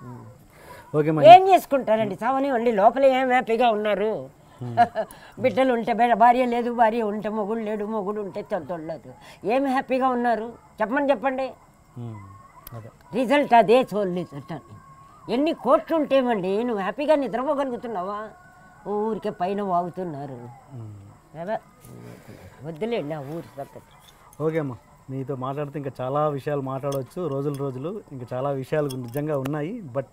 ఓకే మరి ఏం చేసుకుంటారండి సావనివ్వండి లోపల ఏం హ్యాపీగా ఉన్నారు బిడ్డలు ఉంటే బె- భార్య లేదు భార్య ఉంటే మొగుడు లేడు మొగుడు ఉంటే తొడలేదు ఏం హ్యాపీగా ఉన్నారు చెప్పమని చెప్పండి మ్మ్. అదే రిజల్ట్ అదే సోల్ రిజల్ట్ అని ఎన్ని కోట్లు ఉంటేమండి నువ్వు హ్యాపీగా నిద్రపోగలుగుతున్నావా ఊరికే పైన వాగుతున్నారు మ్మ్. కదా వద్దులేండి ఆ ఊరి సంగతి ఓకే అమ్మా మీతో మాట్లాడితే ఇంకా చాలా విషయాలు మాట్లాడవచ్చు రోజులు రోజులు ఇంకా చాలా విషయాలు నిజంగా ఉన్నాయి బట్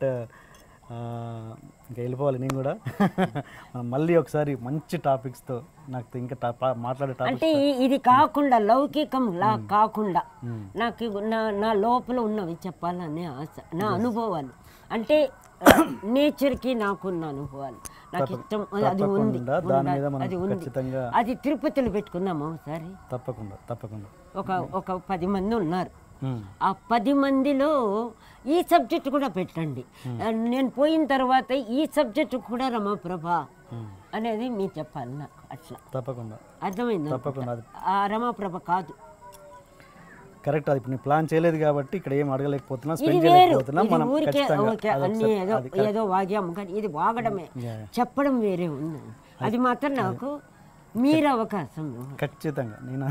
ఇంకా వెళ్ళిపోవాలి నేను కూడా మనం మళ్ళీ ఒకసారి మంచి టాపిక్స్తో నాకు ఇంకా టా- పా- మాట్లాడే టాపిక్ అంటే ఈ- ఇది కాకుండా లౌకికం లా కాకుండా నాకు ఇవి నా నా లోపల ఉన్నవి చెప్పాలనే ఆశ నా అనుభవాలు అంటే నేచర్కి నాకున్న అనుభవాలు నాకు ఇష్టం అది- అది ఉంది తప్పకుండా దాని మీద ఉండాలి. మనం అది ఉంది ఖచ్చితంగా అది తిరుపతిలో పెట్టుకుందామా ఒకసారి తప్పకుండా తప్పకుండా ఒక ఒక పది మంది ఉన్నారు మ్మ్. ఆ పది మందిలో ఈ సబ్జెక్ట్ కూడా పెట్టండి నేను పోయిన తర్వాత ఈ సబ్జెక్ట్ కూడా రమాప్రభ అనేది మీరు చెప్పాలి నాకు అట్లా తప్పకుండా అర్థమైంది తప్పకుండా అది ఆ రమాప్రభ కాదు కరెక్ట్ అది ఇప్పుడు నేను ప్లాన్ చేయలేదు కాబట్టి ఇక్కడ ఏం అడగలేకపోతున్నా ఇది స్పెండ్ వేరు చేయలేకపోతున్నా ఇది మనం ఊరికే ఖచ్చితంగా ఓకే అది అన్ని ఒకసారి- ఏదో అది ఏదో వాగాము కానీ ఇది వాగడమే Yeah. చెప్పడం వేరే ఉంది అది మాత్రం నాకు మీరు అవకాశం ఖచ్చితంగా నేను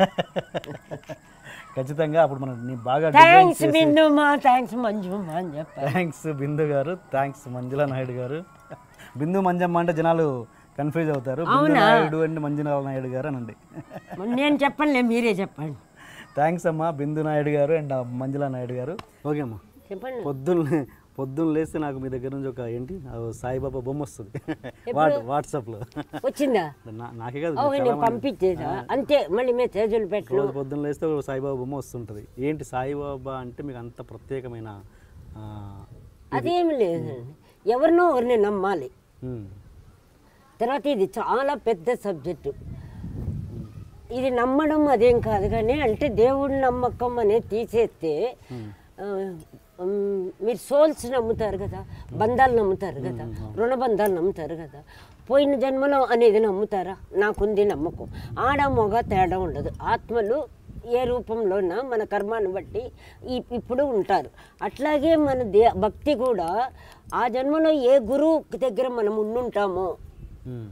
ఖచ్చితంగా అప్పుడు మనం నీ బాగా థ్యాంక్స్ బిందు మా థ్యాంక్స్ మంజు మా అని చెప్పారు థ్యాంక్స్ బిందు గారు థ్యాంక్స్ మంజులా నాయుడు గారు బిందు మంజమ్మ అంటే జనాలు కన్ఫ్యూజ్ అవుతారు బిందు నాయుడు అంటే మంజులా నాయుడు గారు అనండి నేను చెప్పనులే మీరే చెప్పండి థ్యాంక్స్ అమ్మా బిందు నాయుడు గారు అండ్ మంజులా నాయుడు గారు ఓకే అమ్మా చెప్పండి పొద్దున్న పొద్దున్న లేస్తే నాకు మీ దగ్గర నుంచి ఒక ఏంటి ఆ సాయిబాబా బొమ్మ వస్తుంది వాట్ వాట్సాప్లో వచ్చిందా నా- నాకే కాదు ఓకే నేను పంపించేదా అంతే మళ్ళీ మెసేజ్లు పెట్టు రోజు పొద్దున్న లేస్తే ఒక సాయిబాబా బొమ్మ వస్తుంటుంది ఏంటి సాయిబాబా అంటే మీకు అంత ప్రత్యేకమైన ఆ, అదేం లేదండి ఎవరినో ఎవరిని నమ్మాలి ఉమ్, తర్వాత ఇది చాలా పెద్ద సబ్జెక్టు ఇది నమ్మడం అదేం కాదు కానీ అంటే దేవుడి నమ్మకం అనేది తీసేస్తే ఆ, ఉమ్, మీరు సోల్స్ నమ్ముతారు కదా బంధాలు నమ్ముతారు కదా రుణబంధాలు నమ్ముతారు కదా పోయిన జన్మలో అనేది నమ్ముతారా నాకుంది నమ్మకం ఆడ మొగ తేడా ఉండదు ఆత్మలు ఏ రూపంలోనా మన కర్మాన్ని బట్టి ఈ ఇప్పుడు ఉంటారు అట్లాగే మన దే భక్తి కూడా ఆ జన్మలో ఏ గురువు దగ్గర మనం ఉండుంటామో ఉమ్.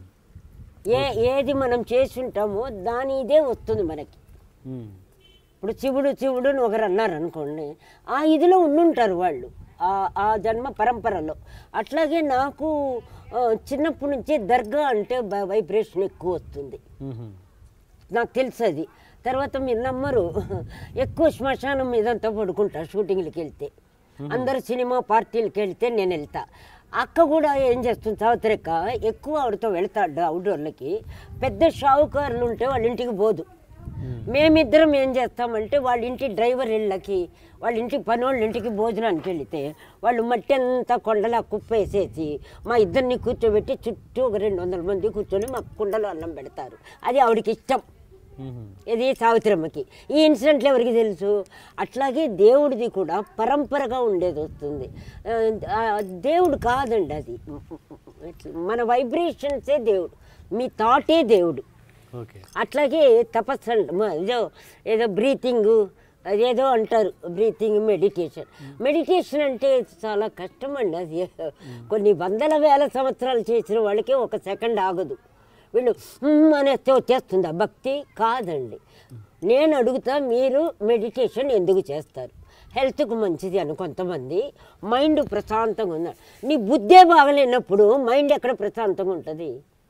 ఏ ఏది మనం చేసి ఉంటామో దాని ఇదే వస్తుంది మనకి ఉమ్. ఇప్పుడు శివుడు శివుడు అని ఒకరు అన్నారు అనుకోండి ఆ ఇదిలో ఉండుంటారు వాళ్ళు ఆ ఆ జన్మ పరంపరలో అట్లాగే నాకు ఆ, చిన్నప్పటి నుంచే దర్గా అంటే వైబ్రేషన్ ఎక్కువ వస్తుంది ఉహుం. నాకు తెలుసు అది తర్వాత మీరు నమ్మరు ఎక్కువ శ్మశానం మీదంతా పడుకుంటా షూటింగ్లకి వెళ్తే అందరు సినిమా పార్టీలకి వెళ్తే నేను వెళ్తా అక్క కూడా ఏం చేస్తుంది సావిత్రిక ఎక్కువ ఆవిడతో వెళ్తాడు అవుట్డోర్లకి పెద్ద షావుకారులు ఉంటే వాళ్ళ ఇంటికి పోదు మేమిద్దరం ఏం చేస్తామంటే వాళ్ళ ఇంటి డ్రైవర్ ఇళ్ళకి వాళ్ళ ఇంటి పనోళ్ళ ఇంటికి భోజనానికి వెళితే వాళ్ళు మట్టి అంతా కొండలా కుప్పేసేసి మా ఇద్దరిని కూర్చోబెట్టి చుట్టూ ఒక రెండు వందల మంది కూర్చొని మా కుండలో అన్నం పెడతారు అది ఆవిడకి ఇష్టం ఉహుం. ఇది సావిత్రమ్మకి ఈ ఇన్సిడెంట్లు ఎవరికి తెలుసు అట్లాగే దేవుడిది కూడా పరంపరగా ఉండేది వస్తుంది ఆ, ఆ, దేవుడు కాదండి అది ఎట్లా? మన వైబ్రేషన్సే దేవుడు మీ థాటే దేవుడు ఓకే అట్లాగే తపస్సు అంట మ- ఏదో ఏదో బ్రీతింగ్ అదేదో అంటారు బ్రీతింగ్ మెడిటేషన్ మెడిటేషన్ అంటే చాలా కష్టం అండి అది కొన్ని వందల వేల సంవత్సరాలు చేసిన వాళ్ళకి ఒక సెకండ్ ఆగదు వీళ్ళు "హ్మ్" అనేస్తే వచ్చేస్తుంది ఆ భక్తి కాదండి నేను అడుగుతా మీరు మెడిటేషన్ ఎందుకు చేస్తారు హెల్త్కు మంచిది అని కొంతమంది మైండ్ ప్రశాంతంగా ఉంది నీ బుద్ధే బాగలేనప్పుడు మైండ్ ఎక్కడ ప్రశాంతంగా ఉంటుంది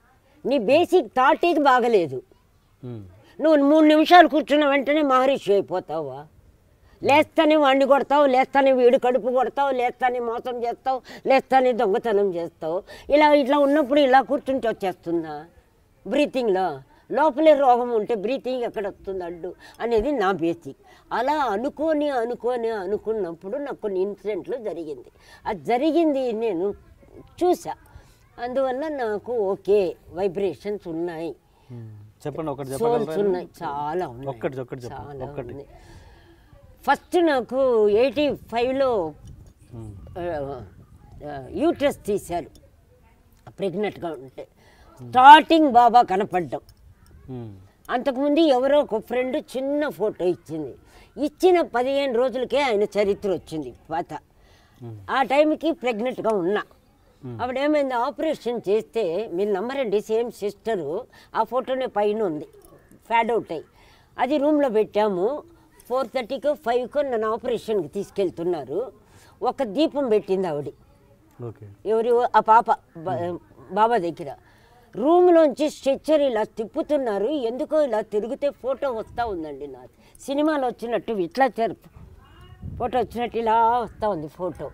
నీ బేసిక్ థాట్ ఇది బాగలేదు ఉమ్. నువ్వు మూడు నిమిషాలు కూర్చున్న వెంటనే మహర్షి అయిపోతావా లేస్తానే వాడిని కొడతావు లేస్తానే వీడు కడుపు కొడతావు లేస్తానే మోసం చేస్తావు లేస్తానే దొంగతనం చేస్తావు ఇలా ఇట్లా ఉన్నప్పుడు ఇలా కూర్చుంటే వచ్చేస్తుందా బ్రీతింగ్లో లోపలే రోగం ఉంటే బ్రీతింగ్ ఎక్కడ వస్తుంది అడ్డు అనేది నా బేసిక్ అలా అనుకోని అనుకోని అనుకున్నప్పుడు నాకు కొన్ని ఇన్సిడెంట్లు జరిగింది అది జరిగింది నేను చూసా అందువల్ల నాకు ఓకే వైబ్రేషన్స్ ఉన్నాయి ఉమ్. చెప్పండి ఒకటి సోల్స్ చెప్పగలరా ఉన్నాయి చాలా ఉన్నాయి ఒక్కటి ఒక్కటి చెప్పండి చాలా ఒక్కటి ఉన్నాయి ఫస్ట్ నాకు ఎయిటీ ఫైవ్లో ఉమ్. యూట్రస్ తీశారు ప్రెగ్నెంట్గా ఉంటే స్టార్టింగ్ బాబా కనపడ్డం ఉమ్. అంతకుముందు ఎవరో ఒక ఫ్రెండ్ చిన్న ఫోటో ఇచ్చింది ఇచ్చిన పదిహేను రోజులకే ఆయన చరిత్ర వచ్చింది పాత ఆ టైంకి ప్రెగ్నెంట్గా ఉన్నా అప్పుడు ఏమైంది ఆపరేషన్ చేస్తే మీరు నమ్మరండి సేమ్ సిస్టరు ఆ ఫోటోనే పైన ఉంది ఫ్యాడ్ అవుట్ అయ్యి అది రూమ్లో పెట్టాము ఫోర్ థర్టీకో ఫైవ్కో నన్ను ఆపరేషన్కి తీసుకెళ్తున్నారు ఒక దీపం పెట్టింది ఆవిడ ఓకే ఎవరు ఆ పాప బా- బాబా దగ్గర రూమ్లోంచి స్ట్రెచ్చర్ ఇలా తిప్పుతున్నారు ఎందుకో ఇలా తిరిగితే ఫోటో వస్తూ ఉందండి నాది సినిమాలో వచ్చినట్టు ఇట్లా జరుపు ఫోటో వచ్చినట్టు ఇలా వస్తూ ఉంది ఫోటో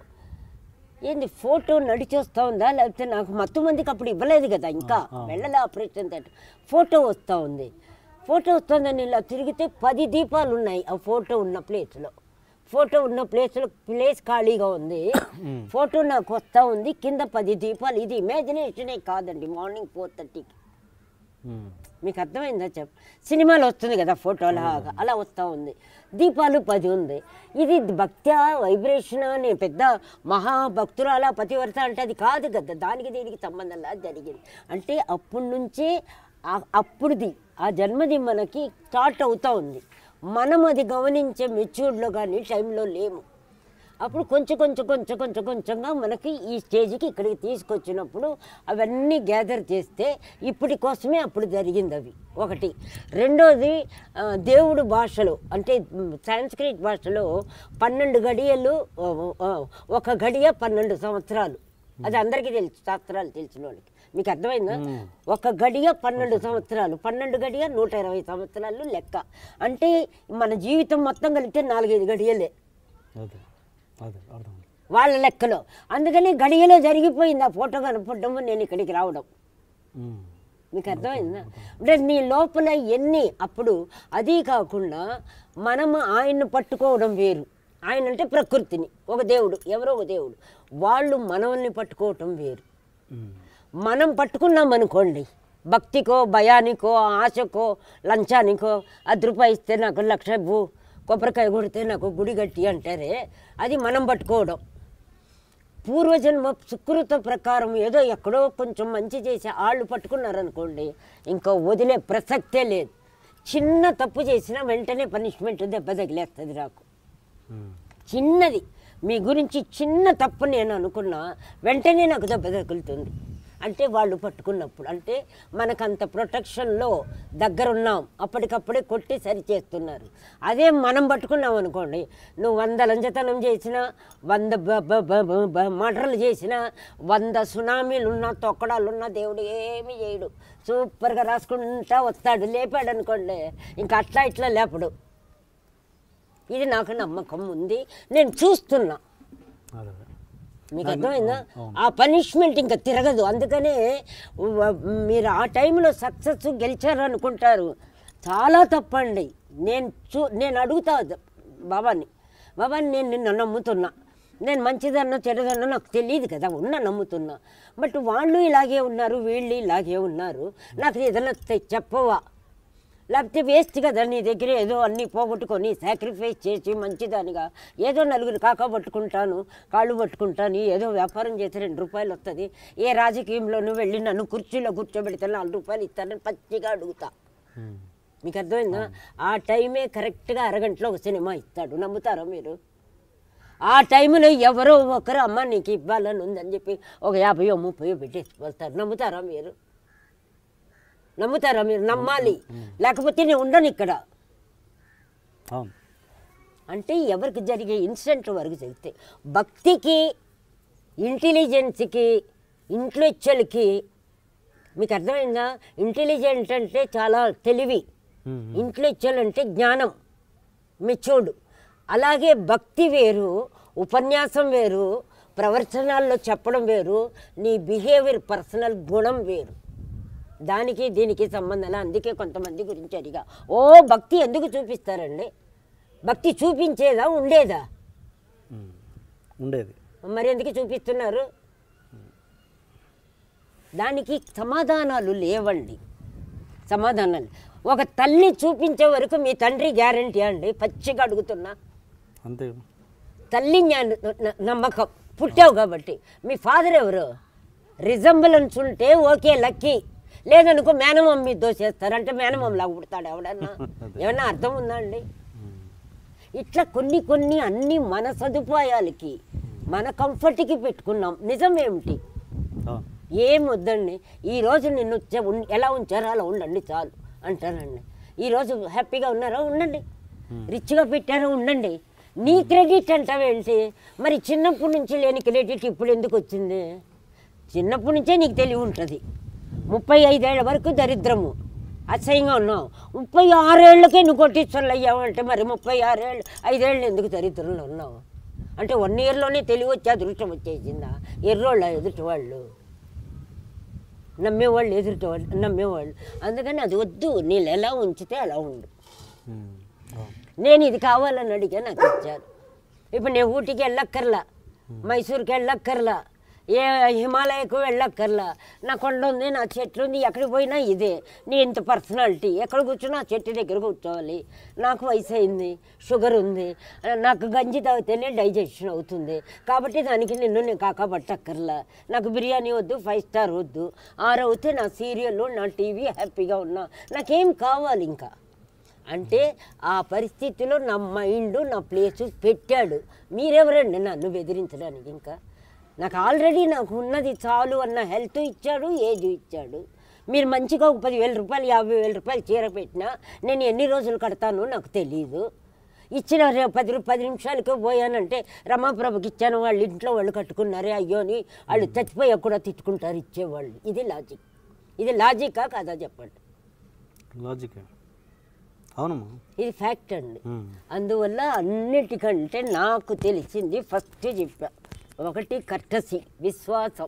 ఏంది ఫోటో నడిచి వస్తూ ఉందా లేకపోతే నాకు మత్తు మందికి అప్పుడు ఇవ్వలేదు కదా ఇంకా వెళ్ళలే ఆపరేషన్ థియేటర్ ఫోటో వస్తూ ఉంది ఫోటో వస్తుందని ఇలా తిరిగితే పది దీపాలు ఉన్నాయి ఆ ఫోటో ఉన్న ప్లేస్లో ఫోటో ఉన్న ప్లేస్లో ప్లేస్ ఖాళీగా ఉంది ఫోటో నాకు వస్తూ ఉంది కింద పది దీపాలు ఇది ఇమాజినేషనే కాదండి మార్నింగ్ ఫోర్ థర్టీకి ఉమ్. మీకు అర్థమైందా చెప్ సినిమాలో వస్తుంది కదా ఫోటోలాగా అలా వస్తూ ఉంది దీపాలు పది ఉంది ఇది భక్త్యా వైబ్రేషన్ అని పెద్ద మహాభక్తురాల పతివర్త అంటే అది కాదు కదా దానికి దీనికి సంబంధంలా జరిగింది అంటే అప్పటి నుంచే ఆ- అప్పుడుది ఆ జన్మది మనకి స్టార్ట్ అవుతూ ఉంది మనం అది గమనించే మెచ్యూర్డ్లో కానీ టైంలో లేము అప్పుడు కొంచెం కొంచెం కొంచెం కొంచెం కొంచెంగా మనకి ఈ స్టేజ్కి ఇక్కడికి తీసుకొచ్చినప్పుడు అవన్నీ గ్యాదర్ చేస్తే ఇప్పటి కోసమే అప్పుడు జరిగింది అవి ఒకటి రెండోది ఆ, దేవుడు భాషలో అంటే మ్, సాంస్క్రిట్ భాషలో పన్నెండు గడియలు ఓ, ఓ, ఒక గడియ పన్నెండు సంవత్సరాలు అది అందరికీ తెలుసు శాస్త్రాలు తెలిసిన వాళ్ళకి మీకు అర్థమైందా ఒక గడియ పన్నెండు సంవత్సరాలు పన్నెండు గడియ నూట ఇరవై సంవత్సరాలు లెక్క అంటే మన జీవితం మొత్తం కలిపితే నాలుగైదు గడియలే అదే అదే అర్థం వాళ్ళ లెక్కలో అందుకని గడియలో జరిగిపోయింది ఆ ఫోటో కనపడము నేను ఇక్కడికి రావడం ఉమ్. మీకు అర్థమైందా అంటే నీ లోపల ఎన్ని అప్పుడు అది కాకుండా మనము ఆయన్ని పట్టుకోవడం వేరు ఆయన అంటే ప్రకృతిని ఒక దేవుడు ఎవరో ఒక దేవుడు వాళ్ళు మనల్ని పట్టుకోవటం వేరు ఉమ్. మనం పట్టుకున్నాం అనుకోండి భక్తికో భయానికో ఆశకో లంచానికో అది రూపాయి ఇస్తే నాకు లక్ష ఇవ్వు కొబ్బరికాయ కొడితే నాకు గుడి గట్టి అంటారే అది మనం పట్టుకోవడం పూర్వజన్మ సుకృత ప్రకారం ఏదో ఎక్కడో కొంచెం మంచి చేసి వాళ్ళు పట్టుకున్నారనుకోండి ఇంకా వదిలే ప్రసక్తే లేదు చిన్న తప్పు చేసినా వెంటనే పనిష్మెంట్ దెబ్బ తగిలేస్తుంది నాకు ఉమ్. చిన్నది మీ గురించి చిన్న తప్పు నేను అనుకున్నా వెంటనే నాకు దెబ్బ తగులుతుంది అంటే వాళ్ళు పట్టుకున్నప్పుడు అంటే మనకంత ప్రొటెక్షన్లో దగ్గరున్నాం అప్పటికప్పుడే కొట్టి సరి చేస్తున్నారు అదే మనం పట్టుకున్నాం అనుకోండి నువ్వు వంద లంచతనం చేసినా వంద బ- బ- బ- బ- బ- మర్డర్లు చేసినా వంద సునామీలు ఉన్నా తొక్కడాలున్నా దేవుడు ఏమి చేయడు సూపర్గా రాసుకుంటా వస్తాడు లేపాడు అనుకోండి ఇంకా అట్లా ఇట్లా లేపడు ఇది నాకు నమ్మకం ఉంది నేను చూస్తున్నా అదే అదే. మీకు అర్థమైందా ఆ పనిష్మెంట్ ఇంకా తిరగదు అందుకనే వ- మీరు ఆ టైంలో సక్సెస్ గెలిచారు అనుకుంటారు చాలా తప్పండి నేను చూ నేను అడుగుతా ద- బాబాని బాబాని నేను నిన్ను నమ్ముతున్నా నేను మంచిదన్నా చెడుదన్నా నాకు తెలియదు కదా ఉన్నా నమ్ముతున్నా బట్ వాళ్ళు ఇలాగే ఉన్నారు వీళ్ళు ఇలాగే ఉన్నారు నాకు ఏదైనా తె- చెప్పవా లేకపోతే వేస్ట్ కదా నీ దగ్గర ఏదో అన్నీ పోగొట్టుకొని సాక్రిఫైస్ చేసి మంచిదానిగా ఏదో నలుగురు కాకా పట్టుకుంటాను కాళ్ళు పట్టుకుంటాను ఏదో వ్యాపారం చేసి రెండు రూపాయలు వస్తుంది ఏ రాజకీయంలోనూ వెళ్ళి నన్ను కుర్చీలో కూర్చోబెడితే నాలుగు రూపాయలు ఇస్తానని పచ్చిగా అడుగుతా ఉమ్. మీకు అర్థమైందా ఆ టైమే కరెక్ట్గా అరగంటలో ఒక సినిమా ఇస్తాడు నమ్ముతారా మీరు ఆ టైంలో ఎవరో ఒకరు అమ్మ నీకు ఇవ్వాలని ఉందని చెప్పి ఒక యాభయో ముప్పయో పెట్టేసి వస్తారు నమ్ముతారా మీరు నమ్ముతారా మీరు నమ్మాలి లేకపోతే నేను ఉండను ఇక్కడ అవును అంటే ఎవరికి జరిగే ఇన్సిడెంట్ వరకు చెప్తే భక్తికి ఇంటెలిజెన్స్కి ఇంటలెక్చువల్కి మీకు అర్థమైందా ఇంటెలిజెంట్ అంటే చాలా తెలివి ఉమ్. ఇంటలెక్చువల్ అంటే జ్ఞానం మెచ్యూర్డ్ అలాగే భక్తి వేరు ఉపన్యాసం వేరు ప్రవచనాల్లో చెప్పడం వేరు నీ బిహేవియర్ పర్సనల్ గుణం వేరు దానికి దీనికి సంబంధం లే. అందుకే కొంతమంది గురించి అడిగా ఓ భక్తి ఎందుకు చూపిస్తారండి భక్తి చూపించేదా ఉండేదా ఉమ్. ఉండేది మరి ఎందుకు చూపిస్తున్నారు దానికి సమాధానాలు లేవండి సమాధానాలు ఒక తల్లి చూపించే వరకు మీ తండ్రి గ్యారంటీ అండి పచ్చిగా అడుగుతున్నా అంతే తల్లి జ్ఞాన న- నమ్మకం పుట్టావు కాబట్టి మీ ఫాదర్ ఎవరు రిజంబులెన్స్ ఉంటే ఓకే లక్కీ లేదనుకో మేనమామ మీద దోసేస్తారు అంటే మేనమామ లాగా పుడతాడు ఎవడన్నా ఏమన్నా అర్థం ఉందా అండి ఇట్లా కొన్ని కొన్ని అన్ని మన సదుపాయాలకి మన కంఫర్ట్కి పెట్టుకున్నాం నిజం ఏమిటి అవును ఏం వద్దండి ఈరోజు నిన్ను చ- ఉన్- ఎలా ఉంచారో అలా ఉండండి చాలు అంటానండి ఈరోజు హ్యాపీగా ఉన్నారా ఉండండి రిచ్గా పెట్టారా ఉండండి నీ క్రెడిట్ అంటావేంటి మరి చిన్నప్పటి నుంచి లేని క్రెడిట్ ఇప్పుడు ఎందుకు వచ్చింది చిన్నప్పటి నుంచే నీకు తెలివి ఉంటుంది ముప్పై ఐదేళ్ల వరకు దరిద్రము అసహ్యంగా ఉన్నావు ముప్పై ఆరేళ్లకే నువ్వు కొట్టించలు అయ్యావు అంటే మరి ముప్పై ఆరేళ్ళు ఐదేళ్ళు ఎందుకు దరిద్రంలో ఉన్నావు అంటే వన్ ఇయర్లోనే తెలివి వచ్చి అదృష్టం వచ్చేసిందా ఎర్రోళ్ళ ఎదుటి వాళ్ళు నమ్మేవాళ్ళు ఎదుటి వాళ్ళు నమ్మేవాళ్ళు అందుకని అది వద్దు నీళ్ళు ఎలా ఉంచితే అలా ఉండు ఉమ్. అవును నేను ఇది కావాలని అడిగా నాకు ఇచ్చారు ఇప్పుడు నేను ఊటీకి వెళ్ళక్కర్లా మైసూర్కి వెళ్ళక్కర్లా ఏ హిమాలయకు వెళ్ళక్కర్లా నా కొండ ఉంది నా చెట్లు ఉంది ఎక్కడికి పోయినా ఇదే నీ ఇంత పర్సనాలిటీ ఎక్కడ కూర్చున్నా ఆ చెట్టు దగ్గర కూర్చోవాలి నాకు వయసు అయింది షుగర్ ఉంది నాకు గంజి తాగితేనే డైజెషన్ అవుతుంది కాబట్టి దానికి నిన్ను నేను కాకపట్టక్కర్లా నాకు బిర్యానీ వద్దు ఫైవ్ స్టార్ వద్దు ఆరవుతే నా సీరియల్ నా టీవీ హ్యాపీగా ఉన్నా నాకేం కావాలి ఇంకా అంటే ఆ పరిస్థితిలో నా మైండ్ నా ప్లేస్ పెట్టాడు మీరెవరండి నన్ను బెదిరించడానికి ఇంకా నాకు ఆల్రెడీ నాకు ఉన్నది చాలు అన్న హెల్త్ ఇచ్చాడు ఏజ్ ఇచ్చాడు మీరు మంచిగా ఒక పదివేల రూపాయలు యాభై వేల రూపాయలు చీర పెట్టినా నేను ఎన్ని రోజులు కడతానో నాకు తెలియదు ఇచ్చిన రే- పది రూ- పది నిమిషాలకే పోయానంటే రమాప్రభకి ఇచ్చాను వాళ్ళు ఇంట్లో వాళ్ళు కట్టుకున్నారే అయ్యో అని వాళ్ళు చచ్చిపోయాక కూడా తిట్టుకుంటారు ఇచ్చేవాళ్ళు ఇది లాజిక్ ఇది లాజికా కాదా చెప్పండి లాజిక్ అవునమ్మా ఇది ఫ్యాక్ట్ అండి ఉమ్. అందువల్ల అన్నిటికంటే నాకు తెలిసింది ఫస్ట్ చెప్పా ఒకటి కర్టసి విశ్వాసం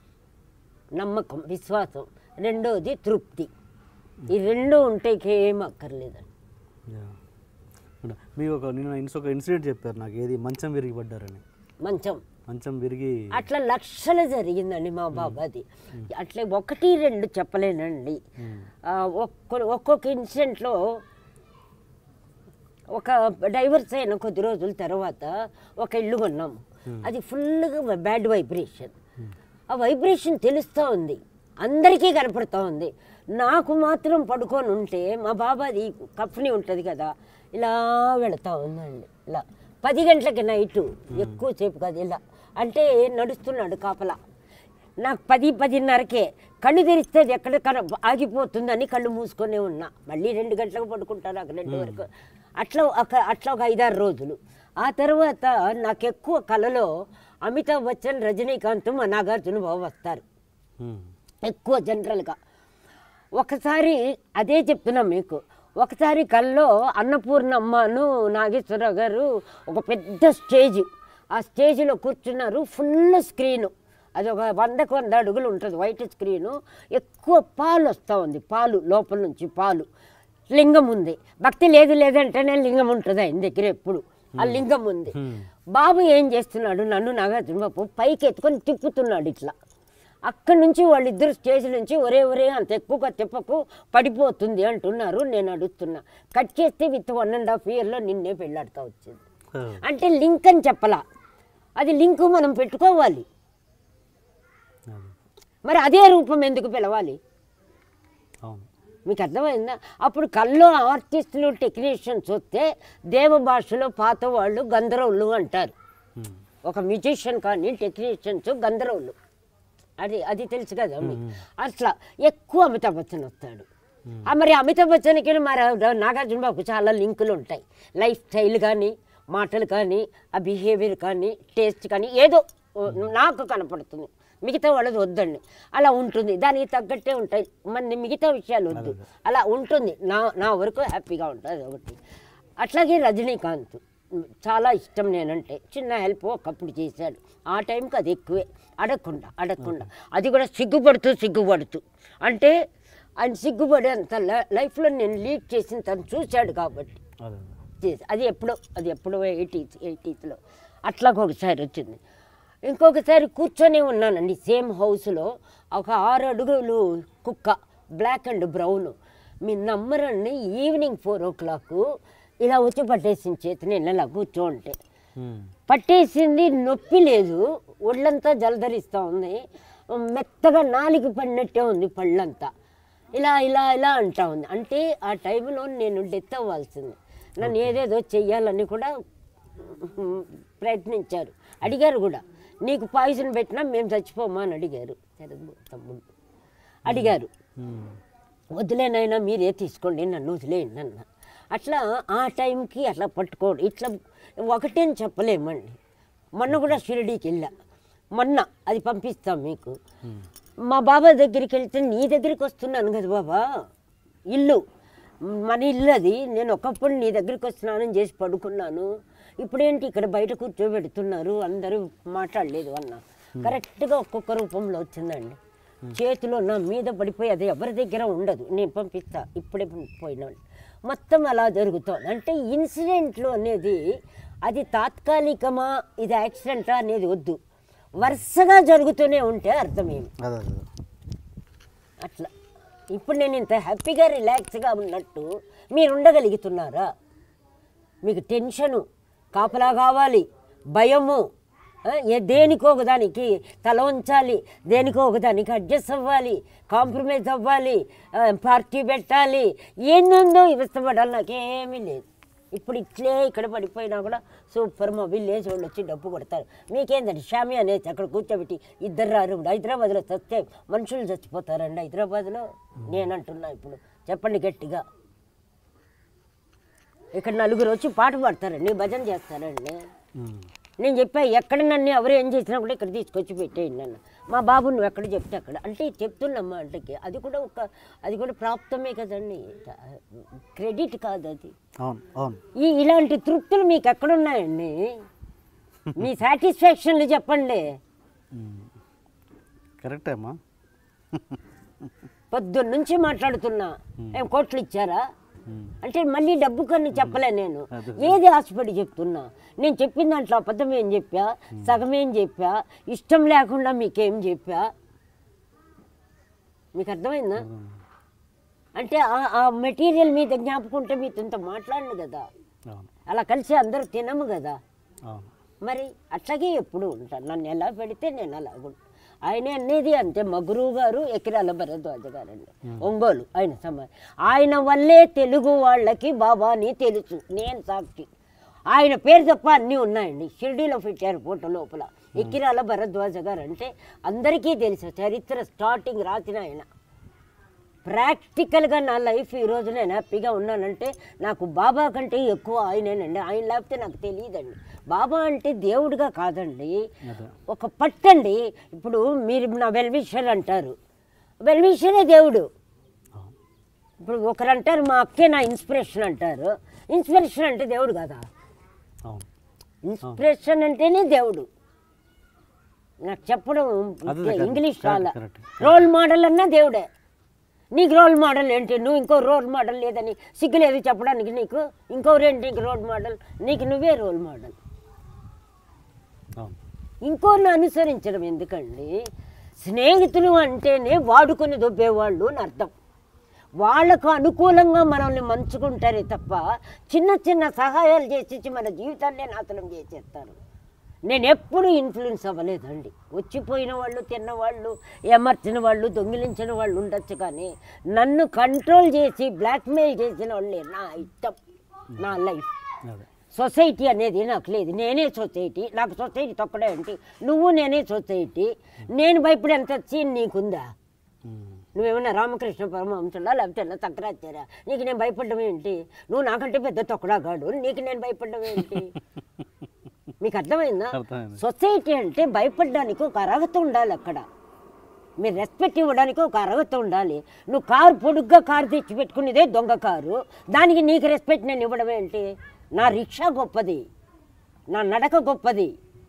నమ్మకం విశ్వాసం రెండోది తృప్తి ఈ రెండు ఉంటే ఏం అక్కర్లేదండి యా. అంటే మీరు ఒక నిన్న ఇన్స్ ఒక ఇన్సిడెంట్ చెప్పారు నాకు ఏది మంచం విరిగి పడ్డారని మంచం మంచం విరిగి అట్లా లక్షలు జరిగిందండి మా బాబాది అట్లా ఒకటి రెండు చెప్పలేనండి ఆ, ఒక్క ఒక్కొక్క ఇన్సిడెంట్లో ఒక డైవర్స్ అయిన కొద్ది రోజుల తర్వాత ఒక ఇల్లు కొన్నాము అది ఫుల్గా బ్యాడ్ వైబ్రేషన్ ఆ వైబ్రేషన్ తెలుస్తూ ఉంది అందరికీ కనపడుతూ ఉంది నాకు మాత్రం పడుకొని ఉంటే మా బాబాది కఫ్ని ఉంటుంది కదా ఇలా వెళతా ఉందండి ఇలా పది గంటలకి నైటు ఎక్కువసేపు కాదు ఇలా అంటే నడుస్తున్నాడు కాపలా నాకు పది పదిన్నరకే కళ్ళు తెరిస్తే అది ఎక్కడ కన ఆగిపోతుందని కళ్ళు మూసుకొనే ఉన్నా మళ్ళీ రెండు గంటలకు పడుకుంటాను అక్కడ రెండు వరకు అట్లా ఒక అట్లా ఒక ఐదారు రోజులు ఆ తర్వాత నాకు ఎక్కువ కళలో అమితాబ్ బచ్చన్ రజనీకాంత్ మా నాగార్జున బాబు వస్తారు ఎక్కువ జనరల్గా ఒకసారి అదే చెప్తున్నా మీకు ఒకసారి కల్లో అన్నపూర్ణమ్మను నాగేశ్వరరావు గారు ఒక పెద్ద స్టేజ్ ఆ స్టేజ్లో కూర్చున్నారు ఫుల్ స్క్రీను అది ఒక వందకు వంద అడుగులు ఉంటుంది వైట్ స్క్రీను ఎక్కువ పాలు వస్తూ ఉంది పాలు లోపల నుంచి పాలు లింగం ఉంది భక్తి లేదు లేదంటేనే లింగం ఉంటుంది ఆయన దగ్గర ఎప్పుడు ఆ లింగం ఉంది బాబు ఏం చేస్తున్నాడు నన్ను నాగార్జున బాబు పైకి ఎత్తుకొని తిప్పుతున్నాడు ఇట్లా అక్కడి నుంచి వాళ్ళిద్దరు స్టేజ్ నుంచి ఒరే ఒరే అంత ఎక్కువగా తిప్పకు పడిపోతుంది అంటున్నారు నేను అడుగుతున్నా కట్ చేస్తే విత్ వన్ అండ్ హాఫ్ ఇయర్లో నిన్నే పెళ్ళాడుతూ వచ్చింది అంటే లింక్ అని చెప్పలా అది లింకు మనం పెట్టుకోవాలి మరి అదే రూపం ఎందుకు పిలవాలి అవును మీకు అర్థమైందా అప్పుడు కల్లో ఆర్టిస్టులు టెక్నీషియన్స్ వస్తే దేవ భాషలో పాత వాళ్ళు గంధర్వులు అంటారు ఒక మ్యూజిషియన్ కానీ టెక్నీషియన్స్ గంధర్వులు అది అది తెలుసు కదా మీకు అట్లా ఎక్కువ అమితాబ్ బచ్చన్ వస్తాడు ఆ మరి అమితాబ్ బచ్చన్కి మరి నాగార్జున బాబుకు చాలా లింకులు ఉంటాయి లైఫ్ స్టైల్ కానీ మాటలు కానీ ఆ బిహేవియర్ కానీ టేస్ట్ కానీ ఏదో ఓ, నాకు కనపడుతుంది మిగతా వాళ్ళది వద్దండి అలా ఉంటుంది దానికి తగ్గట్టే ఉంటాయి మన మిగతా విషయాలు వద్దు అలా ఉంటుంది నా నా వరకు హ్యాపీగా ఉంటుంది ఒకటి అట్లాగే రజనీకాంత్ చాలా ఇష్టం నేనంటే చిన్న హెల్ప్ ఒకప్పుడు చేశాడు ఆ టైంకి అది ఎక్కువే అడగకుండా అడగకుండా అది కూడా సిగ్గుపడుతూ సిగ్గుపడుతూ అంటే ఆయన సిగ్గుపడేంత లై- లైఫ్లో నేను లీడ్ చేసిన తను చూశాడు కాబట్టి అదే చేసి అది ఎప్పుడో అది ఎప్పుడో ఎయిటీస్ ఎయిటీస్లో అట్లా ఒకసారి వచ్చింది ఇంకొకసారి కూర్చొని ఉన్నానండి సేమ్ హౌస్లో ఒక ఆరు అడుగులు కుక్క బ్లాక్ అండ్ బ్రౌన్ మీ నమ్మరండి ఈవినింగ్ ఫోర్ ఓ క్లాక్ ఇలా వచ్చి పట్టేసింది చేతిని ఇలా కూర్చోంటే పట్టేసింది నొప్పి లేదు ఒళ్ళంతా జలధరిస్తూ ఉంది మెత్తగా నాలికి పడినట్టే ఉంది పళ్ళంతా ఇలా ఇలా ఇలా అంటా ఉంది అంటే ఆ టైంలో నేను డెత్ అవ్వాల్సింది నన్ను ఏదేదో చెయ్యాలని కూడా ప్రయత్నించారు అడిగారు కూడా నీకు పాయిజన్ పెట్టినా మేము చచ్చిపోమా అని అడిగారు తెలుగు తమ్ముడు అడిగారు వదిలేనైనా మీరే తీసుకోండి నన్ను వదిలేయండి అన్న అట్లా ఆ టైంకి అట్లా పట్టుకోడు ఇట్లా ఒకటే అని చెప్పలేమండి మొన్న కూడా షిరిడీకి వెళ్ళా మొన్న అది పంపిస్తాం మీకు మా బాబా దగ్గరికి వెళ్తే నీ దగ్గరికి వస్తున్నాను కదా బాబా ఇల్లు మన ఇల్లు అది నేను ఒకప్పుడు నీ దగ్గరికి వస్తున్నానని చేసి పడుకున్నాను ఇప్పుడేంటి ఇక్కడ బయట కూర్చోబెడుతున్నారు అందరూ మాట్లాడలేదు అన్న కరెక్ట్గా ఒక్కొక్క రూపంలో వచ్చిందండి చేతిలో నా మీద పడిపోయి అది ఎవరి దగ్గర ఉండదు నేను పంపిస్తా ఇప్పుడే పోయినాను మొత్తం అలా జరుగుతోంది అంటే ఇన్సిడెంట్లు అనేది అది తాత్కాలికమా ఇది యాక్సిడెంటా అనేది వద్దు వరుసగా జరుగుతూనే ఉంటే అర్థమేమి అదే అదే అట్లా ఇప్పుడు నేను ఇంత హ్యాపీగా రిలాక్స్గా ఉన్నట్టు మీరు ఉండగలుగుతున్నారా మీకు టెన్షను కాపలా కావాలి భయము ఆ, ఏ దేనికో ఒకదానికి తల ఉంచాలి దేనికో ఒకదానికి అడ్జస్ట్ అవ్వాలి కాంప్రమైజ్ అవ్వాలి ఆ, పార్టీ పెట్టాలి ఏందో ఇష్టపడాలి నాకేమీ లేదు ఇప్పుడు ఇట్లే ఇక్కడ పడిపోయినా కూడా సూపర్ మా విలేజ్ వాళ్ళు వచ్చి డబ్బు కొడతారు మీకేందండి షామి అనేది అక్కడ కూర్చోబెట్టి ఇద్దరు రారు ఇప్పుడు హైదరాబాద్లో చస్తే మనుషులు చచ్చిపోతారండి హైదరాబాద్లో నేనంటున్నా ఇప్పుడు చెప్పండి గట్టిగా ఇక్కడ నలుగురు వచ్చి పాట పాడతారండి భజన చేస్తారండి నేను చెప్పా ఎక్కడ నన్ను ఎవరు ఏం చేసినా కూడా ఇక్కడ తీసుకొచ్చి పెట్టేయండి నన్ను మా బాబు నువ్వు ఎక్కడ చెప్తే అక్కడ అంటే చెప్తున్నమ్మా అంటే అది కూడా ఒక అది కూడా ప్రాప్తమే కదండి క్రెడిట్ కాదు అది అవును అవును ఈ ఇలాంటి తృప్తులు మీకు ఎక్కడున్నాయండి మీ సాటిస్ఫాక్షన్లు చెప్పండి కరెక్టే అమ్మా పొద్దున్న నుంచి మాట్లాడుతున్నా ఏం కోట్లు ఇచ్చారా అంటే మళ్ళీ డబ్బు కన్నా చెప్పలే నేను ఏది ఆశపడి చెప్తున్నా నేను చెప్పిన దాంట్లో అబద్ధం ఏం చెప్పా సగమేం చెప్పా ఇష్టం లేకుండా మీకేం చెప్పా మీకు అర్థమైందా అంటే ఆ- ఆ మెటీరియల్ మీద జ్ఞాపకం ఉంటే మీతో ఇంత మాట్లాడను కదా అవును అలా కలిసి అందరూ తినము కదా అవును మరి అట్లాగే ఎప్పుడు ఉంటాను నన్ను ఎలా పెడితే నేను అలా ఉంటా. ఆయన అనేది అంతే మా గురువు గారు ఎకిరాల భరద్వాజ గారండి ఒంగోలు ఆయన సమయం ఆయన వల్లే తెలుగు వాళ్ళకి బాబా అని తెలుసు నేను సాక్షి ఆయన పేరు తప్ప అన్నీ ఉన్నాయండి షిర్డీలో పెట్టారు ఫోటో లోపల ఎకిరాల భరద్వాజ గారు అంటే అందరికీ తెలుసు చరిత్ర స్టార్టింగ్ రాసిన ఆయన ప్రాక్టికల్గా నా లైఫ్ ఈరోజు నేను హ్యాపీగా ఉన్నానంటే నాకు బాబా కంటే ఎక్కువ ఆయనేనండి ఆయన లేకపోతే నాకు తెలియదండి బాబా అంటే దేవుడిగా కాదండి ఒక పట్టండి ఇప్పుడు మీరు నా వెల్విషర్ అంటారు వెల్విషరే దేవుడు ఇప్పుడు ఒకరు అంటారు మా అక్కే నా ఇన్స్పిరేషన్ అంటారు ఇన్స్పిరేషన్ అంటే దేవుడు కదా అవును ఇన్స్పిరేషన్ అంటేనే దేవుడు నాకు చెప్పడం అదే correct, ఇంగ్లీష్ correct, రాలా correct. రోల్ మోడల్ అన్నా దేవుడే నీకు రోల్ మోడల్ ఏంటి నువ్వు ఇంకో రోల్ మోడల్ లేదని సిగ్గులేదు చెప్పడానికి నీకు ఇంకోరేంటి నీకు రోల్ మోడల్ నీకు నువ్వే రోల్ మోడల్ అవును ఇంకోరిని అనుసరించడం ఎందుకండి స్నేహితులు అంటేనే వాడుకొని దొబ్బేవాళ్ళు అని అర్థం వాళ్ళకు అనుకూలంగా మనల్ని మంచుకుంటారే తప్ప చిన్న చిన్న సహాయాలు చేసి మన జీవితాన్నే నాశనం చేసేస్తారు నేను ఎప్పుడు ఇన్ఫ్లుయెన్స్ అవ్వలేదండి వచ్చిపోయిన వాళ్ళు తిన్నవాళ్ళు ఏమర్చిన వాళ్ళు దొంగిలించిన వాళ్ళు ఉండొచ్చు కానీ నన్ను కంట్రోల్ చేసి బ్లాక్మెయిల్ చేసిన వాళ్ళే నా ఇష్టం నా లైఫ్ అదే సొసైటీ అనేది నాకు లేదు నేనే సొసైటీ నాకు సొసైటీ తొక్కడే ఏంటి నువ్వు నేనే సొసైటీ నేను భయపడే అంత సీన్ నీకుందా ఉమ్. నువ్వేమన్నా రామకృష్ణ పరమహంసులా లేకపోతే నా తగ్గరాచారా నీకు నేను భయపడడం ఏంటి నువ్వు నాకంటే పెద్ద తొక్కడాగాడు నీకు నేను భయపడడం ఏంటి మీకు అర్థమైందా అర్థమైంది. సొసైటీ అంటే భయపడడానికి ఒక అర్హత ఉండాలి అక్కడ మీరు రెస్పెక్ట్ ఇవ్వడానికి ఒక అర్హత ఉండాలి నువ్వు కారు పొడుగ్గా కారు తెచ్చి పెట్టుకునేదే దొంగ కారు దానికి నీకు రెస్పెక్ట్ నేను ఇవ్వడం ఏంటి నా రిక్షా గొప్పది నా నడక గొప్పది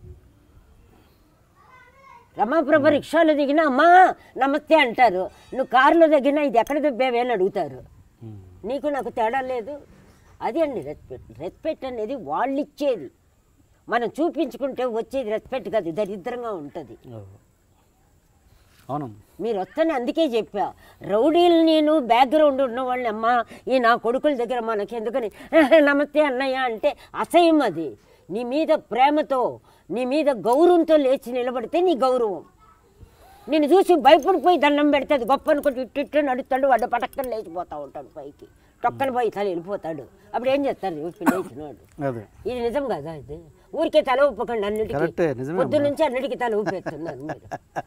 రమాప్రభ రిక్షాలో దిగినా అమ్మా నమస్తే అంటారు నువ్వు కారులో దిగినా ఇది ఎక్కడ దిబ్బావే అని అడుగుతారు ఉమ్. నీకు నాకు తేడా లేదు అది అండి రెస్పెక్ట్ రెస్పెక్ట్ అనేది వాళ్ళు ఇచ్చేది మనం చూపించుకుంటే వచ్చేది రెస్పెక్ట్ కాదు దరిద్రంగా ఉంటుంది అవును. అవును మీరు వస్తేనే అందుకే చెప్పా రౌడీలు నేను బ్యాక్గ్రౌండ్ ఉన్న వాళ్ళని అమ్మ ఈ నా కొడుకుల దగ్గర మనకి ఎందుకని నమస్తే అన్నయ్య అంటే అసహ్యం అది నీ మీద ప్రేమతో నీ మీద గౌరవంతో లేచి నిలబడితే నీ గౌరవం నేను చూసి భయపడిపోయి దండం పెడితే అది గొప్ప అనుకుంటే ఇట్టు ఇట్టు నడుస్తాడు వాడు పటక్కన లేచిపోతా ఉంటాడు పైకి టొక్కన పోయి తల వెళ్ళిపోతాడు అప్పుడు ఏం చేస్తారు ఇప్పుడు లేచినాడు అదే ఇది నిజం కదా ఇది ఊరికే తల ఊపకండి అన్నిటికీ కరెక్టే, నిజమే పొద్దు అమ్మా. నుంచి అన్నిటికీ తల ఊపేస్తున్నారు మీరు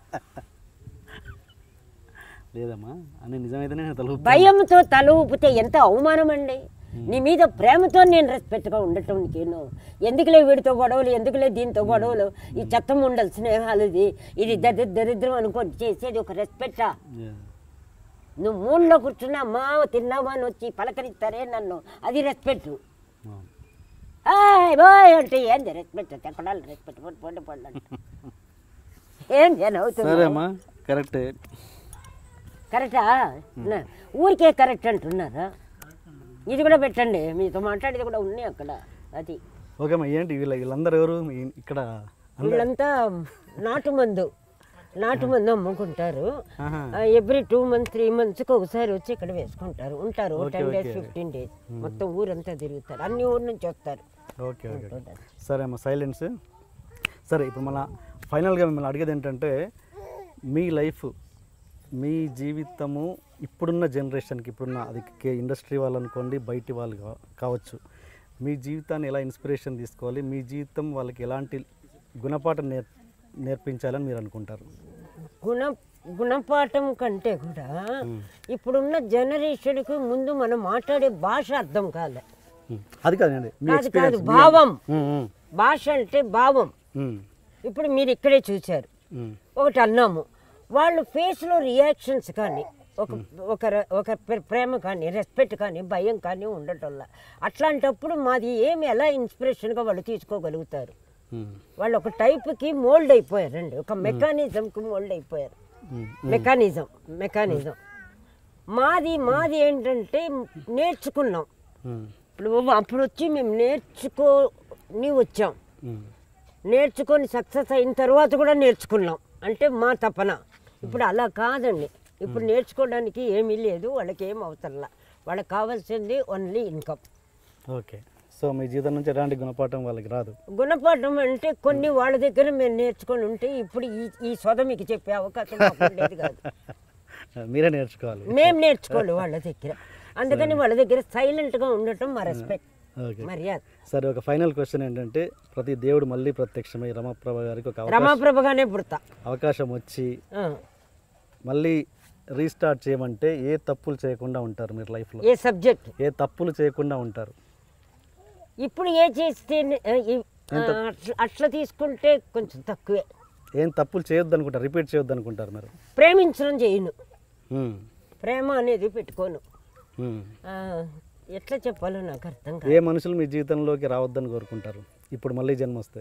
లేదమ్మా అని నిజమైతేనే నేను తల ఊపుతాను. భయంతో తల ఊపితే ఎంత అవమానం అండి నీ మీద ప్రేమతో నేను రెస్పెక్ట్గా ఉండటం నీకేను ఎందుకులే వీడితో గొడవలు ఎందుకులే దీంతో గొడవలు ఈ చెత్తం ఉండాలి స్నేహాలు ఇది ఇది దరి దరిద్రం అనుకొని చేసేది ఒక రెస్పెక్టా Yeah. నువ్వు మూలలో కూర్చున్నా అమ్మా తిన్నావా అని వచ్చి పలకరిస్తారే నన్ను అది రెస్పెక్ట్ అవును. హాయ్ బాయ్ అంటే ఏంది రెస్పెక్ట్ ఎక్కడాలి రెస్పెక్ట్ పొండి పొండి పొండి అంటే ఏంది అని సరే అవుతుంది అమ్మా కరెక్టే కరెక్టా నా- ఊరికే కరెక్ట్ అంటున్నారా ఇది కూడా పెట్టండి మీతో మాట్లాడేది కూడా ఉన్నాయి అక్కడ అది ఓకే అమ్మా ఏంటి వీళ్ళ వీళ్ళందరూ ఎవరు ఈ- ఇక్కడ వీళ్ళంతా నాటు మందు నాటు మందు అమ్ముకుంటారు ఆహా. ఎవ్రీ టూ మంత్స్ త్రీ మంత్స్కి ఒకసారి వచ్చి ఇక్కడ వేసుకుంటారు ఉంటారు okay, ten days okay. Fifteen days మొత్తం ఊరంతా తిరుగుతారు అన్ని ఊరు నుంచి వస్తారు ఓకే ఓకే సరే అమ్మా సైలెన్స్ సరే ఇప్పుడు మన ఫైనల్గా మిమ్మల్ని అడిగేది ఏంటంటే మీ లైఫ్ మీ జీవితము ఇప్పుడున్న జనరేషన్కి ఇప్పుడున్న అది కే- ఇండస్ట్రీ వాళ్ళు అనుకోండి బయటి వాళ్ళు కా- కావచ్చు మీ జీవితాన్ని ఎలా ఇన్స్పిరేషన్ తీసుకోవాలి మీ జీవితం వాళ్ళకి ఎలాంటి గుణపాఠం నేర్ నేర్పించాలని మీరు అనుకుంటారు గుణ గుణపాఠం కంటే కూడా ఇప్పుడున్న జనరేషన్కి ముందు మనం మాట్లాడే భాష అర్థం కాలే ఉమ్, అది కాదండి మీ కాదు కాదు ఎక్స్పీరియన్స్ భావం ఉమ్, ఉమ్, భాష అంటే భావం ఉమ్, ఇప్పుడు మీరు ఇక్కడే చూశారు ఉమ్, ఒకటి అన్నాము వాళ్ళు ఫేస్లో రియాక్షన్స్ కానీ ఒక ఒక ర- ఒక ప్ర- ప్రేమ కానీ రెస్పెక్ట్ కానీ భయం కానీ ఉండటంలా అట్లాంటప్పుడు మాది ఏమి ఎలా ఇన్స్పిరేషన్గా వాళ్ళు తీసుకోగలుగుతారు ఉమ్, వాళ్ళు ఒక టైప్కి మోల్డ్ అయిపోయారండి ఒక మెకానిజంకి మోల్డ్ అయిపోయారు ఉమ్, మెకానిజం మెకానిజం మాది మాది ఏంటంటే నేర్చుకున్నాం ఉమ్, ఇప్పుడు అప్పుడు వచ్చి మేము నేర్చుకొని వచ్చాం ఉమ్, నేర్చుకొని సక్సెస్ అయిన తర్వాత కూడా నేర్చుకున్నాం అంటే మా తపన ఇప్పుడు అలా కాదండి ఇప్పుడు నేర్చుకోవడానికి ఏమీ లేదు వాళ్ళకి ఏం అవసరంలా వాళ్ళకి కావాల్సింది ఓన్లీ ఇన్కమ్ ఓకే సో మీ జీవితం నుంచి ఎలాంటి గుణపాఠం వాళ్ళకి రాదు గుణపాఠం అంటే కొన్ని వాళ్ళ దగ్గర మేము నేర్చుకొని ఉంటే ఇప్పుడు ఈ ఈ సొద మీకు చెప్పే అవకాశం మాకు ఉండేది కాదు మీరే నేర్చుకోవాలి మేము నేర్చుకోవాలి వాళ్ళ దగ్గర అందుకని వాళ్ళ దగ్గర సైలెంట్గా ఉండటం మా రెస్పెక్ట్ ఓకే మర్యాద సరే ఒక ఫైనల్ క్వశ్చన్ ఏంటంటే ప్రతి దేవుడు మళ్ళీ ప్రత్యక్షమై రమప్రభ గారికి ఒక అవకాశం రమాప్రభగానే పుడతా అవకాశం వచ్చి ఆ. మళ్ళీ రీస్టార్ట్ చేయమంటే ఏ తప్పులు చేయకుండా ఉంటారు మీరు లైఫ్లో ఏ సబ్జెక్ట్ ఏ తప్పులు చేయకుండా ఉంటారు ఇప్పుడు ఏ చేస్తే ఆ, ఈ- ఆ, అట్ల- అట్లా తీసుకుంటే కొంచెం తక్కువే ఏం తప్పులు చేయొద్దు అనుకుంటారు రిపీట్ చేయొద్దు అనుకుంటారు మీరు ప్రేమించడం చేయను మ్మ్. ప్రేమ అనేది పెట్టుకోను మ్మ్. ఆ, ఎట్లా చెప్పాలో నాకు అర్థం కాదు ఏ మనుషులు మీ జీవితంలోకి రావద్దని కోరుకుంటారు ఇప్పుడు మళ్ళీ జన్మ వస్తే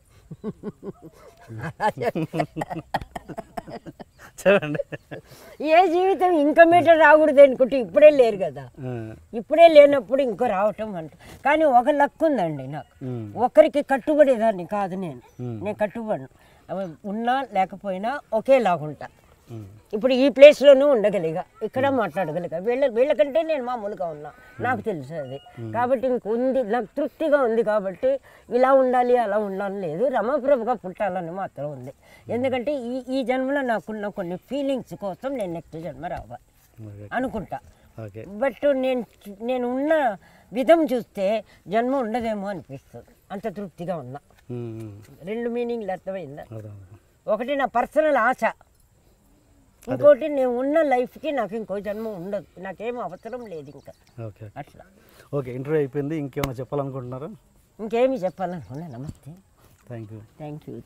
చెప్పండి ఏ జీవితం ఇంకా మీటర్ రాకూడదు అనుకుంటే ఇప్పుడే లేరు కదా ఆ, ఇప్పుడే లేనప్పుడు ఇంకో రావటం అంట కానీ ఒక లక్ ఉందండి నాకు మ్మ్. ఒకరికి కట్టుబడేదాన్ని కాదు నేను మ్మ్. నేను కట్టుబడను అవి ఉన్నా లేకపోయినా ఒకేలాగుంటా మ్మ్. ఇప్పుడు ఈ ప్లేస్లోనూ ఉండగలిగా ఇక్కడ మాట్లాడగలిగా వీళ్ళ వీళ్ళకంటే నేను మామూలుగా ఉన్నా నాకు తెలుసు అది కాబట్టి ఇంక ఉంది నాకు తృప్తిగా ఉంది కాబట్టి ఇలా ఉండాలి అలా ఉండాలి లేదు రమాప్రభుగా పుట్టాలని మాత్రం ఉంది ఎందుకంటే ఈ ఈ జన్మలో నాకున్న కొన్ని ఫీలింగ్స్ కోసం నేను నెక్స్ట్ జన్మ రావాలి ఓకే. అనుకుంటా ఓకే బట్ నేను నేను ఉన్న విధం చూస్తే జన్మ ఉండదేమో అనిపిస్తుంది అంత తృప్తిగా ఉన్నా మ్మ్. మ్మ్. రెండు మీనింగ్లు అర్థమైందా అదే. ఒకటి నా పర్సనల్ ఆశ ఇంకోటి నేను ఉన్న లైఫ్కి నాకు ఇంకో జన్మ ఉండదు నాకేం అవసరం లేదు ఇంకా ఓకే అట్లా ఓకే ఇంటర్వ్యూ అయిపోయింది ఇంకేమైనా చెప్పాలనుకుంటున్నారా ఇంకేమి చెప్పాలనుకున్నా నమస్తే thank you thank you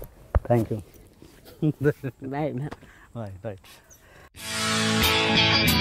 thank you bye ma'am right